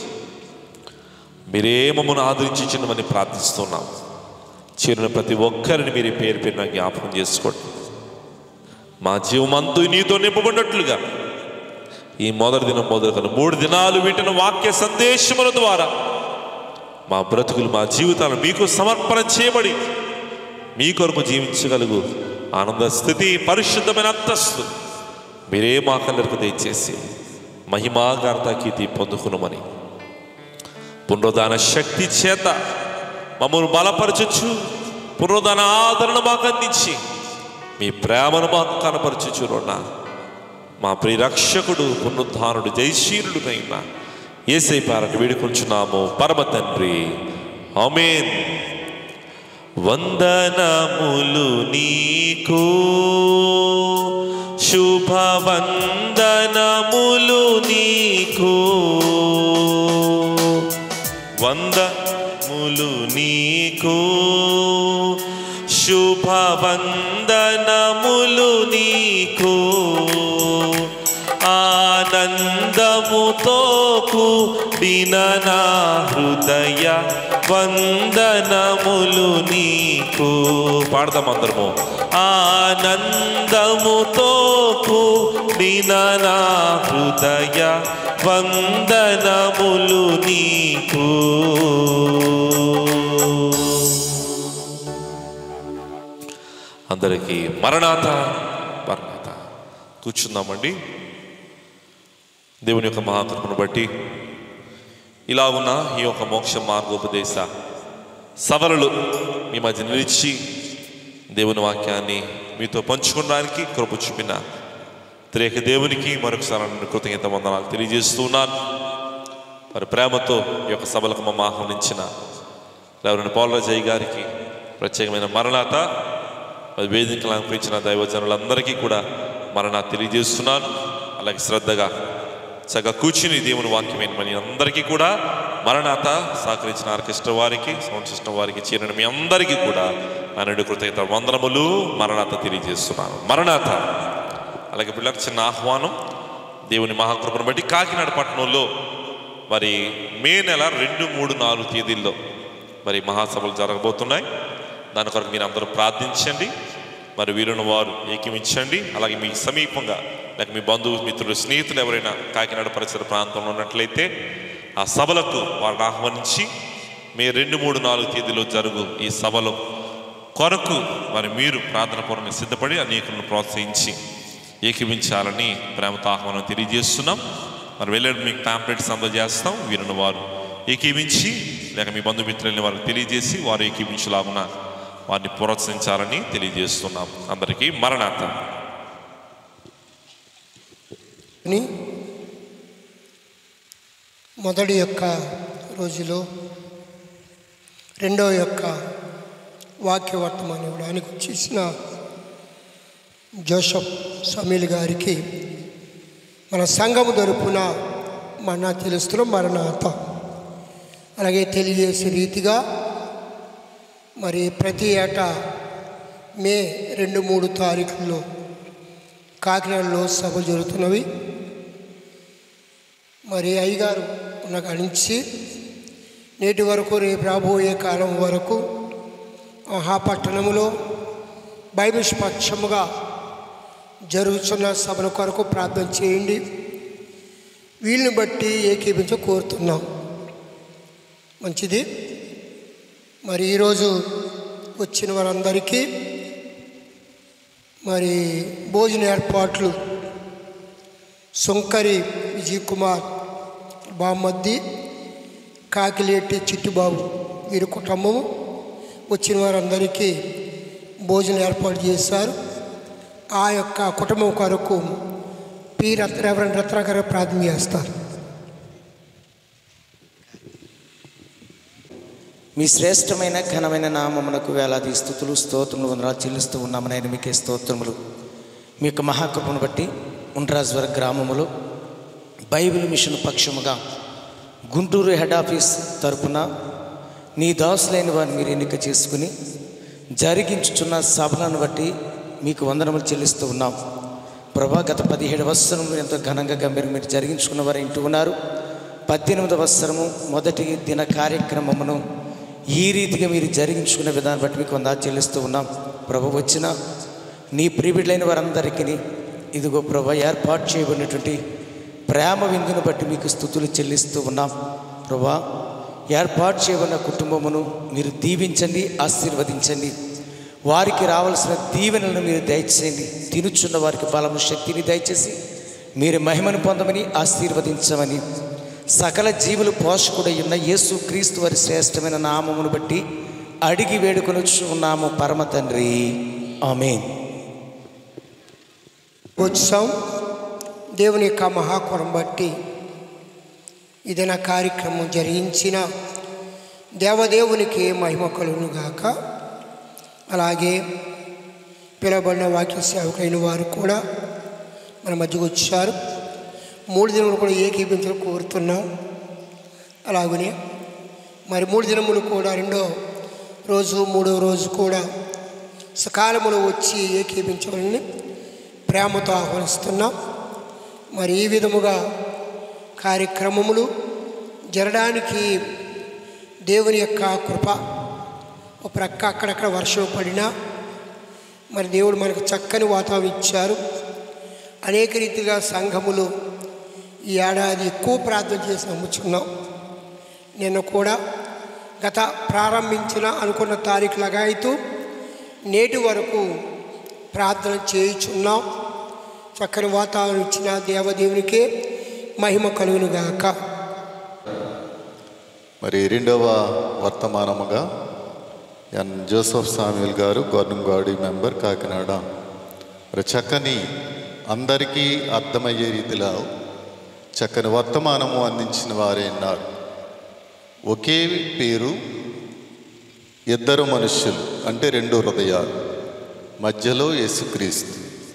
మీరే మమ్మల్ని ఆదరించమని ప్రార్థిస్తున్నాం చేరిన ప్రతి ఒక్కరిని మీరే పేరు పేరున జ్ఞాపకం చేసుకోండి మా జీవమంతు నీతో నింపబడినట్లుగా ఈ మొదటి దినం మొదలుకొని మూడు దినాలు వీటిన వాక్య సందేశముల ద్వారా మా బ్రతుకులు మా జీవితాలు మీకు సమర్పణ చేయబడి మీ కొరకు జీవించగలుగు ఆనంద స్థితి పరిశుద్ధమైన అంతస్తు మీరే మా కళ్ళకు దయచేసి మహిమాగార్త కీర్తి పొందుకునమని పునరుదాన శక్తి చేత మమ్మల్ని బలపరచచ్చు పునరుదాన ఆదరణ మాకు అందించి మీ ప్రేమను మాకు కనపరచుచున్నా మా ప్రియరక్షకుడు పునరుద్ధానుడు జయశీలుడునైనా ఏసై పారట వేడుకొంచున్నాము పరమ తండ్రి ఆమేన్ వందనములు నీకు శుభ వందనములు నీకు వందములు నీకు శుభ వందనములు నీకు ఆనందముతో కూడిన నా హృదయ వందనములు నీకు పాడదాం అందరము ఆనందముతో కూడిన నా హృదయ వందనములు నీకు అందరికీ మరణాత మరణాత కూర్చుందామండి దేవుని యొక్క మహాకృపను బట్టి ఇలా ఉన్న ఈ యొక్క మోక్ష మార్గోపదేశ సవరలు మీ మధ్య నిలిచి దేవుని వాక్యాన్ని మీతో పంచుకోవడానికి కృప చూపిన త్రేక దేవునికి మరొకసారి నేను కృతజ్ఞత వందనాలు తెలియజేస్తున్నాను మరి ప్రేమతో ఈ యొక్క సభలకు మమ్మ ఆహ్వానించిన రెవరెండ్ పౌలరాజయ్య గారికి ప్రత్యేకమైన మరణాత మరి వేదికలు అలంకరించిన దైవజనులందరికీ కూడా మరణ తెలియజేస్తున్నాను అలాగే శ్రద్ధగా చక్కగా కూర్చుని దేవుని వాక్యమైన మీ అందరికీ కూడా మరణాత సహకరించిన ఆర్కెస్ట్రా వారికి సౌండ్ సిస్టమ్ వారికి చేరిన మీ అందరికీ కూడా అన్నడు కృతజ్ఞత వందనములు మరణాత తెలియజేస్తున్నాను మరణాత అలాగే పిల్లలకు చిన్న ఆహ్వానం దేవుని మహాకృపను బట్టి కాకినాడ పట్టణంలో మరి మే నెల రెండు మూడు నాలుగు తేదీల్లో మరి మహాసభలు జరగబోతున్నాయి దాని కొరకు మీరు అందరూ ప్రార్థించండి మరి వీరుని వారు ఏకమించండి అలాగే మీ సమీపంగా లేక మీ బంధువు మిత్రులు స్నేహితులు ఎవరైనా కాకినాడ పరిసర ప్రాంతంలో ఉన్నట్లయితే ఆ సభలకు వారిని ఆహ్వానించి మే రెండు మూడు నాలుగు తేదీలో జరుగు ఈ సభలో కొరకు మరి మీరు ప్రార్థన పూర్వకంగా సిద్ధపడి అనేకులను ప్రోత్సహించి ఏకీవించాలని ప్రేమతో ఆహ్వానం తెలియజేస్తున్నాం మరి వెళ్ళే మీకు ప్యాంప్లెట్స్ అందజేస్తాం వీరిని వారు ఏకీవించి లేక మీ బంధుమిత్రులని వారికి తెలియజేసి వారు ఏకీవించలాగున వారిని ప్రోత్సహించాలని తెలియజేస్తున్నాం అందరికీ మరణాత అని మొదటి యొక్క రోజులో రెండో యొక్క వాక్య వర్తమానం ఇవ్వడానికి వచ్చేసిన జోసఫ్ సమీల్ గారికి మన సంఘము తరపున మన తెలుస్తున్న మరణాత అలాగే తెలియజేసే రీతిగా మరి ప్రతి ఏటా మే రెండు మూడు తారీఖుల్లో కాకినాడలో సభ జరుగుతున్నవి మరి అయ్యగారు ఉన్న కాడి నుంచి నేటి వరకు రేపు రాబోయే కాలం వరకు మహాపట్టణములో బైబిల్ పక్షముగా జరుగుతున్న సభల కొరకు ప్రార్థన చేయండి వీళ్ళని బట్టి ఏకీపించ కోరుతున్నాం మంచిది మరి ఈరోజు వచ్చిన వారందరికీ మరి భోజన ఏర్పాట్లు సుంకరి విజయ్ కుమార్ బామ్మద్ది కాకిలేటి చిట్టుబాబు వీరి కుటుంబము వచ్చిన వారందరికీ భోజనం ఏర్పాటు చేశారు ఆ యొక్క కుటుంబం కొరకు పి రత్న రెవరెండ్ రత్నాకర్ ప్రార్థన చేస్తారు మీ శ్రేష్టమైన ఘనమైన నామమునకు వేలాది స్థుతులు స్తోత్రములు వందనాలు చెల్లిస్తూ ఉన్నాము నేను మీకే స్తోత్రములు మీ యొక్క మహాకృపను బట్టి ఉండ్రాజ్వర గ్రామములో బైబిల్ మిషన్ పక్షముగా గుంటూరు హెడ్ ఆఫీస్ తరపున నీ దాసులైన వారిని మీరు ఎన్నిక చేసుకుని జరిగించుచున్న సభలను బట్టి మీకు వందనములు చెల్లిస్తూ ఉన్నాం ప్రభా గత పదిహేడు వత్సరములు ఎంతో ఘనంగా గంభీరం మీరు జరిగించుకున్న వారు ఇంటూ ఉన్నారు పద్దెనిమిదవ వత్సరము మొదటి దిన కార్యక్రమమును ఈ రీతిగా మీరు జరిగించుకున్న విధానం బట్టి మీకు వందా చెల్లిస్తూ ఉన్నాం ప్రభు వచ్చిన నీ ప్రిబిడ్లైన వారందరికీ ఇదిగో ప్రభు ఏర్పాటు చేయబడినటువంటి ప్రేమ విందును బట్టి మీకు స్థుతులు చెల్లిస్తూ ఉన్నాం ప్రభా ఏర్పాటు చేయబడిన కుటుంబమును మీరు దీవించండి ఆశీర్వదించండి వారికి రావాల్సిన దీవెనలను మీరు దయచేయండి తినుచున్న వారికి బలము శక్తిని దయచేసి మీరు మహిమను పొందమని ఆశీర్వదించమని సకల జీవులు పోషకుడై ఉన్న యేసు క్రీస్తు వారి శ్రేష్టమైన నామమును బట్టి అడిగి వేడుకొనొచ్చు ఉన్నాము పరమ తండ్రి ఆమెన్ ఉత్సవం దేవుని యొక్క మహాకురం బట్టి ఏదైనా కార్యక్రమం జరిగించిన దేవదేవునికి మహిమ కలుగును గాక అలాగే పిలవబడిన వాక్య సేవకులైన వారు కూడా మన మధ్యకు వచ్చారు మూడు దినములు కూడా ఏకీపించడం కోరుతున్నాం అలాగనే మరి మూడు దినములు కూడా రెండో రోజు మూడో రోజు కూడా సకాలములో వచ్చి ఏకీపించవాలని ప్రేమతో ఆహ్వానిస్తున్నాం మరి ఈ విధముగా కార్యక్రమములు జరగడానికి దేవుని యొక్క కృప ఒక ప్రక్క అక్కడక్కడ వర్షం పడినా మరి దేవుడు మనకు చక్కని వాతావరణం ఇచ్చారు అనేక రీతిగా సంఘములు ఈ ఏడాది ఎక్కువ ప్రార్థన చేసి నమ్ముచున్నాం నిన్న కూడా గత ప్రారంభించిన అనుకున్న తారీఖు లగాయితూ నేటి వరకు ప్రార్థన చేయుచున్నాం చక్కని వాతావరణం ఇచ్చిన దేవదేవునికే మహిమ కలుగునుగాక మరి రెండవ వర్తమానముగా ఎన్ జోసఫ్ సామ్యుల్ గారు గవర్నంగాడి మెంబర్ కాకినాడ మరి చక్కని అందరికీ అర్థమయ్యే రీతిలో చక్కని వర్తమానము అందించిన వారే ఉన్నారు ఒకే పేరు ఇద్దరు మనుష్యులు అంటే రెండు హృదయాలు మధ్యలో యేసుక్రీస్తు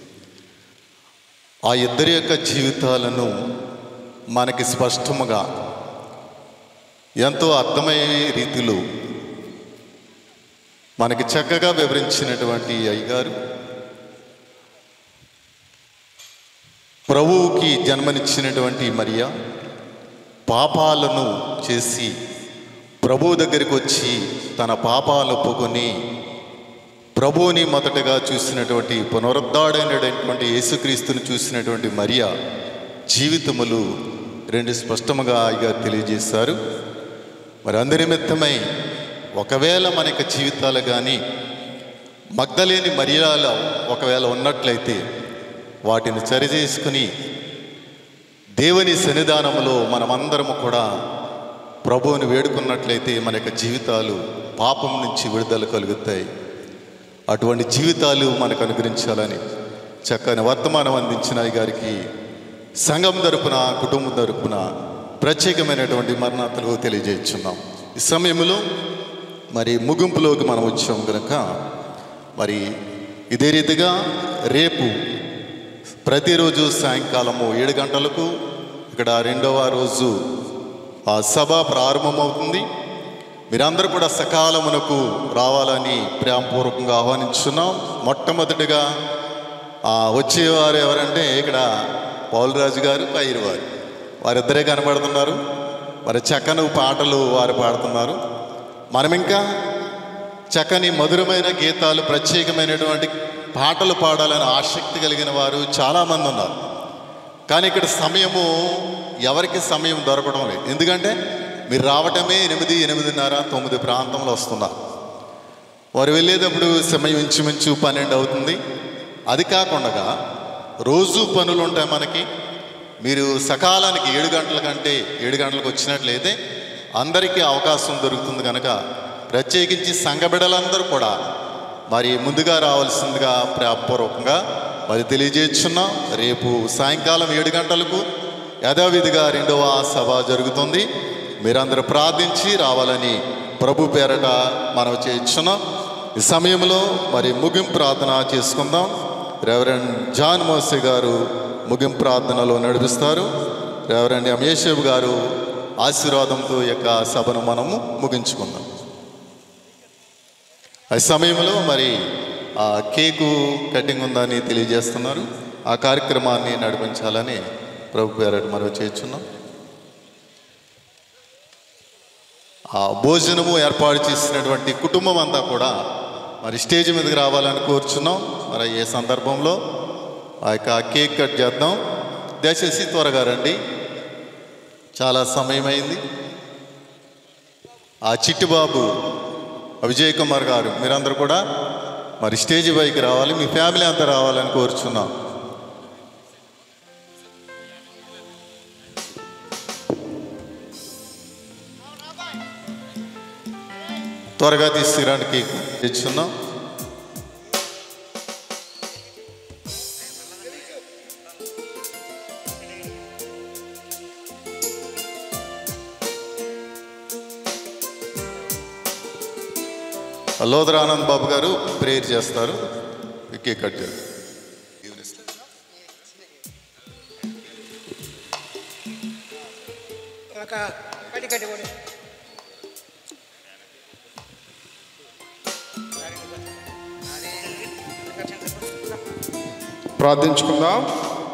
ఆ ఇద్దరి యొక్క జీవితాలను మనకి స్పష్టముగా ఎంతో అర్థమయ్యే రీతిలో మనకి చక్కగా వివరించినటువంటి ఈ అయ్యగారు ప్రభువుకి జన్మనిచ్చినటువంటి మరియా పాపాలను చేసి ప్రభువు దగ్గరికి వచ్చి తన పాపాలు ఒప్పుకొని ప్రభువుని మొదటగా చూసినటువంటి పునరుద్ధాడైనటువంటి యేసుక్రీస్తుని చూసినటువంటి మరియా జీవితములు రెండు స్పష్టముగా ఆయన తెలియజేశారు మరి అందరి నిమిత్తమై ఒకవేళ మన యొక్క జీవితాలు కానీ మగ్ధలేని మర్యాద ఒకవేళ ఉన్నట్లయితే వాటిని సరిచేసుకుని దేవుని సన్నిధానంలో మనమందరము కూడా ప్రభువుని వేడుకున్నట్లయితే మన యొక్క జీవితాలు పాపం నుంచి విడుదల కలుగుతాయి అటువంటి జీవితాలు మనకు అనుగ్రహించాలని చక్కని వర్తమానం అందించిన ఈ గారికి సంఘం తరపున కుటుంబం తరపున ప్రత్యేకమైనటువంటి మరణాతలు తెలియజేస్తున్నాం ఈ సమయంలో మరి ముగింపులోకి మనం వచ్చాం కనుక మరి ఇదే రీతిగా రేపు ప్రతిరోజు సాయంకాలము ఏడు గంటలకు ఇక్కడ రెండవ రోజు ఆ సభ ప్రారంభమవుతుంది మీరందరూ కూడా సకాలమునకు రావాలని ప్రేమపూర్వకంగా ఆహ్వానించున్నాం మొట్టమొదటిగా ఆ వచ్చేవారు ఎవరంటే ఇక్కడ పౌలరాజు గారు పైరు వారు వారిద్దరే కనబడుతున్నారు మరి చక్కని పాటలు వారు పాడుతున్నారు మనం ఇంకా చక్కని మధురమైన గీతాలు ప్రత్యేకమైనటువంటి పాటలు పాడాలని ఆసక్తి కలిగిన వారు చాలామంది ఉన్నారు కానీ ఇక్కడ సమయము ఎవరికి సమయం దొరకడం లేదు ఎందుకంటే మీరు రావటమే ఎనిమిది ఎనిమిదిన్నర తొమ్మిది ప్రాంతంలో వస్తున్నారు వారు వెళ్ళేటప్పుడు సమయం ఇంచుమించు పన్నెండు అవుతుంది అది కాకుండా రోజు పనులు ఉంటాయి మనకి మీరు సకాలానికి ఏడు గంటల కంటే ఏడు గంటలకు వచ్చినట్లయితే అందరికీ అవకాశం దొరుకుతుంది కనుక ప్రత్యేకించి సంఘ బిడ్డలందరూ కూడా మరి ముందుగా రావాల్సిందిగా ప్రేమపూర్వకంగా మరి తెలియజేస్తున్నాం రేపు సాయంకాలం ఏడు గంటలకు యథావిధిగా రెండవ సభ జరుగుతుంది మీరందరూ ప్రార్థించి రావాలని ప్రభు పేరట మనం చేయించున్నాం ఈ సమయంలో మరి ముగింపు ప్రార్థన చేసుకుందాం రెవరెండ్ జాన్ మోసే గారు ముగింపు ప్రార్థనలో నడిపిస్తారు రెవరెండ్ అమేషబ్ గారు ఆశీర్వాదంతో ఈ యొక్క సభను మనము ముగించుకుందాం ఆ సమయంలో మరి ఆ కేకు కటింగ్ ఉందని తెలియజేస్తున్నారు ఆ కార్యక్రమాన్ని నడిపించాలని ప్రభు పేరట మనం చేస్తున్నాం ఆ భోజనము ఏర్పాటు చేసినటువంటి కుటుంబం అంతా కూడా మరి స్టేజ్ మీదకి రావాలని కోరుచున్నాం మరి ఏ సందర్భంలో ఆ యొక్క కేక్ కట్ చేద్దాం దయచేసి త్వరగా రండి చాలా సమయం అయింది ఆ చిట్టిబాబు విజయ్ కుమార్ గారు మీరందరూ కూడా మరి స్టేజ్ పైకి రావాలి మీ ఫ్యామిలీ అంతా రావాలని కోరుచున్నాం త్వరగా తీసుకురానికి తెచ్చున్నాం లోదర ఆనంద్ బాబు గారు ప్రేయర్ చేస్తారు కేక్ కట్ చేస్తారు కట్టి కట్టి కూడా ప్రార్థించుకుందాం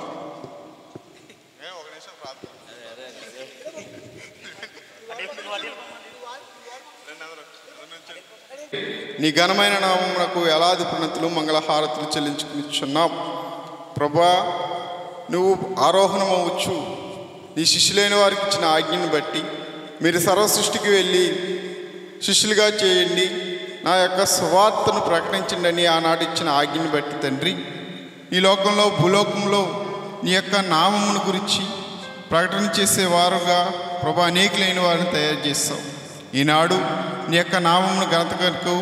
నీ ఘనమైన నామమునకు ఎలాది ప్రణతులు మంగళహారతులు చెల్లించుకునిచున్నాం ప్రభా నువ్వు ఆరోహణమవచ్చు నీ శిష్యులైన వారికి ఇచ్చిన ఆజ్ఞను బట్టి మీరు సర్వ సృష్టికి వెళ్ళి శిష్యులుగా చేయండి నా యొక్క సువార్తను ప్రకటించండి అని ఆనాడు ఇచ్చిన ఆజ్ఞని బట్టి తండ్రి ఈ లోకంలో భూలోకంలో నీ యొక్క నామమును గురించి ప్రకటన చేసేవారుగా ప్రభా అనేకులైన వారిని తయారు చేస్తావు ఈనాడు నీ యొక్క నామమును ఘనత కనుక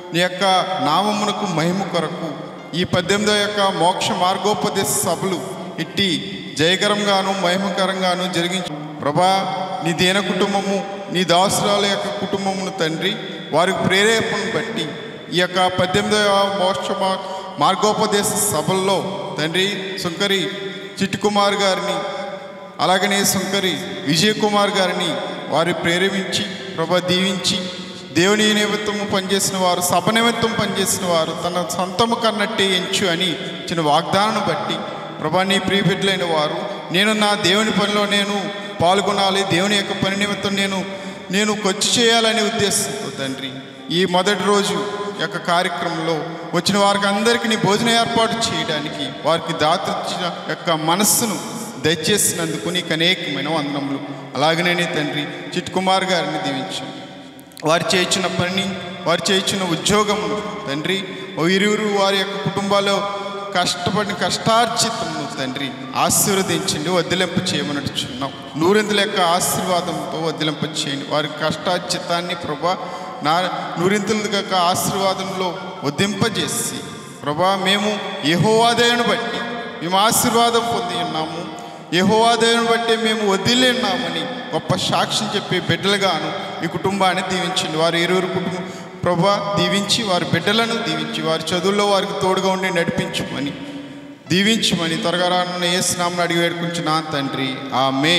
నీ యొక్క నామమునకు మహిమ కొరకు ఈ పద్దెనిమిదో యొక్క మోక్ష మార్గోపదేశ సభలు ఇట్టి జయకరంగాను మహిమకరంగాను జరిగించు ప్రభా నీ దేన కుటుంబము నీ దాసురాల యొక్క కుటుంబమును తండ్రి వారికి ప్రేరేపణను బట్టి ఈ యొక్క పద్దెనిమిదవ మోక్ష మా- మార్గోపదేశ సభల్లో తండ్రి సుంకరి చిట్టుకుమార్ గారిని అలాగనే సుంకరి విజయ్ కుమార్ గారిని వారి ప్రేరేపించి ప్రభా దీవించి దేవుని నిమిత్తము పనిచేసిన వారు సభ నిమిత్తం పనిచేసిన వారు తన సొంతము కన్నట్టే ఎంచు అని ఇచ్చిన వాగ్దానం బట్టి ప్రభా నీ ప్రియబిడ్డలైన వారు నేను నా దేవుని పనిలో నేను పాల్గొనాలి దేవుని యొక్క పని నిమిత్తం నేను నేను ఖర్చు చేయాలనే ఉద్దేశంతో తండ్రి ఈ మొదటి రోజు యొక్క కార్యక్రమంలో వచ్చిన వారికి అందరికీ నీ భోజన ఏర్పాటు చేయడానికి వారికి దాతృచ్చిన యొక్క మనస్సును దయచేసినందుకు నీకు అనేకమైన వందనములు అలాగనే నీ తండ్రి చిట్టుకుమార్ గారిని దీవించాను వారు చేయించిన పని వారు చేయించిన ఉద్యోగమును తండ్రి ఓ ఇరువురు వారి యొక్క కుటుంబాల్లో కష్టపడిన కష్టార్జితము తండ్రి ఆశీర్వదించండి వదిలింప చేయమనట్టుచున్నాం నూరింతల యొక్క ఆశీర్వాదంతో వదిలింప చేయండి వారి కష్టార్జితాన్ని ప్రభా నా నూరింతల యొక్క ఆశీర్వాదంలో వదింపజేసి ప్రభా మేము యెహోవాదయను బట్టి మేము ఆశీర్వాదం పొంది ఉన్నాము యెహోవాదయను బట్టి మేము వదిలి ఉన్నామని గొప్ప సాక్ష్యం చెప్పే బిడ్డలుగాను ఈ కుటుంబాన్ని దీవించండి వారి ఇరువురు కుటుంబం ప్రభా దీవించి వారి బిడ్డలను దీవించి వారి చదువుల్లో వారికి తోడుగా ఉండి నడిపించమని దీవించమని త్వరగా రానున్న ఏ స్నామని అడిగి వేడుకుంటున్నా తండ్రి ఆ మే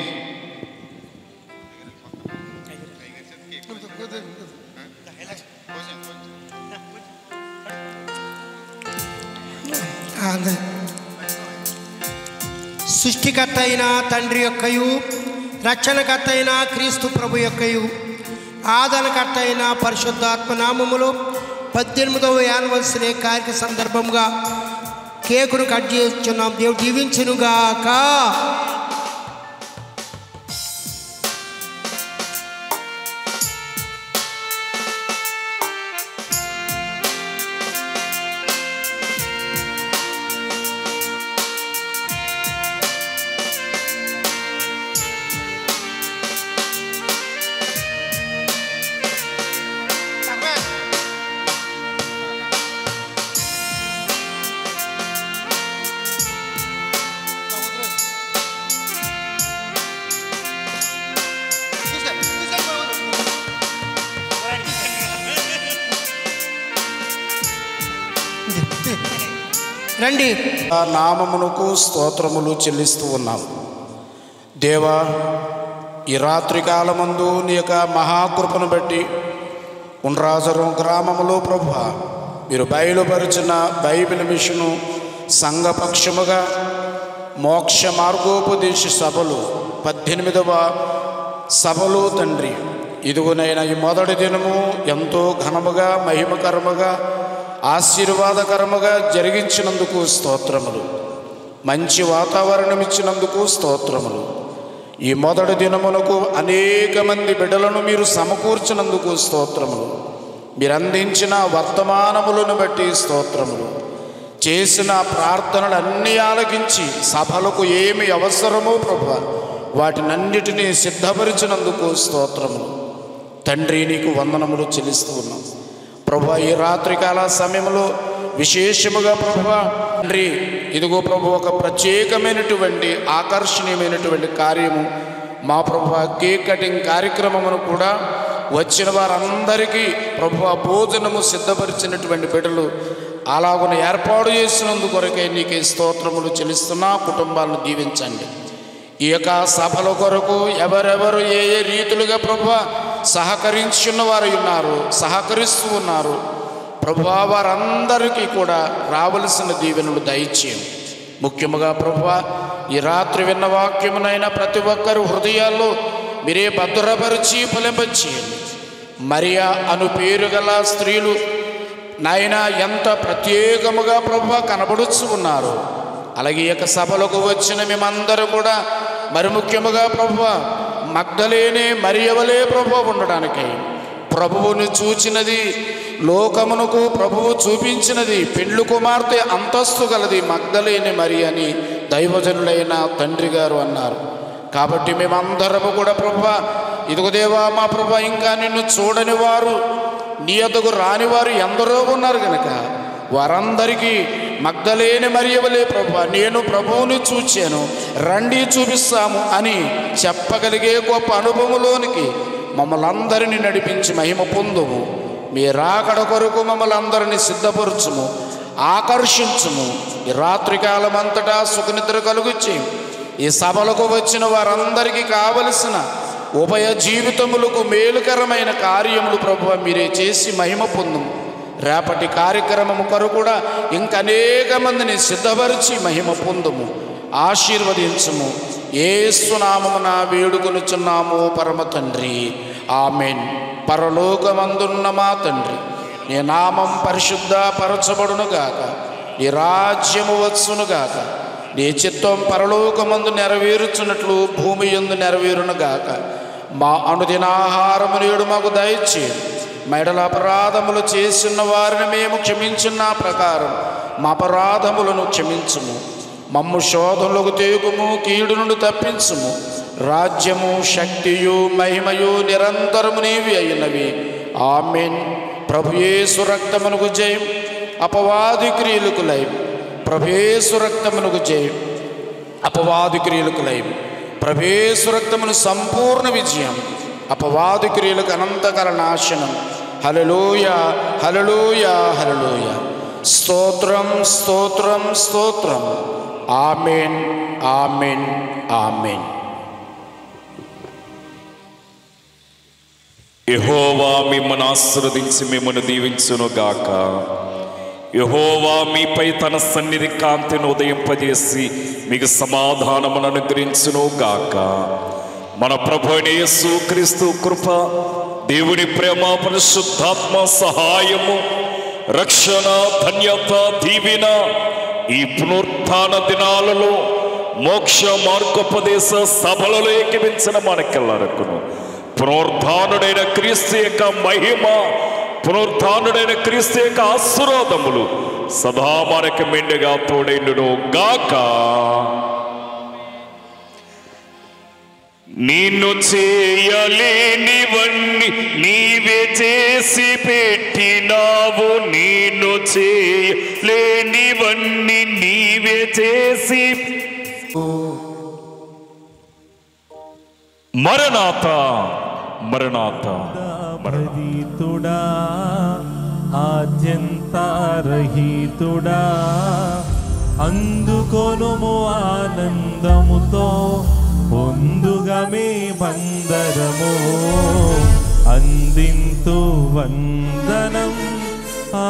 అదే. సృష్టికర్త అయిన తండ్రి యొక్కయు రక్షణకర్త అయిన క్రీస్తు ప్రభు యొక్కయు ఆదరణకర్త అయిన పరిశుద్ధాత్మ నామములో పద్దెనిమిదవ యానివర్సరీ కార్యక్రమ సందర్భంగా కేకును కట్ చేస్తున్నాం దేవుడు దీవించునుగాక రండి ఆ నామమునకు స్తోత్రములు చెల్లిస్తూ ఉన్నాం దేవా ఈ రాత్రి కాలమందు నీ యొక్క మహాకృపను బట్టి ఉండ్రాజరం గ్రామములో ప్రభు మీరు బయలుపరిచిన బైబిల్ మిషను సంఘపక్షముగా మోక్ష మార్గోపదేశ సభలు పద్దెనిమిదవ సభలు తండ్రి ఇదిగునైనా ఈ మొదటి దినము ఎంతో ఘనముగా మహిమకరముగా ఆశీర్వాదకరముగా జరిగించినందుకు స్తోత్రములు మంచి వాతావరణం ఇచ్చినందుకు స్తోత్రములు ఈ మొదటి దినమునకు అనేక మంది బిడ్డలను మీరు సమకూర్చినందుకు స్తోత్రములు మీరు అందించిన వర్తమానములను బట్టి స్తోత్రములు చేసిన ప్రార్థనలు అన్నీ ఆలకించి సభలకు ఏమి అవసరమో ప్రభు వాటినన్నిటినీ సిద్ధపరిచినందుకు స్తోత్రములు తండ్రి నీకు వందనములు చెల్లిస్తూ ఉన్నాం ప్రభు ఈ రాత్రికాల సమయంలో విశేషముగా ప్రభు తండ్రి ఇదిగో ప్రభు ఒక ప్రత్యేకమైనటువంటి ఆకర్షణీయమైనటువంటి కార్యము మా ప్రభు కేక్ కటింగ్ కార్యక్రమమును కూడా వచ్చిన వారందరికీ ప్రభు భోజనము సిద్ధపరిచినటువంటి బిడ్డలు అలాగున ఏర్పాటు చేసినందుకు కొరకే నీకే స్తోత్రములు చెల్లిస్తున్నా కుటుంబాలను దీవించండి ఈ యొక్క సభల కొరకు ఎవరెవరు ఏ ఏ రీతులుగా ప్రభు సహకరించున్న వారు ఉన్నారు సహకరిస్తూ ఉన్నారు ప్రభు వారందరికీ కూడా రావలసిన దీవెనలు దయచేయం ముఖ్యముగా ప్రభు ఈ రాత్రి విన్న వాక్యమునైనా ప్రతి ఒక్కరు హృదయాల్లో మీరే భద్రపరిచి ఫలింపచేయండి మరియా అను పేరు గల స్త్రీలు నాయన ఎంత ప్రత్యేకముగా ప్రభు కనబడుచు ఉన్నారు అలాగే ఈ యొక్క సభలకు వచ్చిన మేమందరం కూడా మరి ముఖ్యముగా ప్రభు మగ్ధలేనే మరియవలే ప్రభు ఉండడానికి ప్రభువుని చూచినది లోకమునకు ప్రభువు చూపించినది పెండ్లు కుమార్తె అంతస్తు గలది మగ్ధలేని మరి అని దైవజనులైన తండ్రి గారు అన్నారు కాబట్టి మేమందరము కూడా ప్రభు ఇదిగో దేవా మా ప్రభు ఇంకా నిన్ను చూడని వారు నీ యొద్దకు రాని వారు ఎందరో ఉన్నారు కనుక వారందరికీ మగ్ధలేని మరియవలే ప్రభు నేను ప్రభువుని చూచాను రండి చూపిస్తాము అని చెప్పగలిగే గొప్ప అనుభవంలోనికి మమ్మల్ని అందరినీ నడిపించి మహిమ పొందుము మీ రాకడ కొరకు మమ్మల్ని అందరినీ సిద్ధపరచుము ఆకర్షించుము ఈ రాత్రికాలం అంతటా సుఖనిద్ర కలుగుచ్చి ఈ సభలకు వచ్చిన వారందరికీ కావలసిన ఉభయ జీవితములకు మేలుకరమైన కార్యములు ప్రభు మీరే చేసి మహిమ పొందుము రేపటి కార్యక్రమము కొరకు కూడా ఇంకనేక మందిని సిద్ధపరిచి మహిమ పొందుము ఆశీర్వదించుము ఏసునామమున వేడుకొనుచున్నాము పరమ తండ్రి ఆమెన్ పరలోకమందున్న మా తండ్రి నీ నామం పరిశుద్ధ పరచబడును గాక నీ రాజ్యము వచ్చును గాక నీ చిత్తం పరలోకమందు నెరవేరుచున్నట్లు భూమి యందు నెరవేరును గాక మా అనుదినాహారము నేడు మాకు దయచేయండి మెడల అపరాధములు చేసిన వారిని మేము క్షమించిన ప్రకారం మా అపరాధములను క్షమించుము మమ్ము శోధనలకు తేగుము కీడు నుండి తప్పించుము రాజ్యము శక్తియు మహిమయు నిరంతరము నీవి అయినవి ఆమెన్ ప్రభుయేసు రక్తమునకు జయం అపవాది క్రియలకు లయం ప్రభేసు రక్తమునకు జయం అపవాది క్రియలకు లయం ప్రభేసు రక్తమును సంపూర్ణ విజయం అపవాది క్రియలకు అనంతకర నాశనం హలలోయ హలలోయ హలలోయ స్తోత్రం స్తోత్రం స్తోత్రం ఆమెన్ ఆమెన్ ఆమెన్ యహోవా మిమ్మల్ని ఆశీర్వదించి మిమ్మల్ని దీవించును గాక యహోవా మీపై తన సన్నిధి కాంతిని ఉదయింపజేసి మీకు సమాధానమును అనుగ్రహించును గాక మన ప్రభు అయిన యేసు క్రీస్తు కృప దేవుని ప్రేమ పరిశుద్ధాత్మ సహాయము రక్షణ ధన్యత దీవెన ఈ పునరుత్థాన దినాలలో మోక్ష మార్గోపదేశ సభలలో ఏకమించిన మనకెల్లరకును పునరుద్ధానుడైన క్రీస్తు యొక్క మహిమ పునరుద్ధానుడైన క్రీస్తు యొక్క ఆశీర్వాదములు సదా మనకి మెండుగా తోడైండును గాక నిన్ను చేయలేనివన్నీ నీవే చేసి పెట్టినావు నిన్ను చేయలేనివన్నీ నీవే చేసి మరణాత మరణాత భరీతుడా ఆద్యంతారహితుడా అందుకొనుము ఆనందముతో పొందుగా మే బందరము అందింతు వందనం ఆ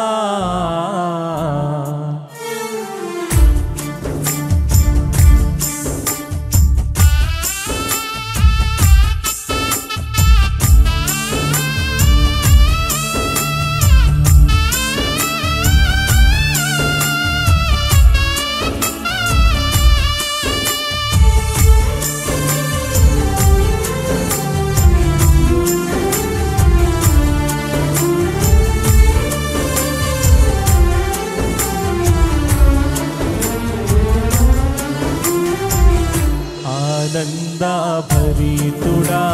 ఆనందభరితుడా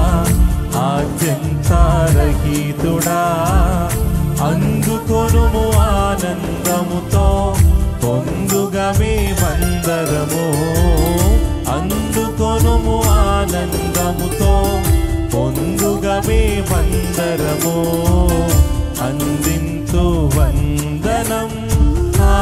ఆద్యంతారహితుడా అందుకొనుము ఆనందముతో పొందుగా మే మందరము అందుకొనుము ఆనందముతో పొందుగా మే మందరము అందింతు వందనం ఆ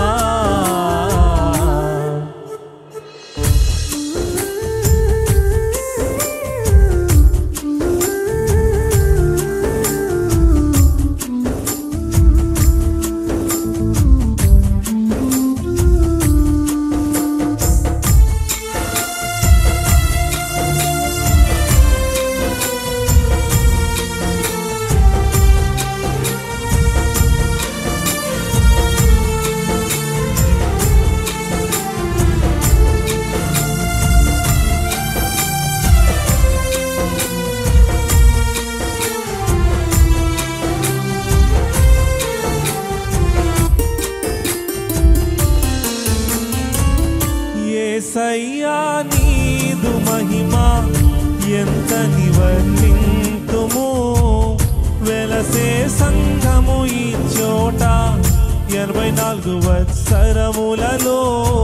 సంఘము ఈ చోట ఎనభై నాలుగు వత్సరములలో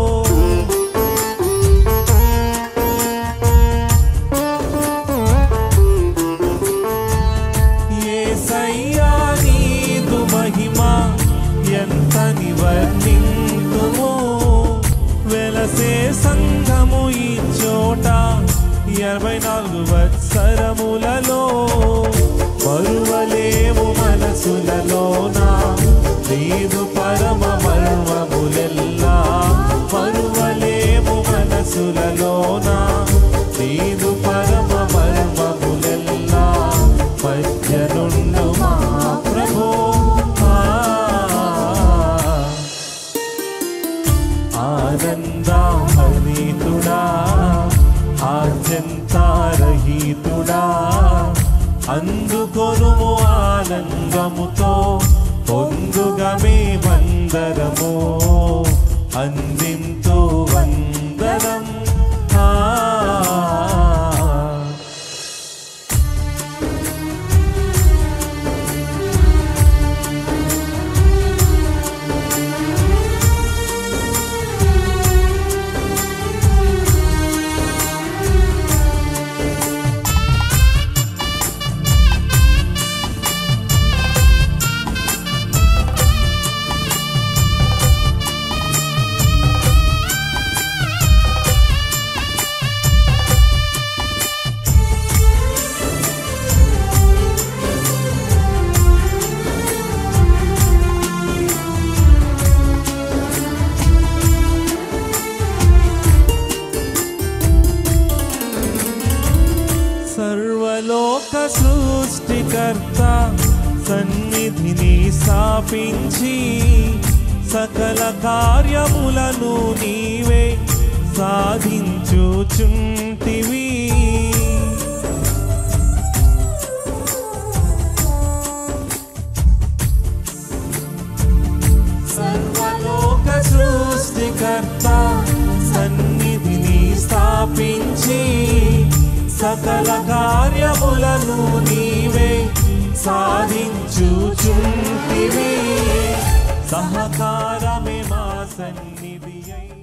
యేసయ్యా నీదు మహిమ ఎంత నివర్ణింతుము వెలసే సంఘము ఈ చోట ఎనభై నాలుగు వత్సరములలో మరువలేము మనసులలోన నీదు పరమ మర్మములెల్లా మరువలేము మనసులలోన నీదు పరమ మర్మములెల్లా మధ్య నుండు మా ప్రభు ఆనందాహనీతుడా ఆద్యంతారహితుడా అందుకొనుము ఆనందముతో పొందుగమే వందరము అందింతు వందనం ఆ సర్వలోక సృష్టికర్త సన్నిధిని స్థాపించి సకల కార్యములను నీవే సాధించుచుంటివి సర్వలోక సృష్టికర్త సన్నిధిని స్థాపించి సకల కార్యములను నీవే సాధించుచుంటివి సహకారమే మా సన్నిధి అయి